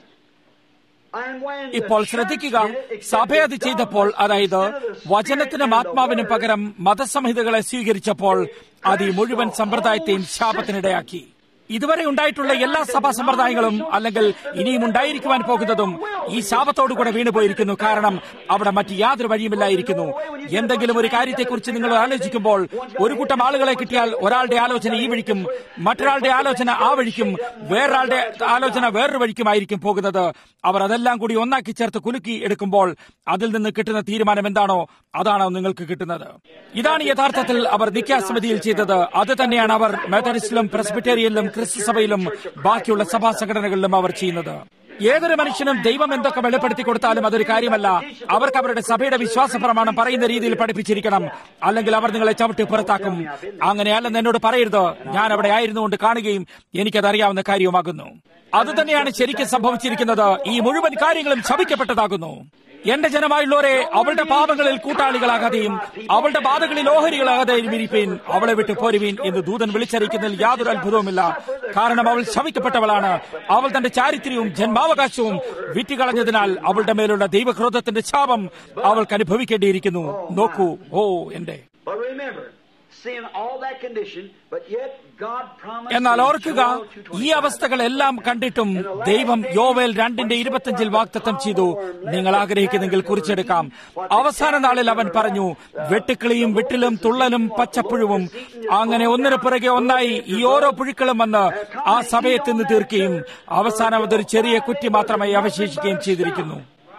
And when the ഇപ്പോൾ church ശ്രദ്ധിക്കുക did it, except സഭ അത് the ചെയ്തപ്പോൾ dogma, അതായത് instead of the Spirit വചനത്തിനും and the ആത്മാവിനും Word, പകരം മതസംഹിതകളെ സ്വീകരിച്ചപ്പോൾ അത് ഈ മുഴുവൻ സമ്പ്രദായത്തെയും ശാപത്തിനിടയാക്കി ഇതുവരെ ഉണ്ടായിട്ടുള്ള എല്ലാ സഭാ സമ്പ്രദായങ്ങളും അല്ലെങ്കിൽ ഇനിയും ഉണ്ടായിരിക്കുവാൻ പോകുന്നതും ഈ ശാപത്തോടു കൂടെ വീണുപോയിരിക്കുന്നു കാരണം അവിടെ മറ്റ് യാതൊരു വഴിയുമില്ലായിരിക്കുന്നു എന്തെങ്കിലും ഒരു കാര്യത്തെക്കുറിച്ച് നിങ്ങൾ ആലോചിക്കുമ്പോൾ ഒരു കൂട്ടം ആളുകളെ കിട്ടിയാൽ ഒരാളുടെ ആലോചന ഈ വഴിക്കും മറ്റൊരാളുടെ ആലോചന ആ വഴിക്കും വേറൊരാളുടെ ആലോചന വേറൊരു വഴിക്കുമായിരിക്കും പോകുന്നത് അവർ അതെല്ലാം കൂടി ഒന്നാക്കി ചേർത്ത് കുലുക്കി എടുക്കുമ്പോൾ അതിൽ നിന്ന് കിട്ടുന്ന തീരുമാനം എന്താണോ അതാണോ നിങ്ങൾക്ക് കിട്ടുന്നത് ഇതാണ് യഥാർത്ഥത്തിൽ അവർ നിത്യാസമിതിയിൽ ചെയ്തത് അത് തന്നെയാണ് അവർ മെത്തഡിസ്റ്റിലും പ്രസ്ബിറ്റേറിയനിലും ക്രിസ്തു സഭയിലും ബാക്കിയുള്ള സഭാ സംഘടനകളിലും അവർ ചെയ്യുന്നത് ഏതൊരു മനുഷ്യനും ദൈവം എന്തൊക്കെ വെളിപ്പെടുത്തി കൊടുത്താലും അതൊരു കാര്യമല്ല അവർക്ക് അവരുടെ സഭയുടെ വിശ്വാസ പ്രമാണം പറയുന്ന രീതിയിൽ പഠിപ്പിച്ചിരിക്കണം അല്ലെങ്കിൽ അവർ നിങ്ങളെ ചവിട്ടി പുറത്താക്കും അങ്ങനെയല്ലെന്ന് എന്നോട് പറയരുത് ഞാൻ അവിടെ ആയിരുന്നുകൊണ്ട് കാണുകയും എനിക്കത് അറിയാവുന്ന കാര്യവുമാകുന്നു അത് തന്നെയാണ് ശരിക്കും സംഭവിച്ചിരിക്കുന്നത് ഈ മുഴുവൻ കാര്യങ്ങളും ശപിക്കപ്പെട്ടതാകുന്നു എന്റെ ജനമായുള്ളവരെ അവളുടെ പാപങ്ങളിൽ കൂട്ടാളികളാകാതെയും അവളുടെ ബാധകളിൽ ഓഹരികളാകാതെയും ഇരിപ്പീൻ അവളെ വിട്ട് പോരുവീൻ എന്ന് ദൂതൻ വിളിച്ചറിയിക്കുന്നതിൽ യാതൊരു അത്ഭുതവുമില്ല കാരണം അവൾ ശവിക്കപ്പെട്ടവളാണ് അവൾ തന്റെ ചാരിത്ര്യവും ജന്മാവകാശവും വിറ്റുകളഞ്ഞതിനാൽ അവളുടെ മേലുള്ള ദൈവക്രോധത്തിന്റെ ശാപം അവൾക്ക് അനുഭവിക്കേണ്ടിയിരിക്കുന്നു നോക്കൂ ഓ എന്റെ But remember, seeing all that condition, but yet God promised. എന്നാൽ in ഓർക്കുക Joel 2:25, ഈ അവസ്ഥകളെല്ലാം കണ്ടിട്ടും ദൈവം യോവേൽ രണ്ടിന്റെ ഇരുപത്തിയഞ്ചിൽ വാക്തത്വം ചെയ്തു നിങ്ങൾ ആഗ്രഹിക്കുന്നെങ്കിൽ കുറിച്ചെടുക്കാം അവസാന നാളിൽ അവൻ പറഞ്ഞു വെട്ടുക്കിളിയും വിട്ടിലും തുള്ളലും പച്ചപ്പുഴുവും അങ്ങനെ ഒന്നിനു പിറകെ ഒന്നായി ഈ ഓരോ പുഴുക്കളും വന്ന് ആ സഭയെ തിന്ന് തീർക്കുകയും അവസാനം അതൊരു ചെറിയ കുറ്റി മാത്രമായി അവശേഷിക്കുകയും ചെയ്തിരിക്കുന്നു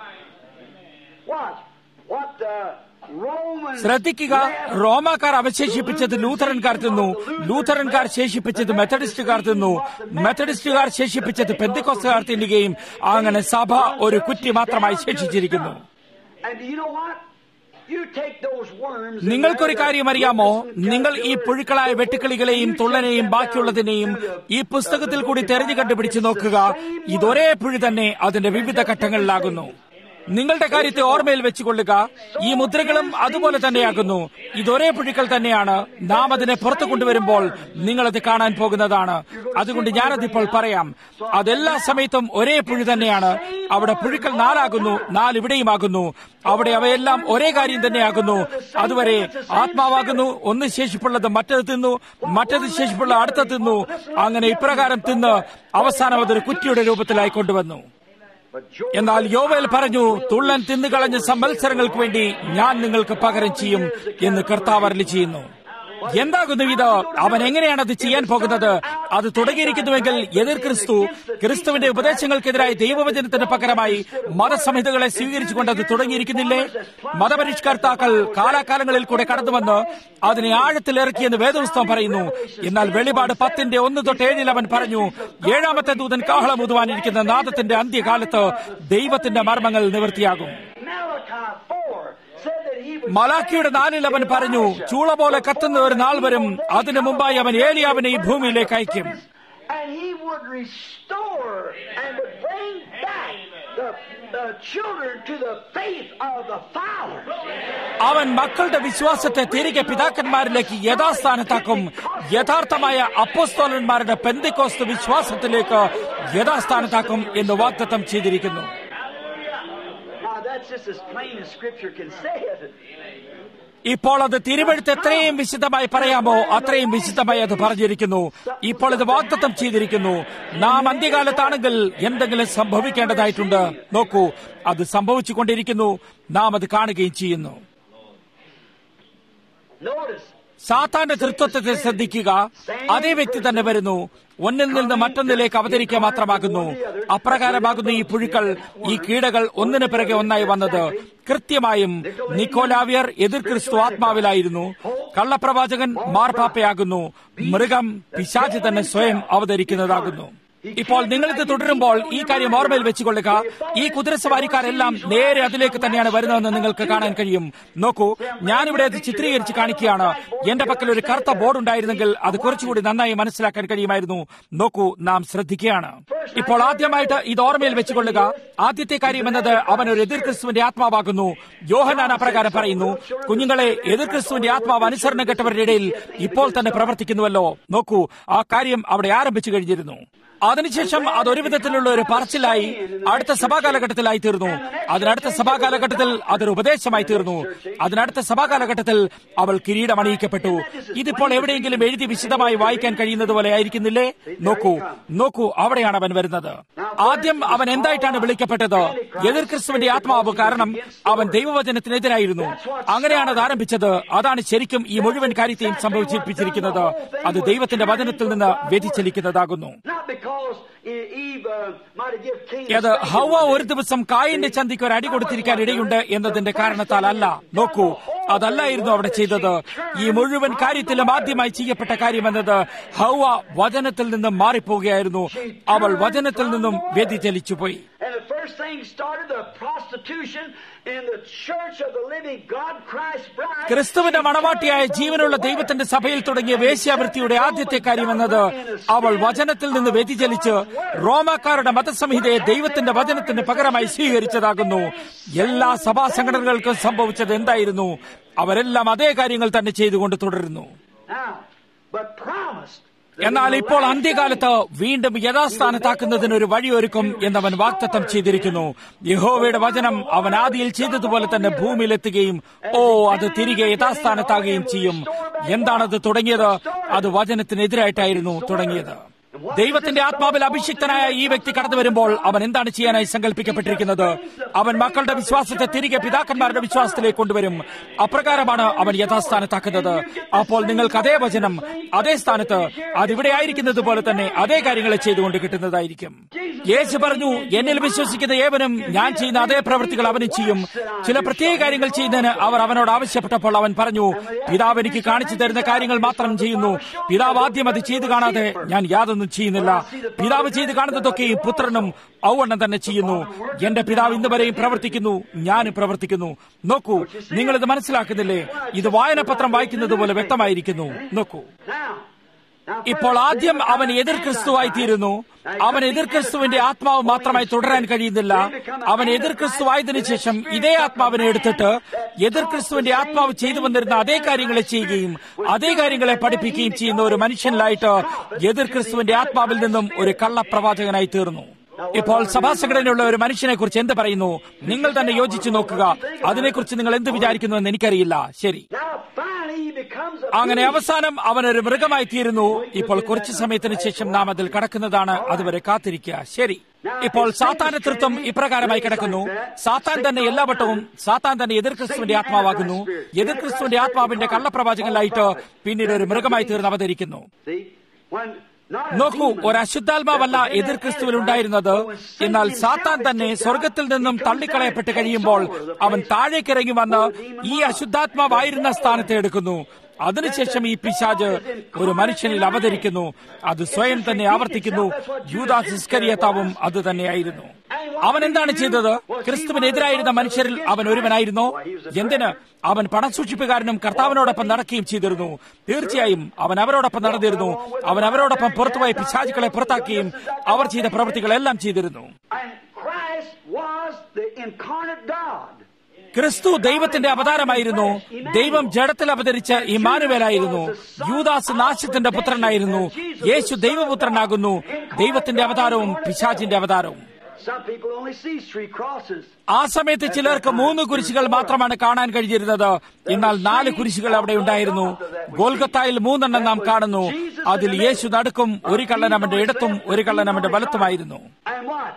What? What the Romans. ശ്രദ്ധിക്കുക റോമാക്കാർ അവശേഷിപ്പിച്ചത് ലൂഥറൻകാർ തിന്നു ലൂഥറൻകാർ ശേഷിപ്പിച്ചത് മെത്തഡിസ്റ്റുകാർ തിന്നു മെത്തഡിസ്റ്റുകാർ ശേഷിപ്പിച്ചത് പെന്തിക്കോസ്തുകാർ തിന്നുകയും അങ്ങനെ സഭ ഒരു കുറ്റി മാത്രമായി ശേഷിച്ചിരിക്കുന്നു And do you know what? You take those worms. and നിങ്ങൾക്കൊരു rather കാര്യം than അറിയാമോ look at the നിങ്ങൾ ഈ other പുഴുക്കളായ വെട്ടുക്കിളികളെയും തുള്ളനെയും ബാക്കിയുള്ളതിനെയും ഈ പുസ്തകത്തിൽ കൂടി തെരഞ്ഞു കണ്ടുപിടിച്ച് നോക്കുക ഇതൊരേ പുഴു തന്നെ അതിന്റെ വിവിധ ഘട്ടങ്ങളിലാകുന്നു നിങ്ങളുടെ കാര്യത്തെ ഓർമ്മയിൽ വെച്ചുകൊള്ളുക ഈ മുദ്രകളും അതുപോലെ തന്നെയാകുന്നു ഇതൊരേ പുഴുക്കൾ തന്നെയാണ് നാം അതിനെ പുറത്തു കൊണ്ടുവരുമ്പോൾ നിങ്ങളത് കാണാൻ പോകുന്നതാണ് അതുകൊണ്ട് ഞാനതിപ്പോൾ പറയാം അതെല്ലാ സമയത്തും ഒരേ പുഴു തന്നെയാണ് അവിടെ പുഴുക്കൾ നാലാകുന്നു നാലിവിടെയുമാകുന്നു അവിടെ അവയെല്ലാം ഒരേ കാര്യം തന്നെയാകുന്നു അതുവരെ ആത്മാവാകുന്നു ഒന്ന് ശേഷിപ്പുള്ളത് മറ്റത് തിന്നു മറ്റത് ശേഷിപ്പുള്ള അടുത്ത തിന്നു അങ്ങനെ ഇപ്രകാരം തിന്ന് അവസാനം അതൊരു കുറ്റിയുടെ രൂപത്തിലായി കൊണ്ടുവന്നു But Joel എന്നാൽ യോവേൽ പറഞ്ഞു തുള്ളൻ തിന്നുകളഞ്ഞ സംവത്സരങ്ങൾക്ക് വേണ്ടി ഞാൻ നിങ്ങൾക്ക് പകരം ചെയ്യും എന്ന് കർത്താവ് അരളി ചെയ്യുന്നു എന്താകുന്നു ഇത് അവൻ എങ്ങനെയാണ് അത് ചെയ്യാൻ പോകുന്നത് അത് തുടങ്ങിയിരിക്കുന്നുവെങ്കിൽ എതിർ ക്രിസ്തു ക്രിസ്തുവിന്റെ ഉപദേശങ്ങൾക്കെതിരായി ദൈവവചനത്തിന് പകരമായി മതസംഹിതകളെ സ്വീകരിച്ചുകൊണ്ട് അത് തുടങ്ങിയിരിക്കുന്നില്ലേ മതപരിഷ്കർത്താക്കൾ കാലാകാലങ്ങളിൽ കൂടെ കടന്നുവന്ന് അതിനെ ആഴത്തിലിറക്കിയെന്ന് വേദപുസ്തകം പറയുന്നു എന്നാൽ വെളിപാട് പത്തിന്റെ ഒന്ന് തൊട്ട് ഏഴിൽ അവൻ പറഞ്ഞു ഏഴാമത്തെ ദൂതൻ കാഹളം ഊതുവാനിരിക്കുന്ന നാദത്തിന്റെ അന്ത്യകാലത്ത് ദൈവത്തിന്റെ മർമ്മങ്ങൾ നിവൃത്തിയാകും Malachi 4 said that he would. മലാക്കിയുടെ നാലിൽ അവൻ പറഞ്ഞു ചൂള പോലെ കത്തുന്ന ഒരു നാൾ വരും അതിനു മുമ്പായി അവൻ ഏലിയാവിനെ ഈ ഭൂമിയിലേക്ക് അയക്കും And he would restore and would bring back the, the children to the faith of the fathers. അവൻ മക്കളുടെ വിശ്വാസത്തെ തിരികെ പിതാക്കന്മാരിലേക്ക് യഥാസ്ഥാനത്താക്കും യഥാർത്ഥമായ അപ്പോസ്തോലന്മാരുടെ പെന്തിക്കോസ്ത് വിശ്വാസത്തിലേക്ക് യഥാസ്ഥാനത്താക്കും എന്ന് വാഗ്ദത്തം ചെയ്തിരിക്കുന്നു Now that's just as plain as Scripture can say it. ഇപ്പോൾ അത് തിരുവഴുത്ത് എത്രയും വിശദമായി പറയാമോ അത്രയും വിശദമായി അത് പറഞ്ഞിരിക്കുന്നു ഇപ്പോൾ ഇത് വാഗ്ദത്തം ചെയ്തിരിക്കുന്നു നാം അന്ത്യകാലത്താണെങ്കിൽ എന്തെങ്കിലും സംഭവിക്കേണ്ടതായിട്ടുണ്ട് നോക്കൂ അത് സംഭവിച്ചുകൊണ്ടിരിക്കുന്നു നാം അത് കാണുകയും ചെയ്യുന്നു Notice, സാത്താന്റെ തൃത്വത്തെ ശ്രദ്ധിക്കുക അതേ വ്യക്തി തന്നെ വരുന്നു ഒന്നിൽ നിന്ന് മറ്റൊന്നിലേക്ക് അവതരിക്കുക മാത്രമാകുന്നു അപ്രകാരമാകുന്നു ഈ പുഴുക്കൾ ഈ കീടകൾ ഒന്നിനു പിറകെ ഒന്നായി വന്നത് കൃത്യമായും നിക്കോലാവിയർ എതിർ ക്രിസ്തു ആത്മാവിലായിരുന്നു കള്ളപ്രവാചകൻ മാർപ്പാപ്പയാകുന്നു മൃഗം പിശാചി തന്നെ സ്വയം അവതരിക്കുന്നതാകുന്നു ഇപ്പോൾ നിങ്ങളിത് തുടരുമ്പോൾ ഈ കാര്യം ഓർമ്മയിൽ വെച്ചുകൊള്ളുക ഈ കുതിരസവാരിക്കാരെല്ലാം നേരെ അതിലേക്ക് തന്നെയാണ് വരുന്നതെന്ന് നിങ്ങൾക്ക് കാണാൻ കഴിയും നോക്കൂ ഞാനിവിടെ അത് ചിത്രീകരിച്ച് കാണിക്കുകയാണ് എന്റെ പക്കൽ ഒരു കറുത്ത ബോർഡ് ഉണ്ടായിരുന്നെങ്കിൽ അത് കുറച്ചുകൂടി നന്നായി മനസ്സിലാക്കാൻ കഴിയുമായിരുന്നു നോക്കൂ നാം ശ്രദ്ധിക്കുകയാണ് ഇപ്പോൾ ആദ്യമായിട്ട് ഇത് ഓർമ്മയിൽ വെച്ചുകൊള്ളുക ആദ്യത്തെ കാര്യം എന്നത് അവൻ ഒരു എതിർ ക്രിസ്തുവിന്റെ ആത്മാവാകുന്നു യോഹനാൻ അപ്രകാരം പറയുന്നു കുഞ്ഞുങ്ങളെ എതിർ ക്രിസ്തുവിന്റെ ആത്മാവ് അനുസരണ കെട്ടവരുടെ ഇടയിൽ ഇപ്പോൾ തന്നെ പ്രവർത്തിക്കുന്നുവല്ലോ നോക്കൂ ആ കാര്യം അവിടെ ആരംഭിച്ചു കഴിഞ്ഞിരുന്നു അതിനുശേഷം അത് ഒരു വിധത്തിലുള്ള ഒരു പറച്ചിലായി അടുത്ത സഭാകാലഘട്ടത്തിലായി തീർന്നു അതിനടുത്ത സഭാകാലഘട്ടത്തിൽ അതൊരു ഉപദേശമായി തീർന്നു അതിനടുത്ത സഭാകാലഘട്ടത്തിൽ അവൾ കിരീടം അണിയിക്കപ്പെട്ടു ഇതിപ്പോൾ എവിടെയെങ്കിലും എഴുതി വിശദമായി വായിക്കാൻ കഴിയുന്നത് പോലെ ആയിരിക്കുന്നില്ലേ നോക്കൂ നോക്കൂ അവിടെയാണ് അവൻ വരുന്നത് ആദ്യം അവൻ എന്തായിട്ടാണ് വിളിക്കപ്പെട്ടത് എതിർ ക്രിസ്തുവിന്റെ ആത്മാവ് കാരണം അവൻ ദൈവവചനത്തിനെതിരായിരുന്നു അങ്ങനെയാണ് അത് ആരംഭിച്ചത് അതാണ് ശരിക്കും ഈ മുഴുവൻ കാര്യത്തെയും സംഭവിച്ചിരിക്കുന്നത് അത് ദൈവത്തിന്റെ വചനത്തിൽ നിന്ന് വ്യതിചലിക്കുന്നതാകുന്നു not because E- Eve uh, might have given Cain അത് ഹൗവ ഒരു ദിവസം കായിന്റെ ചന്തിക്ക് ഒരു അടി കൊടുത്തിരിക്കാൻ ഇടയുണ്ട് എന്നതിന്റെ കാരണത്താൽ അല്ല നോക്കൂ അതല്ലായിരുന്നു അവിടെ ചെയ്തത് ഈ മുഴുവൻ കാര്യത്തിലും ആദ്യമായി ചെയ്യപ്പെട്ട കാര്യമെന്നത് ഹൗവ വചനത്തിൽ നിന്നും മാറിപ്പോവുകയായിരുന്നു അവൾ വചനത്തിൽ നിന്നും വ്യതിചലിച്ചുപോയി And at first first thing started the prostitution in the church of the living God, Christ bride. ക്രിസ്തുവിന്റെ മണവാട്ടിയായ ജീവനുള്ള ദൈവത്തിന്റെ സഭയിൽ തുടങ്ങിയ വേശ്യാവൃത്തിയുടെ ആദ്യത്തെ കാര്യമെന്നത് അവൾ വചനത്തിൽ നിന്ന് വ്യതിചലിച്ച് റോമാക്കാരുടെ മതസംഹിതയെ ദൈവത്തിന്റെ വചനത്തിന് പകരമായി സ്വീകരിച്ചതാകുന്നു എല്ലാ സഭാ സംഘടനകൾക്കും സംഭവിച്ചത് എന്തായിരുന്നു അവരെല്ലാം അതേ കാര്യങ്ങൾ തന്നെ ചെയ്തുകൊണ്ട് തുടരുന്നു Now, but promised. that എന്നാൽ in the ഇപ്പോൾ last അന്ത്യകാലത്ത് വീണ്ടും യഥാസ്ഥാനത്താക്കുന്നതിന് ഒരു വഴിയൊരുക്കും എന്നവൻ വാഗ്ദത്തം ചെയ്തിരിക്കുന്നു യഹോവയുടെ വചനം അവൻ ആദിയിൽ ചെയ്തതുപോലെ തന്നെ ഭൂമിയിലെത്തുകയും ഓ അത് തിരികെ യഥാസ്ഥാനത്താകുകയും ചെയ്യും എന്താണത് തുടങ്ങിയത് അത് വചനത്തിനെതിരായിട്ടായിരുന്നു തുടങ്ങിയത് ദൈവത്തിന്റെ ആത്മാവിൽ അഭിഷിക്തനായ ഈ വ്യക്തി കടന്നു വരുമ്പോൾ അവൻ എന്താണ് ചെയ്യാനായി സങ്കല്പിക്കപ്പെട്ടിരിക്കുന്നത് അവൻ മക്കളുടെ വിശ്വാസത്തെ തിരികെ പിതാക്കന്മാരുടെ വിശ്വാസത്തിലേക്ക് കൊണ്ടുവരും അപ്രകാരമാണ് അവൻ യഥാസ്ഥാനത്താക്കുന്നത് അപ്പോൾ നിങ്ങൾക്ക് അതേ വചനം അതേ സ്ഥാനത്ത് അതിവിടെ ആയിരിക്കുന്നത് പോലെ തന്നെ അതേ കാര്യങ്ങളെ ചെയ്തുകൊണ്ട് കിട്ടുന്നതായിരിക്കും യേശു പറഞ്ഞു എന്നിൽ വിശ്വസിക്കുന്ന ഏവനും ഞാൻ ചെയ്യുന്ന അതേ പ്രവൃത്തികൾ അവനും ചെയ്യും ചില പ്രത്യേക കാര്യങ്ങൾ ചെയ്യുന്നതിന് അവർ അവനോട് ആവശ്യപ്പെട്ടപ്പോൾ അവൻ പറഞ്ഞു പിതാവ് എനിക്ക് കാണിച്ചു തരുന്ന കാര്യങ്ങൾ മാത്രം ചെയ്യുന്നു പിതാവ് ആദ്യം അത് ചെയ്തു കാണാതെ ഞാൻ യാതൊന്നും ചെയ്യുന്നില്ല പിതാവ് ചെയ്ത് കാണുന്നതൊക്കെയും പുത്രനും ഔവണ്ണം തന്നെ ചെയ്യുന്നു എന്റെ പിതാവ് ഇന്ന് വരെയും പ്രവർത്തിക്കുന്നു ഞാനും പ്രവർത്തിക്കുന്നു നോക്കൂ നിങ്ങൾ ഇത് മനസ്സിലാക്കുന്നില്ലേ ഇത് വായനപത്രം വായിക്കുന്നത് പോലെ വ്യക്തമായിരിക്കുന്നു നോക്കൂ Now, now ഇപ്പോൾ ആദ്യം അവൻ എതിർ ക്രിസ്തുവായി തീരുന്നു അവൻ എതിർ ക്രിസ്തുവിന്റെ ആത്മാവ് മാത്രമായി തുടരാൻ കഴിയുന്നില്ല അവൻ എതിർ ക്രിസ്തുവായതിനു ശേഷം ഇതേ ആത്മാവിനെ എടുത്തിട്ട് എതിർ ക്രിസ്തുവിന്റെ ആത്മാവ് ചെയ്തു വന്നിരുന്ന അതേ കാര്യങ്ങളെ ചെയ്യുകയും അതേ കാര്യങ്ങളെ പഠിപ്പിക്കുകയും ചെയ്യുന്ന ഒരു മനുഷ്യനിലായിട്ട് എതിർ ക്രിസ്തുവിന്റെ ആത്മാവിൽ നിന്നും ഒരു കള്ളപ്രവാചകനായി തീർന്നു ഇപ്പോൾ സഭാ സംഘടനയുള്ള ഒരു മനുഷ്യനെ കുറിച്ച് എന്ത് പറയുന്നു നിങ്ങൾ തന്നെ യോജിച്ചു നോക്കുക അതിനെക്കുറിച്ച് നിങ്ങൾ എന്ത് വിചാരിക്കുന്നു എന്ന് എനിക്കറിയില്ല ശരി Now, finally, he becomes a അങ്ങനെ അവസാനം അവൻ ഒരു മൃഗമായി തീരുന്നു ഇപ്പോൾ കുറച്ചു സമയത്തിന് ശേഷം നാം അതിൽ കടക്കുന്നതാണ് അതുവരെ കാത്തിരിക്കുക ശരി ഇപ്പോൾ സാത്താന്റെ തൃത്വം ഇപ്രകാരമായി കിടക്കുന്നു സാത്താൻ തന്നെ എല്ലാ വട്ടവും സാത്താൻ തന്നെ എതിർ ക്രിസ്തുവിന്റെ ആത്മാവാകുന്നു എതിർ ക്രിസ്തുവിന്റെ ആത്മാവിന്റെ കള്ളപ്രവാചകനായിട്ട് പിന്നീട് ഒരു മൃഗമായി തീർന്ന് അവതരിക്കുന്നു See, when not a നോക്കൂ demon, ഒരു അശുദ്ധാത്മാവല്ല എതിർ ക്രിസ്തുവിൽ ഉണ്ടായിരുന്നത് എന്നാൽ സാത്താൻ തന്നെ സ്വർഗത്തിൽ നിന്നും തള്ളിക്കളയപ്പെട്ട് കഴിയുമ്പോൾ അവൻ താഴേക്കിറങ്ങി വന്ന് ഈ അശുദ്ധാത്മാവായിരുന്ന സ്ഥാനത്തെ എടുക്കുന്നു അതിനുശേഷം ഈ പിശാജ് ഒരു മനുഷ്യനിൽ അവതരിക്കുന്നു അത് സ്വയം തന്നെ ആവർത്തിക്കുന്നു യൂദാസ് ഇസ്കരിയത്താവും അത് തന്നെയായിരുന്നു അവൻ എന്താണ് ചെയ്തത് ക്രിസ്തുവിനെതിരായിരുന്ന മനുഷ്യരിൽ അവൻ ഒരുവനായിരുന്നോ എന്തിന് അവൻ പണം സൂക്ഷിപ്പുകാരനും കർത്താവിനോടൊപ്പം നടക്കുകയും ചെയ്തിരുന്നു തീർച്ചയായും അവൻ അവരോടൊപ്പം നടന്നിരുന്നു അവൻ അവരോടൊപ്പം പുറത്തുപോയ പിശാചുക്കളെ പുറത്താക്കുകയും അവർ ചെയ്ത പ്രവൃത്തികളെല്ലാം ചെയ്തിരുന്നു and Christ was the incarnate God. ക്രിസ്തു ദൈവത്തിന്റെ അവതാരമായിരുന്നു ദൈവം ജഡത്തിൽ അവതരിച്ച ഇമാനുവേലായിരുന്നു യൂദാസ് നാശത്തിന്റെ പുത്രനായിരുന്നു യേശു ദൈവപുത്രനാകുന്നു ദൈവത്തിന്റെ അവതാരവും പിശാചിന്റെ അവതാരവും Some people only see three crosses. ആ സമയത്ത് ചിലർക്ക് മൂന്ന് കുരിശുകൾ മാത്രമാണ് കാണാൻ കഴിഞ്ഞിരുന്നത് എന്നാൽ നാല് കുരിശുകൾ അവിടെ ഉണ്ടായിരുന്നു ഗോൽഗത്തായിൽ മൂന്നെണ്ണം നാം കാണുന്നു അതിൽ യേശു നടുക്കും ഒരു കള്ളൻ അവന്റെ ഇടത്തും ഒരു കള്ളൻ അവന്റെ വലത്തുമായിരുന്നു And watch.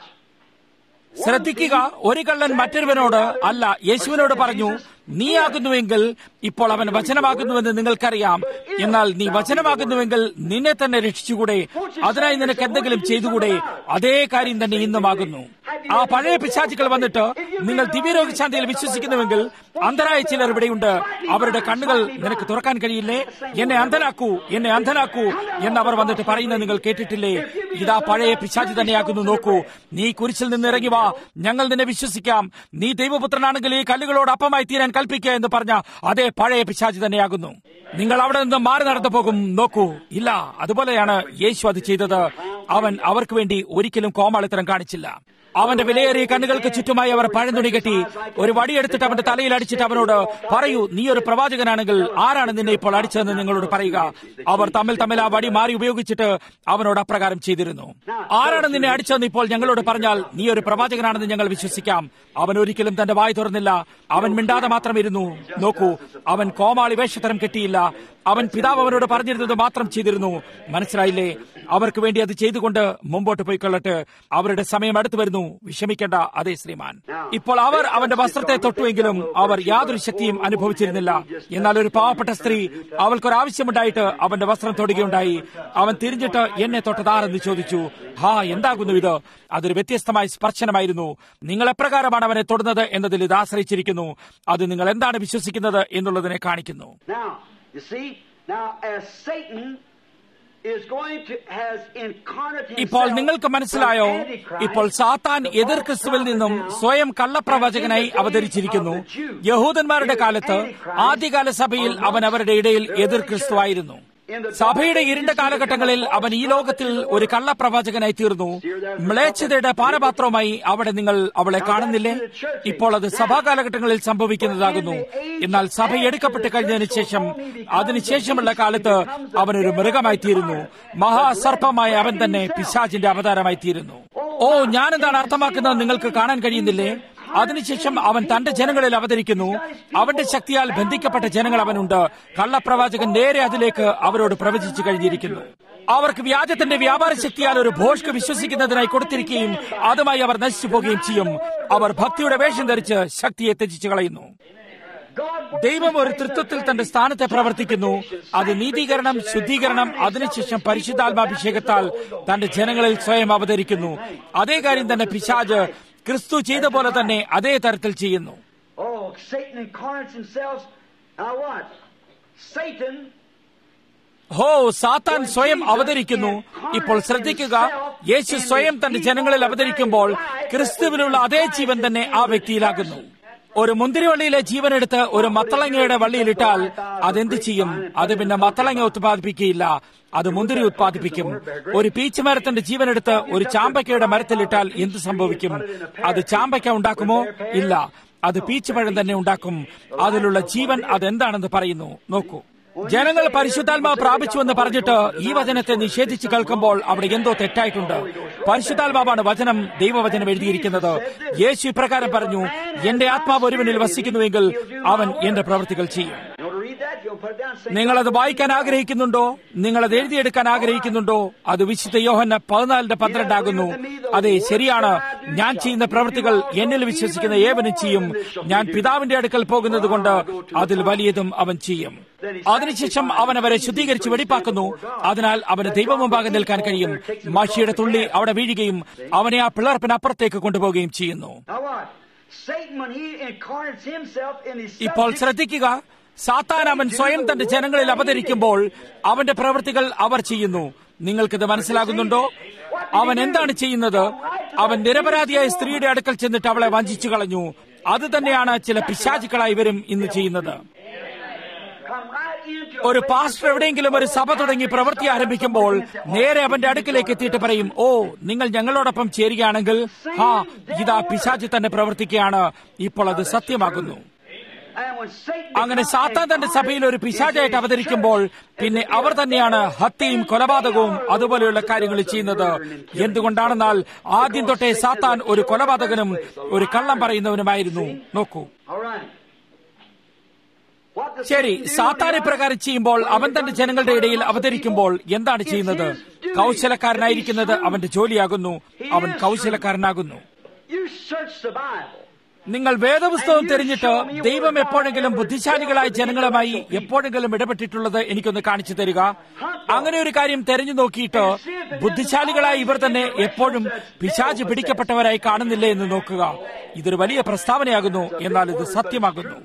ശ്രദ്ധിക്കുക ഒരു കള്ളൻ മറ്റൊരുവനോട് അല്ല യേശുവിനോട് പറഞ്ഞു നീയാകുന്നുവെങ്കിൽ ഇപ്പോൾ അവൻ വചനമാകുന്നുവെന്ന് നിങ്ങൾക്കറിയാം എന്നാൽ നീ വചനമാകുന്നുവെങ്കിൽ നിന്നെ തന്നെ രക്ഷിച്ചുകൂടെ അതിനായി നിനക്ക് എന്തെങ്കിലും ചെയ്തുകൂടെ അതേ കാര്യം തന്നെ ഇന്നുമാകുന്നു ആ പഴയ പിശാചുക്കൾ വന്നിട്ട് നിങ്ങൾ ദിവ്യരോഗശാന്തിയിൽ വിശ്വസിക്കുന്നുവെങ്കിൽ അന്ധരായ ചിലർ ഇവിടെയുണ്ട് അവരുടെ കണ്ണുകൾ നിനക്ക് തുറക്കാൻ കഴിയില്ലേ എന്നെ അന്ധനാക്കൂ എന്നെ അന്ധനാക്കൂ എന്ന് അവർ വന്നിട്ട് പറയുന്നത് നിങ്ങൾ കേട്ടിട്ടില്ലേ ഇതാ പഴയ പിശാചി തന്നെയാകുന്നു നോക്കൂ നീ കുരിശിൽ നിന്ന് ഇറങ്ങി വാ ഞങ്ങൾ നിന്നെ വിശ്വസിക്കാം നീ ദൈവപുത്രനാണെങ്കിൽ ഈ കല്ലുകളോട് അപ്പമായി തീരാൻ കൽപ്പിക്കുക എന്ന് പറഞ്ഞ അതേ പഴയ പിശാചി തന്നെയാകുന്നു നിങ്ങൾ അവിടെ നിന്ന് മാറി നടന്നു പോകും നോക്കൂ ഇല്ല അതുപോലെയാണ് യേശു അത് ചെയ്തത് അവൻ അവർക്ക് വേണ്ടി ഒരിക്കലും കോമാളിത്തരം കാണിച്ചില്ല അവന്റെ വിലയേറിയ കണ്ണുകൾക്ക് ചുറ്റുമായി അവർ പഴന്തുണി കെട്ടി ഒരു വടിയെടുത്തിട്ട് അവന്റെ തലയിൽ അടിച്ചിട്ട് അവനോട് പറയൂ നീ ഒരു പ്രവാചകനാണെങ്കിൽ ആരാണ് നിന്നെ ഇപ്പോൾ അടിച്ചതെന്ന് നിങ്ങളോട് പറയുക അവർ തമ്മിൽ തമ്മിൽ ആ വടി മാറി ഉപയോഗിച്ചിട്ട് അവനോട് അപ്രകാരം ചെയ്തിരുന്നു ആരാണ് നിന്നെ അടിച്ചതെന്ന് ഇപ്പോൾ ഞങ്ങളോട് പറഞ്ഞാൽ നീ ഒരു പ്രവാചകനാണെന്ന് ഞങ്ങൾ വിശ്വസിക്കാം അവൻ ഒരിക്കലും തന്റെ വായി തുറന്നില്ല അവൻ മിണ്ടാതെ മാത്രം ഇരുന്നു നോക്കൂ അവൻ കോമാളി വേഷത്തരം കെട്ടിയില്ല അവൻ പിതാവ് അവനോട് പറഞ്ഞിരുന്നത് മാത്രം ചെയ്തിരുന്നു മനസ്സിലായില്ലേ അവർക്ക് വേണ്ടി അത് ചെയ്തുകൊണ്ട് മുമ്പോട്ട് പോയിക്കൊള്ളട്ടെ അവരുടെ സമയം അടുത്തു വരുന്നു വിഷമിക്കേണ്ട അതേ ശ്രീമാൻ ഇപ്പോൾ അവർ അവന്റെ വസ്ത്രത്തെ തൊട്ടുവെങ്കിലും അവർ യാതൊരു ശക്തിയും അനുഭവിച്ചിരുന്നില്ല എന്നാൽ ഒരു പാവപ്പെട്ട സ്ത്രീ അവൾക്കൊരാവശ്യമുണ്ടായിട്ട് അവന്റെ വസ്ത്രം തൊടുകയുണ്ടായി അവൻ തിരിഞ്ഞിട്ട് എന്നെ തൊട്ടതാരെന്ന് ചോദിച്ചു ഹാ എന്താകുന്നു ഇത് അതൊരു വ്യത്യസ്തമായ സ്പർശനമായിരുന്നു നിങ്ങൾ എപ്രകാരമാണ് അവനെ തൊടുന്നത് എന്നതിൽ ഇത് ആശ്രയിച്ചിരിക്കുന്നു അത് നിങ്ങൾ എന്താണ് വിശ്വസിക്കുന്നത് എന്നുള്ളതിനെ കാണിക്കുന്നു Now, you see, now as Satan is going to has incarnate ഇപ്പോൾ himself നിങ്ങൾക്ക് മനസ്സിലായോ from Antichrist, ഇപ്പോൾ സാത്താൻ the എതിർ false ക്രിസ്തുവിൽ prophet നിന്നും now, സ്വയം കള്ളപ്രവാചകനായി and in the days അവതരിച്ചിരിക്കുന്നു of the Jews, യഹൂദന്മാരുടെ is കാലത്ത് Antichrist ആദ്യകാല സഭയിൽ amongst അവൻ അവരുടെ ഇടയിൽ the എതിർ early ക്രിസ്തുവായിരുന്നു church. In the സഭയുടെ dark ഇരുണ്ട ages, കാലഘട്ടങ്ങളിൽ he became a അവൻ ഈ false ലോകത്തിൽ prophet in the ഒരു world. കള്ളപ്രവാചകനായി തീർന്നു മ്ലേച്ഛതയുടെ പാനപാത്രവുമായി അവിടെ നിങ്ങൾ അവളെ കാണുന്നില്ലേ ഇപ്പോൾ അത് സഭാ കാലഘട്ടങ്ങളിൽ സംഭവിക്കുന്നതാകുന്നു എന്നാൽ സഭ എടുക്കപ്പെട്ട് കഴിഞ്ഞതിന് ശേഷം അതിനുശേഷമുള്ള കാലത്ത് അവനൊരു മൃഗമായി തീരുന്നു മഹാസർപ്പമായ അവൻ തന്നെ പിശാചിന്റെ അവതാരമായി തീരുന്നു ഓ ഞാനെന്താണ് അർത്ഥമാക്കുന്നത് നിങ്ങൾക്ക് കാണാൻ കഴിയുന്നില്ലേ അതിനുശേഷം അവൻ തന്റെ ജനങ്ങളിൽ അവതരിക്കുന്നു അവന്റെ ശക്തിയാൽ ബന്ധിക്കപ്പെട്ട ജനങ്ങൾ അവനുണ്ട് കള്ളപ്രവാചകൻ നേരെ അതിലേക്ക് അവരോട് പ്രവചിച്ചു കഴിഞ്ഞിരിക്കുന്നു അവർക്ക് വ്യാജത്തിന്റെ വ്യാപാര ശക്തിയാൽ ഒരു ഭോഷ്ക്ക് വിശ്വസിക്കുന്നതിനായി കൊടുത്തിരിക്കുകയും അതുമായി അവർ നശിച്ചു പോവുകയും ചെയ്യും അവർ ഭക്തിയുടെ വേഷം ധരിച്ച് ശക്തിയെ ത്യജിച്ചു കളയുന്നു ദൈവം ഒരു തൃത്വത്തിൽ തന്റെ സ്ഥാനത്തെ പ്രവർത്തിക്കുന്നു അത് നീതീകരണം ശുദ്ധീകരണം അതിനുശേഷം പരിശുദ്ധാത്മാഭിഷേകത്താൽ തന്റെ ജനങ്ങളിൽ സ്വയം അവതരിക്കുന്നു അതേ കാര്യം തന്നെ പിശാജ് ക്രിസ്തു ചെയ്ത പോലെ തന്നെ അതേ തരത്തിൽ ചെയ്യുന്നു Oh, Satan incarnates himself. Now what? Satan ഹോ സാത്താൻ സ്വയം അവതരിക്കുന്നു ഇപ്പോൾ ശ്രദ്ധിക്കുക യേശു സ്വയം തന്റെ ജനങ്ങളിൽ അവതരിക്കുമ്പോൾ ക്രിസ്തുവിലുള്ള അതേ ജീവൻ തന്നെ ആ വ്യക്തിയിലാകുന്നു ഒരു മുന്തിരിവള്ളിയിലെ ജീവനെടുത്ത് ഒരു മത്തളങ്ങയുടെ വള്ളിയിലിട്ടാൽ അതെന്ത് ചെയ്യും അത് പിന്നെ മത്തളങ്ങ ഉത്പാദിപ്പിക്കുകയില്ല അത് മുന്തിരി ഉത്പാദിപ്പിക്കും ഒരു പീച്ച് മരത്തിന്റെ ജീവനെടുത്ത് ഒരു ചാമ്പയ്ക്കയുടെ മരത്തിലിട്ടാൽ എന്ത് സംഭവിക്കും അത് ചാമ്പയ്ക്ക ഉണ്ടാക്കുമോ ഇല്ല അത് പീച്ച് പഴം തന്നെ ഉണ്ടാക്കും അതിലുള്ള ജീവൻ അതെന്താണെന്ന് പറയുന്നു നോക്കൂ ജനങ്ങൾ പരിശുദ്ധാത്മാവ് പ്രാപിച്ചുവെന്ന് പറഞ്ഞിട്ട് ഈ വചനത്തെ നിഷേധിച്ച് കേൾക്കുമ്പോൾ അവിടെ എന്തോ തെറ്റായിട്ടുണ്ട് പരിശുദ്ധാത്മാവാണ് വചനം ദൈവവചനം എഴുതിയിരിക്കുന്നത് യേശു ഇപ്രകാരം പറഞ്ഞു എന്റെ ആത്മാവ് ഒരുവനിൽ വസിക്കുന്നുവെങ്കിൽ അവൻ എന്റെ പ്രവൃത്തികൾ ചെയ്യും You want to read that? You'll put it down. Say, നിങ്ങൾ അത് വായിക്കാൻ ആഗ്രഹിക്കുന്നുണ്ടോ നിങ്ങൾ അത് എഴുതിയെടുക്കാൻ ആഗ്രഹിക്കുന്നുണ്ടോ അത് വിശുദ്ധ യോഹന്ന പതിനാലിന്റെ പന്ത്രണ്ടാകുന്നു അതെ ശരിയാണ് ഞാൻ ചെയ്യുന്ന പ്രവൃത്തികൾ എന്നിൽ വിശ്വസിക്കുന്ന ഏവനും ചെയ്യും ഞാൻ പിതാവിന്റെ അടുക്കൽ പോകുന്നത് കൊണ്ട് അതിൽ വലിയതും അവൻ ചെയ്യും അതിനുശേഷം അവൻ അവരെ ശുദ്ധീകരിച്ച് വെടിപ്പാക്കുന്നു അതിനാൽ അവന് ദൈവമുമ്പാകെ നിൽക്കാൻ കഴിയും മഷിയുടെ തുള്ളി അവിടെ വീഴുകയും അവനെ ആ പിളർപ്പിനപ്പുറത്തേക്ക് കൊണ്ടുപോവുകയും ചെയ്യുന്നു Now what? Satan, when he incarnates himself in his ഇപ്പോൾ subjects, ശ്രദ്ധിക്കുക സാത്താൻ അവൻ സ്വയം തന്റെ ജനങ്ങളിൽ അവതരിക്കുമ്പോൾ അവന്റെ പ്രവൃത്തികൾ അവർ ചെയ്യുന്നു നിങ്ങൾക്കിത് മനസ്സിലാകുന്നുണ്ടോ അവൻ എന്താണ് ചെയ്യുന്നത് അവൻ നിരപരാധിയായ സ്ത്രീയുടെ അടുക്കൽ ചെന്നിട്ട് അവളെ വഞ്ചിച്ചു കളഞ്ഞു അത് തന്നെയാണ് ചില പിശാചുക്കളായി ഇവരും ഇന്ന് ചെയ്യുന്നത് come right into ഒരു പാസ്റ്റർ എവിടെയെങ്കിലും ഒരു സഭ തുടങ്ങി പ്രവൃത്തി ആരംഭിക്കുമ്പോൾ നേരെ അവന്റെ അടുക്കിലേക്ക് എത്തിയിട്ട് പറയും ഓ നിങ്ങൾ ഞങ്ങളോടൊപ്പം ചേരുകയാണെങ്കിൽ ഹാ ഇതാ പിശാചി തന്നെ പ്രവർത്തിക്കുകയാണ് ഇപ്പോൾ അത് സത്യമാകുന്നു And when Satan അങ്ങനെ becomes സാത്താൻ തന്റെ സഭയിൽ ഒരു പിശാചായിട്ട് അവതരിക്കുമ്പോൾ പിന്നെ അവർ തന്നെയാണ് ഹത്യയും കൊലപാതകവും അതുപോലെയുള്ള കാര്യങ്ങൾ ചെയ്യുന്നത് എന്തുകൊണ്ടാണെന്നാൽ ആദ്യം തൊട്ടേ സാത്താൻ ഒരു കൊലപാതകനും ഒരു കള്ളം പറയുന്നവനുമായിരുന്നു നോക്കൂ All right. What does ശരി Satan do സാത്താൻ now? ഇപ്രകാരം ചെയ്യുമ്പോൾ അവൻ തന്റെ ജനങ്ങളുടെ ഇടയിൽ അവതരിക്കുമ്പോൾ എന്താണ് ചെയ്യുന്നത് കൗശലക്കാരനായിരിക്കുന്നത് അവന്റെ ജോലിയാകുന്നു അവൻ കൗശലക്കാരനാകുന്നു You search the Bible. നിങ്ങൾ വേദപുസ്തകം തിരിഞ്ഞിട്ട് ദൈവം എപ്പോഴെങ്കിലും ബുദ്ധിശാലികളായ ജനങ്ങളുമായി എപ്പോഴെങ്കിലും ഇടപെട്ടിട്ടുള്ളത് എനിക്കൊന്ന് കാണിച്ചു തരിക അങ്ങനെ ഒരു കാര്യം തെരഞ്ഞു നോക്കിയിട്ട് ബുദ്ധിശാലികളായ ഇവർ തന്നെ എപ്പോഴും പിശാച് പിടിക്കപ്പെട്ടവരായി കാണുന്നില്ലേ എന്ന് നോക്കുക ഇതൊരു വലിയ പ്രസ്താവനയാകുന്നു എന്നാൽ ഇത് സത്യമാകുന്നു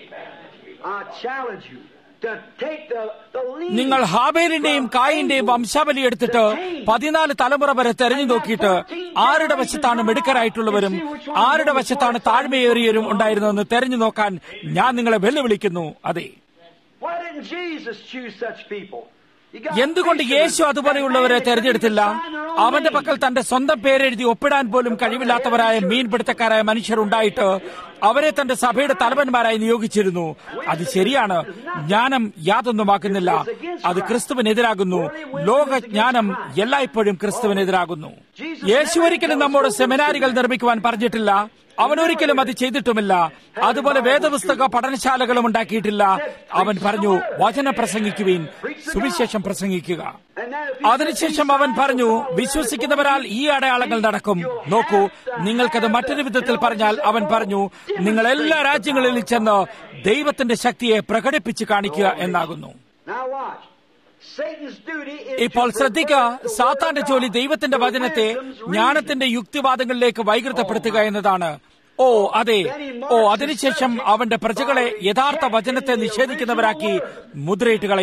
I challenge you to take the, the lead നിങ്ങൾ ഹാബേലിന്റെയും കായിന്റെയും വംശാവലി എടുത്തിട്ട് പതിനാല് തലമുറ വരെ തെരഞ്ഞു നോക്കിയിട്ട് ആരുടെ വശത്താണ് മിടുക്കരായിട്ടുള്ളവരും ആരുടെ വശത്താണ് താഴ്മയേറിയവരും ഉണ്ടായിരുന്നതെന്ന് തെരഞ്ഞു നോക്കാൻ ഞാൻ നിങ്ങളെ വെല്ലുവിളിക്കുന്നു അതെ Why didn't Jesus choose such people? You got എന്തുകൊണ്ട് യേശു അതുപോലെയുള്ളവരെ തെരഞ്ഞെടുത്തില്ല അവന്റെ പക്കൽ തന്റെ സ്വന്തം പേരെഴുതി ഒപ്പിടാൻ പോലും കഴിവില്ലാത്തവരായ മീൻപിടുത്തക്കാരായ മനുഷ്യർ ഉണ്ടായിട്ട് അവരെ തന്റെ സഭയുടെ തലവന്മാരായി നിയോഗിച്ചിരുന്നു അത് ശരിയാണ് ജ്ഞാനം യാതൊന്നുമാക്കുന്നില്ല അത് ക്രിസ്തുവിനെതിരാകുന്നു ലോകജ്ഞാനം എല്ലായ്പ്പോഴും ക്രിസ്തുവിനെതിരാകുന്നു യേശു ഒരിക്കലും നമ്മോട് സെമിനാരികൾ നിർമ്മിക്കുവാൻ പറഞ്ഞിട്ടില്ല അവൻ ഒരിക്കലും അത് ചെയ്തിട്ടുമില്ല അതുപോലെ വേദപുസ്തക പഠനശാലകളും ഉണ്ടാക്കിയിട്ടില്ല അവൻ പറഞ്ഞു വചനം പ്രസംഗിക്കുവീൻ സുവിശേഷം പ്രസംഗിക്കുക And then if he അതിനുശേഷം അവൻ പറഞ്ഞു വിശ്വസിക്കുന്നവരാൽ ഈ അടയാളങ്ങൾ നടക്കും നോക്കൂ നിങ്ങൾക്കത് മറ്റൊരു വിധത്തിൽ പറഞ്ഞാൽ അവൻ പറഞ്ഞു നിങ്ങൾ എല്ലാ രാജ്യങ്ങളിലും ചെന്ന് ദൈവത്തിന്റെ ശക്തിയെ പ്രകടിപ്പിച്ച് കാണിക്കുക എന്നാകുന്നു Now watch. Satan's duty is ഇപ്പോൾ to ശ്രദ്ധിക്കുക pervert സാത്താന്റെ the ജോലി ദൈവത്തിന്റെ the വചനത്തെ wisdom's reason. ജ്ഞാനത്തിന്റെ യുക്തിവാദങ്ങളിലേക്ക് വൈകൃതപ്പെടുത്തുക എന്നതാണ് ഓ അതെ ഓ അതിനുശേഷം അവന്റെ പ്രജകളെ യഥാർത്ഥ വചനത്തെ നിഷേധിക്കുന്നവരാക്കി മുദ്രയിട്ട് കളയുന്നു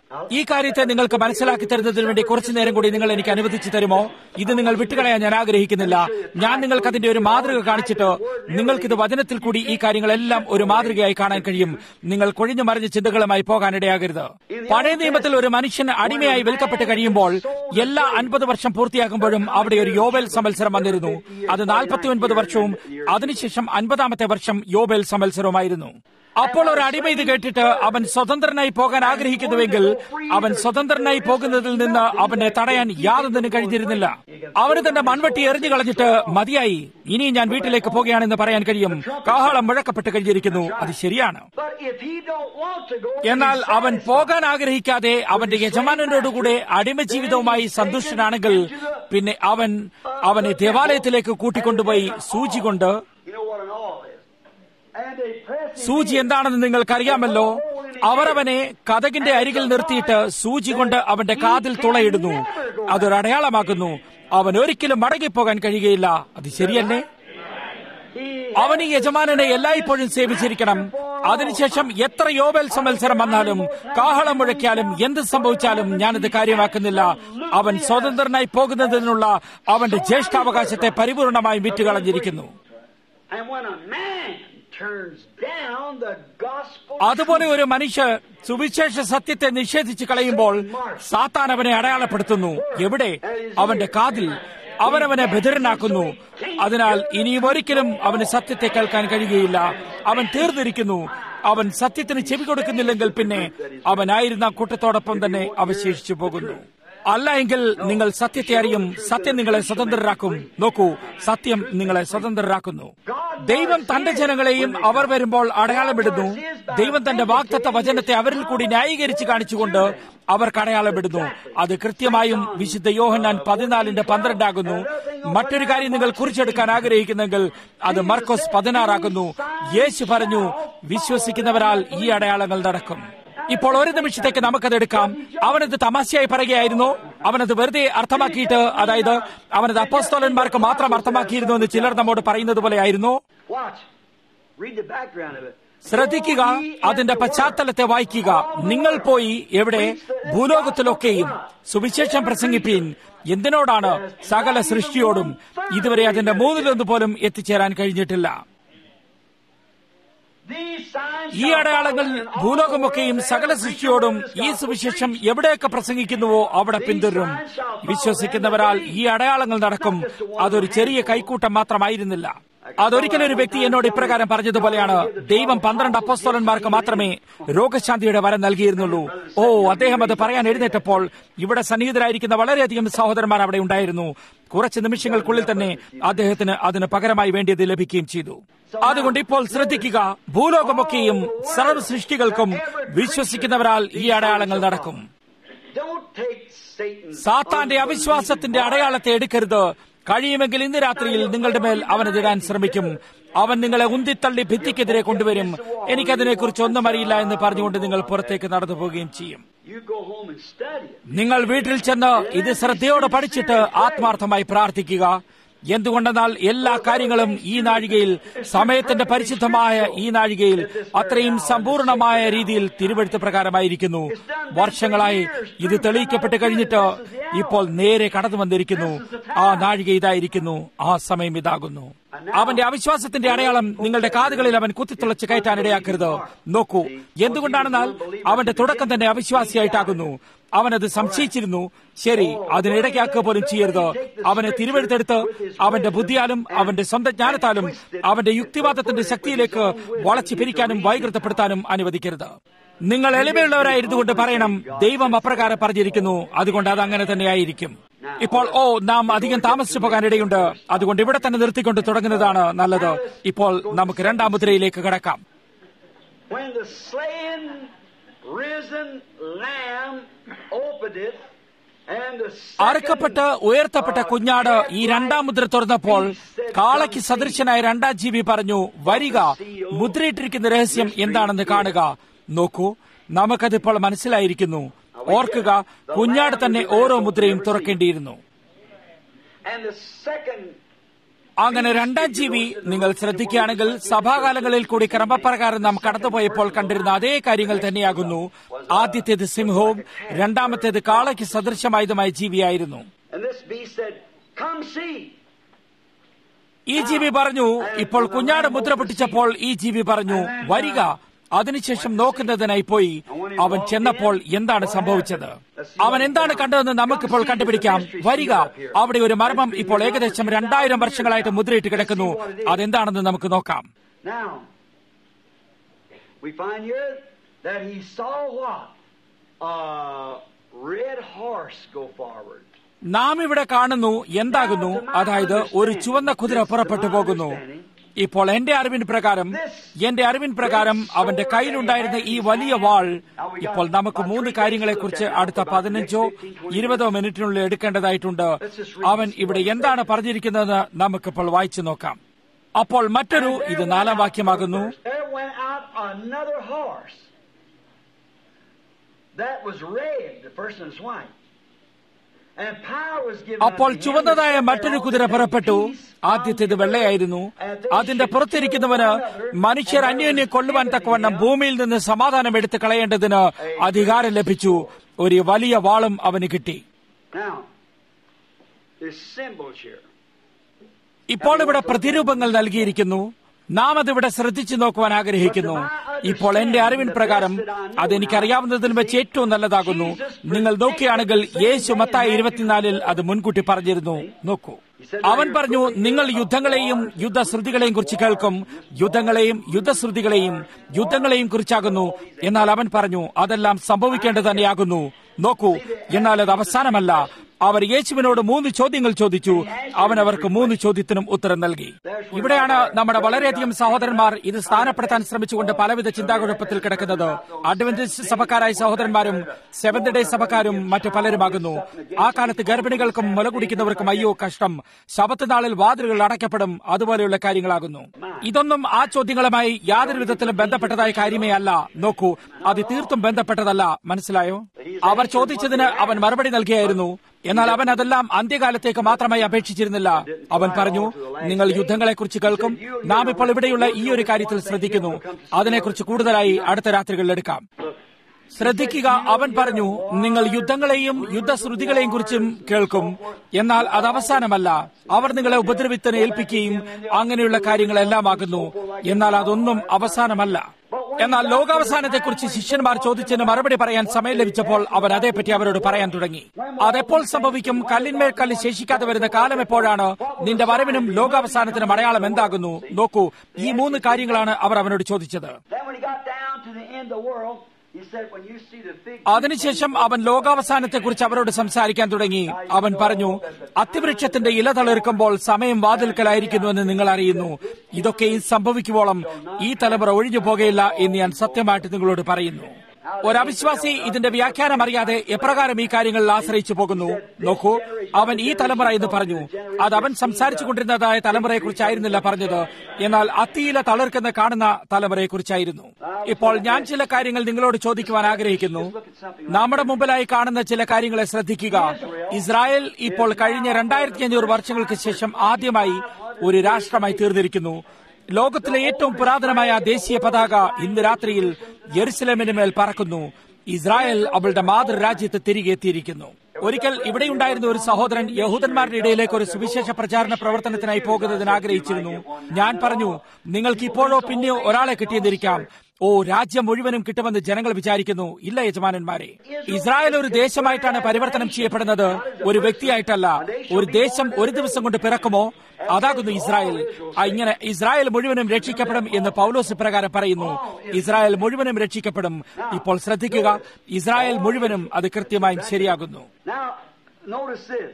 ഈ കാര്യത്തെ നിങ്ങൾക്ക് മനസ്സിലാക്കി തരുന്നതിന് വേണ്ടി കുറച്ചു നേരം കൂടി നിങ്ങൾ എനിക്ക് അനുവദിച്ചു തരുമോ ഇത് നിങ്ങൾ വിട്ടുകളയാൻ ഞാൻ ആഗ്രഹിക്കുന്നില്ല ഞാൻ നിങ്ങൾക്ക് അതിന്റെ ഒരു മാതൃക കാണിച്ചിട്ട് നിങ്ങൾക്കിത് വചനത്തിൽ കൂടി ഈ കാര്യങ്ങളെല്ലാം ഒരു മാതൃകയായി കാണാൻ കഴിയും നിങ്ങൾ കൊഴിഞ്ഞു മറിഞ്ഞ ചിന്തകളുമായി പോകാനിടയാകരുത് പഴയ നിയമത്തിൽ ഒരു മനുഷ്യൻ അടിമയായി വിൽക്കപ്പെട്ട് കഴിയുമ്പോൾ എല്ലാ അൻപത് വർഷം പൂർത്തിയാകുമ്പോഴും അവിടെ ഒരു യോബേൽ സംവത്സരം വന്നിരുന്നു അത് നാൽപ്പത്തി ഒൻപത് വർഷവും അതിനുശേഷം അൻപതാമത്തെ വർഷം യോബേൽ സംവത്സരവുമായിരുന്നു അപ്പോൾ ഒരു അടിമ ഇത് കേട്ടിട്ട് അവൻ സ്വതന്ത്രനായി പോകാൻ ആഗ്രഹിക്കുന്നുവെങ്കിൽ അവൻ സ്വതന്ത്രനായി പോകുന്നതിൽ നിന്ന് അവനെ തടയാൻ യാതൊന്നിനും കഴിഞ്ഞിരുന്നില്ല അവന് തന്റെ മൺവെട്ടി എറിഞ്ഞു കളഞ്ഞിട്ട് മതിയായി ഇനി ഞാൻ വീട്ടിലേക്ക് പോകുകയാണെന്ന് പറയാൻ കഴിയും കാഹളം മുഴക്കപ്പെട്ട് കഴിഞ്ഞിരിക്കുന്നു അത് ശരിയാണ് But if he don't want to go, എന്നാൽ അവൻ പോകാൻ ആഗ്രഹിക്കാതെ അവന്റെ യജമാനനോടുകൂടെ അടിമ ജീവിതവുമായി സന്തുഷ്ടനാണെങ്കിൽ പിന്നെ അവൻ അവനെ ദേവാലയത്തിലേക്ക് കൂട്ടിക്കൊണ്ടുപോയി സൂചി കൊണ്ട് you know what an awl is. And they press him സൂചി എന്താണെന്ന് നിങ്ങൾക്കറിയാമല്ലോ അവർ അവനെ കഥകിന്റെ അരികിൽ നിർത്തിയിട്ട് സൂചി കൊണ്ട് അവന്റെ കാതിൽ തുളയിടുന്നു അതൊരു അടയാളമാക്കുന്നു അവൻ ഒരിക്കലും മടങ്ങിപ്പോകാൻ കഴിയുകയില്ല അത് ശരിയല്ലേ അവൻ ഈ യജമാനനെ എല്ലായ്പ്പോഴും സേവിച്ചിരിക്കണം അതിനുശേഷം എത്ര യോബൽ സംവത്സരം വന്നാലും കാഹളം മുഴക്കിയാലും എന്ത് സംഭവിച്ചാലും ഞാനിത് കാര്യമാക്കുന്നില്ല അവൻ സ്വതന്ത്രനായി പോകുന്നതിനുള്ള അവന്റെ ജ്യേഷ്ഠാവകാശത്തെ പരിപൂർണമായും വിറ്റുകളഞ്ഞിരിക്കുന്നു And when a man turns down the gospel, അതുപോലെ ഒരു മനുഷ്യ സുവിശേഷ സത്യത്തെ നിഷേധിച്ചു കളയുമ്പോൾ സാത്താൻ അവനെ അടയാളപ്പെടുത്തുന്നു എവിടെ അവന്റെ കാതിൽ അവനവനെ ബധിരനാക്കുന്നു അതിനാൽ ഇനിയും ഒരിക്കലും അവന് സത്യത്തെ കേൾക്കാൻ കഴിയുകയില്ല അവൻ തീർന്നിരിക്കുന്നു അവൻ സത്യത്തിന് ചെവി കൊടുക്കുന്നില്ലെങ്കിൽ പിന്നെ അവനായിരുന്ന കൂട്ടത്തോടൊപ്പം തന്നെ അവശേഷിച്ചു പോകുന്നു അല്ല എങ്കിൽ നിങ്ങൾ സത്യത്തെ അറിയും സത്യം നിങ്ങളെ സ്വതന്ത്രരാക്കും നോക്കൂ സത്യം നിങ്ങളെ സ്വതന്ത്രരാക്കുന്നു ദൈവം തന്റെ ജനങ്ങളെയും അവർ വരുമ്പോൾ അടയാളമിടുന്നു ദൈവം തന്റെ വാക്തത്വ വചനത്തെ അവരിൽ കൂടി ന്യായീകരിച്ച് കാണിച്ചുകൊണ്ട് അവർക്ക് അടയാളമിടുന്നു അത് കൃത്യമായും വിശുദ്ധ യോഹന്നാൻ പതിനാലിന്റെ പന്ത്രണ്ടാകുന്നു മറ്റൊരു കാര്യം നിങ്ങൾ കുറിച്ചെടുക്കാൻ ആഗ്രഹിക്കുന്നെങ്കിൽ അത് മർക്കോസ് പതിനാറാകുന്നു യേശു പറഞ്ഞു വിശ്വസിക്കുന്നവരാൽ ഈ അടയാളങ്ങൾ നടക്കും ഇപ്പോൾ ഒരു നിമിഷത്തേക്ക് നമുക്കത് എടുക്കാം അവനത് തമാശയായി പറയുകയായിരുന്നു അവനത് വെറുതെ അർത്ഥമാക്കിയിട്ട് അതായത് അവനത് അപ്പോസ്തോലന്മാർക്ക് മാത്രം അർത്ഥമാക്കിയിരുന്നു എന്ന് ചിലർ നമ്മോട് പറയുന്നത് പോലെയായിരുന്നു watch. Read the background of it. ശ്രദ്ധിക്കുക അതിന്റെ പശ്ചാത്തലത്തെ വായിക്കുക നിങ്ങൾ പോയി എവിടെ ഭൂലോകത്തിലൊക്കെയും സുവിശേഷം പ്രസംഗിപ്പീൻ എന്തിനോടാണ് സകല സൃഷ്ടിയോടും ഇതുവരെ അതിന്റെ മൂന്നിലൊന്ന് പോലും എത്തിച്ചേരാൻ കഴിഞ്ഞിട്ടില്ല These signs ഈ അടയാളങ്ങൾ ഭൂലോകമൊക്കെയും സകല സൃഷ്ടിയോടും ഈ സുവിശേഷം എവിടെയൊക്കെ പ്രസംഗിക്കുന്നുവോ അവിടെ പിന്തുടരും വിശ്വസിക്കുന്നവരാൽ ഈ അടയാളങ്ങൾ നടക്കും അതൊരു ചെറിയ കൈക്കൂട്ടം മാത്രമായിരുന്നില്ല അതൊരിക്കലും ഒരു വ്യക്തി എന്നോട് ഇപ്രകാരം പറഞ്ഞതുപോലെയാണ് ദൈവം പന്ത്രണ്ട് അപ്പോസ്തോലന്മാർക്ക് മാത്രമേ രോഗശാന്തിയുടെ വരം നൽകിയിരുന്നുള്ളൂ ഓ അദ്ദേഹം അത് പറയാൻ എഴുന്നേറ്റപ്പോൾ ഇവിടെ സന്നിഹിതരായിരിക്കുന്ന വളരെയധികം സഹോദരന്മാർ അവിടെ ഉണ്ടായിരുന്നു കുറച്ച് നിമിഷങ്ങൾക്കുള്ളിൽ തന്നെ അദ്ദേഹത്തിന് അതിന് പകരമായി വേണ്ടിയത് ലഭിക്കുകയും ചെയ്തു അതുകൊണ്ട് ഇപ്പോൾ ശ്രദ്ധിക്കുക ഭൂലോകമൊക്കെയും സർവ്വ സൃഷ്ടികൾക്കും വിശ്വസിക്കുന്നവരാൽ ഈ അടയാളങ്ങൾ നടക്കും don't take Satan's സാത്താന്റെ അവിശ്വാസത്തിന്റെ അടയാളത്തെ എടുക്കരുത് കഴിയുമെങ്കിൽ ഇന്ന് രാത്രിയിൽ നിങ്ങളുടെ മേൽ അവനതിടാൻ ശ്രമിക്കും അവൻ നിങ്ങളെ ഉന്തിത്തള്ളി ഭിത്തിക്കെതിരെ കൊണ്ടുവരും എനിക്കതിനെക്കുറിച്ച് ഒന്നും അറിയില്ല എന്ന് പറഞ്ഞുകൊണ്ട് നിങ്ങൾ പുറത്തേക്ക് നടന്നു പോവുകയും ചെയ്യും You go home and study it. നിങ്ങൾ വീട്ടിൽ ചെന്ന് ഇത് ശ്രദ്ധയോടെ പഠിച്ചിട്ട് ആത്മാർത്ഥമായി പ്രാർത്ഥിക്കുക എന്തുകൊണ്ടെന്നാൽ എല്ലാ കാര്യങ്ങളും ഈ നാഴികയിൽ സമയത്തിന്റെ പരിശുദ്ധമായ ഈ നാഴികയിൽ അത്രയും സമ്പൂർണമായ രീതിയിൽ തിരുവഴുത്ത് പ്രകാരമായിരിക്കുന്നു വർഷങ്ങളായി ഇത് തെളിയിക്കപ്പെട്ട് കഴിഞ്ഞിട്ട് ഇപ്പോൾ നേരെ കടന്നു വന്നിരിക്കുന്നു ആ നാഴിക ഇതായിരിക്കുന്നു ആ സമയം ഇതാകുന്നു അവന്റെ അവിശ്വാസത്തിന്റെ അടയാളം നിങ്ങളുടെ കാതുകളിൽ അവൻ കുത്തിത്തുളച്ച് കയറ്റാൻ ഇടയാക്കരുത് നോക്കൂ എന്തുകൊണ്ടാണെന്നാൽ അവന്റെ തുടക്കം തന്നെ അവിശ്വാസിയായിട്ടാകുന്നു അവനത് സംശയിച്ചിരുന്നു ശരി അതിനിടയ്ക്കാക്കുക പോലും ചെയ്യരുത് അവനെ തിരുവെടുത്തെടുത്ത് അവന്റെ ബുദ്ധിയാലും അവന്റെ സ്വന്തം ജ്ഞാനത്താലും അവന്റെ യുക്തിവാദത്തിന്റെ ശക്തിയിലേക്ക് വളച്ചു പിരിക്കാനും വൈകൃതപ്പെടുത്താനും അനുവദിക്കരുത് നിങ്ങൾ എളിമയുള്ളവരായിരുന്നു കൊണ്ട് പറയണം ദൈവം അപ്രകാരം പറഞ്ഞിരിക്കുന്നു അതുകൊണ്ട് അത് അങ്ങനെ തന്നെയായിരിക്കും ഇപ്പോൾ ഓ നാം അധികം താമസിച്ചു പോകാൻ ഇടയുണ്ട് അതുകൊണ്ട് ഇവിടെ തന്നെ നിർത്തിക്കൊണ്ട് തുടങ്ങുന്നതാണ് നല്ലത് ഇപ്പോൾ നമുക്ക് രണ്ടാം മുദ്രയിലേക്ക് കടക്കാം When the slain, risen lamb opened it, and the അറുക്കപ്പെട്ട് ഉയർത്തപ്പെട്ട കുഞ്ഞാട് ഈ രണ്ടാം മുദ്ര തുറന്നപ്പോൾ കാളയ്ക്ക് സദൃശനായ രണ്ടാം ജീവി പറഞ്ഞു വരിക മുദ്രയിട്ടിരിക്കുന്ന രഹസ്യം എന്താണെന്ന് കാണുക നോക്കൂ നമുക്കതിപ്പോൾ മനസ്സിലായിരിക്കുന്നു ഓർക്കുക കുഞ്ഞാട് തന്നെ ഓരോ മുദ്രയും തുറക്കേണ്ടിയിരുന്നു and the second അങ്ങനെ രണ്ടാം ജീവി നിങ്ങൾ ശ്രദ്ധിക്കുകയാണെങ്കിൽ സഭാകാലങ്ങളിൽ കൂടി ക്രമപ്രകാരം നാം കടന്നുപോയപ്പോൾ കണ്ടിരുന്ന അതേ കാര്യങ്ങൾ തന്നെയാകുന്നു ആദ്യത്തേത് സിംഹവും രണ്ടാമത്തേത് കാളയ്ക്ക് സദൃശമായതുമായ ജീവിയായിരുന്നു And this beast said, Come see. ഈ ജീവി പറഞ്ഞു ഇപ്പോൾ കുഞ്ഞാട് മുദ്ര പൊട്ടിച്ചപ്പോൾ ഈ ജീവി പറഞ്ഞു വരിക അതിനുശേഷം നോക്കുന്നതിനായി പോയി അവൻ ചെന്നപ്പോൾ എന്താണ് സംഭവിച്ചത് അവൻ എന്താണ് കണ്ടതെന്ന് നമുക്കിപ്പോൾ കണ്ടുപിടിക്കാം വരിക അവിടെ ഒരു മർമ്മം ഇപ്പോൾ ഏകദേശം രണ്ടായിരം വർഷങ്ങളായിട്ട് മുദ്രയിട്ട് കിടക്കുന്നു അതെന്താണെന്ന് നമുക്ക് നോക്കാം Now, we find here that he saw what? A red horse go forward. നാം ഇവിടെ കാണുന്നു എന്താകുന്നു അതായത് ഒരു ചുവന്ന കുതിര പുറപ്പെട്ടു പോകുന്നു ഇപ്പോൾ എന്റെ അറിവിൻ പ്രകാരം എന്റെ അറിവിൻ പ്രകാരം അവന്റെ കയ്യിലുണ്ടായിരുന്ന ഈ വലിയ വാൾ ഇപ്പോൾ നമുക്ക് മൂന്ന് കാര്യങ്ങളെക്കുറിച്ച് അടുത്ത പതിനഞ്ചോ ഇരുപതോ മിനിറ്റിനുള്ളിൽ എടുക്കേണ്ടതായിട്ടുണ്ട് അവൻ ഇവിടെ എന്താണ് പറഞ്ഞിരിക്കുന്നതെന്ന് നമുക്കിപ്പോൾ വായിച്ചു നോക്കാം അപ്പോൾ മറ്റൊരു ഇത് നാലാം വാക്യമാകുന്നു There went out another horse that was red. The first one was white. And power was given അപ്പോൾ unto him ചുവന്നതായ to set മറ്റൊരു all കുതിര the പുറപ്പെട്ടു peace ആദ്യത്തേത് unto വെള്ളയായിരുന്നു earth, and they അതിന്റെ should പുറത്തിരിക്കുന്നവന് kill one another, മനുഷ്യർ and there അന്യോന്യം was കൊല്ലുവാൻ given തക്കവണ്ണം him ഭൂമിയിൽ നിന്ന് സമാധാനം എടുത്ത് കളയേണ്ടതിന് അധികാരം ലഭിച്ചു ഒരു വലിയ വാളും അവന് കിട്ടി Now, there's symbols here. ഇപ്പോൾ ഇവിടെ പ്രതിരൂപങ്ങൾ നൽകിയിരിക്കുന്നു നാം അതിവിടെ ശ്രദ്ധിച്ചു നോക്കുവാൻ ആഗ്രഹിക്കുന്നു ഇപ്പോൾ എന്റെ അറിവിൻ പ്രകാരം അതെനിക്കറിയാവുന്നതിൽ വെച്ച് ഏറ്റവും നല്ലതാകുന്നു നിങ്ങൾ നോക്കുകയാണെങ്കിൽ യേശു മത്തായി ഇരുപത്തിനാലിൽ അത് മുൻകൂട്ടി പറഞ്ഞിരുന്നു നോക്കൂ അവൻ പറഞ്ഞു നിങ്ങൾ യുദ്ധങ്ങളെയും യുദ്ധശ്രുതികളെയും കുറിച്ച് കേൾക്കും യുദ്ധങ്ങളെയും യുദ്ധശ്രുതികളെയും യുദ്ധങ്ങളെയും കുറിച്ചാകുന്നു എന്നാൽ അവൻ പറഞ്ഞു അതെല്ലാം സംഭവിക്കേണ്ടത് തന്നെയാകുന്നു നോക്കൂ എന്നാൽ അത് അവസാനമല്ല അവർ യേശുവിനോട് മൂന്ന് ചോദ്യങ്ങൾ ചോദിച്ചു അവൻ അവർക്ക് മൂന്ന് ചോദ്യത്തിനും ഉത്തരം നൽകി ഇവിടെയാണ് നമ്മുടെ വളരെയധികം സഹോദരന്മാർ ഇത് സ്ഥാനപ്പെടുത്താൻ ശ്രമിച്ചുകൊണ്ട് പലവിധ ചിന്താകുഴപ്പത്തിൽ കിടക്കുന്നത് അഡ്വന്റിസ്റ്റ് സഭക്കാരായ സഹോദരന്മാരും സെവന്ത് ഡേ സഭക്കാരും മറ്റു പലരുമാകുന്നു ആ കാലത്ത് ഗർഭിണികൾക്കും മുല കുടിക്കുന്നവർക്കും അയ്യോ കഷ്ടം ശബത്ത് നാളിൽ വാതിലുകൾ അടയ്ക്കപ്പെടും അതുപോലെയുള്ള കാര്യങ്ങളാകുന്നു ഇതൊന്നും ആ ചോദ്യങ്ങളുമായി യാതൊരു വിധത്തിലും ബന്ധപ്പെട്ടതായ കാര്യമേ അല്ല നോക്കൂ അത് തീർത്തും ബന്ധപ്പെട്ടതല്ല മനസ്സിലായോ അവർ ചോദിച്ചതിന് അവൻ മറുപടി നൽകിയായിരുന്നു എന്നാൽ അവൻ അതെല്ലാം അന്ത്യകാലത്തേക്ക് മാത്രമായി അപേക്ഷിച്ചിരുന്നില്ല അവൻ പറഞ്ഞു നിങ്ങൾ യുദ്ധങ്ങളെക്കുറിച്ച് കേൾക്കും നാം ഇപ്പോൾ ഇവിടെയുള്ള ഈ ഒരു കാര്യത്തിൽ ശ്രദ്ധിക്കുന്നു അതിനെക്കുറിച്ച് കൂടുതലായി അടുത്ത രാത്രികളിൽ എടുക്കാം ശ്രദ്ധിക്കുക അവൻ പറഞ്ഞു നിങ്ങൾ യുദ്ധങ്ങളെയും യുദ്ധശ്രുതികളെയും കുറിച്ചും കേൾക്കും എന്നാൽ അത് അവസാനമല്ല അവർ നിങ്ങളെ ഉപദ്രവിത്തിന് ഏൽപ്പിക്കുകയും അങ്ങനെയുള്ള കാര്യങ്ങളെല്ലാമാകുന്നു എന്നാൽ അതൊന്നും അവസാനമല്ല എന്നാൽ ലോകാവസാനത്തെക്കുറിച്ച് ശിഷ്യന്മാർ ചോദിച്ചതിന് മറുപടി പറയാൻ സമയം ലഭിച്ചപ്പോൾ അവൻ അതേപ്പറ്റി അവരോട് പറയാൻ തുടങ്ങി അതെപ്പോൾ സംഭവിക്കും കല്ലിന്മേൽ കല്ല് ശേഷിക്കാതെ വരുന്ന കാലം എപ്പോഴാണ് നിന്റെ വരവിനും ലോകാവസാനത്തിനും അടയാളം എന്താകുന്നു നോക്കൂ ഈ മൂന്ന് കാര്യങ്ങളാണ് അവർ അവനോട് ചോദിച്ചത് Then when he got down to the end of the world, he said, when you see the fig അതിനുശേഷം അവൻ ലോകാവസാനത്തെക്കുറിച്ച് അവരോട് സംസാരിക്കാൻ തുടങ്ങി അവൻ പറഞ്ഞു അത്തിവൃക്ഷത്തിന്റെ ഇല തളിർക്കുമ്പോൾ സമയം വാതിൽക്കലായിരിക്കുന്നുവെന്ന് നിങ്ങൾ അറിയുന്നു ഇതൊക്കെയും സംഭവിക്കുവോളം ഈ തലമുറ ഒഴിഞ്ഞു പോകയില്ല എന്ന് ഞാൻ സത്യമായിട്ട് നിങ്ങളോട് പറയുന്നു ഒരവിശ്വാസി ഇതിന്റെ വ്യാഖ്യാനം അറിയാതെ എപ്രകാരം ഈ കാര്യങ്ങളിൽ ആശ്രയിച്ചു പോകുന്നു നോക്കൂ അവൻ ഈ തലമുറ എന്ന് പറഞ്ഞു അത് അവൻ സംസാരിച്ചു കൊണ്ടിരുന്നതായ തലമുറയെക്കുറിച്ചായിരുന്നില്ല പറഞ്ഞത് എന്നാൽ അത്തിയില തളിർക്കുന്ന കാണുന്ന തലമുറയെക്കുറിച്ചായിരുന്നു ഇപ്പോൾ ഞാൻ ചില കാര്യങ്ങൾ നിങ്ങളോട് ചോദിക്കുവാൻ ആഗ്രഹിക്കുന്നു നമ്മുടെ മുമ്പിലായി കാണുന്ന ചില കാര്യങ്ങളെ ശ്രദ്ധിക്കുക ഇസ്രായേൽ ഇപ്പോൾ കഴിഞ്ഞ രണ്ടായിരത്തി അഞ്ഞൂറ് വർഷങ്ങൾക്ക് ശേഷം ആദ്യമായി ഒരു രാഷ്ട്രമായി തീർന്നിരിക്കുന്നു ലോകത്തിലെ ഏറ്റവും പുരാതനമായ ദേശീയ പതാക ഇന്ന് രാത്രിയിൽ യെറുസലേമിന് മേൽ പറക്കുന്നു ഇസ്രായേൽ അവളുടെ മാതൃരാജ്യത്ത് തിരികെ എത്തിയിരിക്കുന്നു ഒരിക്കൽ ഇവിടെയുണ്ടായിരുന്ന ഒരു സഹോദരൻ യഹൂദന്മാരുടെ ഇടയിലേക്ക് ഒരു സുവിശേഷ പ്രചാരണ പ്രവർത്തനത്തിനായി പോകുന്നതിന് ആഗ്രഹിച്ചിരുന്നു ഞാൻ പറഞ്ഞു നിങ്ങൾക്ക് ഇപ്പോഴോ പിന്നെയോ ഒരാളെ കിട്ടിയെന്നിരിക്കാം ഓ രാജ്യം മുഴുവനും കിട്ടുമെന്ന് ജനങ്ങൾ വിചാരിക്കുന്നു ഇല്ല യജമാനന്മാരെ ഇസ്രായേൽ ഒരു ദേശമായിട്ടാണ് പരിവർത്തനം ചെയ്യപ്പെടുന്നത് ഒരു വ്യക്തിയായിട്ടല്ല ഒരു ദേശം ഒരു ദിവസം കൊണ്ട് പിറക്കുമോ അതാകുന്നു ഇസ്രായേൽ ആ, ഇങ്ങനെ ഇസ്രായേൽ മുഴുവനും രക്ഷിക്കപ്പെടും എന്ന് പൗലോസ് പ്രകാരം പറയുന്നു ഇസ്രായേൽ മുഴുവനും രക്ഷിക്കപ്പെടും ഇപ്പോൾ ശ്രദ്ധിക്കുക ഇസ്രായേൽ മുഴുവനും അത് കൃത്യമായും ശരിയാകുന്നു Now, notice this.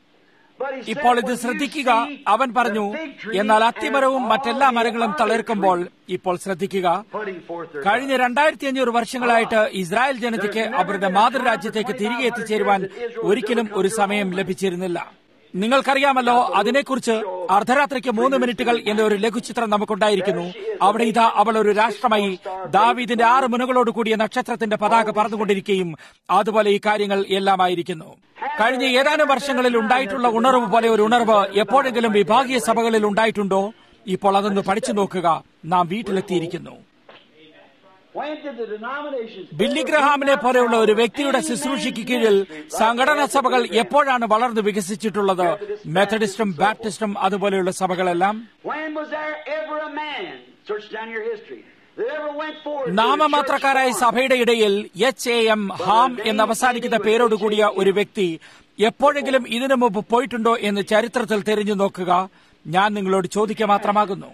But he said, ഇപ്പോൾ ഇത് when you ശ്രദ്ധിക്കുക see അവൻ പറഞ്ഞു the fig tree എന്നാൽ and അത്തിമരവും all മറ്റെല്ലാ the മരങ്ങളും olive തളിർക്കുമ്പോൾ tree ഇപ്പോൾ ശ്രദ്ധിക്കുക putting forth their കഴിഞ്ഞ രണ്ടായിരത്തി അഞ്ഞൂറ് വർഷങ്ങളായിട്ട് ഇസ്രായേൽ ജനതയ്ക്ക് അവരുടെ മാതൃരാജ്യത്തേക്ക് തിരികെ എത്തിച്ചേരുവാൻ ഒരിക്കലും ഒരു സമയം ലഭിച്ചിരുന്നില്ല നിങ്ങൾക്കറിയാമല്ലോ അതിനെക്കുറിച്ച് അർദ്ധരാത്രിക്ക് മൂന്ന് മിനിറ്റുകൾ എന്ന ഒരു ലഘുചിത്രം നമുക്കുണ്ടായിരിക്കുന്നു അവിടെ ഇതാ അവൾ ഒരു രാഷ്ട്രമായി ദാവീദിന്റെ ആറ് മുനകളോട് കൂടിയ നക്ഷത്രത്തിന്റെ പതാക പറന്നുകൊണ്ടിരിക്കുകയും അതുപോലെ ഈ കാര്യങ്ങൾ എല്ലാമായിരിക്കുന്നു കഴിഞ്ഞ ഏതാനും വർഷങ്ങളിൽ ഉണ്ടായിട്ടുള്ള ഉണർവ് പോലെ ഒരു ഉണർവ് എപ്പോഴെങ്കിലും വിഭാഗീയ സഭകളിൽ ഉണ്ടായിട്ടുണ്ടോ ഇപ്പോൾ അതൊന്ന് പഠിച്ചു നോക്കുക നാം വീട്ടിലെത്തിയിരിക്കുന്നു When did the denominations Billy ഗ്രഹാമിനെ പോലെയുള്ള ഒരു വ്യക്തിയുടെ ശുശ്രൂഷയ്ക്ക് കീഴിൽ സംഘടനാ സഭകൾ എപ്പോഴാണ് വളർന്നു വികസിച്ചിട്ടുള്ളത് മെത്തഡിസ്റ്റും ബാപ്റ്റിസ്റ്റും അതുപോലെയുള്ള സഭകളെല്ലാം When was there ever a man, search down your history, that ever went forward to the നാമമാത്രക്കാരായ church സഭയുടെ ഇടയിൽ എച്ച് എ എം ഹാം എന്ന് അവസാനിക്കുന്ന പേരോടുകൂടിയ ഒരു വ്യക്തി എപ്പോഴെങ്കിലും ഇതിനു മുമ്പ് പോയിട്ടുണ്ടോ എന്ന് ചരിത്രത്തിൽ തിരിഞ്ഞു നോക്കുക ഞാൻ നിങ്ങളോട് ചോദിക്കുക മാത്രമാകുന്നു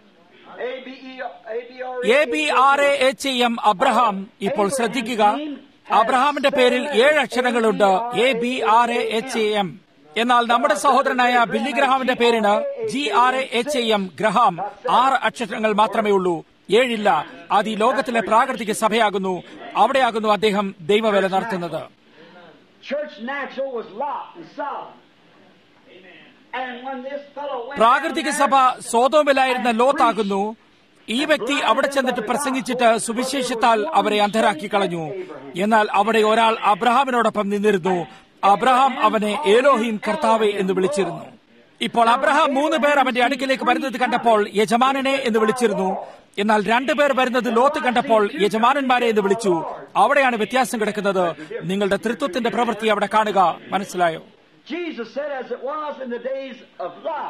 A B R A H M Abraham ഇപ്പോൾ ശ്രദ്ധിക്കുക അബ്രഹാമിന്റെ പേരിൽ ഏഴ് അക്ഷരങ്ങളുണ്ട് A B R A H M എന്നാൽ നമ്മുടെ സഹോദരനായ ബില്ലി ഗ്രഹാമിന്റെ പേരിന് G R A H M Graham ആറ് അക്ഷരങ്ങൾ മാത്രമേ ഉള്ളൂ ഏഴില്ല അത് ഈ ലോകത്തിലെ പ്രാകൃതിക സഭയാകുന്നു അവിടെയാകുന്നു അദ്ദേഹം ദൈവവേല നടത്തുന്നത് Church natural was Lot and Sodom. And when this fellow went പ്രാകൃതിക down സഭ there സോതോമിലായിരുന്ന and ലോത്താകുന്നു ഈ വ്യക്തി അവിടെ ചെന്നിട്ട് പ്രസംഗിച്ചിട്ട് സുവിശേഷത്താൽ അവരെ അന്ധരാക്കി കളഞ്ഞു എന്നാൽ അവിടെ ഒരാൾ അബ്രഹാമിനോടൊപ്പം നിന്നിരുന്നു അബ്രഹാം അവനെ ഏലോഹീം കർത്താവെ എന്ന് വിളിച്ചിരുന്നു ഇപ്പോൾ അബ്രഹാം മൂന്ന് പേർ അവന്റെ അടുക്കിലേക്ക് വരുന്നത് കണ്ടപ്പോൾ യജമാനനെ എന്ന് വിളിച്ചിരുന്നു എന്നാൽ രണ്ടുപേർ വരുന്നത് ലോത്ത് കണ്ടപ്പോൾ യജമാനന്മാരെ എന്ന് വിളിച്ചു അവിടെയാണ് വ്യത്യാസം കിടക്കുന്നത് നിങ്ങളുടെ തൃത്വത്തിന്റെ പ്രവൃത്തി അവിടെ കാണുക മനസ്സിലായോ Jesus said, as it was in the days of Lot.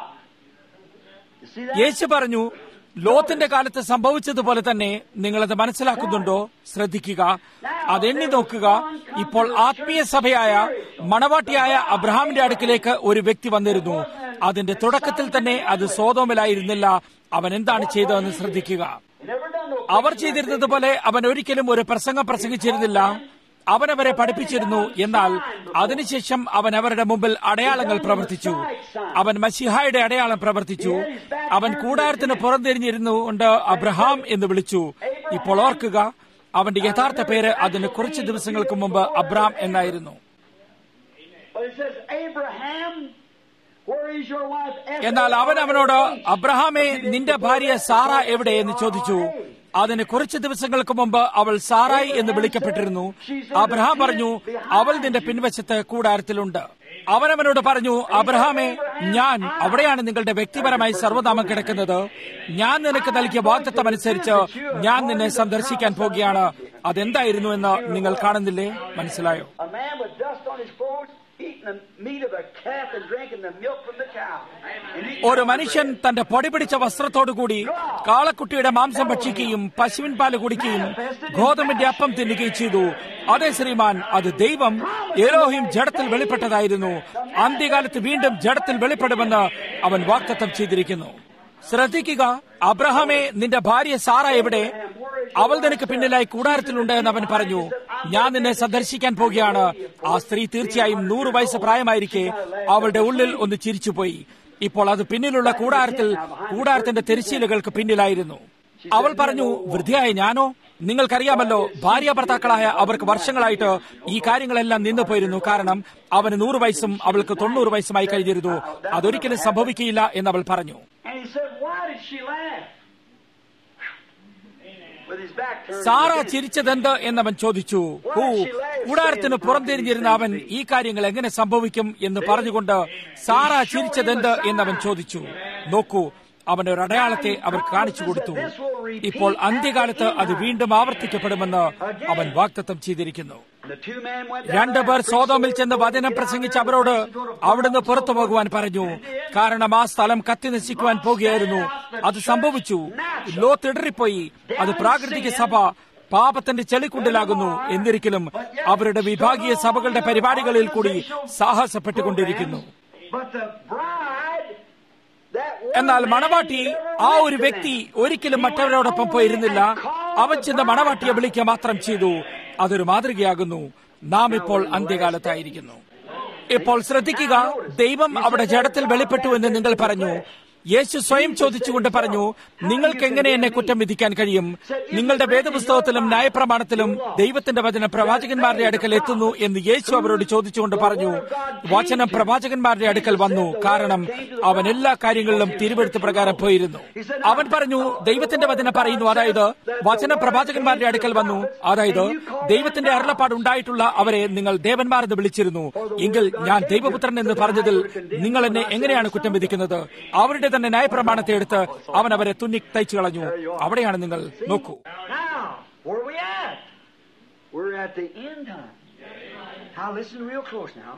You see that? യേശു പറഞ്ഞു ലോത്തിന്റെ കാലത്ത് സംഭവിച്ചതുപോലെ തന്നെ നിങ്ങളത് മനസ്സിലാക്കുന്നുണ്ടോ ശ്രദ്ധിക്കുക അതെണ്ണി നോക്കുക ഇപ്പോൾ ആത്മീയ സഭയായ മണവാട്ടിയായ അബ്രഹാമിന്റെ അടുക്കിലേക്ക് ഒരു വ്യക്തി വന്നിരുന്നു അതിന്റെ തുടക്കത്തിൽ തന്നെ അത് സോതോമിലായിരുന്നില്ല അവൻ എന്താണ് ചെയ്തതെന്ന് ശ്രദ്ധിക്കുക He never done no അവർ ചെയ്തിരുന്നത് പോലെ അവൻ ഒരിക്കലും ഒരു പ്രസംഗം പ്രസംഗിച്ചിരുന്നില്ല അവൻ അവരെ പഠിപ്പിച്ചിരുന്നു എന്നാൽ അതിനുശേഷം അവൻ അവരുടെ മുമ്പിൽ അടയാളങ്ങൾ പ്രവർത്തിച്ചു അവൻ മസിഹായുടെ അടയാളം പ്രവർത്തിച്ചു അവൻ കൂടാരത്തിന് പുറംതിരിഞ്ഞിരുന്നു കൊണ്ട് അബ്രഹാം എന്ന് വിളിച്ചു ഇപ്പോൾ ഓർക്കുക അവന്റെ യഥാർത്ഥ പേര് അതിന് കുറച്ച് ദിവസങ്ങൾക്ക് മുമ്പ് അബ്രാം എന്നായിരുന്നു But it says, Abraham, where is your wife? എന്നാൽ അവൻ അവനോട് അബ്രഹാമേ നിന്റെ ഭാര്യ സാറ എവിടെ എന്ന് ചോദിച്ചു അതിന് കുറച്ച് ദിവസങ്ങൾക്ക് മുമ്പ് അവൾ സാറായി എന്ന് വിളിക്കപ്പെട്ടിരുന്നു അബ്രഹാം പറഞ്ഞു അവൾ നിന്റെ പിൻവശത്ത് കൂടാരത്തിലുണ്ട് അവനവനോട് പറഞ്ഞു അബ്രഹാമേ ഞാൻ അവിടെയാണ് നിങ്ങളുടെ വ്യക്തിപരമായി സർവ്വനാമം കിടക്കുന്നത് ഞാൻ നിനക്ക് നൽകിയ വാഗ്ദത്തം അനുസരിച്ച് ഞാൻ നിന്നെ സന്ദർശിക്കാൻ പോകുകയാണ് അതെന്തായിരുന്നു എന്ന് നിങ്ങൾ കാണുന്നില്ലേ മനസ്സിലായോ A man with dust on his clothes, eating the meat of a calf and drinking the milk from the cow. And he- ഒരു മനുഷ്യൻ തന്റെ പൊടി പിടിച്ച വസ്ത്രത്തോടുകൂടി കാളക്കുട്ടിയുടെ മാംസം ഭക്ഷിക്കുകയും പശുവിൻ പാല് കുടിക്കുകയും ഗോതമ്പിന്റെ അപ്പം തിന്നുകയും ചെയ്തു അതെ ശ്രീമാൻ അത് ദൈവം ഏലോഹിം ജഡത്തിൽ വെളിപ്പെട്ടതായിരുന്നു അന്ത്യകാലത്ത് വീണ്ടും ജഡത്തിൽ വെളിപ്പെടുമെന്ന് അവൻ വാക്തത്വം ചെയ്തിരിക്കുന്നു ശ്രദ്ധിക്കുക അബ്രഹാമേ നിന്റെ ഭാര്യ സാറ എവിടെ അവൾ നിനക്ക് പിന്നിലായി കൂടാരത്തിലുണ്ട് എന്ന് അവൻ പറഞ്ഞു ഞാൻ നിന്നെ സന്ദർശിക്കാൻ പോകുകയാണ് ആ സ്ത്രീ തീർച്ചയായും നൂറ് വയസ്സ് പ്രായമായിരിക്കെ അവളുടെ ഉള്ളിൽ ഒന്ന് ചിരിച്ചുപോയി ഇപ്പോൾ അത് പിന്നിലുള്ള കൂടാരത്തിൽ കൂടാരത്തിന്റെ തിരശ്ശീലകൾക്ക് പിന്നിലായിരുന്നു അവൾ പറഞ്ഞു വൃദ്ധയായ ഞാനോ നിങ്ങൾക്കറിയാമല്ലോ ഭാര്യ ഭർത്താക്കളായ അവർക്ക് വർഷങ്ങളായിട്ട് ഈ കാര്യങ്ങളെല്ലാം നിന്നു പോയിരുന്നു കാരണം അവന് നൂറ് വയസ്സും അവൾക്ക് തൊണ്ണൂറ് വയസ്സുമായി കഴിഞ്ഞിരുന്നു അതൊരിക്കലും സംഭവിക്കുകയില്ല എന്ന് അവൾ പറഞ്ഞു And he said, Why did she laugh? With his back turned. Sarah ചിരിച്ചതെന്ത് എന്നവൻ ചോദിച്ചു ഹൂ കൂടാരത്തിന് പുറംതിരിഞ്ഞിരുന്ന അവൻ ഈ കാര്യങ്ങൾ എങ്ങനെ സംഭവിക്കും എന്ന് പറഞ്ഞുകൊണ്ട് സാറ ചിരിച്ചതെന്ത് എന്നവൻ ചോദിച്ചു നോക്കൂ അവൻ ഒരു അടയാളത്തെ അവർ കാണിച്ചു കൊടുത്തു ഇപ്പോൾ അന്ത്യകാലത്ത് അത് വീണ്ടും ആവർത്തിക്കപ്പെടുമെന്ന് അവൻ വാക്തത്വം ചെയ്തിരിക്കുന്നു And the two men went down രണ്ടു there പേർ and preached സോതോമിൽ the ചെന്ന് വചനം പ്രസംഗിച്ച് അവരോട് അവിടുന്ന് പുറത്തു പോകുവാൻ പറഞ്ഞു കാരണം ആ സ്ഥലം കത്തി നശിക്കുവാൻ പോകുകയായിരുന്നു അത് സംഭവിച്ചു ലോത്ത് ഇടറിപ്പോയി അത് പ്രാകൃതിക സഭ പാപത്തിന്റെ ചെളിക്കുണ്ടിലാകുന്നു എന്നിരിക്കലും അവരുടെ വിഭാഗീയ സഭകളുടെ പരിപാടികളിൽ കൂടി സാഹസപ്പെട്ടുകൊണ്ടിരിക്കുന്നു But the bride, that എന്നാൽ one മണവാട്ടി man never ആ went ഒരു to വ്യക്തി them. ഒരിക്കലും മറ്റവരോടൊപ്പം പോയിരുന്നില്ല അവൻ ചെന്ന് മണവാട്ടിയെ വിളിക്കുക മാത്രം ചെയ്തു അതൊരു മാതൃകയാകുന്നു നാം ഇപ്പോൾ അന്ത്യകാലത്തായിരിക്കുന്നു ഇപ്പോൾ ശ്രദ്ധിക്കുക ദൈവം അവിടെ ജഡത്തിൽ വെളിപ്പെട്ടു എന്ന് നിങ്ങൾ പറഞ്ഞു യേശു സ്വയം ചോദിച്ചുകൊണ്ട് പറഞ്ഞു നിങ്ങൾക്ക് എങ്ങനെ എന്നെ കുറ്റം വിധിക്കാൻ കഴിയും നിങ്ങളുടെ വേദപുസ്തകത്തിലും ന്യായപ്രമാണത്തിലും ദൈവത്തിന്റെ വചനം പ്രവാചകന്മാരുടെ അടുക്കൽ എത്തുന്നു എന്ന് യേശു അവരോട് ചോദിച്ചുകൊണ്ട് പറഞ്ഞു വചനം പ്രവാചകന്മാരുടെ അടുക്കൽ വന്നു കാരണം അവൻ എല്ലാ കാര്യങ്ങളിലും തിരുവെടുത്ത് പ്രകാരം പോയിരുന്നു അവൻ പറഞ്ഞു ദൈവത്തിന്റെ വചനം പറയുന്നു അതായത് വചന പ്രവാചകന്മാരുടെ അടുക്കൽ വന്നു അതായത് ദൈവത്തിന്റെ അരുളപ്പാട് ഉണ്ടായിട്ടുള്ള അവരെ നിങ്ങൾ ദേവന്മാർ എന്ന് വിളിച്ചിരുന്നു എങ്കിൽ ഞാൻ ദൈവപുത്രൻ എന്ന് പറഞ്ഞതിൽ നിങ്ങൾ എന്നെ എങ്ങനെയാണ് കുറ്റം വിധിക്കുന്നത് അവരുടെ തന്നെ ന്യായപ്രമാണത്തെ എടുത്ത് അവൻ അവരെ തുന്നി തയ്ച്ചു കളഞ്ഞു അവിടെയാണ് നിങ്ങൾ നോക്കൂ Now, where are we at? We're at the end time. Now listen real close now.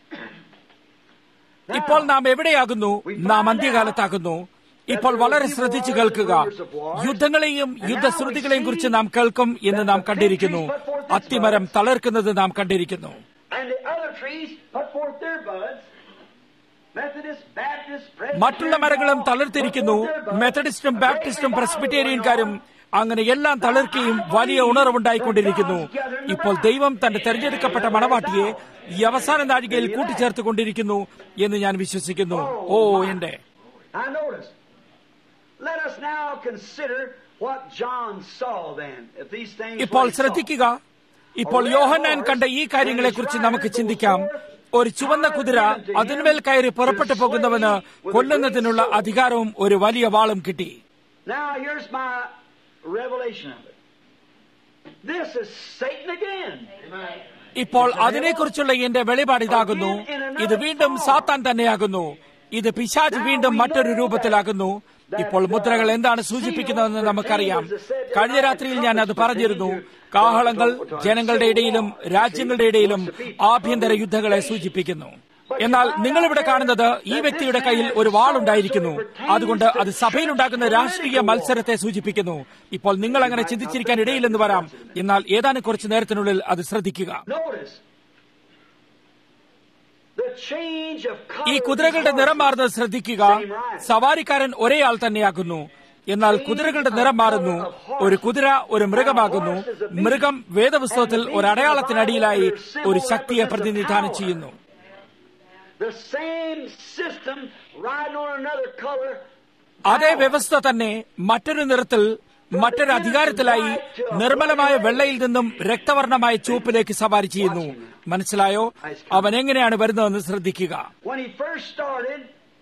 ഇപ്പോൾ നാം എവിടെയാകുന്നു നാം അന്ത്യകാലത്താകുന്നു ഇപ്പോൾ വളരെ ശ്രദ്ധിച്ചു കേൾക്കുക യുദ്ധങ്ങളെയും യുദ്ധശ്രുതികളെയും കുറിച്ച് നാം കേൾക്കും എന്ന് നാം കണ്ടിരിക്കുന്നു അത്തിമരം തളർക്കുന്നത് നാം കണ്ടിരിക്കുന്നു And the other trees put forth their buds. Methodist, Baptist, മറ്റുള്ള മരങ്ങളും Presbyterian, തളിർത്തിരിക്കുന്നു put forth their buds. മെത്തഡിസ്റ്റും ബാപ്റ്റിസ്റ്റും പ്രസ്ബിറ്റേറിയൻകാരും അങ്ങനെ എല്ലാം തളിർക്കുകയും വലിയ ഉണർവുണ്ടായിക്കൊണ്ടിരിക്കുന്നു ഇപ്പോൾ ദൈവം തന്റെ തെരഞ്ഞെടുക്കപ്പെട്ട മണവാട്ടിയെ ഈ അവസാന നാഴികയിൽ കൂട്ടിച്ചേർത്തുകൊണ്ടിരിക്കുന്നു എന്ന് ഞാൻ വിശ്വസിക്കുന്നു ഓ എന്റെ Now notice. Let us now consider what John saw then. If these things ഇപ്പോൾ were he saw. ശ്രദ്ധിക്കുക ഇപ്പോൾ യോഹന്നാൻ കണ്ട ഈ കാര്യങ്ങളെക്കുറിച്ച് നമുക്ക് ചിന്തിക്കാം ഒരു ചുവന്ന കുതിര അതിന്മേൽ കയറി പുറപ്പെട്ടു പോകുന്നവന് കൊല്ലുന്നതിനുള്ള അധികാരവും ഒരു വലിയ വാളും കിട്ടി Now here's my revelation of it. This is Satan again. ഇപ്പോൾ അതിനെക്കുറിച്ചുള്ള എന്റെ വെളിപാട് ഇതാകുന്നു ഇത് വീണ്ടും സാത്താൻ തന്നെയാകുന്നു ഇത് പിശാജ് വീണ്ടും മറ്റൊരു രൂപത്തിലാകുന്നു ഇപ്പോൾ മുദ്രകൾ എന്താണ് സൂചിപ്പിക്കുന്നതെന്ന് നമുക്കറിയാം കഴിഞ്ഞ രാത്രിയിൽ ഞാൻ അത് പറഞ്ഞിരുന്നു കാഹളങ്ങൾ ജനങ്ങളുടെ ഇടയിലും രാജ്യങ്ങളുടെ ഇടയിലും ആഭ്യന്തര യുദ്ധങ്ങളെ സൂചിപ്പിക്കുന്നു എന്നാൽ നിങ്ങളിവിടെ കാണുന്നത് ഈ വ്യക്തിയുടെ കയ്യിൽ ഒരു വാളുണ്ടായിരിക്കുന്നു അതുകൊണ്ട് അത് സഭയിലുണ്ടാകുന്ന രാഷ്ട്രീയ മത്സരത്തെ സൂചിപ്പിക്കുന്നു ഇപ്പോൾ നിങ്ങൾ അങ്ങനെ ചിന്തിച്ചിരിക്കാൻ ഇടയില്ലെന്ന് വരാം എന്നാൽ ഏതാനും കുറച്ചു നേരത്തിനുള്ളിൽ അത് ശ്രദ്ധിക്കുക Notice. The change of color ഈ കുതിരകളുടെ നിറം മാറുന്നത് ശ്രദ്ധിക്കുക സവാരിക്കാരൻ ഒരേ ആൾ തന്നെയാകുന്നു എന്നാൽ കുതിരകളുടെ നിറം മാറുന്നു ഒരു കുതിര ഒരു മൃഗമാകുന്നു മൃഗം വേദപുസ്തകത്തിൽ ഒരു അടയാളത്തിനടിയിലായി ഒരു ശക്തിയെ പ്രതിനിധാനം ചെയ്യുന്നു The same system riding on another color. അതേ വ്യവസ്ഥ തന്നെ മറ്റൊരു നിറത്തിൽ മറ്റൊരു അധികാരത്തിലായി നിർമ്മലമായ വെള്ളയിൽ നിന്നും രക്തവർണമായ ചുവപ്പിലേക്ക് സവാരി ചെയ്യുന്നു മനസ്സിലായോ അവൻ എങ്ങനെയാണ് വരുന്നതെന്ന് ശ്രദ്ധിക്കുക When he first started,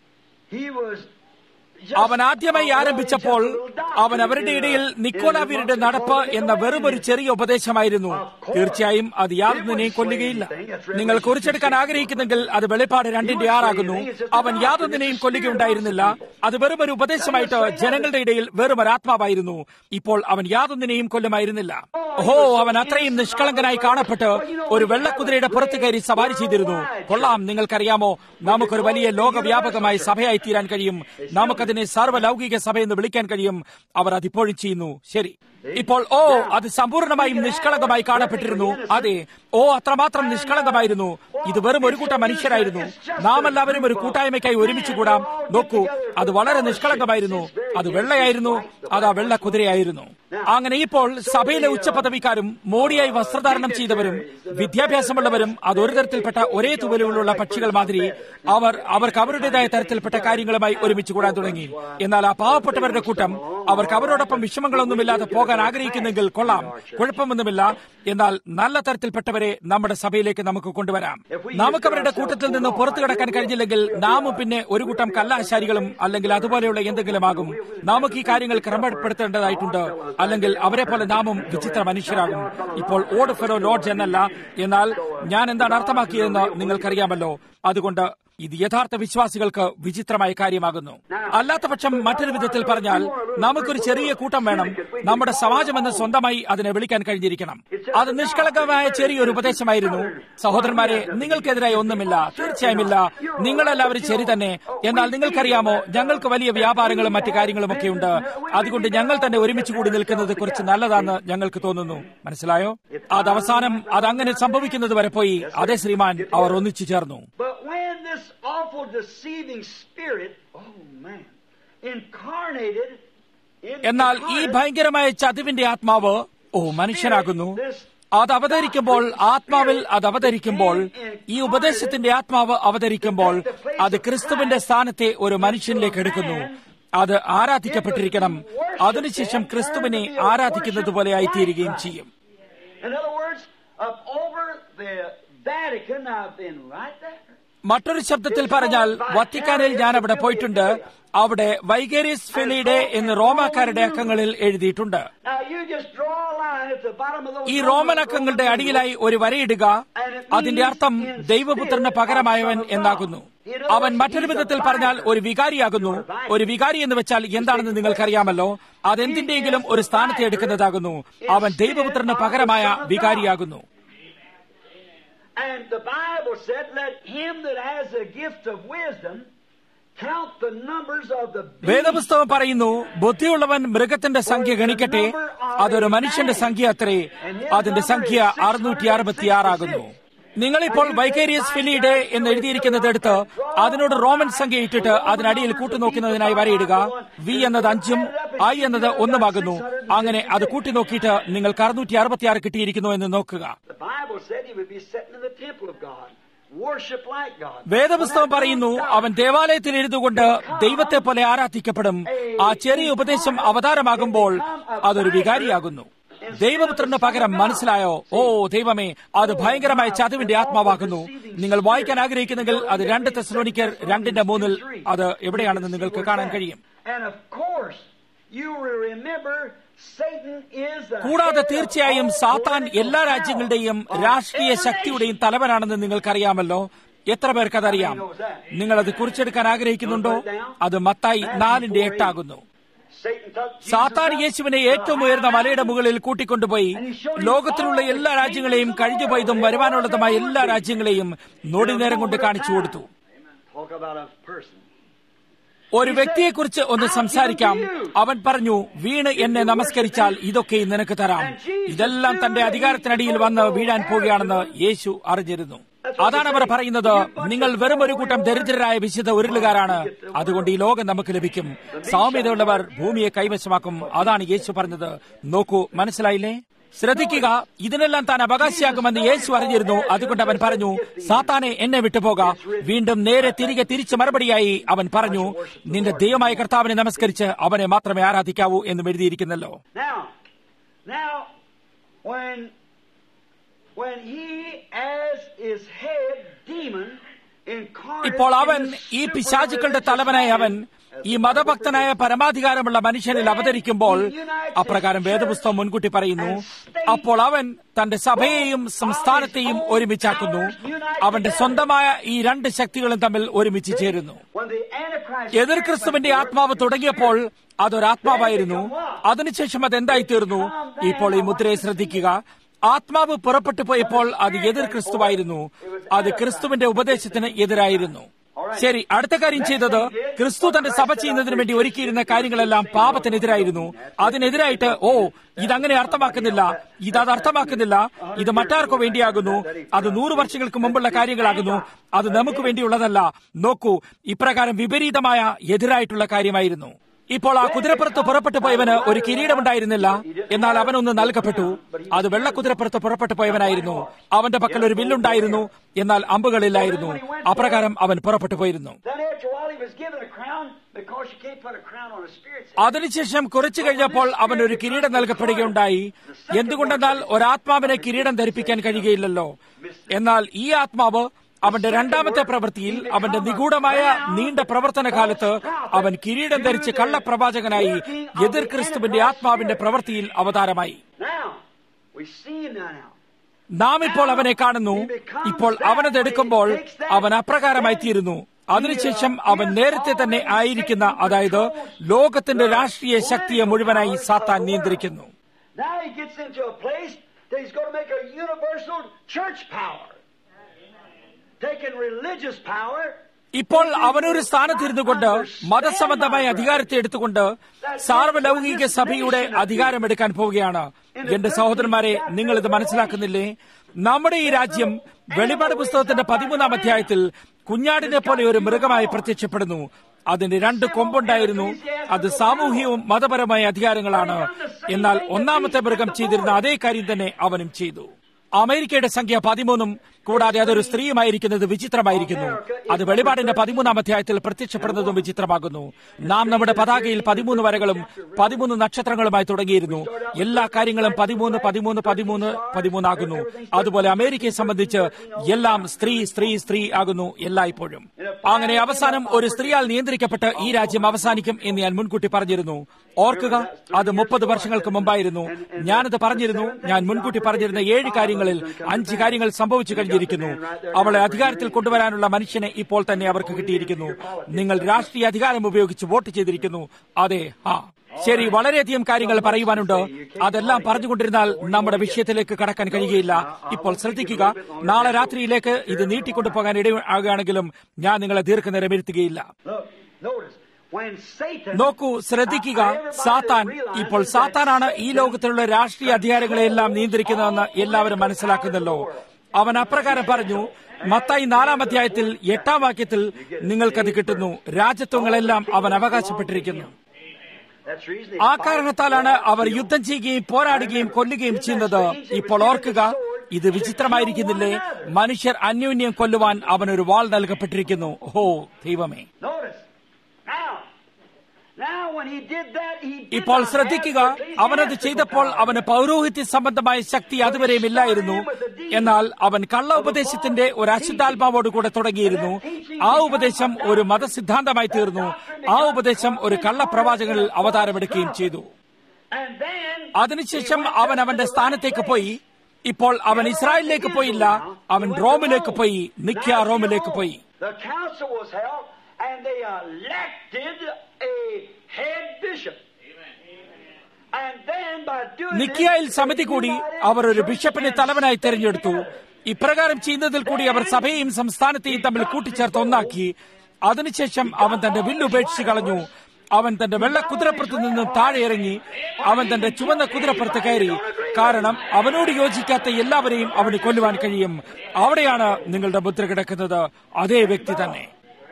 he was just അവൻ ആദ്യമായി ആരംഭിച്ചപ്പോൾ അവൻ അവരുടെ ഇടയിൽ നിക്കോലാവിയുടെ നടപ്പ് എന്ന വെറും ഒരു ചെറിയ ഉപദേശമായിരുന്നു തീർച്ചയായും അത് യാതൊന്നിനെയും കൊല്ലുകയില്ല നിങ്ങൾ കുറിച്ചെടുക്കാൻ ആഗ്രഹിക്കുന്നെങ്കിൽ അത് വെളിപ്പാട് രണ്ടിന്റെ ആറാകുന്നു അവൻ യാതൊന്നിനെയും കൊല്ലുകയുണ്ടായിരുന്നില്ല അത് വെറും ഒരു ഉപദേശമായിട്ട് ജനങ്ങളുടെ ഇടയിൽ വെറും ഒരു ആത്മാവായിരുന്നു ഇപ്പോൾ അവൻ യാതൊന്നിനെയും കൊല്ലുമായിരുന്നില്ല ഓഹോ അവൻ അത്രയും നിഷ്കളങ്കനായി കാണപ്പെട്ട് ഒരു വെള്ളക്കുതിരയുടെ പുറത്ത് കയറി സവാരി ചെയ്തിരുന്നു കൊള്ളാം നിങ്ങൾക്കറിയാമോ നമുക്കൊരു വലിയ ലോകവ്യാപകമായ സഭയായി തീരാൻ കഴിയും നമുക്കതിനെ സർവ്വലൗകിക സഭയെന്ന് വിളിക്കാൻ കഴിയും അവർ അതിപ്പോഴും ചെയ്യുന്നു ശരി ഇപ്പോൾ ഓ അത് സമ്പൂർണ്ണമായും നിഷ്കളങ്കമായി കാണപ്പെട്ടിരുന്നു അതെ ഓ അത്രമാത്രം നിഷ്കളങ്കമായിരുന്നു ഇത് വെറും ഒരു കൂട്ടം മനുഷ്യരായിരുന്നു നാം എല്ലാവരും ഒരു കൂട്ടായ്മയ്ക്കായി ഒരുമിച്ച് കൂടാം നോക്കൂ അത് വളരെ നിഷ്കളങ്കമായിരുന്നു അത് വെള്ളയായിരുന്നു അത് ആ വെള്ള കുതിരയായിരുന്നു അങ്ങനെ ഇപ്പോൾ സഭയിലെ ഉച്ചപദവിക്കാരും മോടിയായി വസ്ത്രധാരണം ചെയ്തവരും വിദ്യാഭ്യാസമുള്ളവരും അത് ഒരു തരത്തിൽപ്പെട്ട ഒരേ തുവലുകളുള്ള പക്ഷികൾ മാതിരി അവർ അവർക്ക് അവരുടേതായ തരത്തിൽപ്പെട്ട കാര്യങ്ങളുമായി ഒരുമിച്ച് കൂടാൻ തുടങ്ങി എന്നാൽ ആ പാവപ്പെട്ടവരുടെ കൂട്ടം അവർക്ക് അവരോടൊപ്പം വിഷമങ്ങളൊന്നുമില്ലാതെ പോകാൻ ആഗ്രഹിക്കുന്നെങ്കിൽ കൊള്ളാം കുഴപ്പമൊന്നുമില്ല എന്നാൽ നല്ല തരത്തിൽപ്പെട്ടവരെ നമ്മുടെ സഭയിലേക്ക് നമുക്ക് കൊണ്ടുവരാം നമുക്ക് അവരുടെ കൂട്ടത്തിൽ നിന്ന് പുറത്തു കിടക്കാൻ കഴിഞ്ഞില്ലെങ്കിൽ നാമും പിന്നെ ഒരു കൂട്ടം കല്ലാശാരികളും അല്ലെങ്കിൽ അതുപോലെയുള്ള എന്തെങ്കിലും ആകും നമുക്ക് ഈ കാര്യങ്ങൾ ക്രമപ്പെടുത്തേണ്ടതായിട്ടുണ്ട് അല്ലെങ്കിൽ അവരെ പോലെ നാമും വിചിത്ര മനുഷ്യരാകും ഇപ്പോൾ ഓഡ് ഫെറോ ലോഡ്ജ് എന്നല്ല എന്നാൽ ഞാൻ എന്താണ് അർത്ഥമാക്കിയതെന്ന് നിങ്ങൾക്കറിയാമല്ലോ അതുകൊണ്ട് ഇത് യഥാർത്ഥ വിശ്വാസികൾക്ക് വിചിത്രമായ കാര്യമാകുന്നു അല്ലാത്ത പക്ഷം മറ്റൊരു വിധത്തിൽ പറഞ്ഞാൽ നമുക്കൊരു ചെറിയ കൂട്ടം വേണം നമ്മുടെ സമാജമെന്ന് സ്വന്തമായി അതിനെ വിളിക്കാൻ കഴിഞ്ഞിരിക്കണം അത് നിഷ്കളങ്കമായ ചെറിയൊരു ഉപദേശമായിരുന്നു സഹോദരന്മാരെ നിങ്ങൾക്കെതിരായി ഒന്നുമില്ല തീർച്ചയായും ഇല്ല നിങ്ങളെല്ലാവരും ശരി തന്നെ എന്നാൽ നിങ്ങൾക്കറിയാമോ ഞങ്ങൾക്ക് വലിയ വ്യാപാരങ്ങളും മറ്റു കാര്യങ്ങളും ഒക്കെ ഉണ്ട് അതുകൊണ്ട് ഞങ്ങൾ തന്നെ ഒരുമിച്ച് കൂടി നിൽക്കുന്നത് കുറച്ച് നല്ലതാണെന്ന് ഞങ്ങൾക്ക് തോന്നുന്നു മനസ്സിലായോ അത് അവസാനം അത് അങ്ങനെ സംഭവിക്കുന്നത് വരെ പോയി അതേ ശ്രീമാൻ അവർ ഒന്നിച്ചു ചേർന്നു But when this awful deceiving spirit, oh man, incarnated in എന്നാൽ ഈ ഭയങ്കരമായ ചതിവിന്റെ ആത്മാവ് ഓ മനുഷ്യനാകുന്നു അത് അവതരിക്കുമ്പോൾ ആത്മാവിൽ അത് അവതരിക്കുമ്പോൾ ഈ ഉപദേശത്തിന്റെ ആത്മാവ് അവതരിക്കുമ്പോൾ അത് ക്രിസ്തുവിന്റെ സ്ഥാനത്തെ ഒരു മനുഷ്യനിലേക്ക് എടുക്കുന്നു അത് ആരാധിക്കപ്പെട്ടിരിക്കണം അതിനുശേഷം ക്രിസ്തുവിനെ ആരാധിക്കുന്നത് പോലെ ആയിത്തീരുകയും ചെയ്യും In other words, up over the Vatican, I've been right there. മറ്റൊരു ശബ്ദത്തിൽ പറഞ്ഞാൽ വത്തിക്കാനിൽ ഞാൻ അവിടെ പോയിട്ടുണ്ട് അവിടെ വൈഗേരിയസ് ഫെലിയുടെ എന്ന് റോമാക്കാരുടെ അക്കങ്ങളിൽ എഴുതിയിട്ടുണ്ട് Now you just draw a line at the bottom of those. ഈ റോമൻ അക്കങ്ങളുടെ അടിയിലായി ഒരു വരയിടുക അതിന്റെ അർത്ഥം ദൈവപുത്രന് പകരമായവൻ എന്നാകുന്നു അവൻ മറ്റൊരു വിധത്തിൽ പറഞ്ഞാൽ ഒരു വികാരിയാകുന്നു ഒരു വികാരി എന്ന് വെച്ചാൽ എന്താണെന്ന് നിങ്ങൾക്കറിയാമല്ലോ അതെന്തിന്റെയെങ്കിലും ഒരു സ്ഥാനത്തെ എടുക്കുന്നതാകുന്നു അവൻ ദൈവപുത്രന് പകരമായ വികാരിയാകുന്നു And the Bible said, "Let him that has a gift of wisdom count the numbers of the beasts." വേദപുസ്തകം പറയുന്നു ബുദ്ധിയുള്ളവൻ മൃഗത്തിന്റെ സംഖ്യ ഗണിക്കട്ടെ അതൊരു മനുഷ്യന്റെ സംഖ്യ അത്രേ അതിന്റെ സംഖ്യ അറുന്നൂറ്റി അറുപത്തിയാറാകുന്നു നിങ്ങളിപ്പോൾ വൈക്കേരിയസ് ഫിലിയുടെ എന്ന് എഴുതിയിരിക്കുന്നത് എടുത്ത് അതിനോട് റോമൻ സംഖ്യ ഇട്ടിട്ട് അതിനടിയിൽ കൂട്ടുനോക്കുന്നതിനായി വരയിടുക വി എന്നത് അഞ്ചും ഐ എന്നത് ഒന്നുമാകുന്നു അങ്ങനെ അത് കൂട്ടിനോക്കിയിട്ട് നിങ്ങൾക്ക് അറുന്നൂറ്റി അറുപത്തിയാറ് കിട്ടിയിരിക്കുന്നു എന്ന് നോക്കുക The Bible said he would be sitting in the temple of God, worship like God. വേദപുസ്തകം പറയുന്നു അവൻ ദേവാലയത്തിൽ ഇരുന്നുകൊണ്ട് ദൈവത്തെ പോലെ ആരാധിക്കപ്പെടും ആ ചെറിയ ഉപദേശം അവതാരമാകുമ്പോൾ അതൊരു വികാരിയാകുന്നു ദൈവപുത്രന് പകരം മനസ്സിലായോ ഓ ദൈവമേ അത് ഭയങ്കരമായ ചതുവിന്റെ ആത്മാവാകുന്നു നിങ്ങൾ വായിക്കാൻ ആഗ്രഹിക്കുന്നെങ്കിൽ അത് രണ്ട് തെസ്ലോനിക്കർ രണ്ടിന്റെ മൂന്നിൽ അത് എവിടെയാണെന്ന് നിങ്ങൾക്ക് കാണാൻ കഴിയും And of course, you will remember Satan is the കൂടാതെ head of തീർച്ചയായും all സാത്താൻ political എല്ലാ power രാജ്യങ്ങളുടെയും of രാഷ്ട്രീയ every ശക്തിയുടെയും തലവനാണെന്ന് നിങ്ങൾക്കറിയാമല്ലോ എത്ര പേർക്ക് അതറിയാം നിങ്ങൾ അത് കുറിച്ചെടുക്കാൻ ആഗ്രഹിക്കുന്നുണ്ടോ അത് മത്തായി നാലിന്റെ എട്ടാകുന്നു Satan took Jesus സാത്താൻ up യേശുവിനെ to the ഏറ്റവും ഉയർന്ന high മലയുടെ mountain. മുകളിൽ കൂട്ടിക്കൊണ്ടുപോയി ലോകത്തിലുള്ള എല്ലാ രാജ്യങ്ങളെയും കഴിഞ്ഞുപോയതും വരുവാനുള്ളതുമായ എല്ലാ രാജ്യങ്ങളെയും നൊടിനേരം കൊണ്ട് കാണിച്ചു കൊടുത്തു Talk about a person. ഒരു വ്യക്തിയെക്കുറിച്ച് ഒന്ന് സംസാരിക്കാം അവൻ പറഞ്ഞു വീണ് എന്നെ നമസ്കരിച്ചാൽ ഇതൊക്കെ നിനക്ക് തരാം ഇതെല്ലാം തന്റെ അധികാരത്തിനടിയിൽ വന്ന് വീഴാൻ പോവുകയാണെന്ന് യേശു അറിഞ്ഞിരുന്നു അതാണ് അവർ പറയുന്നത് നിങ്ങൾ വെറും ഒരു കൂട്ടം ദരിദ്രരായ വിശുദ്ധ ഉരുളുകാരാണ് അതുകൊണ്ട് ഈ ലോകം നമുക്ക് ലഭിക്കും സൗമ്യതയുള്ളവർ ഭൂമിയെ കൈവശമാക്കും അതാണ് യേശു പറഞ്ഞത് നോക്കൂ മനസ്സിലായില്ലേ ശ്രദ്ധിക്കുക ഇതിനെല്ലാം താൻ അവകാശിയാകുമെന്ന് യേശു അറിഞ്ഞിരുന്നു അതുകൊണ്ട് അവൻ പറഞ്ഞു സാത്താനെ എന്നെ വിട്ടുപോക വീണ്ടും നേരെ തിരികെ തിരിച്ച് മറുപടിയായി അവൻ പറഞ്ഞു നിന്റെ ദൈവമായ കർത്താവിനെ നമസ്കരിച്ച് അവനെ മാത്രമേ ആരാധിക്കാവൂ എന്നും എഴുതിയിരിക്കുന്നല്ലോ Now, now, when when he, as his head demon, incarnate ഇപ്പോൾ അവൻ in the ഈ പിശാചുക്കളുടെ super-religious തലവനായ അവൻ man, as ഈ the മതഭക്തനായ പരമാധികാരമുള്ള മനുഷ്യനിൽ അവതരിക്കുമ്പോൾ അപ്രകാരം വേദപുസ്തകം മുൻകൂട്ടി പറയുന്നു അപ്പോൾ അവൻ തന്റെ സഭയെയും സംസ്ഥാനത്തെയും ഒരുമിച്ചാക്കുന്നു അവന്റെ സ്വന്തമായ ഈ രണ്ട് ശക്തികളും തമ്മിൽ ഒരുമിച്ച് ചേരുന്നു when the Antichrist എതിർ ക്രിസ്തുവിന്റെ ആത്മാവ് തുടങ്ങിയപ്പോൾ അതൊരാത്മാവായിരുന്നു അതിനുശേഷം അത് എന്തായി തീർന്നു ഇപ്പോൾ ഈ മുദ്രയെ ശ്രദ്ധിക്കുക ആത്മാവ് പുറപ്പെട്ടു പോയപ്പോൾ അത് എതിർ ക്രിസ്തുവായിരുന്നു അത് ക്രിസ്തുവിന്റെ ഉപദേശത്തിന് എതിരായിരുന്നു ശരി അടുത്ത കാര്യം ചെയ്തത് ക്രിസ്തു തന്റെ സഭ ചെയ്യുന്നതിന് വേണ്ടി ഒരുക്കിയിരുന്ന കാര്യങ്ങളെല്ലാം പാപത്തിനെതിരായിരുന്നു അതിനെതിരായിട്ട് ഓ ഇതങ്ങനെ അർത്ഥമാക്കുന്നില്ല ഇത് അത് അർത്ഥമാക്കുന്നില്ല ഇത് മറ്റാർക്കോ വേണ്ടിയാകുന്നു അത് നൂറ് വർഷങ്ങൾക്ക് മുമ്പുള്ള കാര്യങ്ങളാകുന്നു അത് നമുക്ക് വേണ്ടിയുള്ളതല്ല നോക്കൂ ഇപ്രകാരം വിപരീതമായ എതിരായിട്ടുള്ള കാര്യമായിരുന്നു ഇപ്പോൾ ആ കുതിരപ്പുറത്ത് പുറപ്പെട്ടു പോയവന് ഒരു കിരീടമുണ്ടായിരുന്നില്ല എന്നാൽ അവനൊന്ന് നൽകപ്പെട്ടു അത് വെള്ളക്കുതിരപ്പുറത്ത് പുറപ്പെട്ടു പോയവനായിരുന്നു അവന്റെ പക്കൽ ഒരു വില്ലുണ്ടായിരുന്നു എന്നാൽ അമ്പുകളില്ലായിരുന്നു അപ്രകാരം അവൻ പുറപ്പെട്ടു പോയിരുന്നു Then after a while he was given a crown because you can't put a crown on a spirit. അതിനുശേഷം കുറച്ചു കഴിഞ്ഞപ്പോൾ അവൻ ഒരു കിരീടം നൽകപ്പെടുകയുണ്ടായി എന്തുകൊണ്ടെന്നാൽ ഒരാത്മാവിനെ കിരീടം ധരിപ്പിക്കാൻ കഴിയുകയില്ലല്ലോ എന്നാൽ ഈ ആത്മാവ് അവന്റെ രണ്ടാമത്തെ പ്രവൃത്തിയിൽ അവന്റെ നിഗൂഢമായ നീണ്ട പ്രവർത്തന കാലത്ത് അവൻ കിരീടം ധരിച്ച് കള്ളപ്രവാചകനായി എതിർ ക്രിസ്തുവിന്റെ ആത്മാവിന്റെ പ്രവൃത്തിയിൽ അവതാരമായി Now, we see him now. now. നാം ഇപ്പോൾ അവനെ കാണുന്നു ഇപ്പോൾ അവനത് എടുക്കുമ്പോൾ അവൻ അപ്രകാരമായി തീരുന്നു അതിനുശേഷം അവൻ നേരത്തെ തന്നെ ആയിരിക്കുന്ന അതായത് ലോകത്തിന്റെ രാഷ്ട്രീയ ശക്തിയെ മുഴുവനായി സാത്താൻ നിയന്ത്രിക്കുന്നു Now he gets into a place that he's going to make a universal church power. Taking religious power ഇപ്പോൾ അവനൊരു സ്ഥാനത്തിരുന്നു കൊണ്ട് മതസംബന്ധമായ അധികാരത്തെ എടുത്തുകൊണ്ട് സാർവലൗകിക സഭയുടെ അധികാരമെടുക്കാൻ പോവുകയാണ് എന്റെ സഹോദരന്മാരെ നിങ്ങൾ ഇത് മനസ്സിലാക്കുന്നില്ലേ നമ്മുടെ ഈ രാജ്യം വെളിപാട് പുസ്തകത്തിന്റെ പതിമൂന്നാം അധ്യായത്തിൽ കുഞ്ഞാടിനെ പോലെ ഒരു മൃഗമായി പ്രത്യക്ഷപ്പെടുന്നു അതിന് രണ്ട് കൊമ്പുണ്ടായിരുന്നു അത് സാമൂഹികവും മതപരമായ അധികാരങ്ങളാണ് എന്നാൽ ഒന്നാമത്തെ മൃഗം ചെയ്തിരുന്ന അതേ കാര്യം തന്നെ അവനും ചെയ്തു അമേരിക്കയുടെ സംഖ്യ പതിമൂന്നും കൂടാതെ അതൊരു സ്ത്രീയുമായിരിക്കുന്നത് വിചിത്രമായിരിക്കുന്നു അത് വെളിപാടിന്റെ പതിമൂന്നാം അധ്യായത്തിൽ പ്രത്യക്ഷപ്പെടുന്നതും വിചിത്രമാകുന്നു നാം നമ്മുടെ പതാകയിൽ പതിമൂന്ന് വരകളും പതിമൂന്ന് നക്ഷത്രങ്ങളുമായി തുടങ്ങിയിരുന്നു എല്ലാ കാര്യങ്ങളും പതിമൂന്ന് പതിമൂന്ന് പതിമൂന്ന് പതിമൂന്നാകുന്നു അതുപോലെ അമേരിക്കയെ സംബന്ധിച്ച് എല്ലാം സ്ത്രീ സ്ത്രീ സ്ത്രീ ആകുന്നു എല്ലായ്പ്പോഴും അങ്ങനെ അവസാനം ഒരു സ്ത്രീയാൽ നിയന്ത്രിക്കപ്പെട്ട് ഈ രാജ്യം അവസാനിക്കും എന്ന് ഞാൻ മുൻകൂട്ടി പറഞ്ഞിരുന്നു ഓർക്കുക അത് മുപ്പത് വർഷങ്ങൾക്ക് മുമ്പായിരുന്നു ഞാനത് പറഞ്ഞിരുന്നു ഞാൻ മുൻകൂട്ടി പറഞ്ഞിരുന്ന ഏഴ് കാര്യങ്ങളിൽ അഞ്ച് കാര്യങ്ങൾ സംഭവിച്ചു കഴിഞ്ഞിരിക്കുന്നു അവളെ അധികാരത്തിൽ കൊണ്ടുവരാനുള്ള മനുഷ്യനെ ഇപ്പോൾ തന്നെ അവർക്ക് കിട്ടിയിരിക്കുന്നു നിങ്ങൾ രാഷ്ട്രീയ അധികാരം ഉപയോഗിച്ച് വോട്ട് ചെയ്തിരിക്കുന്നു അതെ ആ ശരി വളരെയധികം കാര്യങ്ങൾ പറയുവാനുണ്ട് അതെല്ലാം പറഞ്ഞുകൊണ്ടിരുന്നാൽ നമ്മുടെ വിഷയത്തിലേക്ക് കടക്കാൻ കഴിയുകയില്ല ഇപ്പോൾ ശ്രദ്ധിക്കുക നാളെ രാത്രിയിലേക്ക് ഇത് നീട്ടിക്കൊണ്ടുപോകാൻ ഇടയാകുകയാണെങ്കിലും ഞാൻ നിങ്ങളെ ദീർഘനേരം ഇരുത്തുകയില്ല നോക്കൂ ശ്രദ്ധിക്കുക സാത്താൻ ഇപ്പോൾ സാത്താനാണ് ഈ ലോകത്തിലുള്ള രാഷ്ട്രീയ അധികാരങ്ങളെല്ലാം നിയന്ത്രിക്കുന്നതെന്ന് എല്ലാവരും മനസ്സിലാക്കുന്നല്ലോ അവൻ അപ്രകാരം പറഞ്ഞു മത്തായി നാലാം അധ്യായത്തിൽ എട്ടാം വാക്യത്തിൽ നിങ്ങൾക്കത് കിട്ടുന്നു രാജ്യത്വങ്ങളെല്ലാം അവൻ അവകാശപ്പെട്ടിരിക്കുന്നു ആ കാരണത്താലാണ് അവർ യുദ്ധം ചെയ്യുകയും പോരാടുകയും കൊല്ലുകയും ചെയ്യുന്നത് ഇപ്പോൾ ഓർക്കുക ഇത് വിചിത്രമായിരിക്കുന്നില്ലേ മനുഷ്യർ അന്യോന്യം കൊല്ലുവാൻ അവനൊരു വാൾ നൽകപ്പെട്ടിരിക്കുന്നു ഹോ ദൈവമേ ഇപ്പോൾ ശ്രദ്ധിക്കുക അവനത് ചെയ്തപ്പോൾ അവന് പൗരോഹിത്യ സംബന്ധമായ ശക്തി അതുവരെയും ഇല്ലായിരുന്നു എന്നാൽ അവൻ കള്ള ഉപദേശത്തിന്റെ ഒരു അശുദ്ധാത്മാവോട് കൂടെ തുടങ്ങിയിരുന്നു ആ ഉപദേശം ഒരു മതസിദ്ധാന്തമായി തീർന്നു ആ ഉപദേശം ഒരു കള്ളപ്രവാചകനിൽ അവതാരമെടുക്കുകയും ചെയ്തു അതിനുശേഷം അവൻ അവന്റെ സ്ഥാനത്തേക്ക് പോയി ഇപ്പോൾ അവൻ ഇസ്രായേലിലേക്ക് പോയില്ല അവൻ റോമിലേക്ക് പോയി നിക്ക റോമിലേക്ക് പോയി and they elected a head bishop. നിക്കിയായിൽ സമിതി കൂടി അവർ ഒരു ബിഷപ്പിനെ തലവനായി തെരഞ്ഞെടുത്തു ഇപ്രകാരം ചെയ്യുന്നതിൽ കൂടി അവർ സഭയെയും സംസ്ഥാനത്തെയും തമ്മിൽ കൂട്ടിച്ചേർത്ത് ഒന്നാക്കി അതിനുശേഷം അവൻ തന്റെ വില്ലുപേക്ഷിച്ച് കളഞ്ഞു അവൻ തന്റെ വെള്ള കുതിരപ്പുറത്ത് നിന്നും താഴെ ഇറങ്ങി അവൻ തന്റെ ചുവന്ന കുതിരപ്പുറത്ത് കയറി കാരണം അവനോട് യോജിക്കാത്ത എല്ലാവരെയും അവന് കൊല്ലുവാൻ കഴിയും അവിടെയാണ് നിങ്ങളുടെ മുദ്ര കിടക്കുന്നത് അതേ വ്യക്തി തന്നെ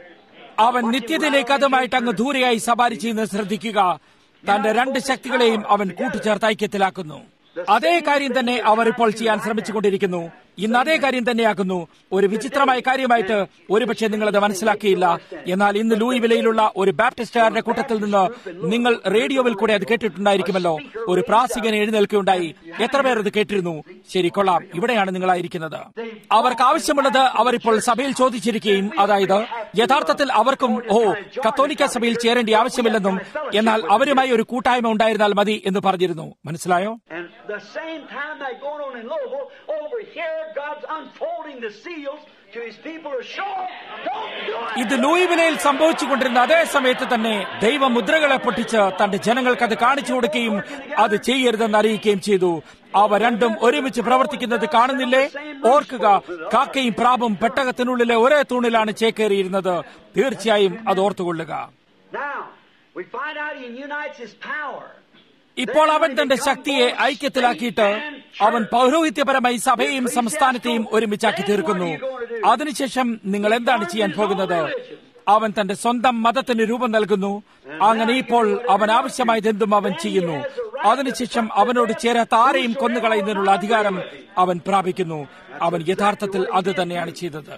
അവൻ നിത്യതയിലേക്ക് അതുമായിട്ട് അങ്ങ് ദൂരെയായി സവാരി ചെയ്യുന്നത് ശ്രദ്ധിക്കുക തന്റെ രണ്ട് ശക്തികളെയും അവൻ കൂട്ടിച്ചേർത്ത് ഐക്യത്തിലാക്കുന്നു അതേ കാര്യം തന്നെ അവർ ഇപ്പോൾ ചെയ്യാൻ ശ്രമിച്ചുകൊണ്ടിരിക്കുന്നു ഇന്ന് അതേ കാര്യം തന്നെയാക്കുന്നു ഒരു വിചിത്രമായ കാര്യമായിട്ട് ഒരുപക്ഷെ നിങ്ങളത് മനസ്സിലാക്കിയില്ല എന്നാൽ ഇന്ന് ലൂയി വിലയിലുള്ള ഒരു ബാപ്റ്റിസ്റ്റുകാരുടെ കൂട്ടത്തിൽ നിന്ന് നിങ്ങൾ റേഡിയോയിൽ കൂടെ അത് കേട്ടിട്ടുണ്ടായിരിക്കുമല്ലോ ഒരു പ്രാസികൻ എഴുന്നേൽക്കുകയുണ്ടായി എത്ര പേർ അത് കേട്ടിരുന്നു ശരി കൊള്ളാം ഇവിടെയാണ് നിങ്ങളായിരിക്കുന്നത് അവർക്ക് ആവശ്യമുള്ളത് അവർ ഇപ്പോൾ സഭയിൽ ചോദിച്ചിരിക്കുകയും അതായത് യഥാർത്ഥത്തിൽ അവർക്കും ഓ കത്തോലിക്ക സഭയിൽ ചേരേണ്ട ആവശ്യമില്ലെന്നും എന്നാൽ അവരുമായി ഒരു കൂട്ടായ്മ ഉണ്ടായിരുന്നാൽ മതി എന്ന് പറഞ്ഞിരുന്നു മനസ്സിലായോ the same time that going on in Louisville, over here, God's unfolding the seals to His people are sure. Don't do it. ഇത് ലൂയിവിലയിൽ സംഭവിച്ചുകൊണ്ടിരുന്ന അതേ സമയത്ത് തന്നെ ദൈവ മുദ്രകളെ പൊട്ടിച്ച് തന്റെ ജനങ്ങൾക്ക് അത് കാണിച്ചു കൊടുക്കുകയും അത് ചെയ്യരുതെന്ന് അറിയിക്കുകയും ചെയ്തു അവ രണ്ടും ഒരുമിച്ച് പ്രവർത്തിക്കുന്നത് കാണുന്നില്ലേ ഓർക്കുക കാക്കയും പ്രാവും പെട്ടകത്തിനുള്ളിലെ ഒരേ തൂണിലാണ് ചേക്കേറിയിരുന്നത് തീർച്ചയായും അത് ഓർത്തുകൊള്ളുക Now, we find out He unites His power. ഇപ്പോൾ അവൻ തന്റെ ശക്തിയെ ഐക്യത്തിലാക്കിയിട്ട് അവൻ പൗരോഹിത്യപരമായി സഭയെയും സംസ്ഥാനത്തെയും ഒരുമിച്ചാക്കി തീർക്കുന്നു അതിനുശേഷം നിങ്ങൾ എന്താണ് ചെയ്യാൻ പോകുന്നത് അവൻ തന്റെ സ്വന്തം മതത്തിന് രൂപം നൽകുന്നു അങ്ങനെ ഇപ്പോൾ അവൻ ആവശ്യമായത് എന്തും അവൻ ചെയ്യുന്നു അതിനുശേഷം അവനോട് ചേരാത്ത ആരെയും കൊന്നുകളയുന്നതിനുള്ള അധികാരം അവൻ പ്രാപിക്കുന്നു അവൻ യഥാർത്ഥത്തിൽ അത് തന്നെയാണ് ചെയ്തത്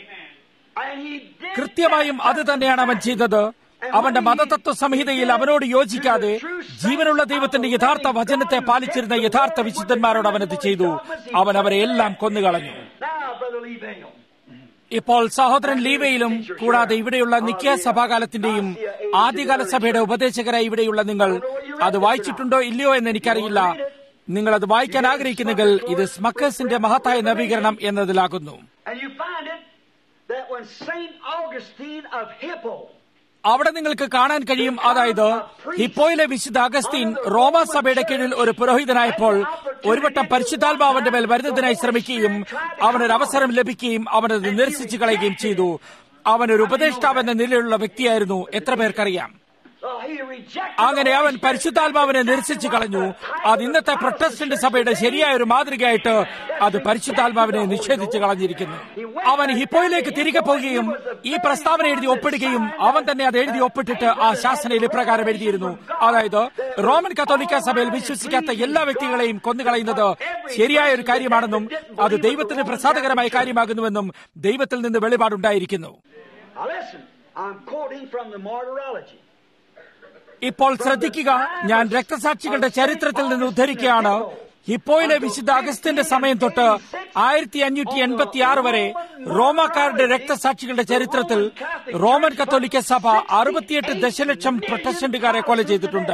And He did കൃത്യമായും അത് തന്നെയാണ് അവൻ ചെയ്തത് അവന്റെ മതതത്വ സംഹിതയിൽ അവനോട് യോജിക്കാതെ ജീവനുള്ള ദൈവത്തിന്റെ യഥാർത്ഥ വചനത്തെ പാലിച്ചിരുന്ന യഥാർത്ഥ വിശുദ്ധന്മാരോട് അവനത് ചെയ്തു അവൻ അവരെ എല്ലാം കൊന്നുകളഞ്ഞു Now, Brother Lee Vale. ഇപ്പോൾ സഹോദരൻ ലീവയിലും കൂടാതെ ഇവിടെയുള്ള നിക്യ സഭാകാലത്തിന്റെയും ആദ്യകാല സഭയുടെ ഉപദേശകരായി ഇവിടെയുള്ള നിങ്ങൾ അത് വായിച്ചിട്ടുണ്ടോ ഇല്ലയോ എന്ന് എനിക്കറിയില്ല നിങ്ങൾ അത് വായിക്കാൻ ആഗ്രഹിക്കുന്നെങ്കിൽ ഇത് സ്മക്കേഴ്സിന്റെ മഹത്തായ നവീകരണം എന്നതിലാകുന്നു And you find it that when St. Augustine of Hippo അവിടെ നിങ്ങൾക്ക് കാണാൻ കഴിയും അതായത് ഹിപ്പോയിലെ വിശുദ്ധ അഗസ്തീൻ റോമ സഭയുടെ കീഴിൽ ഒരു പുരോഹിതനായപ്പോൾ ഒരുവട്ടം പരിശുദ്ധാത്മാവന്റെ മേൽ വരുന്നതിനായി ശ്രമിക്കുകയും അവനൊരു അവസരം ലഭിക്കുകയും അവനത് നിരസിച്ചു കളയുകയും ചെയ്തു അവനൊരു ഉപദേഷ്ടാവ് എന്ന നിലയിലുള്ള വ്യക്തിയായിരുന്നു എത്ര പേർക്കറിയാം uh, he rejected അങ്ങനെ the അവൻ Holy Spirit. പരിശുദ്ധാത്മാവിനെ നിരസിച്ചു കളഞ്ഞു അത് ഇന്നത്തെ പ്രൊട്ടസ്റ്റന്റ് സഭയുടെ ശരിയായ ഒരു മാതൃകയായിട്ട് അത് പരിശുദ്ധാത്മാവിനെ നിഷേധിച്ചു കളഞ്ഞിരിക്കുന്നു അവൻ ഹിപ്പോയിലേക്ക് തിരികെ പോവുകയും ഈ പ്രസ്താവന എഴുതി ഒപ്പിടുകയും അവൻ തന്നെ അത് എഴുതി ഒപ്പിട്ടിട്ട് ആ ശാസനയിൽ ഇപ്രകാരം എഴുതിയിരുന്നു അതായത് റോമൻ കത്തോലിക്ക സഭയിൽ വിശ്വസിക്കാത്ത എല്ലാ വ്യക്തികളെയും കൊന്നുകളയുന്നത് ശരിയായ ഒരു കാര്യമാണെന്നും അത് ദൈവത്തിന് പ്രസാദകരമായ കാര്യമാകുന്നുവെന്നും ദൈവത്തിൽ നിന്ന് വെളിപാടുണ്ടായിരിക്കുന്നു Now listen, I'm quoting from the martyrology. ഇപ്പോൾ ശ്രദ്ധിക്കുക ഞാൻ രക്തസാക്ഷികളുടെ ചരിത്രത്തിൽ നിന്ന് ഉദ്ധരിക്കുകയാണ് ഹിപ്പോയിലെ വിശുദ്ധ അഗസ്റ്റിന്റെ സമയം തൊട്ട് ആയിരത്തി അഞ്ഞൂറ്റി എൺപത്തി ആറ് വരെ റോമാക്കാരുടെ രക്തസാക്ഷികളുടെ ചരിത്രത്തിൽ റോമൻ കത്തോലിക്ക സഭ അറുപത്തിയെട്ട് ദശലക്ഷം പ്രൊട്ടസ്റ്റന്റുകാരെ കൊല ചെയ്തിട്ടുണ്ട്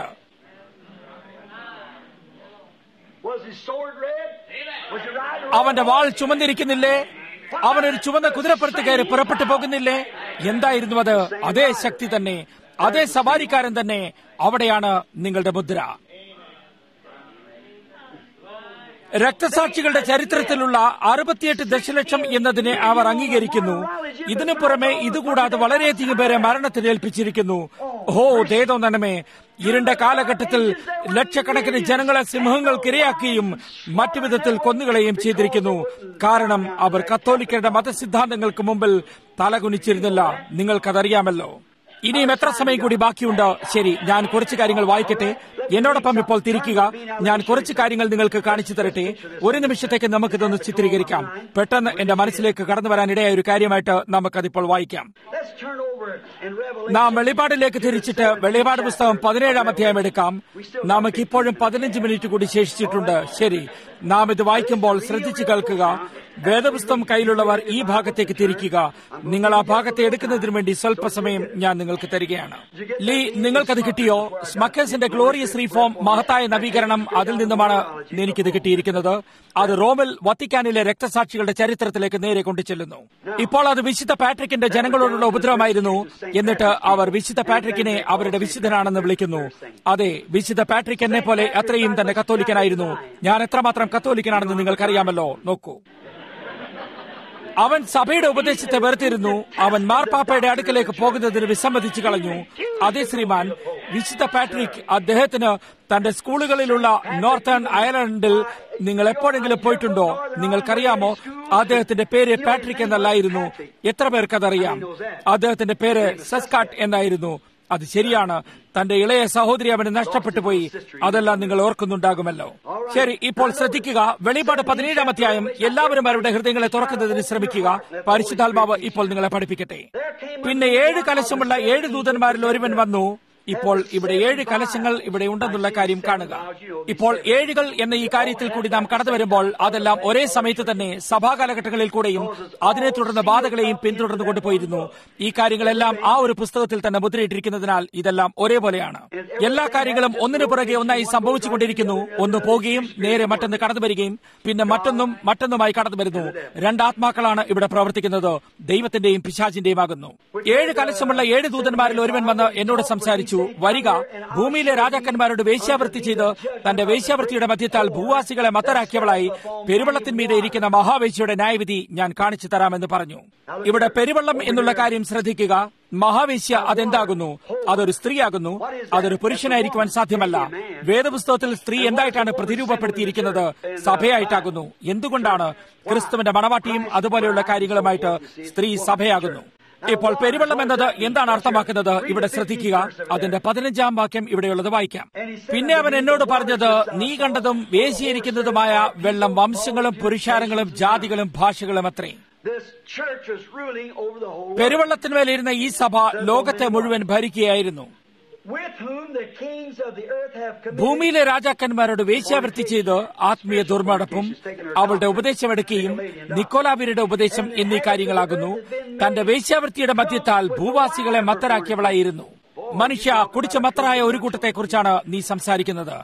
Was his sword red? Was he riding അവന്റെ വാൾ ചുമന്നിരിക്കുന്നില്ലേ അവനൊരു ചുവന്ന കുതിരപ്പുറത്ത് കയറി പുറപ്പെട്ടു പോകുന്നില്ലേ എന്തായിരുന്നു അത് അതേ ശക്തി തന്നെ അതേ സവാരിക്കാരൻ തന്നെ അവിടെയാണ് നിങ്ങളുടെ മുദ്ര രക്തസാക്ഷികളുടെ ചരിത്രത്തിലുള്ള അറുപത്തിയെട്ട് ദശലക്ഷം എന്നതിനെ അവർ അംഗീകരിക്കുന്നു ഇതിനു പുറമെ ഇതുകൂടാതെ വളരെയധികം പേരെ മരണത്തിന് ഏൽപ്പിച്ചിരിക്കുന്നു ഓ ദേതോ നനമേ ഇരുണ്ട കാലഘട്ടത്തിൽ ലക്ഷക്കണക്കിന് ജനങ്ങളെ സിംഹങ്ങൾക്കിരയാക്കുകയും മറ്റു വിധത്തിൽ കൊന്നുകളയും ചെയ്തിരിക്കുന്നു കാരണം അവർ കത്തോലിക്കരുടെ മതസിദ്ധാന്തങ്ങൾക്ക് മുമ്പിൽ തലകുനിച്ചിരുന്നില്ല നിങ്ങൾക്കതറിയാമല്ലോ ഇനിയും എത്ര സമയം കൂടി ബാക്കിയുണ്ട് ശരി ഞാൻ കുറച്ച് കാര്യങ്ങൾ വായിക്കട്ടെ എന്നോടൊപ്പം ഇപ്പോൾ തിരിക്കുക ഞാൻ കുറച്ച് കാര്യങ്ങൾ നിങ്ങൾക്ക് കാണിച്ചു തരട്ടെ ഒരു നിമിഷത്തേക്ക് നമുക്കിതൊന്ന് ചിത്രീകരിക്കാം പെട്ടെന്ന് എന്റെ മനസ്സിലേക്ക് കടന്നു വരാൻ ഇടയായ ഒരു കാര്യമായിട്ട് നമുക്കതിപ്പോൾ വായിക്കാം Let's turn over in Revelation. നാം വെളിപാടിലേക്ക് തിരിച്ചിട്ട് വെളിപാട് പുസ്തകം പതിനേഴാം അധ്യായം എടുക്കാം നമുക്ക് ഇപ്പോഴും പതിനഞ്ച് മിനിറ്റ് കൂടി ശേഷിച്ചിട്ടുണ്ട് ശരി നാം ഇത് വായിക്കുമ്പോൾ ശ്രദ്ധിച്ചു കേൾക്കുക വേദപുസ്തകം കയ്യിലുള്ളവർ ഈ ഭാഗത്തേക്ക് തിരിക്കുക നിങ്ങൾ ആ ഭാഗത്തെ എടുക്കുന്നതിന് വേണ്ടി സ്വല്പസമയം ഞാൻ നിങ്ങൾക്ക് തരികയാണ് ലീ നിങ്ങൾക്കത് കിട്ടിയോ സ്മക്കേഴ്സിന്റെ ഗ്ലോറിയസ് റീഫോം മഹത്തായ നവീകരണം അതിൽ നിന്നുമാണ് എനിക്കിത് കിട്ടിയിരിക്കുന്നത് അത് റോമിൽ വത്തിക്കാനിലെ രക്തസാക്ഷികളുടെ ചരിത്രത്തിലേക്ക് നേരെ കൊണ്ടുചെല്ലുന്നു ഇപ്പോൾ അത് വിശുദ്ധ പാട്രിക്കിന്റെ ജനങ്ങളോടുള്ള ഉപദ്രവമായിരുന്നു എന്നിട്ട് അവർ വിശുദ്ധ പാട്രിക്കിനെ അവരുടെ വിശുദ്ധനാണെന്ന് വിളിക്കുന്നു അതെ വിശുദ്ധ പാട്രിക് എന്നെ പോലെ അത്രയും തന്നെ കത്തോലിക്കനായിരുന്നു ഞാൻ എത്രമാത്രം കത്തോലിക്കനാണെന്ന് നിങ്ങൾക്കറിയാമല്ലോ നോക്കൂ അവൻ സഭയുടെ ഉപദേശത്തെ വെറുത്തിരുന്നു അവൻ മാർപ്പാപ്പയുടെ അടുക്കലേക്ക് പോകുന്നതിന് വിസമ്മതിച്ചു കളഞ്ഞു അതേ ശ്രീമാൻ വിശുദ്ധ പാട്രിക് അദ്ദേഹത്തിന് തന്റെ സ്കൂളുകളിലുള്ള നോർത്തേൺ അയർലൻഡിൽ നിങ്ങൾ എപ്പോഴെങ്കിലും പോയിട്ടുണ്ടോ നിങ്ങൾക്കറിയാമോ അദ്ദേഹത്തിന്റെ പേര് പാട്രിക് എന്നല്ലായിരുന്നു എത്ര പേർക്കതറിയാം അദ്ദേഹത്തിന്റെ പേര് സസ്കാട്ട് എന്നായിരുന്നു അത് ശരിയാണ് തന്റെ ഇളയ സഹോദരി അവന് നഷ്ടപ്പെട്ടു പോയി അതെല്ലാം നിങ്ങൾ ഓർക്കുന്നുണ്ടാകുമല്ലോ ശരി ഇപ്പോൾ ശ്രദ്ധിക്കുക വെളിപാട് പതിനേഴാം അധ്യായം എല്ലാവരും അവരുടെ ഹൃദയങ്ങളെ തുറക്കുന്നതിന് ശ്രമിക്കുക പരിശുദ്ധാത്മാവ് ഇപ്പോൾ നിങ്ങളെ പഠിപ്പിക്കട്ടെ പിന്നെ ഏഴ് കലശമുള്ള ഏഴ് ദൂതന്മാരിൽ ഒരുവൻ വന്നു ഇപ്പോൾ ഇവിടെ ഏഴ് കലശങ്ങൾ ഇവിടെ ഉണ്ടെന്നുള്ള കാര്യം കാണുക ഇപ്പോൾ ഏഴുകൾ എന്ന ഈ കാര്യത്തിൽ കൂടി നാം കടന്നു വരുമ്പോൾ അതെല്ലാം ഒരേ സമയത്ത് തന്നെ സഭാ കാലഘട്ടങ്ങളിൽ കൂടെയും അതിനെ തുടർന്ന് ബാധകളെയും പിന്തുടർന്നു കൊണ്ടുപോയിരുന്നു ഈ കാര്യങ്ങളെല്ലാം ആ ഒരു പുസ്തകത്തിൽ തന്നെ മുദ്രയിട്ടിരിക്കുന്നതിനാൽ ഇതെല്ലാം ഒരേപോലെയാണ് എല്ലാ കാര്യങ്ങളും ഒന്നിനു പുറകെ ഒന്നായി സംഭവിച്ചുകൊണ്ടിരിക്കുന്നു ഒന്ന് പോകുകയും നേരെ മറ്റൊന്ന് കടന്നു വരികയും പിന്നെ മറ്റൊന്നും മറ്റൊന്നുമായി കടന്നു വരുന്നു രണ്ടാത്മാക്കളാണ് ഇവിടെ പ്രവർത്തിക്കുന്നത് ദൈവത്തിന്റെയും പിശാചിന്റെയും ആകുന്നു ഏഴ് കലശമുള്ള ഏഴ് ദൂതന്മാരിൽ ഒരുവൻ വന്ന് എന്നോട് സംസാരിച്ചു വരിക ഭൂമിയിലെ രാജാക്കന്മാരോട് വേശ്യാവൃത്തി ചെയ്ത് തന്റെ വേശ്യാവൃത്തിയുടെ മധ്യത്താൽ ഭൂവാസികളെ മത്തരാക്കിയവളായി പെരുവള്ളത്തിന്മീതെ ഇരിക്കുന്ന മഹാവേശ്യയുടെ ന്യായവിധി ഞാൻ കാണിച്ചു തരാമെന്ന് പറഞ്ഞു ഇവിടെ പെരുവള്ളം എന്നുള്ള കാര്യം ശ്രദ്ധിക്കുക മഹാവേശ്യ അതെന്താകുന്നു അതൊരു സ്ത്രീയാകുന്നു അതൊരു പുരുഷനായിരിക്കുവാൻ സാധ്യമല്ല വേദപുസ്തകത്തിൽ സ്ത്രീ എന്തായിട്ടാണ് പ്രതിരൂപപ്പെടുത്തിയിരിക്കുന്നത് സഭയായിട്ടാകുന്നു എന്തുകൊണ്ടാണ് ക്രിസ്തുവിന്റെ മണവാട്ടിയും അതുപോലെയുള്ള കാര്യങ്ങളുമായിട്ട് സ്ത്രീ സഭയാകുന്നു ഇപ്പോൾ പെരുവെള്ളം എന്നത് എന്താണ് അർത്ഥമാക്കുന്നത് ഇവിടെ ശ്രദ്ധിക്കുക അതിന്റെ പതിനഞ്ചാം വാക്യം ഇവിടെയുള്ളത് വായിക്കാം പിന്നെ അവൻ എന്നോട് പറഞ്ഞത് നീ കണ്ടതും വേശിയിരിക്കുന്നതുമായ വെള്ളം വംശങ്ങളും പുരുഷാരങ്ങളും ജാതികളും ഭാഷകളും അത്രേ This church was ruling over the whole world, പെരുവെള്ളത്തിന്മേലിരുന്ന ഈ സഭ ലോകത്തെ മുഴുവൻ ഭരിക്കുകയായിരുന്നു with whom the kings of the earth have committed ഭൂമിയിലെ രാജാക്കന്മാരോട് വേശ്യാവൃത്തി ചെയ്ത് ആത്മീയ ദുർമടപ്പും അവളുടെ ഉപദേശമെടുക്കുകയും നിക്കോലാവിരുടെ ഉപദേശം എന്നീ കാര്യങ്ങളാകുന്നു തന്റെ വേശ്യാവൃത്തിയുടെ മധ്യത്താൽ ഭൂവാസികളെ മത്തരാക്കിയവളായിരുന്നു മനുഷ്യ കുടിച്ച മത്തരായ ഒരു കൂട്ടത്തെക്കുറിച്ചാണ് നീ സംസാരിക്കുന്നത്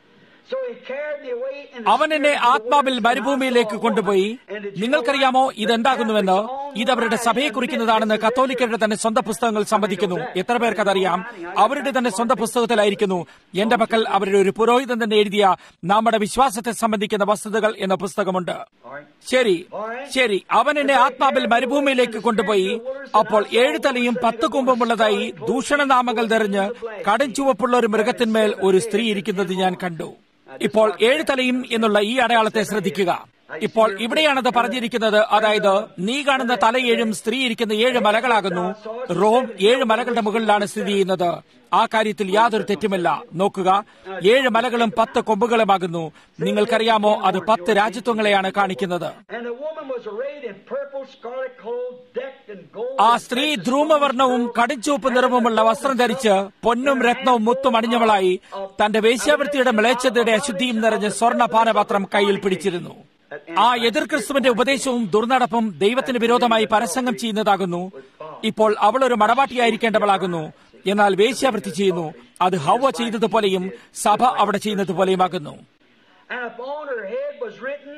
So he carried me away in the അവൻ എന്നെ spirit of the ആത്മാവിൽ wilderness, മരുഭൂമിയിലേക്ക് and I saw കൊണ്ടുപോയി a woman, and did you നിങ്ങൾക്കറിയാമോ know that ഇതെന്താകുന്നുവെന്ന് Patrick's own ഇത് അവരുടെ സഭയെ കുറിക്കുന്നതാണെന്ന് കത്തോലിക്കരുടെ തന്നെ സ്വന്തം പുസ്തകങ്ങൾ സമ്മതിക്കുന്നു എത്ര പേർക്ക് അതറിയാം അവരുടെ തന്നെ സ്വന്തം പുസ്തകത്തിലായിരിക്കുന്നു എന്റെ പക്കൽ അവരുടെ ഒരു പുരോഹിതൻ തന്നെ എഴുതിയ നമ്മുടെ വിശ്വാസത്തെ സംബന്ധിക്കുന്ന വസ്തുതകൾ എന്ന പുസ്തകമുണ്ട് ശരി ശരി അവൻ എന്നെ ആത്മാവിൽ മരുഭൂമിയിലേക്ക് കൊണ്ടുപോയി അപ്പോൾ ഏഴ് തലയും പത്ത് കൊമ്പുമുള്ളതായി ദൂഷണനാമങ്ങൾ തെറിഞ്ഞ് കടും ചുവപ്പുള്ള ഒരു മൃഗത്തിന്മേൽ ഒരു സ്ത്രീ ഇരിക്കുന്നത് ഞാൻ കണ്ടു ഇപ്പോൾ ഏഴ് തലയും എന്നുള്ള ഈ അടയാളത്തെ ശ്രദ്ധിക്കുക ഇപ്പോൾ ഇവിടെയാണത് പറഞ്ഞിരിക്കുന്നത് അതായത് നീ കാണുന്ന തല ഏഴും സ്ത്രീ ഇരിക്കുന്ന ഏഴ് മലകളാകുന്നു റോം ഏഴ് മലകളുടെ മുകളിലാണ് സ്ഥിതി ചെയ്യുന്നത് ആ കാര്യത്തിൽ യാതൊരു തെറ്റുമില്ല നോക്കുക ഏഴ് മലകളും പത്ത് കൊമ്പുകളുമാകുന്നു നിങ്ങൾക്കറിയാമോ അത് പത്ത് രാജ്യത്വങ്ങളെയാണ് കാണിക്കുന്നത് And the woman was arrayed in purple scarlet clothes, decked in gold. ആ സ്ത്രീ ധ്രൂമവർണവും കടുംചുവപ്പ് നിറവുമുള്ള വസ്ത്രം ധരിച്ച് പൊന്നും രത്നവും മുത്തും അണിഞ്ഞവളായി തന്റെ വേശ്യാവൃത്തിയുടെ മിളച്ചതയുടെ അശുദ്ധിയും നിറഞ്ഞ സ്വർണ്ണ പാനപാത്രം കയ്യിൽ പിടിച്ചിരുന്നു ആ എതിർ ക്രിസ്തുവിന്റെ ഉപദേശവും ദുർനടപ്പും ദൈവത്തിന് വിരോധമായി പരസംഗം ചെയ്യുന്നതാകുന്നു ഇപ്പോൾ അവൾ ഒരു മടവാട്ടിയായിരിക്കേണ്ടവളാകുന്നു എന്നാൽ വേശ്യാവൃത്തി ചെയ്യുന്നു അത് ഹൗവ ചെയ്തതുപോലെയും സഭ അവിടെ ചെയ്യുന്നതുപോലെയുമാകുന്നു And upon her head was written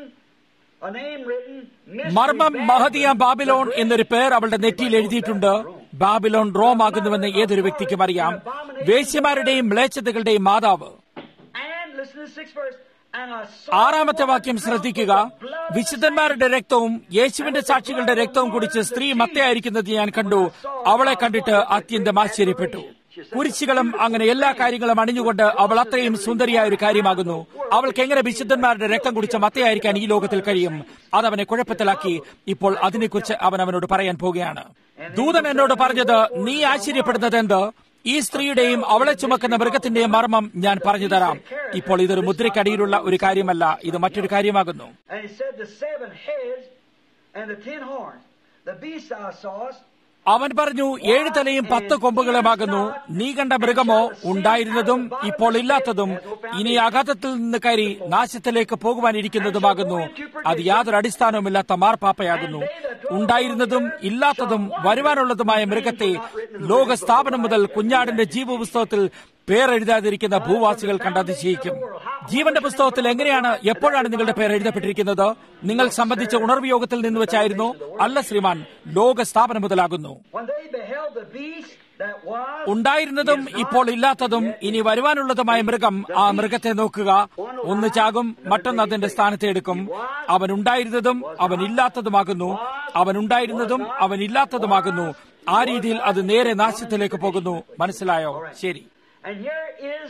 a name written, Mystery മർമ്മം Babylon, മഹദിയ ബാബിലോൺ the എന്നൊരു പേർ അവളുടെ നെറ്റിയിൽ എഴുതിയിട്ടുണ്ട് ബാബിലോൺ റോം ആകുന്നുവെന്ന് ഏതൊരു വ്യക്തിക്കും അറിയാം വേശ്യമാരുടെയും മ്ലേച്ഛതകളുടെയും മാതാവ് And listen to the sixth verse. And I saw ആറാമത്തെ വാക്യം ശ്രദ്ധിക്കുക വിശുദ്ധന്മാരുടെ രക്തവും യേശുവിന്റെ സാക്ഷികളുടെ രക്തവും കുടിച്ച് സ്ത്രീ മത്തയായിരിക്കുന്നത് ഞാൻ കണ്ടു അവളെ കണ്ടിട്ട് അത്യന്തം ആശ്ചര്യപ്പെട്ടു കുരിശുകളും അങ്ങനെ എല്ലാ കാര്യങ്ങളും അണിഞ്ഞുകൊണ്ട് അവൾ അത്രയും സുന്ദരിയായ ഒരു കാര്യമാകുന്നു അവൾക്ക് എങ്ങനെ വിശുദ്ധന്മാരുടെ രക്തം കുടിച്ച മത്തയായിരിക്കാൻ ഈ ലോകത്തിൽ കഴിയും അതവനെ കുഴപ്പത്തിലാക്കി ഇപ്പോൾ അതിനെക്കുറിച്ച് അവൻ അവനോട് പറയാൻ പോവുകയാണ് ദൂതൻ എന്നോട് പറഞ്ഞത് നീ ആശ്ചര്യപ്പെടുന്നത് എന്ത് ഈ സ്ത്രീയുടെയും അവളെ ചുമക്കുന്ന മൃഗത്തിന്റെയും മർമ്മം ഞാൻ പറഞ്ഞു തരാം ഇപ്പോൾ ഇതൊരു മുദ്രയ്ക്കടിയിലുള്ള ഒരു കാര്യമല്ല ഇത് മറ്റൊരു കാര്യമാകുന്നു And he said, The seven heads and the ten horns. The beast thou sawest, അവൻ പറഞ്ഞു ഏഴ് തലയും പത്ത് കൊമ്പുകളുമാകുന്നു നീ കണ്ട മൃഗമോ ഉണ്ടായിരുന്നതും ഇപ്പോൾ ഇല്ലാത്തതും ഇനി അഗാധത്തിൽ നിന്ന് കയറി നാശത്തിലേക്ക് പോകുവാനിരിക്കുന്നതുമാകുന്നു അത് യാതൊരു അടിസ്ഥാനവുമില്ലാത്ത മാർപ്പാപ്പയാകുന്നു ഉണ്ടായിരുന്നതും ഇല്ലാത്തതും വരുവാനുള്ളതുമായ മൃഗത്തെ ലോക സ്ഥാപനം മുതൽ കുഞ്ഞാടിന്റെ ജീവപുസ്തകത്തിൽ പേരെഴുതാതിരിക്കുന്ന ഭൂവാസികൾ കണ്ടതിശയിക്കും ജീവന്റെ പുസ്തകത്തിൽ എങ്ങനെയാണ് എപ്പോഴാണ് നിങ്ങളുടെ പേര് എഴുതപ്പെട്ടിരിക്കുന്നത് നിങ്ങൾ സംബന്ധിച്ച ഉണർവ് യോഗത്തിൽ നിന്ന് വെച്ചായിരുന്നു അല്ല ശ്രീമാൻ ലോക സ്ഥാപനം മുതലാകുന്നു when they beheld the beast that was, ഉണ്ടായിരുന്നതും ഇപ്പോൾ ഇല്ലാത്തതും ഇനി വരുവാനുള്ളതുമായ മൃഗം ആ മൃഗത്തെ നോക്കുക ഒന്ന് ചാകും മറ്റൊന്ന് അതിന്റെ സ്ഥാനത്തെ എടുക്കും അവൻ ഉണ്ടായിരുന്നതും അവൻ ഇല്ലാത്തതുമാകുന്നു അവൻ ഉണ്ടായിരുന്നതും അവൻ ഇല്ലാത്തതുമാകുന്നു ആ രീതിയിൽ അത് നേരെ നാശത്തിലേക്ക് പോകുന്നു മനസ്സിലായോ ശരി and here is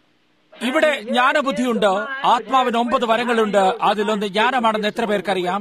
ഇവിടെ ജ്ഞാനബുദ്ധിയുണ്ട് ആത്മാവിന് ഒമ്പത് വരങ്ങളുണ്ട് അതിലൊന്ന് ജ്ഞാനമാണെന്ന് എത്ര പേർക്കറിയാം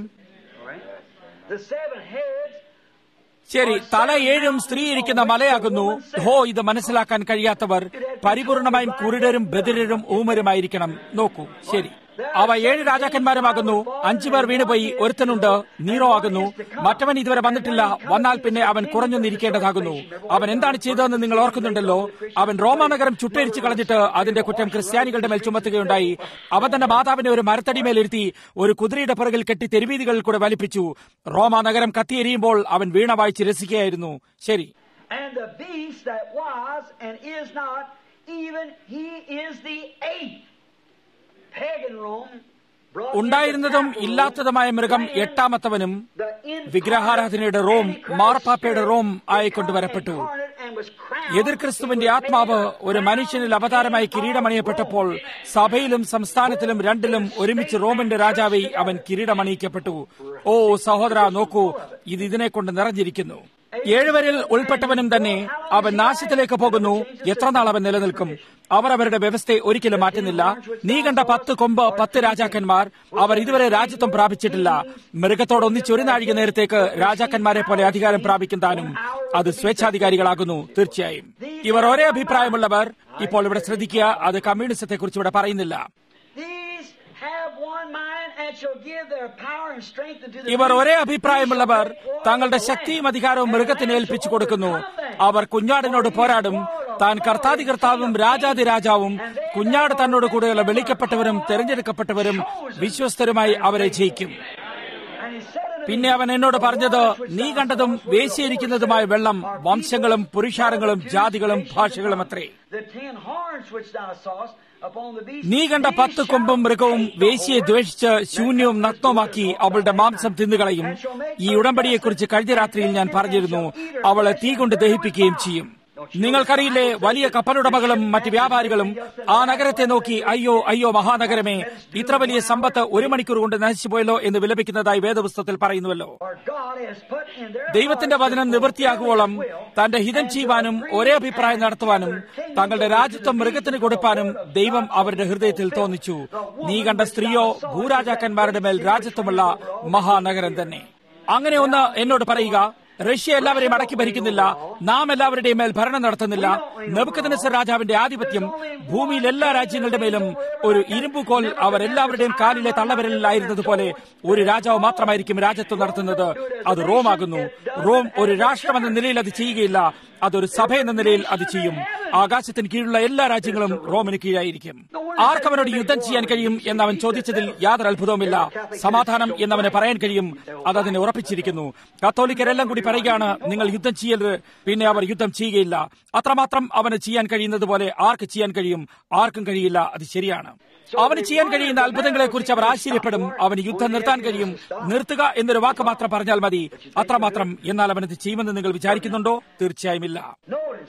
the seven heads ശരി തല ഏഴും സ്ത്രീ ഇരിക്കുന്ന മലയാകുന്നു ഹോ ഇത് മനസ്സിലാക്കാൻ കഴിയാത്തവർ പരിപൂർണമായും കുരുടരും ബദിരരും ഊമരുമായിരിക്കണം നോക്കൂ ശരി അവ ഏഴ് രാജാക്കന്മാരുമാകുന്നു അഞ്ചു പേർ വീണുപോയി ഒരുത്തനുണ്ട് നീറോ ആകുന്നു മറ്റവൻ ഇതുവരെ വന്നിട്ടില്ല വന്നാൽ പിന്നെ അവൻ കുറഞ്ഞൊന്നിരിക്കേണ്ടതാകുന്നു അവൻ എന്താണ് ചെയ്തതെന്ന് നിങ്ങൾ ഓർക്കുന്നുണ്ടല്ലോ അവൻ റോമാനഗരം ചുട്ടരിച്ചു കളഞ്ഞിട്ട് അതിന്റെ കുറ്റം ക്രിസ്ത്യാനികളുടെ മേൽ ചുമത്തുകയുണ്ടായി അവൻ തന്റെ മാതാവിനെ ഒരു മരത്തടിമേലിരുത്തി ഒരു കുതിരയുടെ പുറകിൽ കെട്ടി തെരുവീതികളിൽ കൂടെ വലിപ്പിച്ചു റോമാനഗരം കത്തിയെരിയുമ്പോൾ അവൻ വീണ വായിച്ച് രസിക്കുകയായിരുന്നു ശരി and the beast that was and is not, even he is the eighth. Pagan Rome brought in ഉണ്ടായിരുന്നതും the capital ഇല്ലാത്തതുമായ മൃഗം and എട്ടാമത്തവനും the incarnate വിഗ്രഹാരാധനയുടെ റോം Antichrist മാർപ്പാപ്പയുടെ spirit റോം became ആയിക്കൊണ്ടുവരപ്പെട്ടു incarnate and was crowned. എതിർ ക്രിസ്തുവിന്റെ He was ആത്മാവ് made a ഒരു മനുഷ്യനിൽ അവതാരമായി കിരീടമണിയപ്പെട്ടപ്പോൾ സഭയിലും സംസ്ഥാനത്തിലും രണ്ടിലും ഒരുമിച്ച് റോമിന്റെ രാജാവി അവൻ കിരീടമണിയിക്കപ്പെട്ടു ഓ സഹോദര നോക്കൂ ഇത് ഇതിനെ കൊണ്ട് നിറഞ്ഞിരിക്കുന്നു ഏഴുവരിൽ ഉൾപ്പെട്ടവനും തന്നെ അവൻ നാശത്തിലേക്ക് പോകുന്നു എത്ര നാൾ അവൻ നിലനിൽക്കും അവർ അവരുടെ വ്യവസ്ഥയെ ഒരിക്കലും മാറ്റുന്നില്ല നീ കണ്ട പത്ത് കൊമ്പ് പത്ത് രാജാക്കന്മാർ അവർ ഇതുവരെ രാജ്യത്വം പ്രാപിച്ചിട്ടില്ല മൃഗത്തോടൊന്നിച്ച് ഒരു നാഴിക നേരത്തേക്ക് രാജാക്കന്മാരെ പോലെ അധികാരം പ്രാപിക്കും താനും അത് സ്വേച്ഛാധികാരികളാകുന്നു തീർച്ചയായും ഇവർ ഒരേ അഭിപ്രായമുള്ളവർ ഇപ്പോൾ ഇവിടെ ശ്രദ്ധിക്കുക അത് കമ്മ്യൂണിസത്തെ കുറിച്ച് ഇവിടെ പറയുന്നില്ല These have one mind and shall give their power and strength unto the ഇവർ beast. ഒരേ അഭിപ്രായമുള്ളവർ He shall make war തങ്ങളുടെ with the ശക്തിയും land, അധികാരവും and the മൃഗത്തിന് land ഏൽപ്പിച്ചു shall കൊടുക്കുന്നു overcome them. അവർ കുഞ്ഞാടിനോട് പോരാടും താൻ കർത്താധികർത്താവും രാജാതിരാജാവും കുഞ്ഞാട് തന്നോട് കൂടെയുള്ള വിളിക്കപ്പെട്ടവരും തെരഞ്ഞെടുക്കപ്പെട്ടവരും വിശ്വസ്തരുമായി അവരെ ജയിക്കും And he said unto പിന്നെ me, അവൻ എന്നോട് The പറഞ്ഞത് waters which നീ thou കണ്ടതും sawest were വേശിയിരിക്കുന്നതുമായ വെള്ളം are വംശങ്ങളും people, പുരുഷാരങ്ങളും multitudes, ജാതികളും nations, ഭാഷകളും and അത്രേ The ten horns which thou sawest upon the beast. നീ കണ്ട He പത്ത് shall കൊമ്പും മൃഗവും take the വേശിയെ horse ദ്വേഷിച്ച് ശൂന്യവും നഗ്നവുമാക്കി അവളുടെ മാംസം തിന്നുകളയും ഈ ഉടമ്പടിയെക്കുറിച്ച് കഴിഞ്ഞ രാത്രിയിൽ ഞാൻ പറഞ്ഞിരുന്നു അവളെ തീ കൊണ്ട് ദഹിപ്പിക്കുകയും ചെയ്യും നിങ്ങൾക്കറിയില്ലേ വലിയ കപ്പലുടമകളും മറ്റ് വ്യാപാരികളും ആ നഗരത്തെ നോക്കി അയ്യോ അയ്യോ മഹാനഗരമേ ഇത്ര വലിയ സമ്പത്ത് ഒരു മണിക്കൂർ കൊണ്ട് നശിച്ചുപോയല്ലോ എന്ന് വിലപിക്കുന്നതായി വേദപുസ്തകത്തിൽ പറയുന്നുവല്ലോ For God has put in their ദൈവത്തിന്റെ hearts വചനം to നിവൃത്തിയാകുവോളം fulfill His will, തന്റെ ഹിതം and to ചെയ്യുവാനും agree ഒരേ അഭിപ്രായം and നടത്തുവാനും give their kingdom തങ്ങളുടെ to the രാജ്യത്വം മൃഗത്തിന് കൊടുപ്പാനും ദൈവം അവരുടെ ഹൃദയത്തിൽ തോന്നിച്ചു നീ കണ്ട സ്ത്രീയോ ഭൂരാജാക്കന്മാരുടെ മേൽ രാജ്യത്വമുള്ള മഹാനഗരം തന്നെ അങ്ങനെ ഒന്ന് എന്നോട് പറയുക റഷ്യ എല്ലാവരെയും അടക്കി ഭരിക്കുന്നില്ല നാം എല്ലാവരുടെയും മേൽ ഭരണം നടത്തുന്നില്ല നെബുക്കദ്നേസർ രാജാവിന്റെ ആധിപത്യം ഭൂമിയിൽ എല്ലാ രാജ്യങ്ങളുടെ മേലും ഒരു ഇരുമ്പുകോൽ അവർ എല്ലാവരുടെയും കാലിലെ തള്ളവിരലിലായിരുന്നതുപോലെ ഒരു രാജാവ് മാത്രമായിരിക്കും രാജ്യത്വം നടത്തുന്നത് അത് റോം ആകുന്നു റോം ഒരു രാഷ്ട്രമെന്ന നിലയിൽ അത് ചെയ്യുകയില്ല അതൊരു സഭ എന്ന നിലയിൽ അത് ചെയ്യും ആകാശത്തിന് കീഴിലുള്ള എല്ലാ രാജ്യങ്ങളും റോമിന് കീഴായിരിക്കും ആർക്കവനോട് യുദ്ധം ചെയ്യാൻ കഴിയും എന്ന് അവൻ ചോദിച്ചതിൽ യാതൊരു അത്ഭുതവുമില്ല സമാധാനം എന്നവന് പറയാൻ കഴിയും അത് അതിനെ ഉറപ്പിച്ചിരിക്കുന്നു കത്തോലിക്കരെല്ലാം കൂടി പറയുകയാണ് നിങ്ങൾ യുദ്ധം ചെയ്യരുത് പിന്നെ അവർ യുദ്ധം ചെയ്യുകയില്ല അത്രമാത്രം അവന് ചെയ്യാൻ കഴിയുന്നത് പോലെ ആർക്ക് ചെയ്യാൻ കഴിയും ആർക്കും കഴിയില്ല അത് ശരിയാണ് അവന് ചെയ്യാൻ കഴിയുന്ന അത്ഭുതങ്ങളെ കുറിച്ച് അവർ ആശ്ചര്യപ്പെടും അവന് യുദ്ധം നിർത്താൻ കഴിയും നിർത്തുക എന്നൊരു വാക്ക് മാത്രം പറഞ്ഞാൽ മതി അത്രമാത്രം എന്നാൽ അവനത് ചെയ്യുമെന്ന് നിങ്ങൾ വിചാരിക്കുന്നുണ്ടോ തീർച്ചയായും ഇല്ല Notice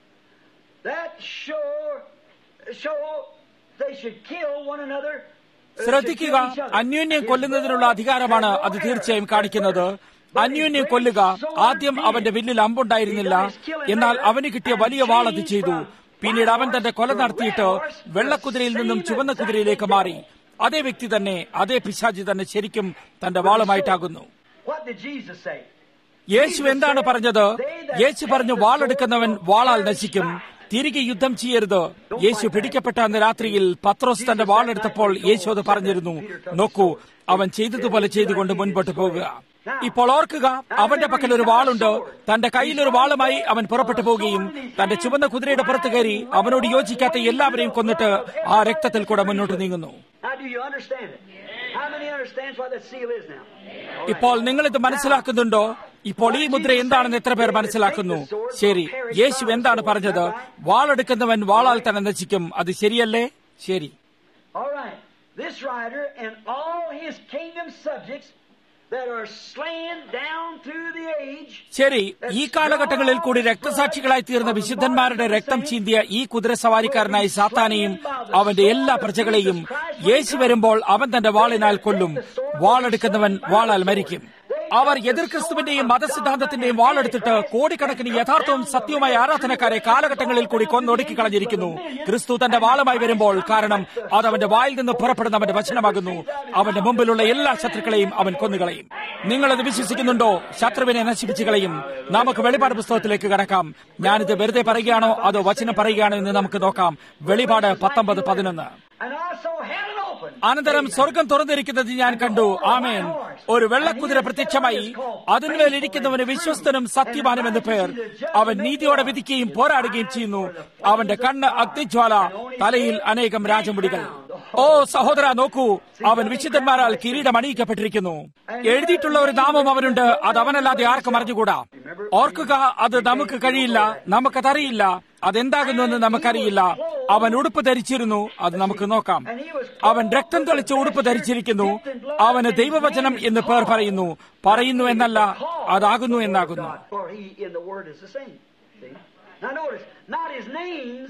that sure show they should kill one another. uh, should ശ്രദ്ധിക്കുക kill each other. അന്യോന്യം കൊല്ലുന്നതിനുള്ള അധികാരമാണ് അത് തീർച്ചയായും കാണിക്കുന്നത് അന്യോന്യം കൊല്ലുക ആദ്യം അവന്റെ വില്ലിൽ അമ്പുണ്ടായിരുന്നില്ല എന്നാൽ അവന് കിട്ടിയ വലിയ വാൾ അത് ചെയ്തു പിന്നീട് അവൻ തന്റെ കൊല നടത്തിയിട്ട് വെള്ളക്കുതിരയിൽ നിന്നും ചുവന്ന കുതിരയിലേക്ക് മാറി അതേ വ്യക്തി തന്നെ അതേ പിശാചി തന്നെ ശരിക്കും തന്റെ വാളുമായിട്ടാകുന്നു What did Jesus say? യേശു എന്താണ് പറഞ്ഞത് യേശു പറഞ്ഞു വാളെടുക്കുന്നവൻ വാളാൽ നശിക്കും തിരികെ യുദ്ധം ചെയ്യരുത് യേശു പിടിക്കപ്പെട്ട അന്ന് രാത്രിയിൽ പത്രോസ് തന്റെ വാളെടുത്തപ്പോൾ യേശു അത് പറഞ്ഞിരുന്നു നോക്കൂ അവൻ ചെയ്തതുപോലെ ചെയ്തുകൊണ്ട് മുൻപോട്ട് പോകുക ഇപ്പോൾ ഓർക്കുക അവന്റെ പക്കൽ ഒരു വാളുണ്ട് തന്റെ കയ്യിൽ ഒരു വാളുമായി അവൻ പുറപ്പെട്ടു പോവുകയും തന്റെ ചുവന്ന കുതിരയുടെ പുറത്ത് കയറി അവനോട് യോജിക്കാത്ത എല്ലാവരെയും കൊന്നിട്ട് ആ രക്തത്തിൽ കൂടെ മുന്നോട്ട് നീങ്ങുന്നു Now, do you understand it? How many understands what that seal is now? ഇപ്പോൾ നിങ്ങൾ ഇത് മനസ്സിലാക്കുന്നുണ്ടോ ഇപ്പോൾ ഈ മുദ്ര എന്താണെന്ന് എത്ര പേർ മനസ്സിലാക്കുന്നു ശരി യേശു എന്താണ് പറഞ്ഞത് വാളെടുക്കുന്നവൻ വാളാൽ തന്നെ നശിക്കും അത് ശരിയല്ലേ ശരി All right. This writer and all his kingdom subjects that are slain down through the age. ശരി ഈ കാലഘട്ടങ്ങളിൽ കൂടി രക്തസാക്ഷികളായി തീർന്ന വിശുദ്ധന്മാരുടെ രക്തം ചീന്തിയ ഈ കുതിരസവാരിക്കാരനായ സാത്താനെയും അവന്റെ എല്ലാ പ്രജകളെയും യേശു വരുമ്പോൾ അവൻ തന്റെ വാളിനാൽ കൊല്ലും വാളെടുക്കുന്നവൻ വാളാൽ മരിക്കും അവർ എതിർ ക്രിസ്തുവിന്റെയും മതസിദ്ധാന്തത്തിന്റെയും വാളെടുത്തിട്ട് കോടിക്കണക്കിന് യഥാർത്ഥവും സത്യവുമായ ആരാധനക്കാരെ കാലഘട്ടങ്ങളിൽ കൂടി കൊന്നൊടുക്കി കളഞ്ഞിരിക്കുന്നു ക്രിസ്തു തന്റെ വാളുമായി വരുമ്പോൾ കാരണം അത് അവന്റെ വായിൽ നിന്ന് പുറപ്പെടുന്ന അവന്റെ വചനമാകുന്നു അവന്റെ മുമ്പിലുള്ള എല്ലാ ശത്രുക്കളെയും അവൻ കൊന്നുകളയും നിങ്ങളത് വിശ്വസിക്കുന്നുണ്ടോ ശത്രുവിനെ നശിപ്പിച്ചു കളയും നമുക്ക് വെളിപാട് പുസ്തകത്തിലേക്ക് കടക്കാം ഞാനിത് വെറുതെ പറയുകയാണോ അതോ വചനം പറയുകയാണോ എന്ന് നമുക്ക് നോക്കാം വെളിപാട് പത്തൊമ്പത് പതിനൊന്ന് And also heaven opened. അനന്തരം സ്വർഗം തുറന്നിരിക്കുന്നത് ഞാൻ കണ്ടു ആമേൻ ഒരു വെള്ളക്കുതിര പ്രത്യക്ഷമായി അതിന്മേൽ ഇരിക്കുന്നവന് വിശ്വസ്തനും സത്യവാനും എന്ന് പേർ അവൻ നീതിയോടെ വിധിക്കുകയും പോരാടുകയും ചെയ്യുന്നു അവന്റെ കണ്ണ് അഗ്നിജ്വാല തലയിൽ അനേകം രാജമുടികൾ ഓ സഹോദര നോക്കൂ അവൻ വിശുദ്ധന്മാരാൽ കിരീടം അണിയിക്കപ്പെട്ടിരിക്കുന്നു എഴുതിയിട്ടുള്ള ഒരു നാമം അവനുണ്ട് അത് അവനല്ലാതെ ആർക്കും അറിഞ്ഞുകൂടാ ഓർക്കുക അത് നമുക്ക് കഴിയില്ല നമുക്കതറിയില്ല അതെന്താകുന്നുവെന്ന് നമുക്കറിയില്ല അവൻ ഉടുപ്പ് ധരിച്ചിരുന്നു അത് നമുക്ക് നോക്കാം അവൻ രക്തം തെളിച്ച ഉടുപ്പ് ധരിച്ചിരിക്കുന്നു അവന് ദൈവവചനം എന്ന് പേർ പറയുന്നു പറയുന്നു എന്നല്ല അതാകുന്നു എന്നാകുന്നു For he in the word is the same. See? Now notice, not his names.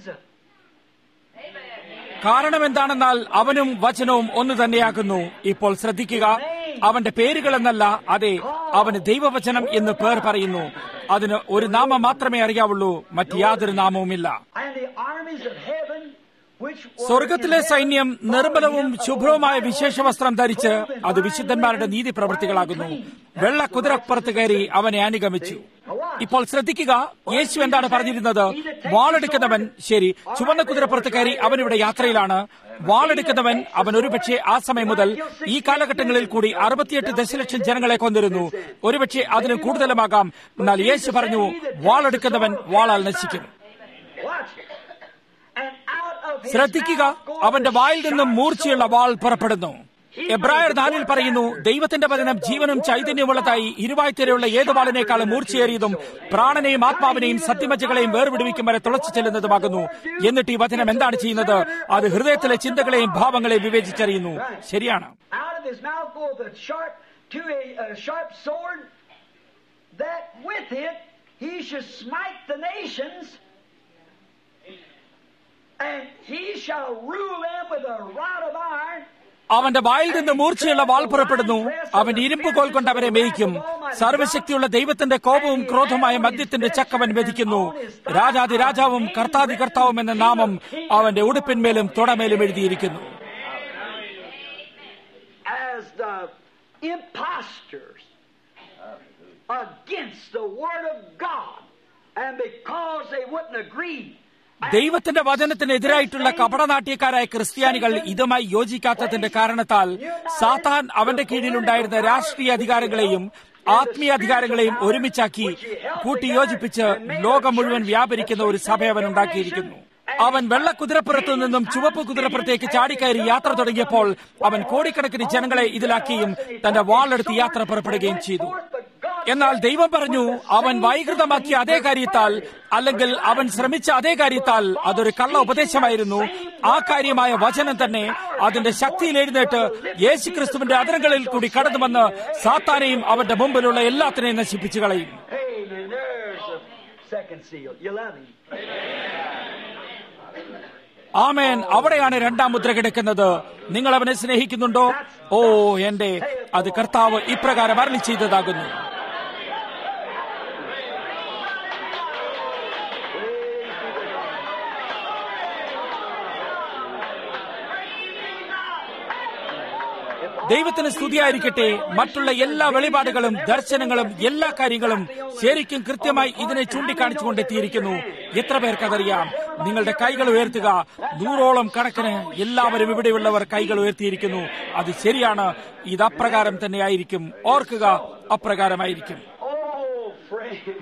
കാരണം എന്താണെന്നാൽ അവനും വചനവും ഒന്ന് തന്നെയാകുന്നു ഇപ്പോൾ ശ്രദ്ധിക്കുക അവന്റെ പേരുകൾ എന്നല്ല അതെ അവന് ദൈവവചനം എന്ന് പേർ പറയുന്നു അതിന് ഒരു നാമം മാത്രമേ അറിയാവുള്ളൂ മറ്റ് യാതൊരു നാമവുമില്ല And the armies of heaven, which were സ്വർഗത്തിലെ in heaven, സൈന്യം നിർമ്മലവും ശുഭ്രവുമായ വിശേഷ വസ്ത്രം ധരിച്ച് അത് വിശുദ്ധന്മാരുടെ നീതി പ്രവൃത്തികളാകുന്നു വെള്ള കുതിരപ്പുറത്ത് കയറി അവനെ അനുഗമിച്ചു ഇപ്പോൾ ശ്രദ്ധിക്കുക യേശു എന്താണ് പറഞ്ഞിരുന്നത് വാളെടുക്കുന്നവൻ ശരി ചുവന്ന കുതിരപ്പുറത്ത് കയറി അവൻ ഇവിടെ യാത്രയിലാണ് വാളെടുക്കുന്നവൻ അവൻ ഒരുപക്ഷെ ആ സമയം മുതൽ ഈ കാലഘട്ടങ്ങളിൽ കൂടി അറുപത്തിയെട്ട് ദശലക്ഷം ജനങ്ങളെ കൊന്നിരുന്നു ഒരുപക്ഷെ അതിനും കൂടുതലുമാകാം എന്നാൽ യേശു പറഞ്ഞു വാളെടുക്കുന്നവൻ വാളാൽ നശിക്കും Watch it. And out of his ശ്രദ്ധിക്കുക mouth goeth അവന്റെ the വായിൽ നിന്നും sharp മൂർച്ചയുള്ള വാൾ പുറപ്പെടുന്നു എബ്രായർ നാലിൽ പറയുന്നു ദൈവത്തിന്റെ വചനം ജീവനും ചൈതന്യമുള്ളതായി ഇരുവായ്ത്തരയുള്ള ഏത് വാളിനേക്കാളും മൂർച്ചയേറിയതും പ്രാണനെയും ആത്മാവിനെയും സത്യമജ്ജകളെയും വേർപിടിവിക്കും വരെ തുളച്ചു ചെല്ലുന്നതുമാകുന്നു എന്നിട്ട് ഈ വചനം എന്താണ് ചെയ്യുന്നത് അത് ഹൃദയത്തിലെ ചിന്തകളെയും ഭാവങ്ങളെയും വിവേചിച്ചറിയുന്നു ശരിയാണ് Out of his mouth goeth a sharp, to a, a sharp sword, that with it he should smite the nations, and he shall rule them with a rod of iron. അവന്റെ വായിൽ നിന്ന് മൂർച്ചയുള്ള വാൾ പുറപ്പെടുന്നു അവൻ ഇരുമ്പ് കോൽ കൊണ്ട് അവരെ മേയിക്കും സർവശക്തിയുള്ള ദൈവത്തിന്റെ കോപവും ക്രോധമായ മദ്യത്തിന്റെ ചക്കവൻ മെതിക്കുന്നു രാജാതി രാജാവും കർത്താതി കർത്താവും എന്ന നാമം അവന്റെ ഉടുപ്പിന്മേലും തുടമേലും എഴുതിയിരിക്കുന്നു as the impostors against the Word of God. And because they wouldn't agree, ദൈവത്തിന്റെ വചനത്തിനെതിരായിട്ടുള്ള കപടനാട്യക്കാരായ ക്രിസ്ത്യാനികൾ ഇതുമായി യോജിക്കാത്തതിന്റെ കാരണത്താൽ സാത്താൻ അവന്റെ കീഴിലുണ്ടായിരുന്ന രാഷ്ട്രീയ അധികാരങ്ങളെയും ആത്മീയ അധികാരങ്ങളെയും ഒരുമിച്ചാക്കി കൂട്ടിയോജിപ്പിച്ച് ലോകം മുഴുവൻ വ്യാപരിക്കുന്ന ഒരു സഭ അവൻ ഉണ്ടാക്കിയിരിക്കുന്നു അവൻ വെള്ള കുതിരപ്പുറത്തു നിന്നും ചുവപ്പ് കുതിരപ്പുറത്തേക്ക് ചാടിക്കയറി യാത്ര തുടങ്ങിയപ്പോൾ അവൻ കോടിക്കണക്കിന് ജനങ്ങളെ ഇതിലാക്കിയും തന്റെ വാളെടുത്ത് യാത്ര പുറപ്പെടുകയും ചെയ്തു എന്നാൽ ദൈവം പറഞ്ഞു അവൻ വൈകൃതമാക്കിയ അതേ കാര്യത്താൽ അല്ലെങ്കിൽ അവൻ ശ്രമിച്ച അതേ കാര്യത്താൽ അതൊരു കള്ള ഉപദേശമായിരുന്നു ആ കാര്യമായ വചനം തന്നെ അതിന്റെ ശക്തിയിൽ എഴുന്നേറ്റ് യേശുക്രിസ്തുവിന്റെ അതിരങ്ങളിൽ കൂടി കടന്നു വന്ന് സാത്താനെയും അവന്റെ മുമ്പിലുള്ള എല്ലാത്തിനെയും നശിപ്പിച്ചു കളയും Amen. There's the second seal. You love him. ആമേൻ അവിടെയാണ് രണ്ടാം മുദ്ര കിടക്കുന്നത് നിങ്ങൾ അവനെ സ്നേഹിക്കുന്നുണ്ടോ ഓ എന്റെ അത് കർത്താവ് ഇപ്രകാരം അരളി ചെയ്തതാകുന്നു ദൈവത്തിന് സ്തുതിയായിരിക്കട്ടെ മറ്റുള്ള എല്ലാ വെളിപാടുകളും ദർശനങ്ങളും എല്ലാ കാര്യങ്ങളും ശരിക്കും കൃത്യമായി ഇതിനെ ചൂണ്ടിക്കാണിച്ചുകൊണ്ട് എത്തിയിരിക്കുന്നു എത്ര പേർക്കതറിയാം നിങ്ങളുടെ കൈകൾ ഉയർത്തുക നൂറോളം കണക്കിന് എല്ലാവരും ഇവിടെയുള്ളവർ കൈകൾ ഉയർത്തിയിരിക്കുന്നു അത് ശരിയാണ് ഇത് അപ്രകാരം തന്നെയായിരിക്കും ഓർക്കുക അപ്രകാരമായിരിക്കും Oh, friend.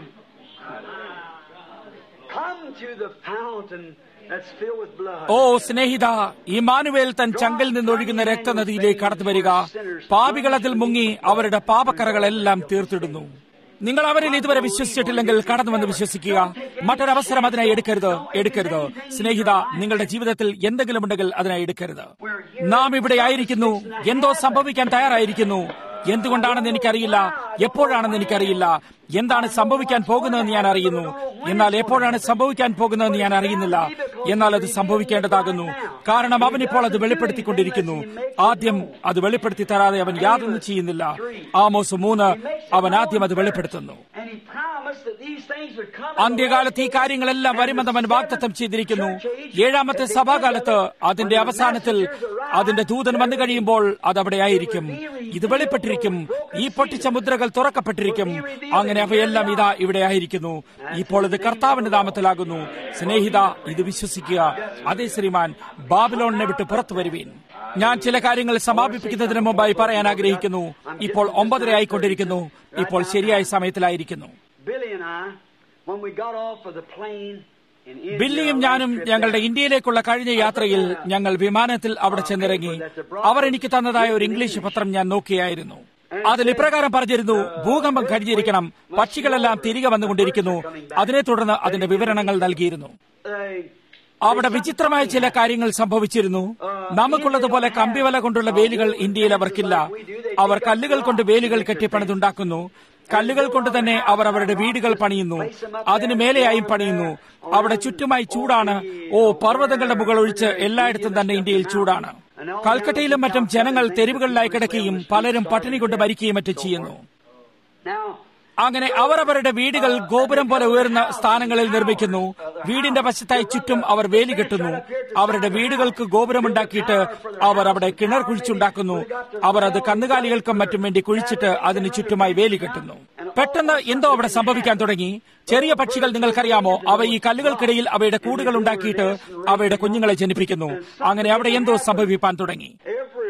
Come to the fountain that's filled with blood. ഓ സ്നേഹിത ഇമാനുവേൽ തൻ ചങ്കിൽ നിന്നൊഴുകുന്ന രക്തനദിയിലേക്ക് കടന്നു വരിക പാപികൾ അതിൽ മുങ്ങി അവരുടെ പാപക്കറകളെല്ലാം തീർത്തിടുന്നു നിങ്ങൾ അവരിൽ ഇതുവരെ വിശ്വസിച്ചിട്ടില്ലെങ്കിൽ കടന്നു വന്ന് വിശ്വസിക്കുക മറ്റൊരവസരം അതിനായി എടുക്കരുത് എടുക്കരുത് സ്നേഹിത നിങ്ങളുടെ ജീവിതത്തിൽ എന്തെങ്കിലും ഉണ്ടെങ്കിൽ അതിനായി എടുക്കരുത് നാം ഇവിടെ ആയിരിക്കുന്നു എന്തോ സംഭവിക്കാൻ തയ്യാറായിരിക്കുന്നു എന്തുകൊണ്ടാണെന്ന് എനിക്കറിയില്ല എപ്പോഴാണെന്ന് എനിക്കറിയില്ല എന്താണ് സംഭവിക്കാൻ പോകുന്നതെന്ന് ഞാൻ അറിയുന്നു എന്നാൽ എപ്പോഴാണ് സംഭവിക്കാൻ പോകുന്നതെന്ന് ഞാൻ അറിയുന്നില്ല എന്നാൽ അത് സംഭവിക്കേണ്ടതാകുന്നു കാരണം അവൻ ഇപ്പോൾ അത് വെളിപ്പെടുത്തിക്കൊണ്ടിരിക്കുന്നു ആദ്യം അത് വെളിപ്പെടുത്തി തരാതെ അവൻ യാതൊന്നും ചെയ്യുന്നില്ല ആമോസ് മൂന്ന് അവൻ ആദ്യം അത് വെളിപ്പെടുത്തുന്നു And he promised that these things would come. അന്ത്യകാലത്ത് ഈ കാര്യങ്ങളെല്ലാം വരുമെന്ന് അവൻ വാഗ്ദത്തം ചെയ്തിരിക്കുന്നു ഏഴാമത്തെ സഭാകാലത്ത് അതിന്റെ അവസാനത്തിൽ അതിന്റെ ദൂതൻ വന്നു കഴിയുമ്പോൾ അത് അവിടെ ആയിരിക്കും ഇത് വെളിപ്പെട്ടിരിക്കും ഈ പൊട്ടിച്ച മുദ്രകൾ തുറക്കപ്പെട്ടിരിക്കും അങ്ങനെ അവയെല്ലാം ഇതാ ഇവിടെ ആയിരിക്കുന്നു ഇപ്പോൾ ഇത് കർത്താവിന്റെ നാമത്തിലാകുന്നു സ്നേഹിത ഇത് വിശ്വസിക്കുക അതേ ശ്രീമാൻ ബാബിലോണിനെ വിട്ട് പുറത്തു വരുവീൻ ഞാൻ ചില കാര്യങ്ങൾ സമാപിപ്പിക്കുന്നതിന് മുമ്പായി പറയാൻ ആഗ്രഹിക്കുന്നു ഇപ്പോൾ ഒമ്പതര ആയിക്കൊണ്ടിരിക്കുന്നു ഇപ്പോൾ ശരിയായ സമയത്തിലായിരിക്കുന്നു Billy and I, when we got off of the plane in India, ബില്ലിയും ഞാനും ഞങ്ങളുടെ ഇന്ത്യയിലേക്കുള്ള കഴിഞ്ഞ യാത്രയിൽ ഞങ്ങൾ വിമാനത്തിൽ അവിടെ ചെന്നിറങ്ങി അവർ എനിക്ക് തന്നതായ ഒരു ഇംഗ്ലീഷ് പത്രം ഞാൻ നോക്കിയായിരുന്നു അതിൽ ഇപ്രകാരം പറഞ്ഞിരുന്നു ഭൂകമ്പം കഴിഞ്ഞിരിക്കണം പക്ഷികളെല്ലാം തിരികെ വന്നുകൊണ്ടിരിക്കുന്നു അതിനെ തുടർന്ന് അതിന്റെ വിവരണങ്ങൾ നൽകിയിരുന്നു uh, അവിടെ വിചിത്രമായ ചില കാര്യങ്ങൾ സംഭവിച്ചിരുന്നു നമുക്കുള്ളതുപോലെ കമ്പിവല കൊണ്ടുള്ള വേലികൾ ഇന്ത്യയിൽ അവർക്കില്ല അവർ കല്ലുകൾ കൊണ്ട് വേലികൾ കെട്ടിപ്പണിതുണ്ടാക്കുന്നു കല്ലുകൾ കൊണ്ട് തന്നെ അവർ അവരുടെ വീടുകൾ പണിയുന്നു അതിന് മേലെയായും പണിയുന്നു അവിടെ ചുറ്റുമായി ചൂടാണ് ഓ പർവ്വതങ്ങളുടെ മുകൾ ഒഴിച്ച് എല്ലായിടത്തും തന്നെ ഇന്ത്യയിൽ ചൂടാണ് കൽക്കട്ടയിലും മറ്റും ജനങ്ങൾ തെരുവുകളിലായി കിടക്കുകയും പലരും പട്ടിണി കൊണ്ട് മരിക്കുകയും മറ്റും ചെയ്യുന്നു now, അങ്ങനെ അവർ അവരുടെ വീടുകൾ ഗോപുരം പോലെ ഉയർന്ന സ്ഥാനങ്ങളിൽ നിർമ്മിക്കുന്നു വീടിന്റെ വശത്തായി ചുറ്റും അവർ വേലി കെട്ടുന്നു അവരുടെ വീടുകൾക്ക് ഗോപുരമുണ്ടാക്കിയിട്ട് അവർ അവിടെ കിണർ കുഴിച്ചുണ്ടാക്കുന്നു അവർ അത് കന്നുകാലികൾക്കും മറ്റും വേണ്ടി കുഴിച്ചിട്ട് അതിന് ചുറ്റുമായി വേലി കെട്ടുന്നു പെട്ടെന്ന് എന്തോ അവിടെ സംഭവിക്കാൻ തുടങ്ങി ചെറിയ പക്ഷികൾ നിങ്ങൾക്കറിയാമോ അവ ഈ കല്ലുകൾക്കിടയിൽ അവയുടെ കൂടുകൾ ഉണ്ടാക്കിയിട്ട് അവയുടെ കുഞ്ഞുങ്ങളെ ജനിപ്പിക്കുന്നു അങ്ങനെ അവിടെ എന്തോ സംഭവിപ്പാൻ തുടങ്ങി every day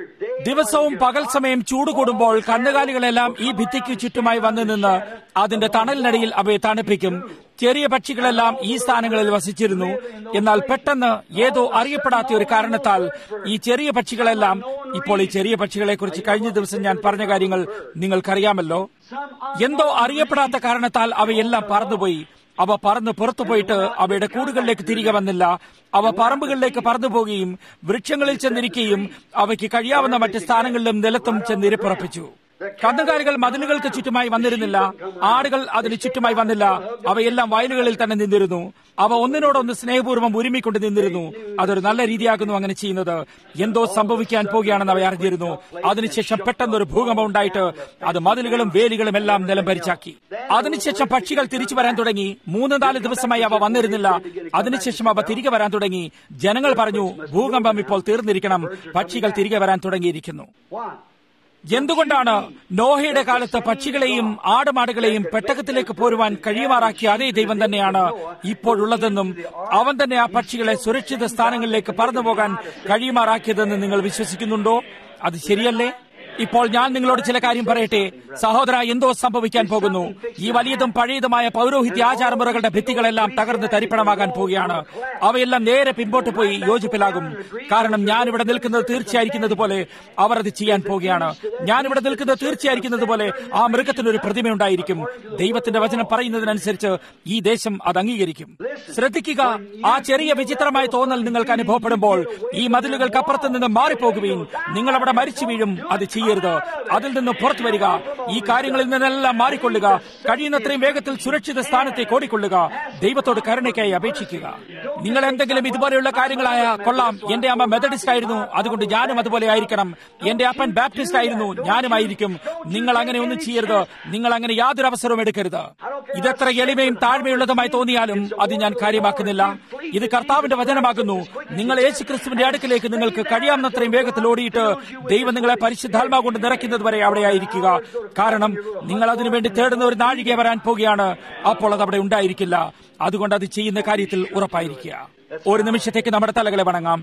ദിവസവും പകൽ സമയം ചൂട് കൂടുമ്പോൾ കന്നുകാലികളെല്ലാം ഈ ഭിത്തിക്ക് ചുറ്റുമായി വന്നു നിന്ന് അതിന്റെ തണലിനടിയിൽ അവയെ തണുപ്പിക്കും ചെറിയ പക്ഷികളെല്ലാം ഈ സ്ഥാനങ്ങളിൽ വസിച്ചിരുന്നു എന്നാൽ പെട്ടെന്ന് ഏതോ അറിയപ്പെടാത്ത ഒരു കാരണത്താൽ ഈ ചെറിയ പക്ഷികളെല്ലാം ഇപ്പോൾ ഈ ചെറിയ പക്ഷികളെ കുറിച്ച് കഴിഞ്ഞ ദിവസം ഞാൻ പറഞ്ഞ കാര്യങ്ങൾ നിങ്ങൾക്കറിയാമല്ലോ എന്തോ അറിയപ്പെടാത്ത കാരണത്താൽ അവയെല്ലാം പറന്നുപോയി അവ പറന്ന് പുറത്തു പോയിട്ട് അവയുടെ കൂടുകളിലേക്ക് തിരികെ വന്നില്ല അവ പറമ്പുകളിലേക്ക് പറന്നു പോവുകയും വൃക്ഷങ്ങളിൽ ചെന്നിരിക്കുകയും അവയ്ക്ക് കഴിയാവുന്ന മറ്റ് സ്ഥാനങ്ങളിലും നിലത്തും ചെന്നിരിപ്പുറപ്പിച്ചു കന്നുകാലികൾ മതിലുകൾക്ക് ചുറ്റുമായി വന്നിരുന്നില്ല ആടുകൾ അതിന് ചുറ്റുമായി വന്നില്ല അവയെല്ലാം വയലുകളിൽ തന്നെ നിന്നിരുന്നു അവ ഒന്നിനോടൊന്ന് സ്നേഹപൂർവ്വം ഒരുമിക്കൊണ്ട് നിന്നിരുന്നു അതൊരു നല്ല രീതിയാകുന്നു അങ്ങനെ ചെയ്യുന്നത് എന്തോ സംഭവിക്കാൻ പോകുകയാണെന്ന് അവ അറിഞ്ഞിരുന്നു അതിനുശേഷം പെട്ടെന്നൊരു ഭൂകമ്പം ഉണ്ടായിട്ട് അത് മതിലുകളും വേലികളും എല്ലാം നിലം ഭരിച്ചാക്കി അതിനുശേഷം പക്ഷികൾ തിരിച്ചു വരാൻ തുടങ്ങി മൂന്ന് നാല് ദിവസമായി അവ വന്നിരുന്നില്ല അതിനുശേഷം അവ തിരികെ വരാൻ തുടങ്ങി ജനങ്ങൾ പറഞ്ഞു ഭൂകമ്പം ഇപ്പോൾ തീർന്നിരിക്കണം പക്ഷികൾ തിരികെ വരാൻ തുടങ്ങിയിരിക്കുന്നു എന്തുകൊണ്ടാണ് നോഹയുടെ കാലത്ത് പക്ഷികളെയും ആടുമാടുകളെയും പെട്ടകത്തിലേക്ക് പോരുവാൻ കഴിയുമാറാക്കിയ അതേ ദൈവം തന്നെയാണ് ഇപ്പോഴുള്ളതെന്നും അവൻ തന്നെ ആ പക്ഷികളെ സുരക്ഷിത സ്ഥാനങ്ങളിലേക്ക് പറന്നു പോകാൻ കഴിയുമാറാക്കിയതെന്ന് നിങ്ങൾ വിശ്വസിക്കുന്നുണ്ടോ അത് ശരിയല്ലേ ഇപ്പോൾ ഞാൻ നിങ്ങളോട് ചില കാര്യം പറയട്ടെ സഹോദര എന്തോ സംഭവിക്കാൻ പോകുന്നു ഈ വലിയതും പഴയതുമായ പൗരോഹിത്യ ആചാരമുറകളുടെ ഭിത്തികളെല്ലാം തകർന്ന് തരിപ്പണമാകാൻ പോവുകയാണ് അവയെല്ലാം നേരെ പിമ്പോട്ട് പോയി യോജിപ്പിലാകും കാരണം ഞാനിവിടെ നിൽക്കുന്നത് തീർച്ചയായിരിക്കുന്നത് പോലെ അവർ അത് ചെയ്യാൻ പോവുകയാണ് ഞാനിവിടെ നിൽക്കുന്നത് തീർച്ചയായിരിക്കുന്നത് പോലെ ആ മൃഗത്തിനൊരു പ്രതിമയുണ്ടായിരിക്കും ദൈവത്തിന്റെ വചനം പറയുന്നതിനനുസരിച്ച് ഈ ദേശം അത് അംഗീകരിക്കും ശ്രദ്ധിക്കുക ആ ചെറിയ വിചിത്രമായ തോന്നൽ നിങ്ങൾക്ക് അനുഭവപ്പെടുമ്പോൾ ഈ മതിലുകൾക്കപ്പുറത്ത് നിന്ന് മാറിപ്പോകുകയും നിങ്ങൾ അവിടെ മരിച്ചു വീഴും അത് ചെയ്യരുത് അതിൽ നിന്ന് പുറത്തു വരിക ഈ കാര്യങ്ങളിൽ നിന്നെല്ലാം മാറിക്കൊള്ളുക കഴിയുന്നത്രയും വേഗത്തിൽ സുരക്ഷിത സ്ഥാനത്തേക്ക് ഓടിക്കൊള്ളുക ദൈവത്തോട് കരുണയ്ക്കായി അപേക്ഷിക്കുക നിങ്ങൾ എന്തെങ്കിലും ഇതുപോലെയുള്ള കാര്യങ്ങളായ കൊള്ളാം എന്റെ അമ്മ മെത്തഡിസ്റ്റ് ആയിരുന്നു അതുകൊണ്ട് ഞാനും അതുപോലെ ആയിരിക്കണം എന്റെ അപ്പൻ ബാപ്റ്റിസ്റ്റ് ആയിരുന്നു ഞാനുമായിരിക്കും നിങ്ങൾ അങ്ങനെ ഒന്നും ചെയ്യരുത് നിങ്ങൾ അങ്ങനെ യാതൊരു അവസരവും എടുക്കരുത് ഇതെത്ര എളിമയും താഴ്മയുള്ളതുമായി തോന്നിയാലും അത് ഞാൻ കാര്യമാക്കുന്നില്ല ഇത് കർത്താവിന്റെ വചനമാകുന്നു നിങ്ങൾ യേശു ക്രിസ്തുവിന്റെ അടുക്കിലേക്ക് നിങ്ങൾക്ക് കഴിയാവുന്നത്രയും വേഗത്തിൽ ഓടിയിട്ട് ദൈവം നിങ്ങളെ പരിശുദ്ധാത്മാ കൊണ്ട് നിറയ്ക്കുന്നത് വരെ അവിടെ ആയിരിക്കുക കാരണം നിങ്ങൾ അതിനുവേണ്ടി തേടുന്ന ഒരു നാഴിക വരാൻ പോകുകയാണ് അപ്പോൾ അത് അവിടെ ഉണ്ടായിരിക്കില്ല അതുകൊണ്ട് അത് ചെയ്യുന്ന കാര്യത്തിൽ ഉറപ്പായിരിക്കുക ഒരു നിമിഷത്തേക്ക് നമ്മുടെ തലകളെ വണങ്ങാം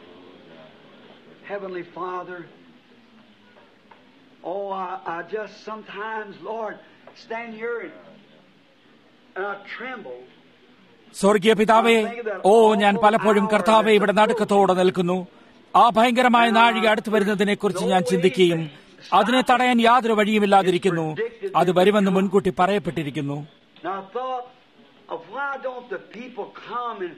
Heavenly Father, oh, I, I just sometimes, Lord, stand here and, and I tremble. സ്വർഗീയ പിതാവേ ഓ ഞാൻ പലപ്പോഴും കർത്താവെ ഇവിടെ നടുക്കത്തോടെ നിൽക്കുന്നു ആ ഭയങ്കരമായ നാഴിക അടുത്തു വരുന്നതിനെ കുറിച്ച് ഞാൻ ചിന്തിക്കുകയും അതിനെ തടയാൻ യാതൊരു വഴിയുമില്ലാതിരിക്കുന്നു അത് വരുമെന്ന് മുൻകൂട്ടി പറയപ്പെട്ടിരിക്കുന്നു Now I thought of why don't the people come and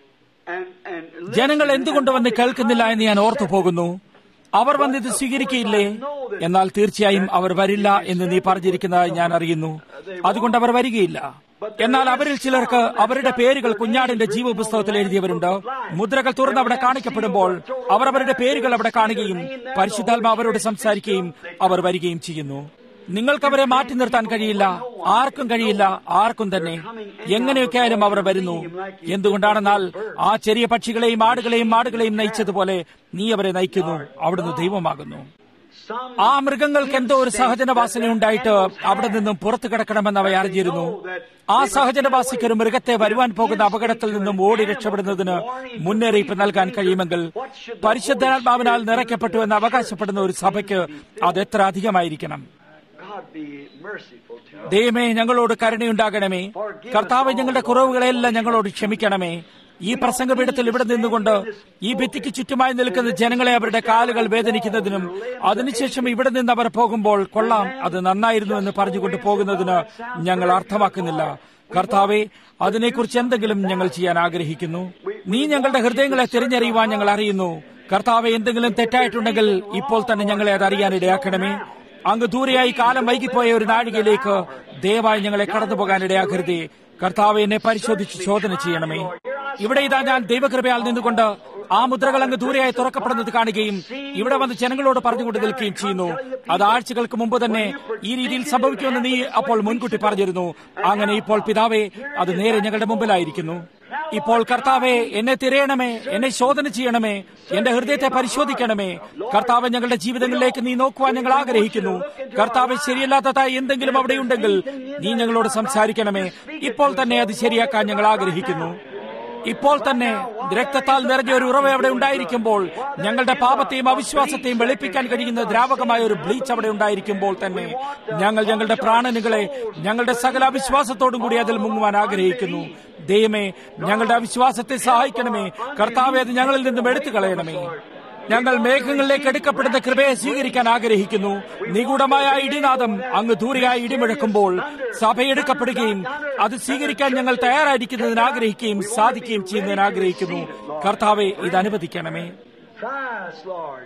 and and listen ജനങ്ങൾ എന്തുകൊണ്ട് വന്ന് കേൾക്കുന്നില്ല എന്ന് ഞാൻ ഓർത്തു പോകുന്നു അവർ വന്ന് ഇത് സ്വീകരിക്കയില്ലേ എന്നാൽ തീർച്ചയായും അവർ വരില്ല എന്ന് നീ പറഞ്ഞിരിക്കുന്നതായി ഞാൻ അറിയുന്നു അതുകൊണ്ട് അവർ വരികയില്ല എന്നാൽ അവരിൽ ചിലർക്ക് അവരുടെ പേരുകൾ കുഞ്ഞാടിന്റെ ജീവപുസ്തകത്തിൽ എഴുതിയവരുണ്ട് മുദ്രകൾ തുറന്ന് അവിടെ കാണിക്കപ്പെടുമ്പോൾ അവർ അവരുടെ പേരുകൾ അവിടെ കാണുകയും പരിശുദ്ധാത്മ അവരോട് സംസാരിക്കുകയും അവർ വരികയും ചെയ്യുന്നു നിങ്ങൾക്ക് അവരെ മാറ്റി നിർത്താൻ കഴിയില്ല ആർക്കും കഴിയില്ല ആർക്കും തന്നെ എങ്ങനെയൊക്കെ ആയാലും അവർ വരുന്നു എന്തുകൊണ്ടാണെന്നാൽ ആ ചെറിയ പക്ഷികളെയും ആടുകളെയും മാടുകളെയും നയിച്ചതുപോലെ നീ അവരെ നയിക്കുന്നു അവിടുന്ന് ദൈവമാകുന്നു some ആ മൃഗങ്ങൾക്ക് എന്തോ ഒരു സഹജനവാസന ഉണ്ടായിട്ട് അവിടെ നിന്നും പുറത്തു കിടക്കണമെന്ന് അവ അറിഞ്ഞിരുന്നു ആ സഹജനവാസിക്ക് ഒരു മൃഗത്തെ വരുവാൻ പോകുന്ന അപകടത്തിൽ നിന്നും ഓടി രക്ഷപ്പെടുന്നതിന് മുന്നറിയിപ്പ് നൽകാൻ കഴിയുമെങ്കിൽ പരിശുദ്ധാത്മാവിനാൽ നിറയ്ക്കപ്പെട്ടു എന്ന് അവകാശപ്പെടുന്ന ഒരു സഭയ്ക്ക് അത് എത്ര അധികമായിരിക്കണം God be merciful to us. ദൈവമേ ഞങ്ങളോട് കരുണയുണ്ടാകണമേ കർത്താവ് ഞങ്ങളുടെ കുറവുകളെല്ലാം ഞങ്ങളോട് ക്ഷമിക്കണമേ ഈ പ്രസംഗപീഠത്തിൽ ഇവിടെ നിന്നുകൊണ്ട് ഈ ഭിത്തിക്ക് ചുറ്റുമായി നിൽക്കുന്ന ജനങ്ങളെ അവരുടെ കാലുകൾ വേദനിക്കുന്നതിനും അതിനുശേഷം ഇവിടെ നിന്ന് അവർ പോകുമ്പോൾ കൊള്ളാം അത് നന്നായിരുന്നു എന്ന് പറഞ്ഞുകൊണ്ട് പോകുന്നതിന് ഞങ്ങൾ അർത്ഥമാക്കുന്നില്ല കർത്താവെ അതിനെക്കുറിച്ച് എന്തെങ്കിലും ഞങ്ങൾ ചെയ്യാൻ ആഗ്രഹിക്കുന്നു നീ ഞങ്ങളുടെ ഹൃദയങ്ങളെ തിരിച്ചറിയുവാൻ ഞങ്ങൾ അറിയുന്നു കർത്താവെ എന്തെങ്കിലും തെറ്റായിട്ടുണ്ടെങ്കിൽ ഇപ്പോൾ തന്നെ ഞങ്ങളെ അത് അറിയാൻ ഇടയാക്കണമേ അങ്ങ് ദൂരെയായി കാലം വൈകിപ്പോയ ഒരു നാഴികയിലേക്ക് ദയവായി ഞങ്ങളെ കടന്നു പോകാൻ ഇടയാക്കരുതേ കർത്താവ് എന്നെ പരിശോധിച്ച് ചോദന ചെയ്യണമേ ഇവിടെ ഇതാ ഞാൻ ദൈവകൃപയാൽ നിന്നുകൊണ്ട് ആ മുദ്രകൾ അങ്ങ് ദൂരെയായി തുറക്കപ്പെടുന്നത് കാണുകയും ഇവിടെ വന്ന് ജനങ്ങളോട് പറഞ്ഞുകൊണ്ട് നിൽക്കുകയും ചെയ്യുന്നു അത് ആഴ്ചകൾക്ക് മുമ്പ് തന്നെ ഈ രീതിയിൽ സംഭവിക്കുമെന്ന് നീ അപ്പോൾ മുൻകൂട്ടി പറഞ്ഞിരുന്നു അങ്ങനെ ഇപ്പോൾ പിതാവേ അത് നേരെ ഞങ്ങളുടെ മുമ്പിലായിരിക്കുന്നു ഇപ്പോൾ കർത്താവെ എന്നെ തിരയണമേ എന്നെ ശോധന ചെയ്യണമേ എന്റെ ഹൃദയത്തെ പരിശോധിക്കണമേ കർത്താവ് ഞങ്ങളുടെ ജീവിതങ്ങളിലേക്ക് നീ നോക്കുവാൻ ഞങ്ങൾ ആഗ്രഹിക്കുന്നു കർത്താവ് ശരിയല്ലാത്തതായി എന്തെങ്കിലും അവിടെയുണ്ടെങ്കിൽ നീ ഞങ്ങളോട് സംസാരിക്കണമേ ഇപ്പോൾ തന്നെ അത് ശരിയാക്കാൻ ഞങ്ങൾ ആഗ്രഹിക്കുന്നു ഇപ്പോൾ തന്നെ രക്തത്താൽ നിറഞ്ഞ ഒരു ഉറവ അവിടെ ഉണ്ടായിരിക്കുമ്പോൾ ഞങ്ങളുടെ പാപത്തെയും അവിശ്വാസത്തെയും വെളുപ്പിക്കാൻ കഴിയുന്ന ദ്രാവകമായ ഒരു ബ്ലീച്ച് അവിടെ ഉണ്ടായിരിക്കുമ്പോൾ തന്നെ ഞങ്ങൾ ഞങ്ങളുടെ പ്രാണനുകളെ ഞങ്ങളുടെ സകല അവിശ്വാസത്തോടും കൂടി അതിൽ മുങ്ങുവാൻ ആഗ്രഹിക്കുന്നു ദൈവമേ ഞങ്ങളുടെ അവിശ്വാസത്തെ സഹായിക്കണമേ കർത്താവെ അത് ഞങ്ങളിൽ നിന്നും എടുത്തു കളയണമേ ഞങ്ങൾ മേഘങ്ങളിലേക്ക് എടുക്കപ്പെടുന്ന കൃപയെ സ്വീകരിക്കാൻ ആഗ്രഹിക്കുന്നു നിഗൂഢമായ ആ ഇടിനാദം അങ്ങ് ദൂരെയായി ഇടിമുഴക്കുമ്പോൾ സഭയെടുക്കപ്പെടുകയും അത് സ്വീകരിക്കാൻ ഞങ്ങൾ തയ്യാറായിരിക്കുന്നതിന് ആഗ്രഹിക്കുകയും സാധിക്കുകയും ചെയ്യുന്നതിന് ആഗ്രഹിക്കുന്നു കർത്താവെ ഇത് അനുവദിക്കണമേ Try us, Lord.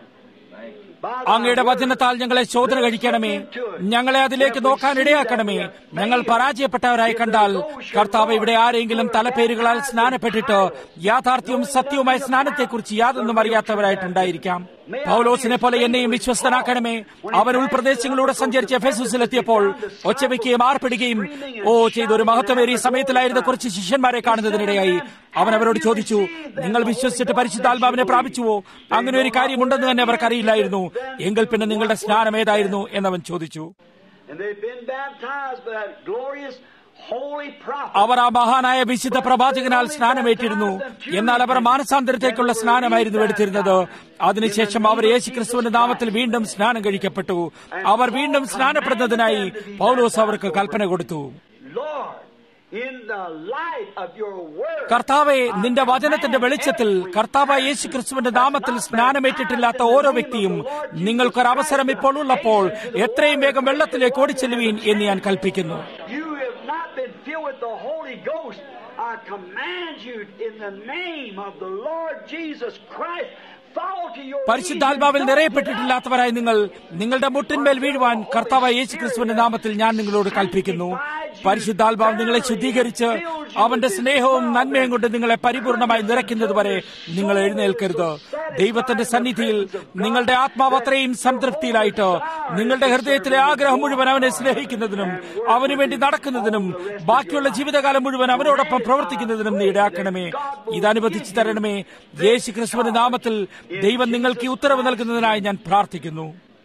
By thy അങ്ങയുടെ word, വചനത്താൽ ഞങ്ങളെ ശോധന കഴിക്കണമേ ഞങ്ങളെ അതിലേക്ക് നോക്കാൻ ഇടയാക്കണമേ ഞങ്ങൾ പരാജയപ്പെട്ടവരായി കണ്ടാൽ കർത്താവ് ഇവിടെ ആരെങ്കിലും തലപ്പേരുകളാൽ സ്നാനപ്പെട്ടിട്ട് യാഥാർത്ഥ്യവും സത്യവുമായ സ്നാനത്തെക്കുറിച്ച് യാതൊന്നും അറിയാത്തവരായിട്ടുണ്ടായിരിക്കാം പൗലോസിനെ പോലെ എന്നെയും വിശ്വസ്തനാക്കണമേ അവൻ ഉൾപ്രദേശങ്ങളിലൂടെ സഞ്ചരിച്ച് എഫേസുസിലെത്തിയപ്പോൾ ഒച്ചവയ്ക്കുകയും ആർപ്പിടുകയും ഓ ചെയ്ത ഒരു മഹത്വമേറിയ സമയത്തിലായിരുന്ന കുറച്ച് ശിഷ്യന്മാരെ കാണുന്നതിനിടയായി അവൻ അവരോട് ചോദിച്ചു നിങ്ങൾ വിശ്വസിച്ചിട്ട് പരിശുദ്ധാത്മാവിനെ പ്രാപിച്ചുവോ അങ്ങനെ ഒരു കാര്യമുണ്ടെന്ന് തന്നെ അവർക്കറിയില്ലായിരുന്നു എങ്കിൽ പിന്നെ നിങ്ങളുടെ സ്നാനം ഏതായിരുന്നു എന്നവൻ ചോദിച്ചു And they've been baptized by that glorious holy prophet. അവർ ആ മഹാനായ വിശുദ്ധ പ്രവാചകനാൽ സ്നാനമേറ്റിരുന്നു എന്നാൽ അവർ മാനസാന്തരത്തേക്കുള്ള സ്നാനമായിരുന്നു എടുത്തിരുന്നത് അതിനുശേഷം അവർ യേശു ക്രിസ്തുവിന്റെ നാമത്തിൽ വീണ്ടും സ്നാനം കഴിക്കപ്പെട്ടു അവർ വീണ്ടും സ്നാനപ്പെടുന്നതിനായി പൗലോസ് അവർക്ക് കൽപ്പന കൊടുത്തു Lord, in the light of your word, കർത്താവെ നിന്റെ വചനത്തിന്റെ വെളിച്ചത്തിൽ കർത്താവായ യേശു ക്രിസ്തുവിന്റെ നാമത്തിൽ സ്നാനമേറ്റിട്ടില്ലാത്ത ഓരോ വ്യക്തിയും നിങ്ങൾക്കൊരു അവസരം ഇപ്പോൾ ഉള്ളപ്പോൾ എത്രയും വേഗം വെള്ളത്തിലേക്ക് ഓടിച്ചെല്ലുവീൻ എന്ന് ഞാൻ കൽപ്പിക്കുന്നു you have not been filled with the Holy Ghost. I command you in the name of the Lord Jesus Christ, fall to your knees പരിശുദ്ധാത്മാവിൽ and don't get നിറയപ്പെട്ടിട്ടില്ലാത്തവരായി നിങ്ങൾ നിങ്ങളുടെ മുട്ടിന്മേൽ വീഴുവാൻ കർത്താവായ യേശു ക്രിസ്തുവിന്റെ നാമത്തിൽ ഞാൻ നിങ്ങളോട് കൽപ്പിക്കുന്നു പരിശുദ്ധാത്മാവ് നിങ്ങളെ ശുദ്ധീകരിച്ച് അവന്റെ സ്നേഹവും നന്മയും കൊണ്ട് നിങ്ങളെ പരിപൂർണമായി നിറയ്ക്കുന്നതുവരെ നിങ്ങൾ എഴുന്നേൽക്കരുത് ദൈവത്തിന്റെ സന്നിധിയിൽ നിങ്ങളുടെ ആത്മാവ് അത്രയും സംതൃപ്തിയിലായിട്ട് നിങ്ങളുടെ ഹൃദയത്തിലെ ആഗ്രഹം മുഴുവൻ അവനെ സ്നേഹിക്കുന്നതിനും അവന് വേണ്ടി നടക്കുന്നതിനും ബാക്കിയുള്ള ജീവിതകാലം മുഴുവൻ അവനോടൊപ്പം പ്രവർത്തിക്കുന്നതിനും നീ ഇടയാക്കണമേ ഇത് അനുവദിച്ചു തരണമേ യേശു ക്രിസ്തുവിന്റെ നാമത്തിൽ ദൈവം നിങ്ങൾക്ക് ഈ ഉത്തരവ് നൽകുന്നതിനായി ഞാൻ പ്രാർത്ഥിക്കുന്നു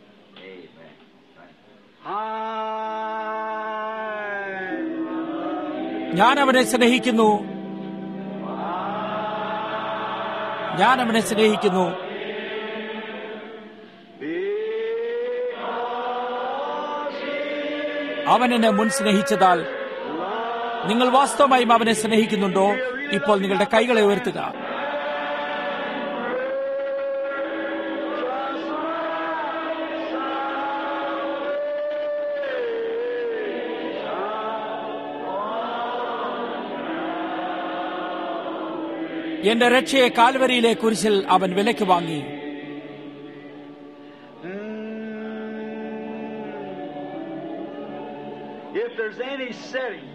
I ഞാൻ അവനെ സ്നേഹിക്കുന്നു ഞാൻ അവനെ സ്നേഹിക്കുന്നു അവൻ എന്നെ മുൻ സ്നേഹിച്ചതാൽ നിങ്ങൾ വാസ്തവമായും അവനെ സ്നേഹിക്കുന്നുണ്ടോ ഇപ്പോൾ നിങ്ങളുടെ കൈകളെ ഉയർത്തുക എന്റെ രക്ഷയെ കാൽവരിയിലെ കുരിശിൽ അവൻ വിലയ്ക്ക് വാങ്ങി If there's any setting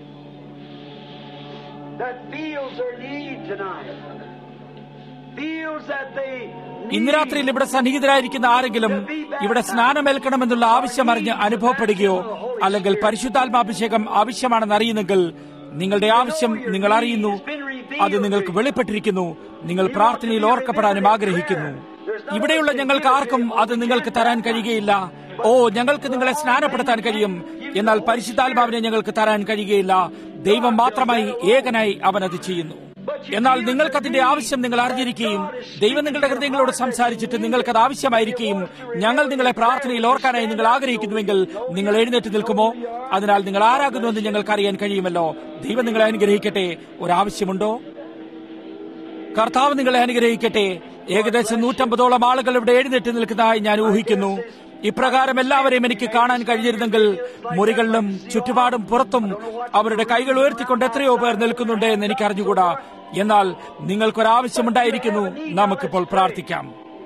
that feels their need tonight, feels that they ഇന്ന് രാത്രിയിൽ ഇവിടെ സന്നിഹിതരായിരിക്കുന്ന ആരെങ്കിലും ഇവിടെ സ്നാനമേൽക്കണമെന്നുള്ള ആവശ്യം അറിഞ്ഞ് അനുഭവപ്പെടുകയോ അല്ലെങ്കിൽ പരിശുദ്ധാത്മാഭിഷേകം ആവശ്യമാണെന്ന് അറിയുന്നെങ്കിൽ നിങ്ങളുടെ ആവശ്യം നിങ്ങൾ അറിയുന്നു അത് നിങ്ങൾക്ക് വെളിപ്പെട്ടിരിക്കുന്നു നിങ്ങൾ പ്രാർത്ഥനയിൽ ഓർക്കപ്പെടാനും ആഗ്രഹിക്കുന്നു ഇവിടെയുള്ള ഞങ്ങൾക്ക് ആർക്കും അത് നിങ്ങൾക്ക് തരാൻ കഴിയുകയില്ല ഓ ഞങ്ങൾക്ക് നിങ്ങളെ സ്നാനപ്പെടുത്താൻ കഴിയും എന്നാൽ പരിശുദ്ധാത്മാവിനെ ഞങ്ങൾക്ക് തരാൻ കഴിയുകയില്ല ദൈവം മാത്രമായി ഏകനായി അവൻ അത് ചെയ്യുന്നു എന്നാൽ നിങ്ങൾക്കതിന്റെ ആവശ്യം നിങ്ങൾ അറിഞ്ഞിരിക്കുകയും ദൈവം നിങ്ങളുടെ ഹൃദയങ്ങളോട് സംസാരിച്ചിട്ട് നിങ്ങൾക്കത് ആവശ്യമായിരിക്കുകയും ഞങ്ങൾ നിങ്ങളെ പ്രാർത്ഥനയിൽ ഓർക്കാനായി നിങ്ങൾ ആഗ്രഹിക്കുന്നുവെങ്കിൽ നിങ്ങൾ എഴുന്നേറ്റ് നിൽക്കുമോ അതിനാൽ നിങ്ങൾ ആരാകുന്നുവെന്ന് ഞങ്ങൾക്ക് അറിയാൻ കഴിയുമല്ലോ ദൈവം നിങ്ങളെ അനുഗ്രഹിക്കട്ടെ ഒരാവശ്യമുണ്ടോ കർത്താവ് നിങ്ങളെ അനുഗ്രഹിക്കട്ടെ ഏകദേശം നൂറ്റമ്പതോളം ആളുകൾ ഇവിടെ എഴുന്നേറ്റ് നിൽക്കുന്നതായി ഞാൻ ഊഹിക്കുന്നു ഇപ്രകാരം എല്ലാവരെയും എനിക്ക് കാണാൻ കഴിഞ്ഞിരുന്നെങ്കിൽ മുറികളിലും ചുറ്റുപാടും പുറത്തും അവരുടെ കൈകൾ ഉയർത്തിക്കൊണ്ട് എത്രയോ പേർ നിൽക്കുന്നുണ്ട് എന്ന് എനിക്ക് അറിഞ്ഞുകൂടാ എന്നാൽ നിങ്ങൾക്കൊരാവശ്യമുണ്ടായിരിക്കുന്നു നമുക്കിപ്പോൾ പ്രാർത്ഥിക്കാം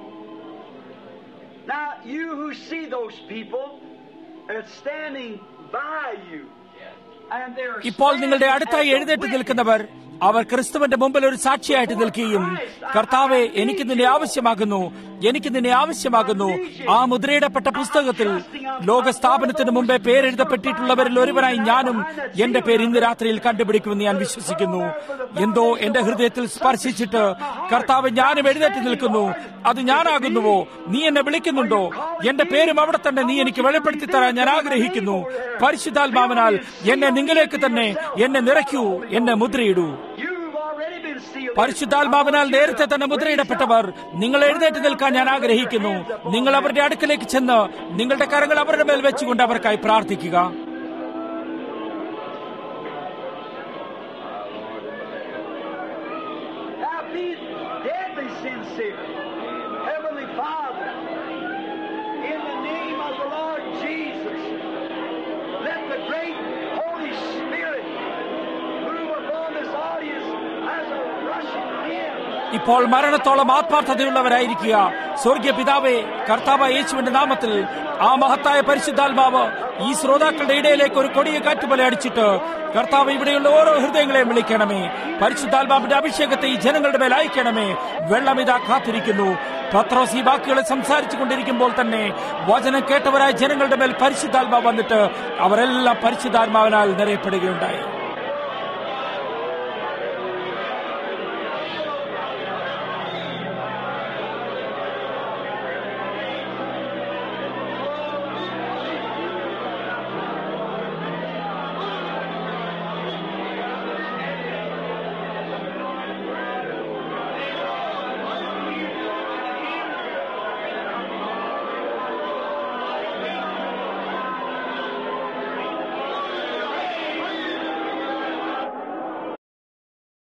Now, you who see those people that's standing by you, and they're ഇപ്പോൾ നിങ്ങളുടെ standing അടുത്തായി as a എഴുന്നേറ്റ് witness. നിൽക്കുന്നവർ അവർ ക്രിസ്തുവിന്റെ മുമ്പിൽ ഒരു സാക്ഷിയായിട്ട് നിൽക്കുകയും കർത്താവെ എനിക്ക് നിന്നെ ആവശ്യമാകുന്നു എനിക്ക് നിന്നെ ആവശ്യമാകുന്നു ആ മുദ്രയിടപ്പെട്ട പുസ്തകത്തിൽ ലോക സ്ഥാപനത്തിന് മുമ്പേ പേരെഴുതപ്പെട്ടിട്ടുള്ളവരിൽ ഒരുവനായി ഞാനും എന്റെ പേര് ഇന്ന് രാത്രിയിൽ കണ്ടുപിടിക്കുമെന്ന് ഞാൻ വിശ്വസിക്കുന്നു എന്തോ എന്റെ ഹൃദയത്തിൽ സ്പർശിച്ചിട്ട് കർത്താവ് ഞാനും എഴുന്നേറ്റ് നിൽക്കുന്നു അത് ഞാനാകുന്നുവോ നീ എന്നെ വിളിക്കുന്നുണ്ടോ എന്റെ പേരും അവിടെ തന്നെ നീ എനിക്ക് വെളിപ്പെടുത്തി തരാൻ ഞാൻ ആഗ്രഹിക്കുന്നു പരിശുദ്ധാത്മാവിനാൽ എന്നെ നിങ്ങളിലേക്ക് തന്നെ എന്നെ നിറയ്ക്കൂ എന്നെ മുദ്രയിടൂ You've already been sealed പരിശുദ്ധാത്മാവിനാൽ നേരത്തെ തന്നെ മുദ്രയിടപ്പെട്ടവർ നിങ്ങൾ എഴുന്നേറ്റ് നിൽക്കാൻ ഞാൻ ആഗ്രഹിക്കുന്നു നിങ്ങൾ അവരുടെ അടുക്കലേക്ക് ചെന്ന് നിങ്ങളുടെ കരങ്ങൾ അവരുടെ മേൽ വെച്ചുകൊണ്ട് അവർക്കായി പ്രാർത്ഥിക്കുക Now be deadly sincere. Heavenly Father, in the name of the Lord Jesus, let the great Holy Spirit move upon this audience as a rushing wind. ഇപ്പോൾ മരണത്തോളം ആത്മാർത്ഥതയുള്ളവരായിരിക്കുക സ്വർഗീയ പിതാവേ കർത്താവ് യേശുവിന്റെ നാമത്തിൽ ആ മഹത്തായ പരിശുദ്ധാത്മാവ് ഈ ശ്രോതാക്കളുടെ ഇടയിലേക്ക് ഒരു കൊടിയ കാറ്റ് പോലെ അടിച്ചിട്ട് കർത്താവ് ഇവിടെയുള്ള ഓരോ ഹൃദയങ്ങളെയും വിളിക്കണമേ പരിശുദ്ധാത്മാവിന്റെ അഭിഷേകത്തെ ഈ ജനങ്ങളുടെ മേൽ അയക്കണമേ വെള്ളമിതാ കാത്തിരിക്കുന്നു പത്രോസ് ഈ വാക്കുകളെ സംസാരിച്ചു കൊണ്ടിരിക്കുമ്പോൾ തന്നെ വചനം കേട്ടവരായ ജനങ്ങളുടെ മേൽ പരിശുദ്ധാത്മാവ് വന്നിട്ട് അവരെല്ലാം പരിശുദ്ധാത്മാവിനാൽ നിറയപ്പെടുകയുണ്ടായി